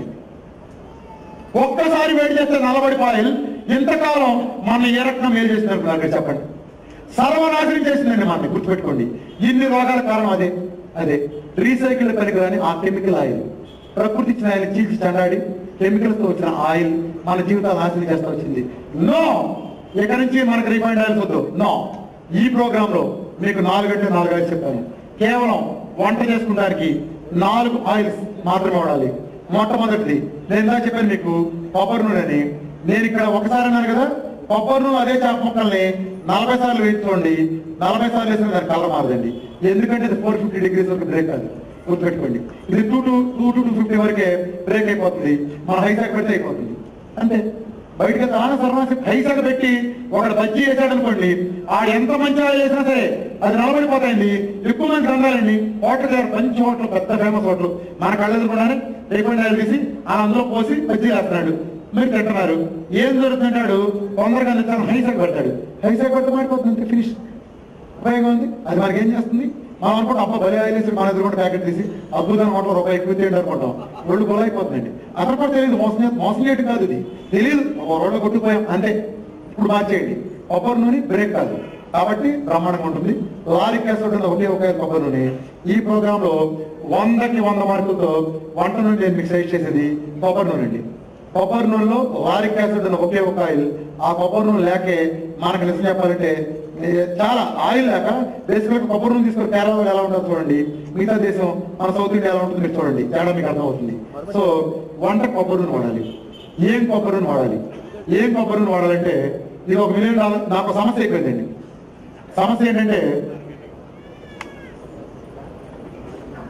ఒక్కసారి వేడి చేస్తే నల్లబడిపోయి ఇంతకాలం మన ఏ రకం మేలు చేసినారు నాకు చెప్పండి సర్వనాశనం చేసిందండి మనని గుర్తుపెట్టుకోండి ఇన్ని రోగాల కారణం అదే అదే రీసైకిల్ పనికిరాని ఆ కెమికల్ ఆయిల్ ప్రకృతి ఇచ్చిన ఆయిల్ చీల్చి చండాడి కెమికల్స్ తో వచ్చిన ఆయిల్ మన జీవితాలు నాశనం చేస్తూ వచ్చింది నో ఇక నుంచి మనకు రిఫైండ్ ఆయిల్స్ వద్దు నో ఈ ప్రోగ్రామ్ లో మీకు నాలుగు అంటే నాలుగు ఆయిల్స్ చెప్తాను కేవలం వంట చేసుకుంటానికి నాలుగు ఆయిల్స్ మాత్రమే వాడాలి మొట్టమొదటిది నేను ఇందాక చెప్పాను మీకు కొబ్బరి నూనె అని నేను ఇక్కడ ఒకసారి అన్నాను కదా కొబ్బరి నూనె అదే చేప ముక్కల్ని నలభై సార్లు వేయించుకోండి నలభై సార్లు వేసిన దాని కలర్ మారదండి ఎందుకంటే ఇది ఫోర్ ఫిఫ్టీ డిగ్రీస్ వరకు బ్రేక్ కాదు గుర్తుపెట్టుకోండి ఇది two to two to two fifty వరకే బ్రేక్ అయిపోతుంది మన హైసాక్ పెడితే అయిపోతుంది అంతే బయటకి తాను సర్వాసి హైసాక్ పెట్టి ఒకడు బజ్జీ వేసాడు అనుకోండి ఆడు ఎంత మంచి ఆయిల్ వేసినా సరే అది నిలబడిపోతాయండి ఎక్కువ మంది రంగాలండి హోటల్ దగ్గర మంచి హోటల్ పెద్ద ఫేమస్ హోటల్ మన కళ్ళు ఎదుర్కొన్నాను రిఫైండ్ ఆయిల్ తీసి ఆ అందులో పోసి బజ్జీ వేస్తున్నాడు మీరు తింటున్నారు ఏం జరుగుతుంటాడు తొందరగా నిచ్చాను హైసాక్ పెడతాడు హైసాక్ పెడితే మాడిపోతుంది ఫినిష్ ఉపయోగం ఉంది అది మనకి ఏం చేస్తుంది మనం అనుకుంటాం అబ్బా బలి ఆయిల్ వేసి మన ఎదురుకుండా ప్యాకెట్ తీసి అద్భుతంగా హోటల్ రూపాయి ఎక్కువ తీయండి అనుకుంటాం ఒళ్ళు గొల అయిపోతుందండి అతను కూడా తెలియదు మోసం చే- మోసం చేయడం కాదు ఇది తెలియదు ఒక రోడ్లో కొట్టుకుపోయాం అంతే ఇప్పుడు మార్చేయండి కొబ్బరి నూనె బ్రేక్ కాదు కాబట్టి బ్రహ్మాండంగా ఉంటుంది లారిక్ యాసిడ్ ఉన్న ఒకే ఒక కొబ్బరి నూనె ఈ ప్రోగ్రామ్ లో వందకి వంద మార్కులతో వంట నూనె నేను మీకు సజెస్ట్ చేసేది కొబ్బరి నూనె అండి కొబ్బరి నూనెలో లారిక్ యాసిడ్ ఉన్న ఒకే ఒక ఆయిల్ ఆ కొబ్బరి నూనె లేకే మనకు నిజం చెప్పాలంటే ఏ, చాలా ఆయిల్ లేక బేసికల్గా కొబ్బరి నూనె తీసుకొని కేరళలో ఎలా ఉంటుందో చూడండి మిగతా దేశం మన సౌత్ ఇండియా ఎలా ఉంటుందో మీరు చూడండి తేడా మీకు అర్థమవుతుంది సో వంట కొబ్బరి నూనె వాడాలి ఏం కొబ్బరి నూనె వాడాలి ఏం కొబ్బరి నూనె వాడాలంటే ఇది ఒక మిలియన్ డాలర్ నాకు ఒక సమస్య అయిపోయిందండి సమస్య ఏంటంటే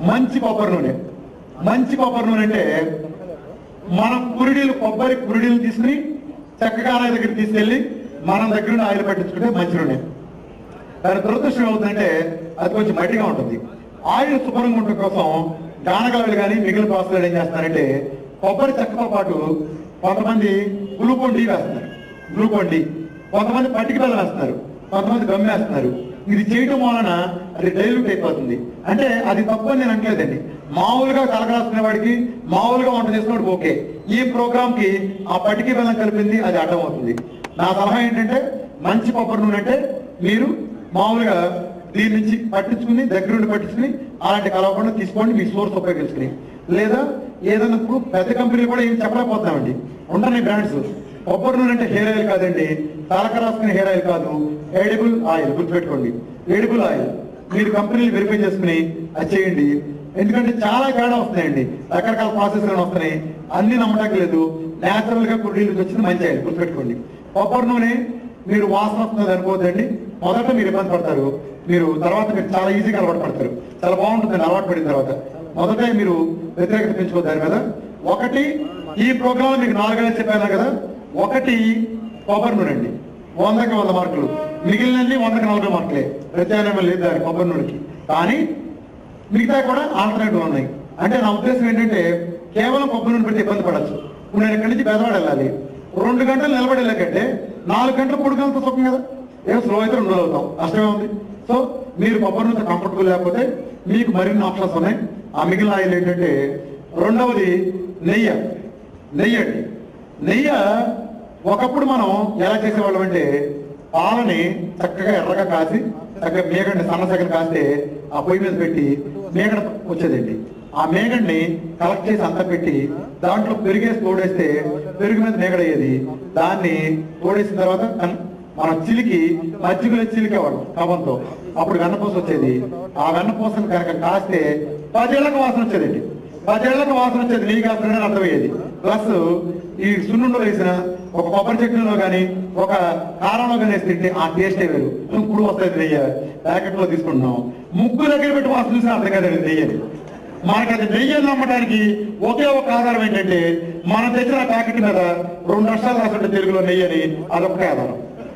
మంచి కొబ్బరి నూనె మంచి కొబ్బరి నూనె అంటే మన పురిడీలు కొబ్బరి పురిడీలు తీసుకుని చక్కగా ఆయన దగ్గర తీసుకెళ్లి మనం దగ్గర నుండి ఆయిల్ పట్టించుకుంటే మంచి నూనె దాని దురదృష్టం ఏమవుతుందంటే అది కొంచెం మట్టిగా ఉంటుంది ఆయిల్ శుభ్రంగా ఉండటం కోసం గానగలలు కానీ మిగిలిన ప్రాసెస్ ఏం చేస్తారంటే కొబ్బరి చెక్కతో పాటు కొంతమంది గ్లూకోన్ డి వేస్తున్నారు గ్లూకోన్ డి కొంతమంది పట్టిక బెల్లం వేస్తున్నారు కొంతమంది గమ్ వేస్తున్నారు ఇది చేయటం వలన అది డైల్యూట్ అయిపోతుంది అంటే అది తప్పు అని నేను అనట్లేదండి మామూలుగా కలగరాసుకునే వాడికి మామూలుగా వంట చేసినవాడికి ఓకే ఈ ప్రోగ్రామ్ కి ఆ పట్టిక బెల్లం కలిపింది అది అడ్డం అవుతుంది నా సలహా ఏంటంటే మంచి కొబ్బరి నూనె అంటే మీరు మామూలుగా దీని నుంచి పట్టించుకుని దగ్గరుండి పట్టించుకుని అలాంటి కలవకుండా తీసుకోండి మీ సోర్స్ ఉపయోగించుకుని లేదా ఏదైనా ఇప్పుడు పెద్ద కంపెనీలు కూడా ఏం చెప్పలేకపోతున్నామండి ఉంటున్నాయి బ్రాండ్స్ కొబ్బరి నూనె అంటే హెయిర్ ఆయిల్ కాదండి తలక రాసుకునే హెయిర్ ఆయిల్ కాదు ఎడిబుల్ ఆయిల్ గుర్తుపెట్టుకోండి ఎడిబుల్ ఆయిల్ మీరు కంపెనీలు వెరిఫై చేసుకుని అది చేయండి ఎందుకంటే చాలా తేడా వస్తున్నాయండి రకరకాల ప్రాసెస్ వస్తున్నాయి అన్ని నమ్మటానికి లేదు నేచురల్ గా కుర్రీలు వచ్చింది మంచి ఆయిల్ గుర్తుపెట్టుకోండి కొబ్బరి నూనె మీరు వాసన వస్తుంది అనుకోవద్దండి మొదట మీరు ఇబ్బంది పడతారు మీరు తర్వాత మీరు చాలా ఈజీగా అలవాటు పడతారు చాలా బాగుంటుందండి అలవాటు పడిన తర్వాత మొదట మీరు వ్యతిరేకత పెంచుకోవద్దు దాని మీద ఒకటి ఈ ప్రోగ్రామ్ మీకు నాలుగైదు చెప్పాను కదా ఒకటి కొబ్బరి నూనె అండి వందకి వంద మార్కులు మిగిలినన్ని వందకి నలభై మార్కులే ప్రత్యామ్నాయం లేదు దాని కొబ్బరి నూనెకి కానీ మిగతా కూడా ఆల్టర్నేటివ్ ఉన్నాయి అంటే నా ఉద్దేశం ఏంటంటే కేవలం కొబ్బరి నూనె పెట్టి ఇబ్బంది పడచ్చు ఇప్పుడు నేను ఇక్కడి నుంచి బెదవాడ వెళ్ళాలి రెండు గంటలు నిలబడి వెళ్ళకంటే నాలుగు గంటలు పొడుగంత సుఖం కదా ఏం స్లో అయితే రెండు రోజులు అవుతాం కష్టమే ఉంది సో మీరు కొబ్బరి నూనె కంఫర్టబుల్ లేకపోతే మీకు మరిన్ని ఆప్షన్స్ ఉన్నాయి ఆ మిగిలిన ఆయిల్ ఏంటంటే రెండవది నెయ్యి నెయ్యి అండి నెయ్యి ఒకప్పుడు మనం ఎలా చేసేవాళ్ళం అంటే పాలని చక్కగా ఎర్రగా కాసి చక్కగా మేగడిని సన్నసగలు కాస్తే ఆ పొయ్యి మీద పెట్టి మేగడ వచ్చేదండి ఆ మేగడిని కలెక్ట్ చేసి అంతా పెట్టి దాంట్లో పెరిగేసి తోడేస్తే పెరుగు మీద మేగడ అయ్యేది దాన్ని తోడేసిన తర్వాత కన్- మనం చిలికి మజ్జిగలో చిలికేవాడు కవంతో అప్పుడు వెన్నపూస వచ్చేది ఆ వెన్నపూసను కనుక కాస్తే పదేళ్లకు వాసన వచ్చేదండి పదేళ్లకు వాసన వచ్చేది నీ కాసిన అర్థమయ్యేది ప్లస్ ఈ సున్నుండలో వేసిన ఒక కొబ్బరి చట్నీలో కానీ ఒక కారంలో కానీ వేసి తింటే ఆ టేస్టే వేరు ఇప్పుడు వస్తుంది నెయ్యి ప్యాకెట్ లో తీసుకుంటున్నాం ముగ్గు దగ్గర పెట్టి వాసన చూసిన అర్థం కదండి నెయ్యి అని. మనకి అది నెయ్యి అని నమ్మడానికి ఒకే ఒక ఆధారం ఏంటంటే మనం తెచ్చిన ప్యాకెట్ మీద రెండు లక్షలు రాసుంటే తెలుగులో నెయ్యి అని అదొకటే ఆధారం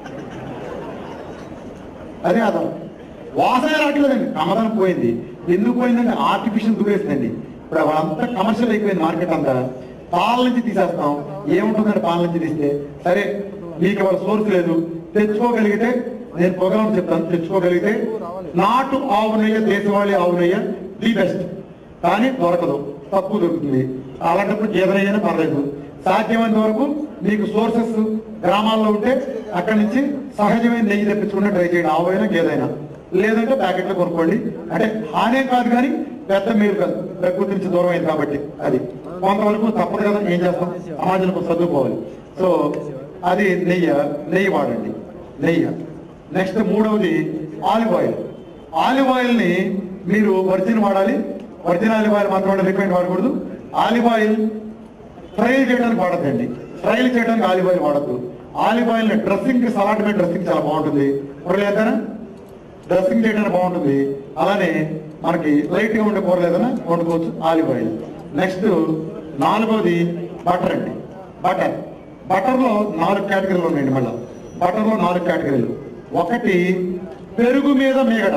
అదే ఆధారం వాసన రావట్లేదండి కమదనం పోయింది ఎందుకు పోయిందంటే ఆర్టిఫిషియల్ దూరేసిందండి ఇప్పుడు వాళ్ళంతా కమర్షియల్ అయిపోయింది మార్కెట్ అంతా పాల నుంచి తీసేస్తాం ఏముంటుందండి పాల నుంచి తీస్తే సరే మీకు వాళ్ళ సోర్స్ లేదు తెచ్చుకోగలిగితే నేను ప్రోగ్రామ్ చెప్తాను తెచ్చుకోగలిగితే నాటు ఆవు నెయ్యి దేశవాళీ ఆవు నెయ్యి ది బెస్ట్ కానీ దొరకదు తక్కువ దొరుకుతుంది అలాంటప్పుడు ఏదైనా పర్లేదు సాధ్యమైనంత వరకు మీకు సోర్సెస్ గ్రామాల్లో ఉంటే అక్కడి నుంచి సహజమైన నెయ్యి తెప్పించుకుంటే ట్రై చేయండి ఆవైనా గేదైనా లేదంటే ప్యాకెట్లు కొనుక్కోండి అంటే హానే కాదు కానీ పెద్ద మీరు కాదు ప్రకృతి నుంచి దూరం అయింది కాబట్టి అది కొంతవరకు తప్పదు కదా ఏం చేస్తాం సమాజంలో చదువుకోవాలి సో అది నెయ్యి నెయ్యి వాడండి నెయ్యి నెక్స్ట్ మూడవది ఆలివ్ ఆయిల్ ఆలివ్ ఆయిల్ ని మీరు వర్జిన్ వాడాలి వర్జిన్ ఆలివ్ ఆయిల్ మాత్రం రిఫైండ్ వాడకూడదు ఆలివ్ ఆయిల్ ఫ్రైలు చేయడానికి వాడద్దండి ఫ్రైలు చేయడానికి ఆలివ్ ఆయిల్ వాడద్దు ఆలివ్ ఆయిల్ డ్రెస్సింగ్ కి సలాడ్ మీద డ్రెస్సింగ్ చాలా బాగుంటుంది కూరలు ఏదైనా డ్రెస్సింగ్ చేయడానికి బాగుంటుంది అలానే మనకి లైట్ గా ఉండే కూరలు ఏదైనా వండుకోవచ్చు ఆలివ్ ఆయిల్ నెక్స్ట్ నాలుగోది బటర్ అండి బటర్ బటర్ లో నాలుగు కేటగిరీలు ఉన్నాయండి మళ్ళీ బటర్ లో నాలుగు కేటగిరీలు ఒకటి పెరుగు మీద మీగడ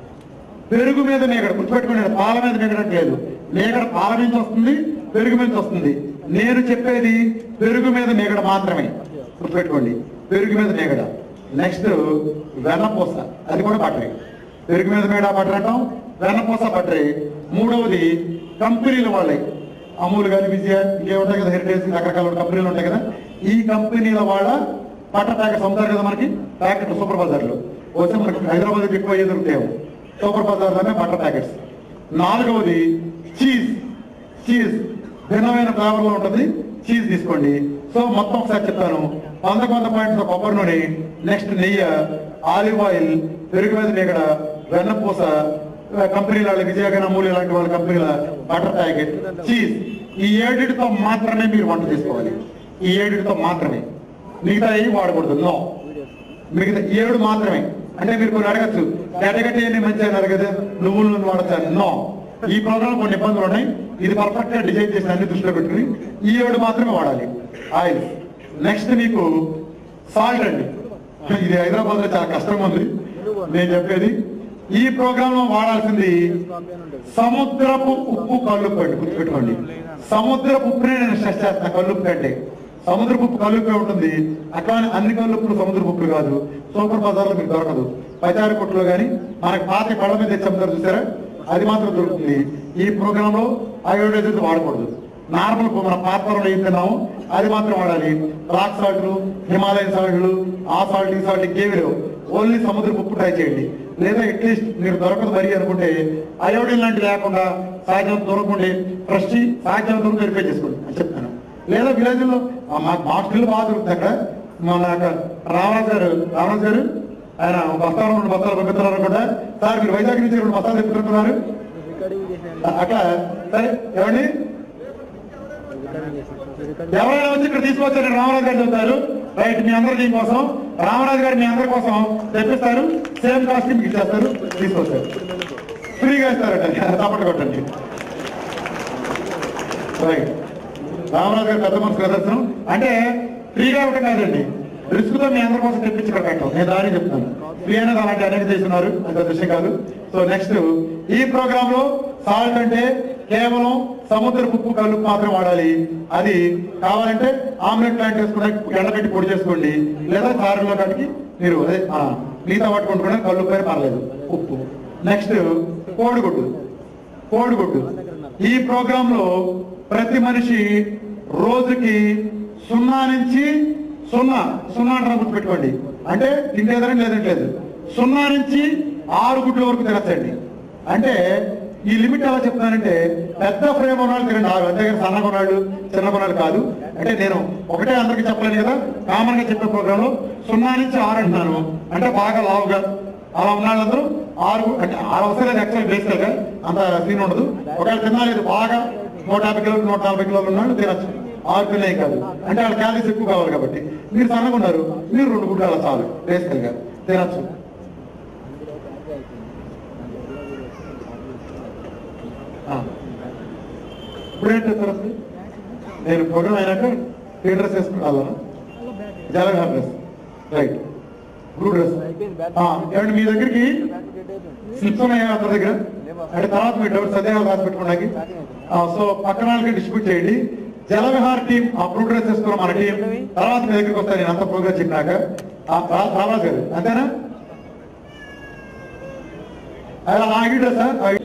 పెరుగు మీద మేగడ గుర్తుపెట్టుకునేది పాల మీద మేగడం లేదు మేగడ పాల నుంచి వస్తుంది పెరుగు మీద వస్తుంది నేను చెప్పేది పెరుగు మీద మేగడ మాత్రమే గుర్తుపెట్టుకోండి పెరుగు మీద మేగడ నెక్స్ట్ వెన్నపూస అది కూడా బట్టరే పెరుగు మీద మేడ బట్టర్ అంటాం వెన్నపూస బట్టరే మూడవది కంపెనీలు వాళ్ళే అమూల్ కానీ విజయ ఇంకేముంటాయి కదా హెరిటేజ్ రకరకాల కంపెనీలు ఉంటాయి కదా ఈ కంపెనీల వాళ్ళ బట్టర్ ప్యాకెట్స్ అమ్ముతారు కదా మనకి ప్యాకెట్ సూపర్ బజార్లో వచ్చి మనకి హైదరాబాద్ ఎక్కువ అయ్యే దొరుకుతాయి సూపర్ బజార్లోనే బటర్ ప్యాకెట్స్ నాలుగవది చీజ్ చీజ్ భిన్నమైన ఫ్లేవర్ లో ఉంటుంది చీజ్ తీసుకోండి సో మొత్తం ఒకసారి చెప్తాను వంద వంద పాయింట్స్ కొబ్బరి నూనె నెక్స్ట్ నెయ్యి ఆలివ్ ఆయిల్ పెరుగు మీద మేకడ వెన్నపూస కంపెనీల వాళ్ళ విజయగన అమూల్య లాంటి వాళ్ళ కంపెనీల బటర్ ప్యాకెట్ చీజ్ ఈ ఏడిటితో మాత్రమే మీరు వంట చేసుకోవాలి ఈ ఏడిటితో మాత్రమే మిగతా ఏవి వాడకూడదు నో మిగతా ఏడు మాత్రమే అంటే మీరు కొన్ని అడగచ్చు గడ్డగట్టి మంచి అన్నారు కదా నువ్వుల నూనె వాడతారు నో ఈ ప్రోగ్రామ్ కొన్ని ఇబ్బందులు ఉన్నాయి ఇది పర్ఫెక్ట్ గా డిజైన్ చేసిన అన్ని దృష్టిలో పెట్టుకుని ఈ ఏడు మాత్రమే వాడాలి ఆయిల్ నెక్స్ట్ మీకు సాల్ట్ అండి ఇది హైదరాబాద్ లో చాలా కష్టంగా ఉంది నేను చెప్పేది ఈ ప్రోగ్రామ్ లో వాడాల్సింది సముద్రపు ఉప్పు కల్లుప్పు అండి గుర్తుపెట్టుకోండి సముద్రపు ఉప్పునే నేను స్ట్రెస్ చేస్తాను కల్లుప్పు కంటే సముద్రపు ఉప్పు కల్లుప్పే ఉంటుంది అట్లానే అన్ని కల్లుప్పులు సముద్రపు ఉప్పులు కాదు సూపర్ బజార్లో మీకు దొరకదు పచారి కొట్టులో కానీ మనకి పాత కళ్ళ మీద తెచ్చాము చూసారా అది మాత్రం దొరుకుతుంది ఈ ప్రోగ్రామ్ లో అయోడైజ్ వాడకూడదు నార్మల్ మన పాత్రలో ఏం తిన్నాము అది మాత్రం వాడాలి రాక్ సాల్ట్లు హిమాలయన్ సాల్ట్లు ఆ సాల్ట్ ఈ సాల్ట్ ఇంకేమి లేవు ఓన్లీ సముద్ర ఉప్పు ట్రై చేయండి లేదా అట్లీస్ట్ మీరు దొరకదు మరి అనుకుంటే అయోడిన్ లాంటి లేకుండా సాధ్యం దొరకకుండే ఫ్రెష్ సాధ్యం దొరకు వెరిఫై చేసుకోండి అని చెప్తాను లేదా విలేజ్ లో ఆ మా మాస్టర్లు బాగా దొరుకుతుంది అక్కడ మన అక్కడ రామరాజు గారు రామరాజు గారు ఆయన బస్తాలు రెండు బస్తాలు పంపిస్తున్నారు అనుకుంటా సార్ మీరు వైజాగ్ నుంచి రెండు బస్తాలు తెప్పుతున్నారు అట్లా సరే ఏమండి ఎవరైనా వచ్చి ఇక్కడ తీసుకొచ్చారు రామరాజు గారు చెప్తారు రైట్ మీ అందరి దీని కోసం రామరాజు గారు మీ అందరి కోసం తెప్పిస్తారు సేమ్ కాస్ట్ మీకు ఇచ్చేస్తారు తీసుకొస్తారు ఫ్రీగా ఇస్తారట తప్పట కొట్టండి రైట్ రామరాజు గారు పెద్ద మనసు ప్రదర్శనం అంటే ఫ్రీగా ఇవ్వటం కాదండి రిస్క్ తో మీ అందరి కోసం తెప్పించి ఇక్కడ పెట్టాం నేను దాని చెప్తాను ఫ్రీ అనేది అలాంటి అనేక చేస్తున్నారు అంత విషయం కాదు సో నెక్స్ట్ ఈ ప్రోగ్రామ్ లో సాల్ట్ అంటే కేవలం సముద్ర ఉప్పు కలుపు మాత్రం వాడాలి అది కావాలంటే ఆమ్లెట్ లాంటి వేసుకుని ఎండబెట్టి పొడి చేసుకోండి లేదా చారులో కడిగి మీరు అదే ఆ, మిగతా పట్టుకుంటున్నా కళ్ళు పైన పర్లేదు ఉప్పు నెక్స్ట్ కోడిగుడ్డు కోడిగుడ్డు ఈ ప్రోగ్రామ్ లో ప్రతి మనిషి రోజుకి సున్నా నుంచి సున్నా సున్నా అంటారా గుర్తుపెట్టుకోండి అంటే తింటేదని లేదంటే లేదు సున్నా నుంచి ఆరు గుడ్ల వరకు తినచ్చండి అంటే ఈ లిమిట్ ఎలా చెప్తున్నానంటే పెద్ద ఫ్రేమ్ ఉన్నాళ్ళు తినండి ఆరు అంతేగాని సన్న కొన్నాళ్ళు చిన్న కొన్నాళ్ళు కాదు అంటే నేను ఒకటే అందరికి చెప్పలేను కదా కామన్ గా చెప్పే ప్రోగ్రామ్ లో సున్నా నుంచి ఆరు అంటున్నాను అంటే బాగా లావుగా అలా ఉన్న వాళ్ళందరూ ఆరు అంటే ఆరు అవసరం యాక్చువల్ బేసికల్ గా అంత సీన్ ఉండదు ఒకవేళ తినాలేదు బాగా నూట యాభై కిలోలు నూట నలభై కిలోలు ఉన్నాడు తినచ్చు ఆరు తినే కాదు అంటే వాళ్ళ క్యాలరీస్ ఎక్కువ కావాలి కాబట్టి మీరు సన్నగా ఉన్నారు మీరు రెండు గుడ్లు అలా చాలు బేసికల్ గా తినచ్చు ఆ. ఇప్పుడు ఏంటి తర్వాత నేను ప్రోగ్రామ్ అయినాక టీ డ్రెస్ వేసుకుంటాను జలగా డ్రెస్ రైట్ బ్లూ డ్రెస్ ఏమండి మీ దగ్గరికి స్లిప్స్ ఉన్నాయా అతని దగ్గర అంటే తర్వాత మీ డౌట్ సందేహాలు రాసి పెట్టుకోవడానికి సో పక్కన వాళ్ళకి డిస్ట్రిబ్యూట్ చేయండి జలవిహార్ టీం ఆ బ్లూ డ్రెస్ వేసుకున్న మన టీం తర్వాత మీ దగ్గరికి వస్తాను నేను అంత ప్రోగ్రామ్ చెప్పినాక ఆ, రా- రారాజు గారు అంతేనా అలా ఆగి డ్రెస్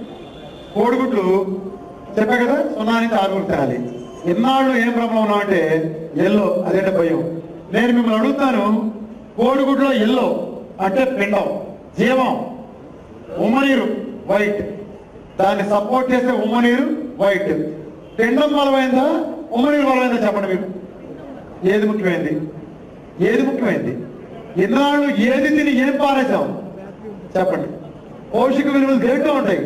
కోడిగుడ్లు చెప్పా కదా సున్నా నుంచి ఆరుగురు తినాలి ఇన్నాళ్ళు ఏం ప్రాబ్లం ఉన్నా అంటే ఎల్లో అదేంటే భయం నేను మిమ్మల్ని అడుగుతాను కోడిగుడ్లో ఎల్లో అంటే పిండం జీవం ఉమ్మనీరు వైట్ దాన్ని సపోర్ట్ చేసే ఉమ్మనీరు వైట్ పిండం బలమైందా ఉమ్మనీరు బలమైందా చెప్పండి మీరు ఏది ముఖ్యమైనది ఏది ముఖ్యమైనది ఇన్నాళ్ళు ఏది తిని ఏం పారేశాం చెప్పండి పౌషిక విలువలు దేంట్లో ఉంటాయి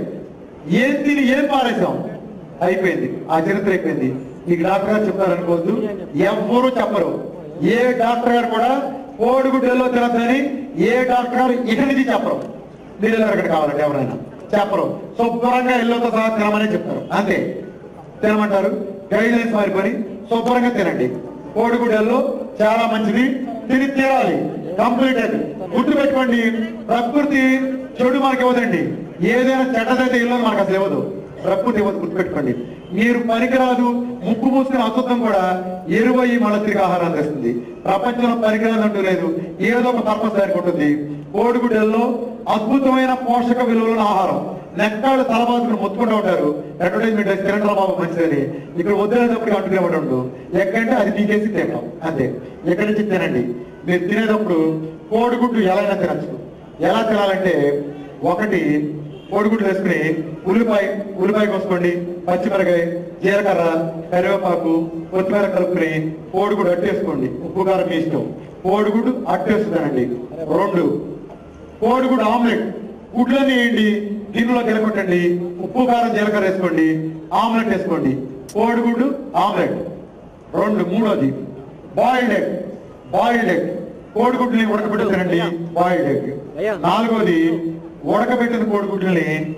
ఏం తిని ఏం పారేశాం అయిపోయింది ఆ చరిత్ర అయిపోయింది మీకు డాక్టర్ గారు చెప్తారు అనుకోవద్దు ఎవ్వరూ చెప్పరు ఏ డాక్టర్ గారు కూడా కోడిగుడ్డల్లో తినద్దని ఏ డాక్టర్ గారు ఇక నుంచి చెప్పరు మీరు వెళ్ళారు అక్కడ కావాలంటే ఎవరైనా చెప్పరు శుభ్రంగా ఇళ్ళతో సహా తినమని చెప్తారు అంతే తినమంటారు గైడ్ లైన్స్ మారిపోయి శుభ్రంగా తినండి కోడిగుడ్డల్లో చాలా మంచిది తిని తీరాలి కంప్లీట్ అది గుర్తు పెట్టుకోండి ప్రకృతి చెడు మనకి ఇవ్వదండి ఏదైనా చెడ్డదైతే ఇల్లు మనకు అసలు ఇవ్వదు ప్రకృతి ఇవ్వదు గుర్తుపెట్టుకోండి మీరు పనికిరాదు ముక్కు మూసుకుని అశుద్ధం కూడా ఎరువయి మళ్ళీ తిరిగి ఆహారం తెస్తుంది ప్రపంచంలో పనికిరాదు అంటూ లేదు ఏదో ఒక పర్పస్ దానికి ఉంటుంది కోడిగుడ్డల్లో అద్భుతమైన పోషక విలువల ఆహారం నెక్కాళ్ళు తలబాదుకుని మొత్తుకుంటూ ఉంటారు అడ్వర్టైజ్మెంట్ వేసి తినడం బాబు మంచిదని ఇక్కడ వదిలేటప్పుడు అంటునే ఉండు ఎక్కడంటే అది పీకేసి తినడం అంతే ఎక్కడి నుంచి తినండి మీరు తినేటప్పుడు కోడిగుడ్డు ఎలా అయినా తినచ్చు ఎలా తినాలంటే ఒకటి కోడిగుడ్డు వేసుకుని ఉల్లిపాయ ఉల్లిపాయ కోసుకోండి పచ్చిమిరకాయ జీలకర్ర కరివేపాకు కొత్తిమీర కలుపుకుని కోడిగుడ్డు అట్టేసుకోండి ఉప్పు కారం మీ ఇష్టం కోడిగుడ్డు అట్టేస్తుందండి రెండు కోడిగుడ్డు ఆమ్లెట్ గుడ్లన్నీ వేయండి గిన్నెలో గిలకొట్టండి ఉప్పు కారం జీలకర్ర వేసుకోండి ఆమ్లెట్ వేసుకోండి కోడిగుడ్డు ఆమ్లెట్ రెండు మూడోది బాయిల్డ్ ఎగ్ బాయిల్డ్ ఎగ్ కోడిగుడ్లని ఉడకబెట్టి తినండి బాయిల్డ్ ఎగ్ నాలుగోది ఉడకబెట్టిన కోడిగుడ్లని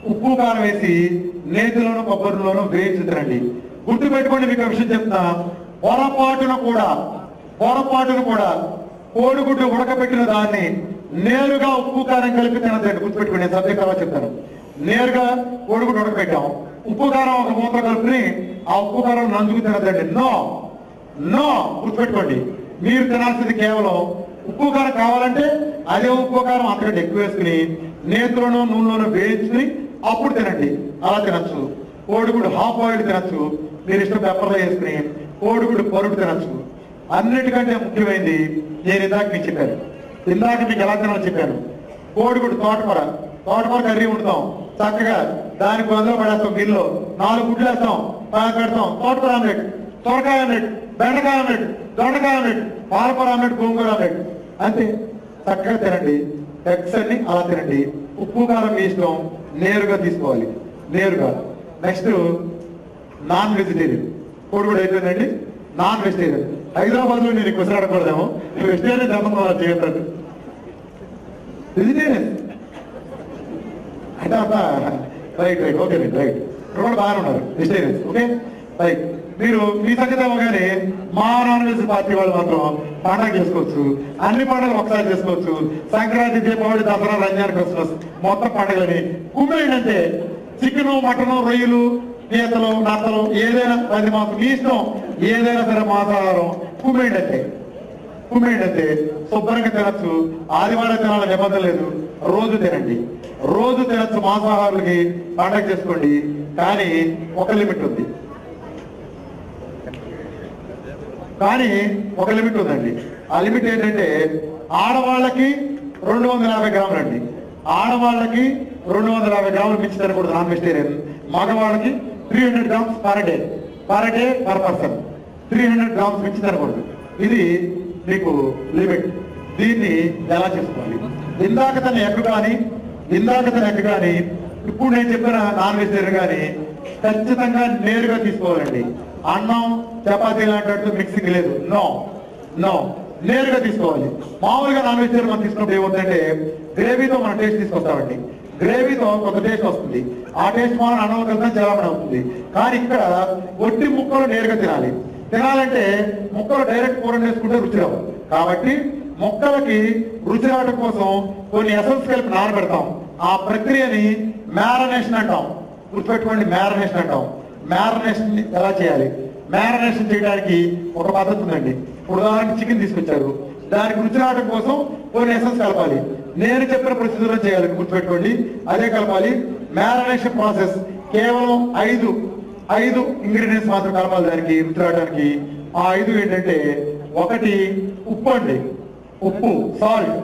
ఉప్పు కారం వేసి నేతిలోను కొబ్బరిలోను వేయించి తినండి గుర్తు పెట్టుకోండి మీకు ఒక విషయం చెప్తా పొరపాటున కూడా పొరపాటున కూడా కోడిగుడ్డు ఉడకబెట్టిన దాన్ని నేరుగా ఉప్పు కారం కలిపి తినదండి గుర్తుపెట్టుకోండి నేను సబ్జెక్ట్ తర్వాత చెప్తాను నేరుగా కోడిగుడ్డు ఉడకబెట్టాం ఉప్పు కారం ఒక మూత కలుపుని ఆ ఉప్పు కారం నందుకు తినదండి నో నో గుర్తుపెట్టుకోండి మీరు తినాల్సింది కేవలం ఉప్పు కారం కావాలంటే అదే ఉప్పు కారం అంతకంటే ఎక్కువ వేసుకుని నేతిలోనూ నూనెలోనూ వేయించుకుని అప్పుడు తినండి అలా తినచ్చు కోడిగుడ్డు హాఫ్ బాయిల్డ్ తినచ్చు మీరు ఇష్టం పెప్పర్లో వేసుకుని కోడిగుడ్డు పరుడు తినచ్చు అన్నిటికంటే ముఖ్యమైనది నేను ఇందాక మీకు చెప్పాను ఇందాక మీకు ఎలా తినాలో చెప్పాను కోడిగుడ్డు తోటకూర తోటకూర కర్రీ వండుతాం చక్కగా దానికి బదులు పడేస్తాం గిన్నెలో నాలుగు గుడ్లు వేస్తాం బాగా పెడతాం తోటకూర ఆమ్లెట్ సొరకాయ ఆమ్లెట్ బెండకాయ ఆమ్లెట్ దొండకాయ ఆమ్లెట్ పాలకూర ఆమ్లెట్ గోంగూర ఆమ్లెట్ అంతే చక్కగా తినండి ఎగ్స్ అన్ని అలా తినండి ఉప్పు కారం మీ ఇష్టం నేరుగా తీసుకోవాలి నేరుగా నెక్స్ట్ నాన్ వెజిటేరియన్ కోడి కూడా అయిపోయిందండి నాన్ వెజిటేరియన్ హైదరాబాద్ లో నేను క్వశ్చన్ అడగకూడదేమో వెజిటేరియన్ దెబ్బ చేయతాడు వెజిటేరియన్ అంటే అంత right right okay right right ఇక్కడ కూడా బాగానే ఉన్నారు వెజిటేరియన్స్ ఓకే రైట్ మీరు మీ సంగతి అవ్వగానే మా నాన్ వెజ్ పార్టీ వాళ్ళు మాత్రం పండగ చేసుకోవచ్చు అన్ని పండుగలు ఒకసారి చేసుకోవచ్చు సంక్రాంతి దీపావళి దసరా రంజాన్ క్రిస్మస్ మొత్తం పండుగలని కుమ్మేంటంటే చికెన్ మటన్ రొయ్యలు పీతలు నత్తలు ఏదైనా అది మాకు మీ ఇష్టం ఏదైనా సరే మాంసాహారం కుమ్మేంటంటే కుమ్మేంటంటే శుభ్రంగా తినచ్చు ఆదివారం తినాలని నిబంధన లేదు రోజు తినండి రోజు తినచ్చు మాంసాహారులకి పండగ చేసుకోండి కానీ ఒక లిమిట్ ఉంది కానీ ఒక లిమిట్ ఉందండి ఆ లిమిట్ ఏంటంటే ఆడవాళ్ళకి రెండు వందల యాభై గ్రాములు అండి ఆడవాళ్ళకి రెండు వందల యాభై గ్రాములు మించి తినకూడదు నాన్ వెజిటేరియన్ మగవాళ్ళకి three hundred grams per day per day per person three hundred grams మించి తినకూడదు ఇది మీకు లిమిట్ దీన్ని ఎలా చేసుకోవాలి ఇందాక తన ఎగ్ కానీ ఇందాక తన ఎగ్ కానీ ఇప్పుడు నేను చెప్పిన నాన్ వెజిటేరియన్ కానీ ఖచ్చితంగా నేరుగా తీసుకోవాలండి అన్నం చపాతీ లాంటి మిక్సింగ్ లేదు నో నో నేరుగా తీసుకోవాలి మామూలుగా నాన్ వెజిటేరియన్ మనం తీసుకున్నప్పుడు ఏమవుతుందంటే గ్రేవీతో మనం టేస్ట్ తీసుకొస్తామండి గ్రేవీతో ఒక టేస్ట్ వస్తుంది ఆ టేస్ట్ మనం అన్నం కలిపితే చాలా అవుతుంది కానీ ఇక్కడ ఒట్టి ముక్కలు నేరుగా తినాలి తినాలంటే ముక్కలు డైరెక్ట్ కూర వేసుకుంటే రుచి రావు కాబట్టి మొక్కలకి రుచి రావడం కోసం కొన్ని ఎసెన్స్ కలిపి నానబెడతాం ఆ ప్రక్రియని మ్యారనేషన్ అంటాం గుర్తుపెట్టుకోండి మ్యారనేషన్ అంటాం మ్యారనేషన్ ఎలా చేయాలి మ్యారనేషన్ చేయడానికి ఒక పద్ధతి ఉందండి ఇప్పుడు ఉదాహరణకి చికెన్ తీసుకొచ్చారు దానికి రుచి రావడం కోసం కొన్ని ఎసెన్స్ కలపాలి నేను చెప్పిన ప్రొసీజర్ చేయాలి గుర్తుపెట్టుకోండి అదే కలపాలి మ్యారనేషన్ ప్రాసెస్ కేవలం ఐదు ఐదు ఇంగ్రీడియంట్స్ మాత్రం కలపాలి దానికి రుచి రావడానికి ఆ ఐదు ఏంటంటే ఒకటి ఉప్పు అండి ఉప్పు సాల్ట్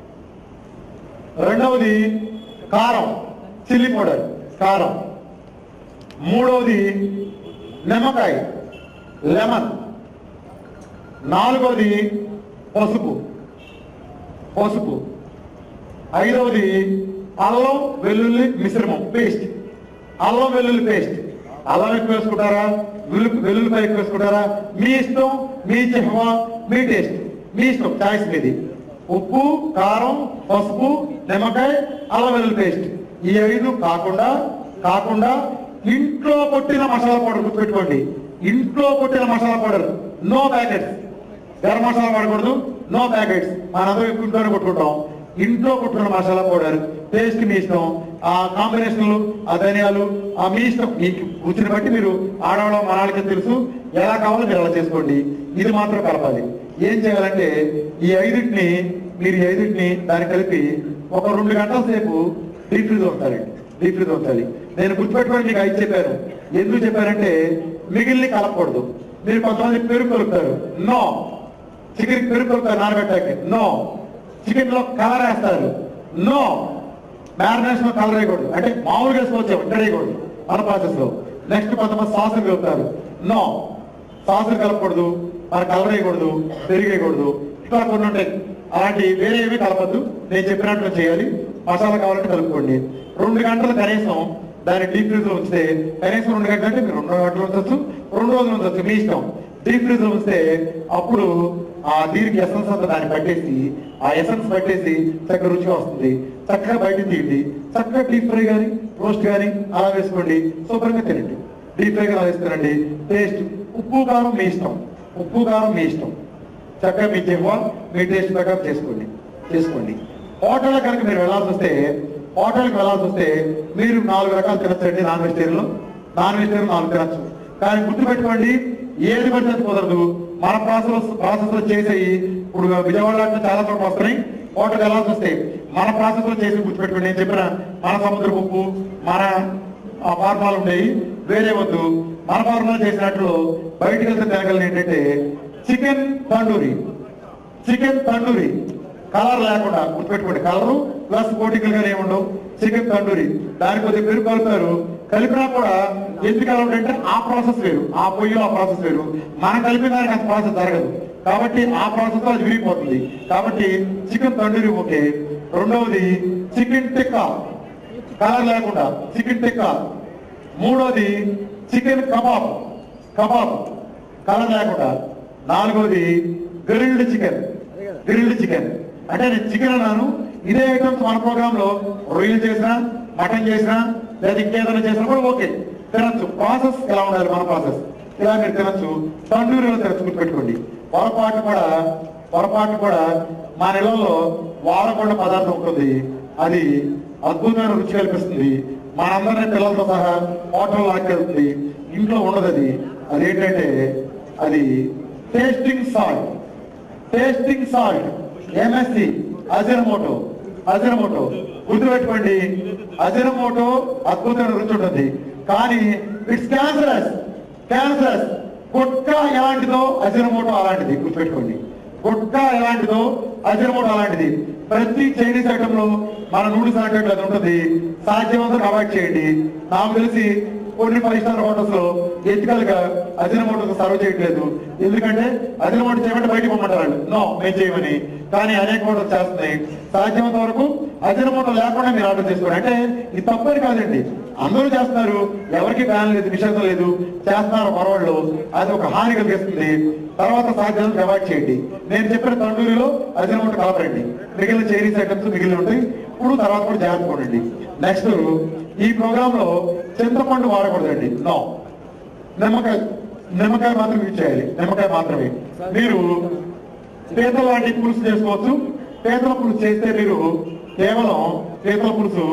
రెండవది కారం చిల్లీ పౌడర్ కారం మూడవది నిమ్మకాయ లెమన్ నాలుగవది పసుపు పసుపు ఐదవది అల్లం వెల్లుల్లి మిశ్రమం పేస్ట్ అల్లం వెల్లుల్లి పేస్ట్ అల్లం ఎక్కువ వేసుకుంటారా వెల్లు వెల్లుల్లిపాయ ఎక్కువ వేసుకుంటారా మీ ఇష్టం మీ చిహ్వ మీ టేస్ట్ మీ ఇష్టం చాయిస్ మీది ఉప్పు కారం పసుపు నిమ్మకాయ అల్లం వెల్లుల్లి పేస్ట్ ఈ ఐదు కాకుండా కాకుండా ఇంట్లో కొట్టిన మసాలా పౌడర్ గుర్తుపెట్టుకోండి ఇంట్లో కొట్టిన masala powder no packets garam masala వాడకూడదు నో ప్యాకెట్స్ మనందరం ఇంట్లోనే కొట్టుకుంటాం ఇంట్లో కొట్టుకున్న మసాలా పౌడర్ టేస్ట్ మీ ఇష్టం ఆ కాంబినేషన్లు ఆ ధనియాలు ఆ మీ ఇష్టం మీకు రుచిని బట్టి మీరు ఆడవాళ్ళ మనాళ్ళకి తెలుసు ఎలా కావాలో మీరు అలా చేసుకోండి ఇది మాత్రం కలపాలి ఏం చేయాలంటే ఈ ఐదుటిని మీరు ఈ ఐదుటిని దాన్ని కలిపి ఒక రెండు గంటల సేపు డీప్ ఫ్రీజ్ ఉంచాలండి డీప్ ఫ్రీజ్ ఉంచాలి నేను గుర్తుపెట్టుకొని మీకు ఐదు చెప్పాను ఎందుకు చెప్పానంటే మిగిలిన కలపకూడదు మీరు కొంతమంది పెరుగు కలుపుతారు నో చికెన్ పెరుగు కలుపుతారు నానబెట్టాక నో చికెన్ లో కలర్ వేస్తారు నో మ్యారినేషన్ లో కలర్ వేయకూడదు అంటే మామూలుగా వేసుకోవచ్చు ఇక్కడ వేయకూడదు మన ప్రాసెస్ లో నెక్స్ట్ కొంతమంది సాసులు కలుపుతారు నో సాసులు కలపకూడదు మన కలర్ వేయకూడదు పెరుగు వేయకూడదు ఇట్లా కొన్ని ఉంటాయి అలాంటి వేరే ఏమీ కలపద్దు నేను చెప్పినట్లు చేయాలి మసాలా కావాలంటే కలుపుకోండి రెండు గంటలు కనీసం దాన్ని డీప్ ఫ్రీజ్ లో ఉంచితే కనీసం రెండు గంటలు అంటే మీరు రెండు గంటలు ఉంచవచ్చు రెండు రోజులు ఉంచవచ్చు మీ ఇష్టం డీప్ ఫ్రీజ్ లో ఉంచితే అప్పుడు ఆ దీనికి ఎసెన్స్ అంతా దాన్ని పట్టేసి ఆ ఎసెన్స్ పట్టేసి చక్కగా రుచిగా వస్తుంది చక్కగా బయట తీయండి చక్కగా డీప్ ఫ్రై కానీ రోస్ట్ కానీ అలా వేసుకోండి శుభ్రంగా తినండి డీప్ ఫ్రై అలా వేస్తారండి టేస్ట్ ఉప్పు కారం మీ ఇష్టం ఉప్పు కారం మీ ఇష్టం చక్కగా మీ చెవ్వ మీ టేస్ట్ ప్రకారం చేసుకోండి చేసుకోండి హోటల్ కనుక మీరు వెళ్ళాల్సి వస్తే హోటల్కి వెళ్ళాల్సి వస్తే మీరు నాలుగు రకాలు తినచ్చండి నాన్ వెజిటేరియన్ నాన్ వెజిటేరియన్ నాలుగు తినచ్చు కానీ గుర్తుపెట్టుకోండి ఏది పడితే అది కుదరదు మన ప్రాసెస్ ప్రాసెస్ లో చేసేవి ఇప్పుడు విజయవాడ లాంటి చాలా చోట్ల వస్తున్నాయి హోటల్ వెళ్ళాల్సి వస్తే మన ప్రాసెస్ లో చేసి గుర్తుపెట్టుకోండి నేను చెప్పిన మన సముద్ర ఉప్పు మన ఆ ఫార్మాలు ఉండేవి వేరే వద్దు మన ఫార్మాలు చేసినట్లు బయటికి వెళ్తే తినగలను ఏంటంటే chicken tandoori chicken tandoori colour లేకుండా గుర్తుపెట్టుకోండి కలరు ప్లస్ కోటికలుగా ఏముండవు చికెన్ తండూరి దాని కొద్దిగా పెరుగు కలుపుతారు కలిపినా కూడా ఎందుకు అలా అంటే ఆ ప్రాసెస్ వేరు ఆ పొయ్యిలో ఆ ప్రాసెస్ వేరు మనం కలిపిన దానికి అంత ప్రాసెస్ జరగదు కాబట్టి ఆ ప్రాసెస్ లో అది విరిగిపోతుంది కాబట్టి చికెన్ తండూరి ఓకే రెండవది చికెన్ టిక్కా కలర్ లేకుండా చికెన్ టిక్కా మూడోది చికెన్ కబాబ్ కబాబ్ కలర్ లేకుండా నాలుగోది గ్రిల్డ్ చికెన్ గ్రిల్డ్ చికెన్ అంటే నేను చికెన్ అన్నాను ఇదే ఐటమ్స్ మన ప్రోగ్రామ్ లో రొయ్యలు చేసినా మటన్ చేసినా లేదా ఇంకేదైనా చేసినా కూడా ఓకే తినచ్చు ప్రాసెస్ ఎలా ఉండాలి మన ప్రాసెస్ ఇలా మీరు తినచ్చు తండూరిలో తినచ్చు గుర్తుపెట్టుకోండి పొరపాటు కూడా పొరపాటు కూడా మా నెలలో వాడకుండా పదార్థం ఉంటుంది అది అద్భుతమైన రుచి కల్పిస్తుంది మనందరినీ పిల్లలతో సహా హోటల్ లాక్కెళ్తుంది ఇంట్లో ఉండదు అది అదేంటంటే అది tasting salt tasting salt MSC Ajinomoto Ajinomoto గుర్తుపెట్టుకోండి అజినమోటో అద్భుతమైన రుచి ఉంటుంది కానీ ఇట్స్ క్యాన్సరస్ క్యాన్సరస్ గుట్కా ఎలాంటిదో అజినమోటో అలాంటిది గుర్తుపెట్టుకోండి గుట్కా ఎలాంటిదో అజినమోటో అలాంటిది ప్రతి చైనీస్ ఐటమ్ లో మన నూడిల్స్ ఐటమ్ అది ఉంటుంది సాధ్యమంతా అవాయిడ్ చేయండి నాకు తెలిసి కొన్ని ఫైవ్ స్టార్ హోటల్స్ లో ఎథికల్ గా అజినమోటో సర్వ్ చేయట్లేదు ఎందుకంటే అజినమోటో చేయమంటే బయటకు పొమ్మంటారు నో మేము చేయమని కానీ అనేక హోటల్స్ చేస్తున్నాయి సాధ్యమైనంత వరకు అజినమోటో లేకుండా మీరు ఆర్డర్ చేసుకోండి అంటే ఇది తప్పని కాదండి అందరూ చేస్తున్నారు ఎవరికి బ్యాన్ లేదు నిషేధం లేదు చేస్తున్నారు పొరవాళ్ళు అది ఒక హాని కలిగిస్తుంది తర్వాత సాధ్యం అవాయిడ్ చేయండి నేను చెప్పిన తండూరిలో అజినమోటో కలపరండి మిగిలిన చైనీస్ ఐటమ్స్ మిగిలిన ఉంటాయి ఇప్పుడు తర్వాత కూడా జాగ్రత్త పడండి నెక్స్ట్ ఈ ప్రోగ్రామ్ లో చింతపండు వాడకూడదండి నో నిమ్మకాయ నిమ్మకాయ మాత్రం యూజ్ చేయాలి నిమ్మకాయ మాత్రమే మీరు పీతల లాంటి పులుసు చేసుకోవచ్చు పీతల పులుసు చేస్తే మీరు కేవలం పీతల పులుసు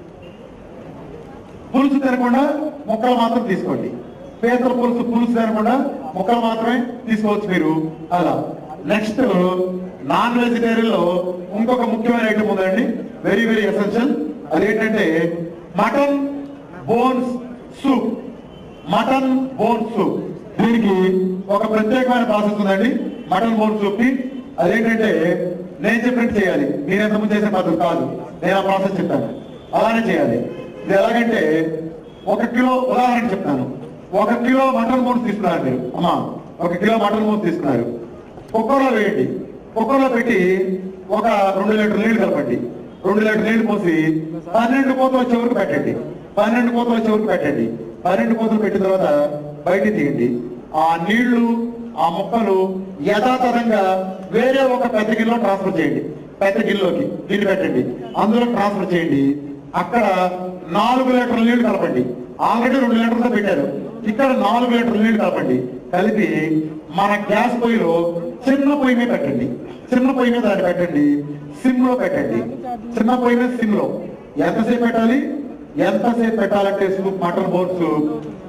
పులుసు తినకుండా ముక్కలు మాత్రం తీసుకోండి పీతల పులుసు పులుసు తినకుండా ముక్కలు మాత్రమే తీసుకోవచ్చు మీరు అలా నెక్స్ట్ నాన్ వెజిటేరియన్ లో ఇంకొక ముఖ్యమైన ఐటమ్ ఉందండి వెరీ వెరీ ఎసెన్షియల్ అదేంటంటే mutton bones soup mutton bone soup దీనికి ఒక ప్రత్యేకమైన ప్రాసెస్ ఉందండి మటన్ బోన్ సూప్ కి అదేంటంటే నేను చెప్పినట్టు చేయాలి మీరు ఎంతమంది చేసే పద్ధతి కాదు నేను ఆ ప్రాసెస్ చెప్తాను అలానే చేయాలి ఇది ఎలాగంటే ఒక కిలో ఉదాహరణ చెప్తాను ఒక కిలో మటన్ బోన్స్ తీసుకున్నారు మీరు అమ్మా ఒక కిలో మటన్ బోన్స్ తీసుకున్నారు కుక్కర్లో వేయండి కుక్కర్లో పెట్టి ఒక రెండు లీటర్ నీళ్లు కలపండి రెండు లీటర్ నీళ్లు పోసి పన్నెండు కోతలు వచ్చే వరకు పెట్టండి పన్నెండు కోతలు వచ్చే వరకు పెట్టండి పన్నెండు కోతలు పెట్టిన తర్వాత బయటికి తీయండి ఆ నీళ్లు ఆ ముక్కలు యథాతథంగా వేరే ఒక పెద్ద గిన్నెలో ట్రాన్స్ఫర్ చేయండి పెద్ద గిన్నెలోకి నీళ్లు పెట్టండి అందులో ట్రాన్స్ఫర్ చేయండి అక్కడ నాలుగు లీటర్ల నీళ్లు కలపండి ఆల్రెడీ రెండు లీటర్లతో పెట్టారు ఇక్కడ నాలుగు లీటర్ల నీళ్లు కలపండి కలిపి మన గ్యాస్ పొయ్యిలో చిన్న పొయ్యి మీద పెట్టండి చిన్న పొయ్యి మీద దాన్ని పెట్టండి సిమ్ లో పెట్టండి చిన్న పొయ్యి మీద సిమ్ లో ఎంతసేపు పెట్టాలి ఎంతసేపు పెట్టాలంటే soup mutton bone soup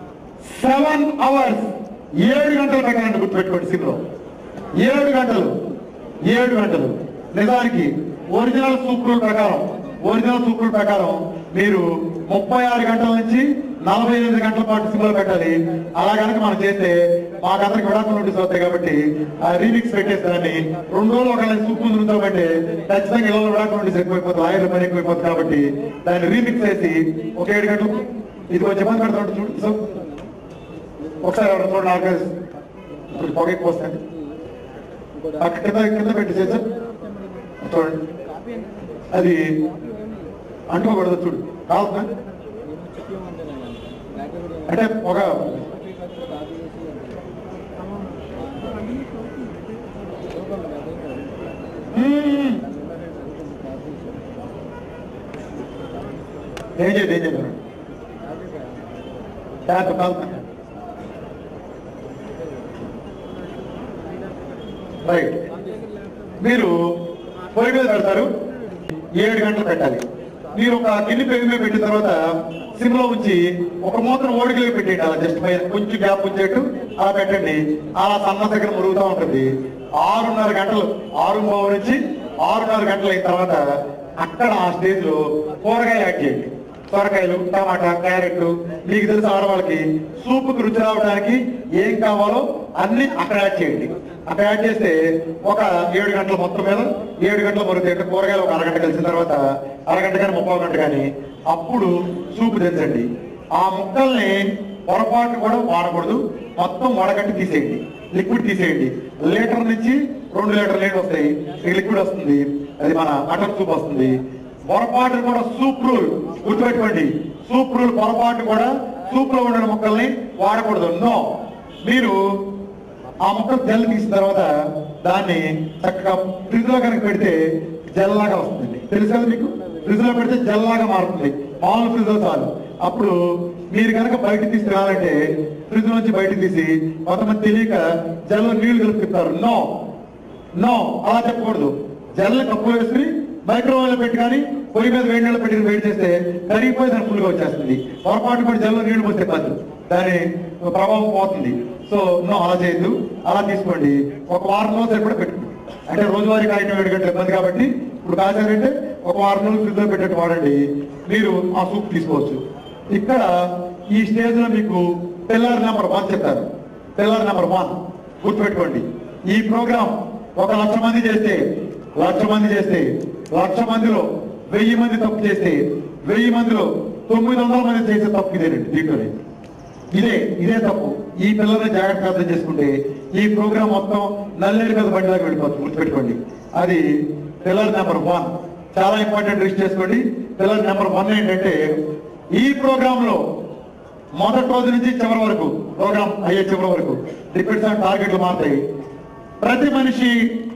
seven hours ఏడు గంటలు పెట్టాలంటే గుర్తుపెట్టుకోండి సిమ్ లో ఏడు గంటలు ఏడు గంటలు నిజానికి ఒరిజినల్ సూప్ రూల్ ప్రకారం ఒరిజినల్ సూప్ రూల్ ప్రకారం మీరు ముప్పై ఆరు గంటల నుంచి నలభై ఎనిమిది గంటల పాటు సిమ్లో పెట్టాలి అలా కనుక మనం చేస్తే మాకందరికి విడాకులు నోటీస్ వస్తాయి కాబట్టి ఆ రీమిక్స్ పెట్టేసి దాన్ని రెండు రోజులు ఒక సూప్ ముందు ఉంచామంటే ఖచ్చితంగా ఇళ్ళలో విడాకులు నోటీస్ ఎక్కువైపోతుంది ఆయిల్ పని ఎక్కువైపోతుంది కాబట్టి దాన్ని రీమిక్స్ చేసి ఒక ఏడు గంటలు ఇది కొంచెం ఇబ్బంది పెడతా చూడు సో ఒకసారి ఎవరు చూడండి ఆర్గనైజ్ ఇప్పుడు పొగ ఎక్కువ వస్తుంది అక్కడ కింద కింద పెట్టి చేసా చూడండి అది అంటుకోకూడదు చూడు కావునా అంటే పొగ మ్మ్. ఏం చేయదు ఏం చేయదు ట్యాప్ కాదు రైట్ మీరు పొయ్యి మీద పెడతారు ఏడు గంటలు పెట్టాలి మీరు ఒక గిన్నె పెరుగు మీద పెట్టిన తర్వాత సిమ్లో ఉంచి ఒక మూతను ఓడికలు పెట్టేయండి అలా జస్ట్ పైన కొంచెం గ్యాప్ ఉంచేట్టు అలా పెట్టండి అలా సన్న దగ్గర మురుగుతూ ఉంటుంది ఆరున్నర గంటలు ఆరు బావు నుంచి ఆరున్నర గంటలు అయిన తర్వాత అక్కడ ఆ స్టేజ్ లో కూరగాయలు యాడ్ చేయండి సొరకాయలు టమాటా క్యారెట్ మీకు తెలిసిన ఆడవాళ్ళకి సూపుకు రుచి రావడానికి ఏం కావాలో అన్ని అక్కడ యాడ్ చేయండి అక్కడ యాడ్ చేస్తే ఒక ఏడు గంటల మొత్తం మీద ఏడు గంటల మరుగుతాయి అంటే కూరగాయలు ఒక అరగంట కలిసిన తర్వాత అరగంట కానీ ముప్పై గంట కానీ అప్పుడు సూపు తెచ్చండి ఆ ముక్కల్ని పొరపాటు కూడా వాడకూడదు మొత్తం వడగట్టి తీసేయండి లిక్విడ్ తీసేయండి లీటర్ నుంచి రెండు లీటర్ నీళ్ళు వస్తాయి ఈ లిక్విడ్ వస్తుంది అది మన మటన్ సూప్ వస్తుంది పొరపాటు కూడా సూప్ రూల్ గుర్తుపెట్టుకోండి సూప్ రూల్ పొరపాటు కూడా సూప్ లో ఉండిన ముక్కల్ని వాడకూడదు నో మీరు ఆ ముక్కలు జెల్ తీసిన తర్వాత దాన్ని చక్కగా ఫ్రిడ్జ్ లో కనుక పెడితే జెల్ లాగా వస్తుంది తెలుసు కదా మీకు ఫ్రిడ్జ్ లో పెడితే జెల్ లాగా మారుతుంది మామూలు ఫ్రిడ్జ్ లో చాలు అప్పుడు మీరు కనుక బయట తీసి రావాలంటే ఫ్రిడ్జ్ నుంచి బయట తీసి కొంతమంది తెలియక జెల్ నీళ్లు కలుపుతారు నో నో అలా చెప్పకూడదు జల్లు కప్పు వేసుకుని మైక్రోవేవ్ లో పెట్టి కానీ పొయ్యి మీద వేడి నీళ్ళు పెట్టి వేడి చేస్తే కరిగిపోయి దాని ఫుల్గా వచ్చేస్తుంది పొరపాటు పడి జల్లు నీళ్లు పోస్తే కాదు దాని ప్రభావం పోతుంది సో నో అలా చేయొద్దు అలా తీసుకోండి ఒక వారం రోజులు సరిపడా పెట్టుకోండి అంటే రోజువారీ కాయటం ఏడు గంటల ఇబ్బంది కాబట్టి ఇప్పుడు కాచారంటే ఒక వారం రోజులు ఫ్రిడ్జ్ లో పెట్టేట్టు వాడండి మీరు ఆ సూప్ తీసుకోవచ్చు ఇక్కడ ఈ స్టేజ్ లో మీకు పిల్లర్ నెంబర్ వన్ చెప్తారు పిల్లర్ నెంబర్ వన్ గుర్తుపెట్టుకోండి ఈ ప్రోగ్రామ్ ఒక లక్ష మంది చేస్తే లక్ష మంది చేస్తే లక్ష మందిలో వెయ్యి మంది తప్పు చేస్తే వెయ్యి మందిలో తొమ్మిది వందల మంది చేసే తప్పు ఇదేనండి దీంట్లోనే ఇదే ఇదే తప్పు ఈ పిల్లల్ని జాగ్రత్తగా అర్థం చేసుకుంటే ఈ ప్రోగ్రామ్ మొత్తం నల్లేరు కదా బండిలాగా వెళ్ళిపోతుంది గుర్తుపెట్టుకోండి అది పిల్లర్ నెంబర్ వన్ చాలా ఇంపార్టెంట్ రిస్ట్ చేసుకోండి పిల్లర్ నెంబర్ వన్ ఏంటంటే ఈ ప్రోగ్రామ్ లో మొదటి రోజు నుంచి చివరి వరకు ప్రోగ్రామ్ అయ్యే చివరి వరకు డిపెండ్స్ ఆన్ టార్గెట్లు మారుతాయి ప్రతి మనిషి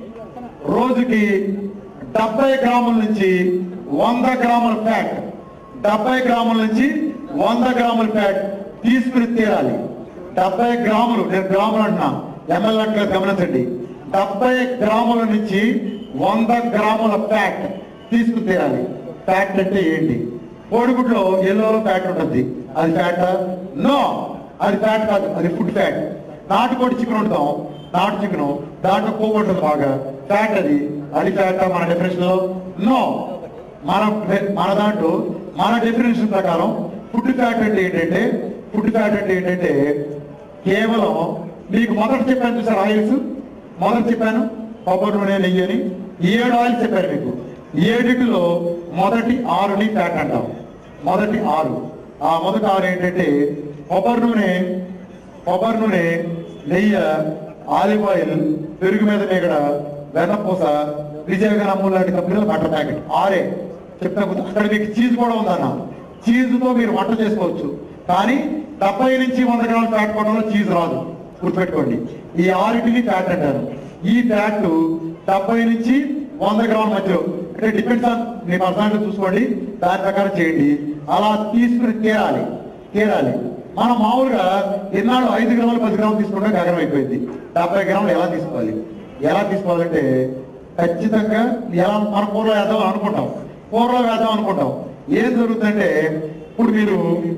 రోజుకి డెబ్బై గ్రాముల నుంచి వంద గ్రాముల ఫ్యాట్ డెబ్బై గ్రాముల నుంచి వంద గ్రాముల ఫ్యాట్ తీసుకుని తీరాలి డెబ్బై గ్రాములు నేను గ్రాములు అంటున్నా ఎంఎల్ అంటే గమనించండి డెబ్బై గ్రాముల నుంచి వంద గ్రాముల ఫ్యాట్ తీసుకుని తీరాలి ఫ్యాట్ అంటే ఏంటి కోడిగుడ్లో ఎల్లోలో ఫ్యాట్ ఉంటుంది అది ఫ్యాట్ నో అది ఫ్యాట్ కాదు అది ఫుడ్ ఫ్యాట్ నాటుకోడి చికెన్ ఉంటాం నాటు చికెన్ దాంట్లో కొవ్వు ఉంటుంది బాగా ఫ్యాట్ అది అది ఫ్యాట్ మన డెఫినేషన్ లో నో మన మన దాంట్లో మన డెఫినేషన్ ప్రకారం ఫుడ్ ఫ్యాట్ అంటే ఏంటంటే ఫుడ్ ఫ్యాట్ అంటే ఏంటంటే కేవలం మీకు మొదట చెప్పాను చూసారు ఆయిల్స్ మొదట చెప్పాను కొబ్బరి నూనె నెయ్యి అని ఈ ఏడు ఆయిల్స్ చెప్పాను మీకు ఈ ఏడిటిలో మొదటి ఆరుని ఫ్యాట్ అంటాం మొదటి ఆరు ఆ మొదటి ఆరు ఏంటంటే కొబ్బరి నూనె కొబ్బరి నూనె నెయ్యి ఆలివ్ ఆయిల్ పెరుగు మీద మేగడ వెన్నపూస విజయగన అమూల్ లాంటి కంపెనీలో బటర్ ప్యాకెట్ ఆరే చెప్తా గుర్తు- అక్కడ మీకు చీజ్ కూడా ఉందన్న చీజ్తో మీరు వంట చేసుకోవచ్చు కానీ డెబ్బై నుంచి వంద గ్రాముల ఫ్యాట్ కొట్టడంలో చీజ్ రాదు గుర్తుపెట్టుకోండి ఈ ఆరిటిని ఫ్యాట్ అంటారు ఈ ఫ్యాట్ డెబ్బై నుంచి వంద గ్రాముల మధ్యలో అంటే డిపెండ్స్ ఆన్ మీ పర్సనాలిటీ చూసుకోండి దాని ప్రకారం చేయండి అలా తీసుకుని తీరాలి తీరాలి మనం మామూలుగా ఎన్నాళ్ళు ఐదు గ్రాములు పది గ్రాములు తీసుకుంటే గగనం అయిపోయింది డెబ్బై గ్రాములు ఎలా తీసుకోవాలి ఎలా తీసుకోవాలంటే ఖచ్చితంగా ఎలా మన పూర్వ వేద్దాం అనుకుంటాం పూర్వ వేద్దాం అనుకుంటాం ఏం జరుగుతుందంటే ఇప్పుడు మీరు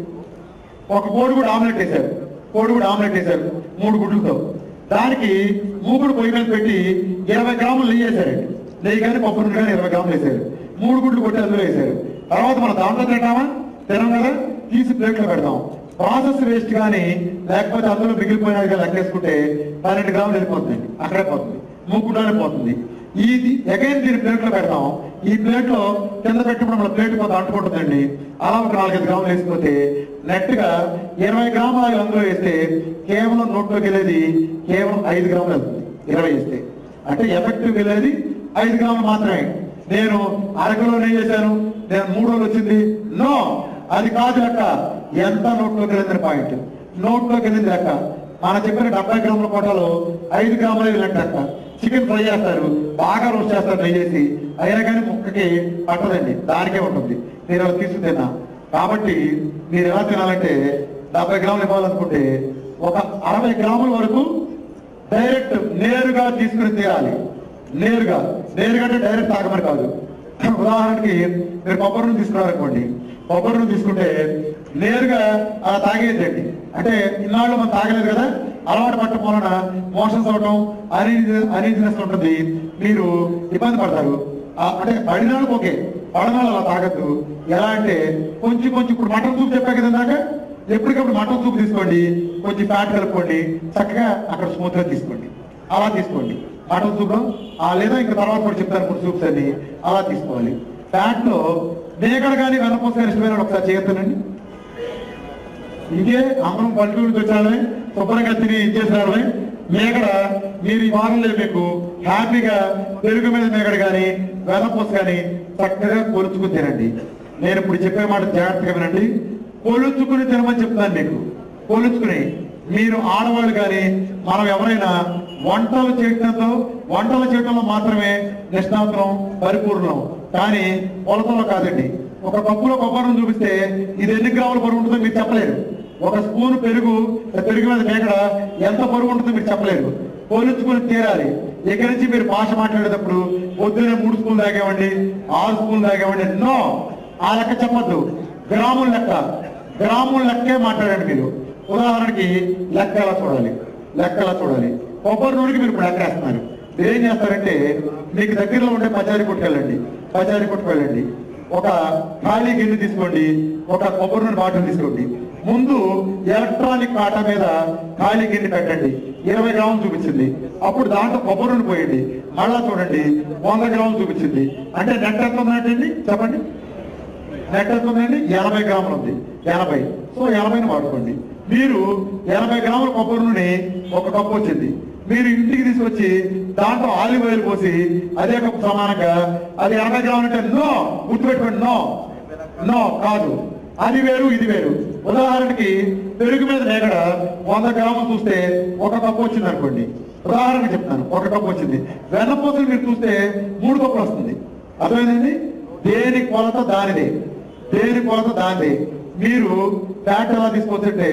ఒక కోడిగుడు ఆమ్లెట్ వేశారు కోడిగుడు ఆమ్లెట్ వేశారు మూడు గుడ్లతో దానికి మూగుడు పొయ్యి మీద పెట్టి ఇరవై గ్రాములు నెయ్యి వేశారండి నెయ్యి కానీ పప్పు నుండి కానీ ఇరవై గ్రాములు వేశారు మూడు గుడ్లు కొట్టి అందులో వేశారు తర్వాత మనం దాంట్లో తింటామా తినం కదా తీసి ప్లేట్లో పెడతాం ప్రాసెస్ వేస్ట్ కానీ లేకపోతే అందులో మిగిలిపోయినది లెక్కేసుకుంటే పన్నెండు గ్రాములు వెళ్ళిపోతుంది అక్కడే పోతుంది మూగుడ్లోనే పోతుంది ఇది అగైన్ దీని ప్లేట్ లో పెడతాం ఈ ప్లేట్ లో కింద పెట్టినప్పుడు మన ప్లేట్ కొంత అంటుకుంటుందండి అలా ఒక నాలుగైదు గ్రాములు వేసిపోతే నెట్ గా ఇరవై గ్రాములు ఆయిల్ అందులో వేస్తే కేవలం నోట్లోకి వెళ్ళేది కేవలం ఐదు గ్రాములు వెళ్తుంది ఇరవై వేస్తే అంటే ఎఫెక్టివ్ వెళ్ళేది ఐదు గ్రాములు మాత్రమే నేను అరకిలో నెయ్యి చేశాను నేను మూడు రోజులు వచ్చింది నో అది కాదు లెక్క ఎంత నోట్లోకి వెళ్ళింది పాయింట్ నోట్లోకి వెళ్ళింది లెక్క మన చెప్పిన డెబ్బై గ్రాముల కోటలో ఐదు గ్రాములు వెళ్ళినట్టు లెక్క చికెన్ ఫ్రై చేస్తారు బాగా రోస్ట్ చేస్తారు నెయ్యి చేసి అయినా కానీ ముక్కకి పట్టదండి దానికే ఉంటుంది నేను అలా తీసుకు తిన్నా కాబట్టి మీరు ఎలా తినాలంటే డెబ్బై గ్రాములు ఇవ్వాలనుకుంటే ఒక అరవై గ్రాముల వరకు డైరెక్ట్ నేరుగా తీసుకుని తీరాలి నేరుగా నేరుగా అంటే డైరెక్ట్ తాగమని కాదు ఉదాహరణకి మీరు కొబ్బరి నూనె తీసుకున్నారనుకోండి కొబ్బరి నూనె తీసుకుంటే నేరుగా అలా తాగేదండి అంటే ఇన్నాళ్ళు మనం తాగలేదు కదా అలవాటు పట్టడం వలన మోషన్స్ అవడం అనీజీ అనీజినెస్ ఉంటుంది మీరు ఇబ్బంది పడతారు ఆ, అంటే పడినాళ్ళకి ఓకే పడనాళ్ళు అలా తాగద్దు ఎలా అంటే కొంచెం కొంచెం ఇప్పుడు మటన్ సూప్ చెప్పా కదా ఇందాక ఎప్పటికప్పుడు మటన్ సూప్ తీసుకోండి కొంచెం ఫ్యాట్ కలుపుకోండి చక్కగా అక్కడ స్మూత్ గా తీసుకోండి అలా తీసుకోండి మటన్ సూప్ ఆ లేదా ఇంకా తర్వాత కూడా చెప్తాను ఇప్పుడు సూప్స్ అని అలా తీసుకోవాలి ఫ్యాట్ లో మేకడ కానీ వెన్నపూస కానీ ఇష్టమైన వాళ్ళు ఒకసారి చేయొద్దునండి ఇదే అందరం పల్లెటూరు నుంచి వచ్చామే శుభ్రంగా తిని ఇచ్చేసినారు మేకడ మీరు ఈ వారంలో మీకు హ్యాపీగా పెరుగు మీద మేకడ కానీ వెన్నపూస కానీ చక్కగా కొలుచుకుని తినండి నేను ఇప్పుడు చెప్పే మాట జాగ్రత్తగా వినండి కొలుచుకుని తినమని చెప్తాను మీకు కొలుచుకుని మీరు ఆడవాళ్ళు కానీ మనం ఎవరైనా వంటలు చేయటంతో వంటలు చేయటంలో మాత్రమే నిష్ణాతులం పరిపూర్ణం కానీ కొలతలో కాదండి ఒక కప్పులో కొబ్బరి నూనె చూపిస్తే ఇది ఎన్ని గ్రాముల బరువు ఉంటుందో మీరు చెప్పలేరు ఒక స్పూన్ పెరుగు పెరుగు మీద మేకడ ఎంత బరువు ఉంటుందో మీరు చెప్పలేరు పోల్చుకుని తీరాలి ఇక్కడి నుంచి మీరు భాష మాట్లాడేటప్పుడు పొద్దున్నే మూడు స్పూన్లు తాగామండి ఆరు స్పూన్లు తాగామండి నో ఆ లెక్క చెప్పొద్దు గ్రాముల లెక్క గ్రాముల లెక్కే మాట్లాడండి మీరు ఉదాహరణకి లెక్క ఎలా చూడాలి లెక్క ఎలా చూడాలి కొబ్బరి నూనెకి మీరు ఇప్పుడు లెక్క వేస్తున్నారు మీరు ఏం చేస్తారంటే మీకు దగ్గరలో ఉండే పచారీ కొట్టుకెళ్ళండి పచారీ కొట్టుకెళ్ళండి ఒక ఖాళీ గిన్నె తీసుకోండి ఒక కొబ్బరి నూనె బాటిల్ తీసుకోండి ముందు ఎలక్ట్రానిక్ కాటా మీద ఖాళీ గిన్నె పెట్టండి ఇరవై గ్రాములు చూపించింది అప్పుడు దాంట్లో కొబ్బరి నూనె పోయండి మళ్ళా చూడండి వంద గ్రాములు చూపించింది అంటే నెట్ ఎంత ఉందంటండి చెప్పండి నెట్ ఎంత ఉందండి ఎనభై గ్రాములు ఉంది ఎనభై సో ఎనభైని వాడుకోండి మీరు ఎనభై గ్రాముల కొబ్బరి నూనె ఒక కప్పు వచ్చింది మీరు ఇంటికి తీసుకొచ్చి దాంట్లో ఆలివ్ ఆయిల్ పోసి అదే కప్పు సమానంగా అది ఎనభై గ్రాములు అంటే నో గుర్తుపెట్టుకోండి నో నో కాదు అది వేరు ఇది వేరు ఉదాహరణకి పెరుగు మీద మేకడ వంద గ్రాములు చూస్తే ఒక కప్పు వచ్చింది అనుకోండి ఉదాహరణకి చెప్తాను ఒక కప్పు వచ్చింది వెన్నపూసలు మీరు చూస్తే మూడు కప్పులు వస్తుంది అర్థమైందండి దేని కొలత దానిదే దేని కొలత దానిదే మీరు ఫ్యాట్ ఎలా తీసుకొచ్చుంటే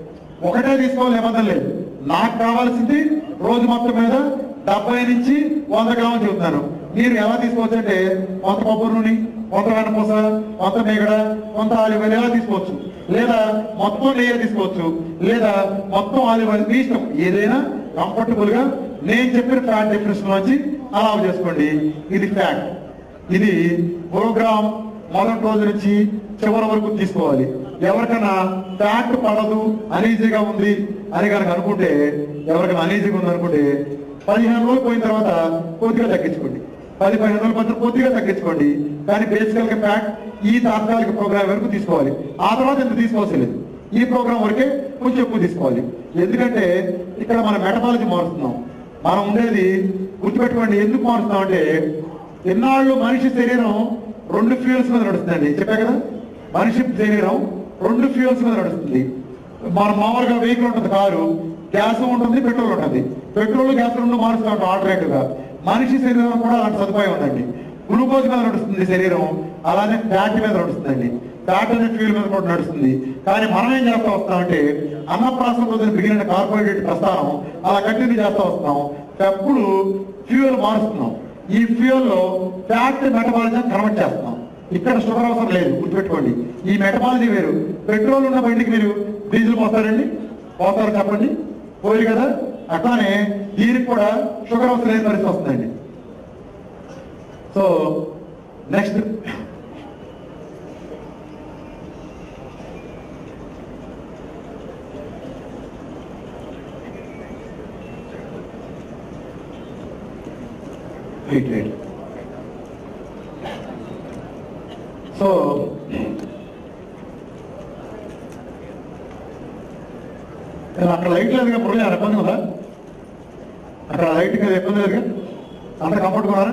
ఒకటే తీసుకోవాలి నిబంధన లేదు నాకు కావాల్సింది రోజు మొత్తం మీద డెబ్బై నుంచి వంద గ్రాములు చెబుతున్నాను మీరు ఎలా తీసుకోవచ్చంటే కొంత కొబ్బరి నూనె కొంత వెన్నపూస కొంత మేగడ కొంత ఆలివ్ ఆయిల్ ఎలా తీసుకోవచ్చు లేదా మొత్తం నెయ్యి తీసుకోవచ్చు లేదా మొత్తం ఆలివ్ ఆయిల్ మీ ఇష్టం ఏదైనా కంఫర్టబుల్ గా నేను చెప్పిన ఫ్యాట్ డెఫినేషన్ వచ్చి అలా చేసుకోండి ఇది ఫ్యాట్ ఇది ప్రోగ్రామ్ మొదటి రోజు నుంచి చివరి వరకు తీసుకోవాలి ఎవరికైనా ఫ్యాట్ పడదు అనీజీగా ఉంది అని కనుక అనుకుంటే ఎవరికైనా అనీజీగా ఉంది అనుకుంటే పదిహేను రోజులు పోయిన తర్వాత కొద్దిగా తగ్గించుకోండి పది పదిహేను రోజుల మధ్య కొద్దిగా తగ్గించుకోండి కానీ బేసికల్ గా ఫ్యాట్ ఈ తాత్కాలిక ప్రోగ్రామ్ వరకు తీసుకోవాలి ఆ తర్వాత ఎంత తీసుకోవాల్సి లేదు ఈ ప్రోగ్రామ్ వరకే కొంచెం ఎక్కువ తీసుకోవాలి ఎందుకంటే ఇక్కడ మన మెటబాలజీ మారుస్తున్నాం మనం ఉండేది గుర్తుపెట్టుకోండి ఎందుకు మారుస్తున్నాం అంటే ఎన్నాళ్ళు మనిషి శరీరం రెండు ఫ్యూయల్స్ మీద నడుస్తుందండి చెప్పా కదా మనిషి శరీరం రెండు ఫ్యూయల్స్ మీద నడుస్తుంది మన మామూలుగా వెహికల్ ఉంటుంది కారు గ్యాస్ ఉంటుంది పెట్రోల్ ఉంటుంది పెట్రోల్ గ్యాస్ రెండు మారుస్తూ ఉంటాం ఆల్టర్నేటివ్ గా మనిషి శరీరం కూడా అలాంటి సదుపాయం ఉందండి గ్లూకోజ్ మీద నడుస్తుంది శరీరం అలానే ఫ్యాట్ మీద నడుస్తుందండి ఫ్యాట్ అనే ఫ్యూల్ మీద కూడా నడుస్తుంది కానీ మనం ఏం చేస్తా వస్తామంటే అన్నప్రాసం రోజున మిగిలిన కార్బోహైడ్రేట్ ప్రస్థానం అలా కంటిన్యూ చేస్తా వస్తున్నాం ఎప్పుడు ఫ్యూయల్ మారుస్తున్నాం ఈ ఫ్యూయల్ లో ఫ్యాట్ మెటబాలిజం కన్వర్ట్ చేస్తున్నాం ఇక్కడ షుగర్ అవసరం లేదు గుర్తుపెట్టుకోండి ఈ మెటబాలజీ వేరు పెట్రోల్ ఉన్న బండికి మీరు డీజిల్ పోస్తారండి పోతారు చెప్పండి పోయి కదా అట్లానే దీనికి కూడా షుగర్ అవసరం లేని పరిస్థితి వస్తుందండి so next weight weight so అక్కడ లైట్ లేదుగా మురళి అది ఇబ్బంది ఉందా అక్కడ లైట్ కదా ఇబ్బంది లేదుగా అంత కంఫర్ట్ ఉన్నారా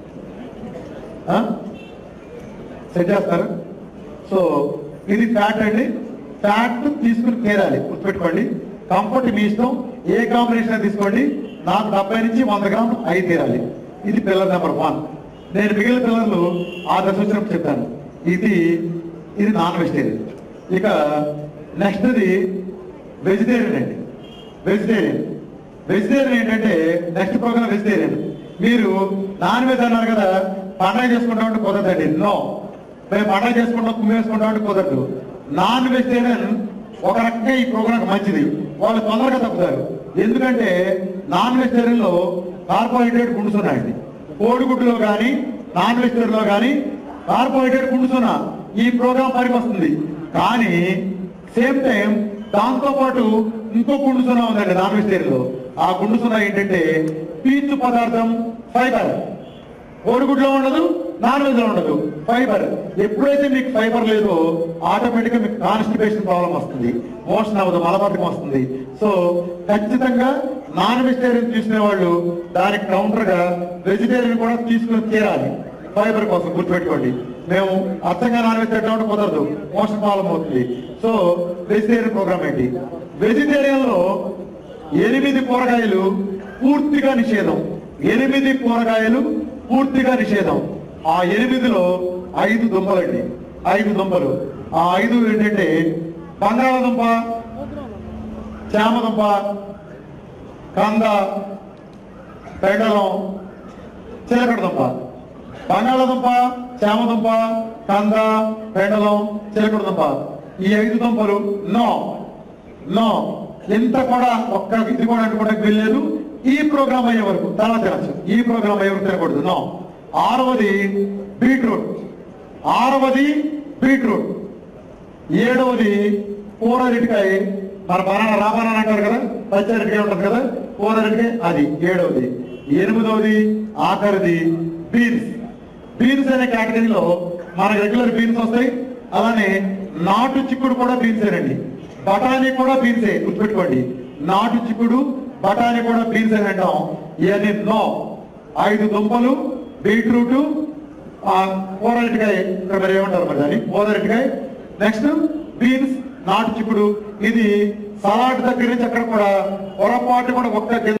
సెట్ చేస్తారు సో ఇది ఫ్యాట్ అండి ఫ్యాట్ తీసుకుని తీరాలి గుర్తుపెట్టుకోండి కంఫర్ట్ మీ ఇష్టం ఏ కాంబినేషన్ తీసుకోండి నాకు డెబ్బై నుంచి వంద గ్రాములు అయి తీరాలి ఇది పిల్లర్ నెంబర్ వన్ నేను మిగిలిన పిల్లర్లు ఆ దశ వచ్చినప్పుడు చెప్తాను ఇది ఇది నాన్ వెజిటేరియన్ ఇక నెక్స్ట్ది వెజిటేరియన్ అండి వెజిటేరియన్ వెజిటేరియన్ ఏంటంటే నెక్స్ట్ ప్రోగ్రామ్ వెజిటేరియన్ మీరు నాన్ వెజ్ అన్నారు కదా పండగ చేసుకుంటామంటే కుదరదండి నో మేము పండగ చేసుకుంటాం కుమ్మి వేసుకుంటామంటే కుదరదు నాన్ వెజిటేరియన్ ఒక రకంగా ఈ ప్రోగ్రామ్ మంచిది వాళ్ళు తొందరగా తప్పుతారు ఎందుకంటే నాన్ వెజిటేరియన్ లో కార్బోహైడ్రేట్ గుండుతున్నాయండి కోడిగుడ్డులో కానీ నాన్ వెజిటేరియన్ లో కానీ కార్బోహైడ్రేట్ గుండుతున్నా ఈ ప్రోగ్రామ్ పనికి వస్తుంది కానీ సేమ్ టైం దాంతో పాటు ఇంకో గుండు సున్నా ఉందండి నాన్ వెజిటేరియన్ లో ఆ గుండు సున్నా ఏంటంటే పీచు పదార్థం ఫైబర్ కోడిగుడ్లో ఉండదు నాన్ వెజ్ లో ఉండదు ఫైబర్ ఎప్పుడైతే మీకు ఫైబర్ లేదో ఆటోమేటిక్ గా మీకు కాన్స్టిపేషన్ ప్రాబ్లం వస్తుంది మోషన్ అవ్వదు మలబద్ధకం వస్తుంది సో ఖచ్చితంగా నాన్ వెజిటేరియన్ తీసుకునే వాళ్ళు దానికి కౌంటర్ గా వెజిటేరియన్ కూడా తీసుకుని తీరాలి ఫైబర్ కోసం గుర్తుపెట్టుకోండి మేము అర్థంగా నాన్ వెజ్ తింటామంటే కుదరదు మోషన్ ప్రాబ్లం అవుతుంది సో వెజిటేరియన్ ప్రోగ్రామ్ ఏంటి వెజిటేరియన్ లో ఎనిమిది కూరగాయలు పూర్తిగా నిషేధం ఎనిమిది కూరగాయలు పూర్తిగా నిషేధం ఆ ఎనిమిదిలో ఐదు దుంపలండి ఐదు దుంపలు ఆ ఐదు ఏంటంటే బంగాళదుంప చామదుంప కంద పెండలం చిలకడదుంప బంగాళదుంప చామదుంప కంద పెండలం చిలకడదుంప ఈ ఐదు దుంపలు నో నో ఇంత కూడా ఒక్క ఇది కూడా అనుకోవడానికి వెళ్ళలేదు ఈ ప్రోగ్రామ్ అయ్యే వరకు తర్వాత తినచ్చు ఈ ప్రోగ్రామ్ అయ్యే వరకు తినకూడదు నో ఆరవది బీట్రూట్ ఆరవది బీట్రూట్ ఏడవది కూరరిటికాయ మన బనానా రాబనానా అంటారు కదా పచ్చరిటికాయ ఉంటుంది కదా కూరరిటికాయ అది ఏడవది ఎనిమిదవది ఆఖరిది బీన్స్ బీన్స్ అనే కేటగిరీలో మనకు రెగ్యులర్ బీన్స్ వస్తాయి అలానే నాటు చిక్కుడు కూడా బీన్సేనండి బఠానీ కూడా బీన్సే గుర్తుపెట్టుకోండి నాటు చిక్కుడు బఠానీ కూడా బీన్స్ అని అంటాం ఇవన్నీ నో ఐదు దుంపలు బీట్రూట్ ఆ కూరటికాయ ఇక్కడ మరి ఏమంటారు మరి దాన్ని కూరటికాయ నెక్స్ట్ బీన్స్ నాటు చిక్కుడు ఇది సలాడ్ దగ్గర నుంచి అక్కడ కూడా పొరపాటు కూడా ఒక్క గింజ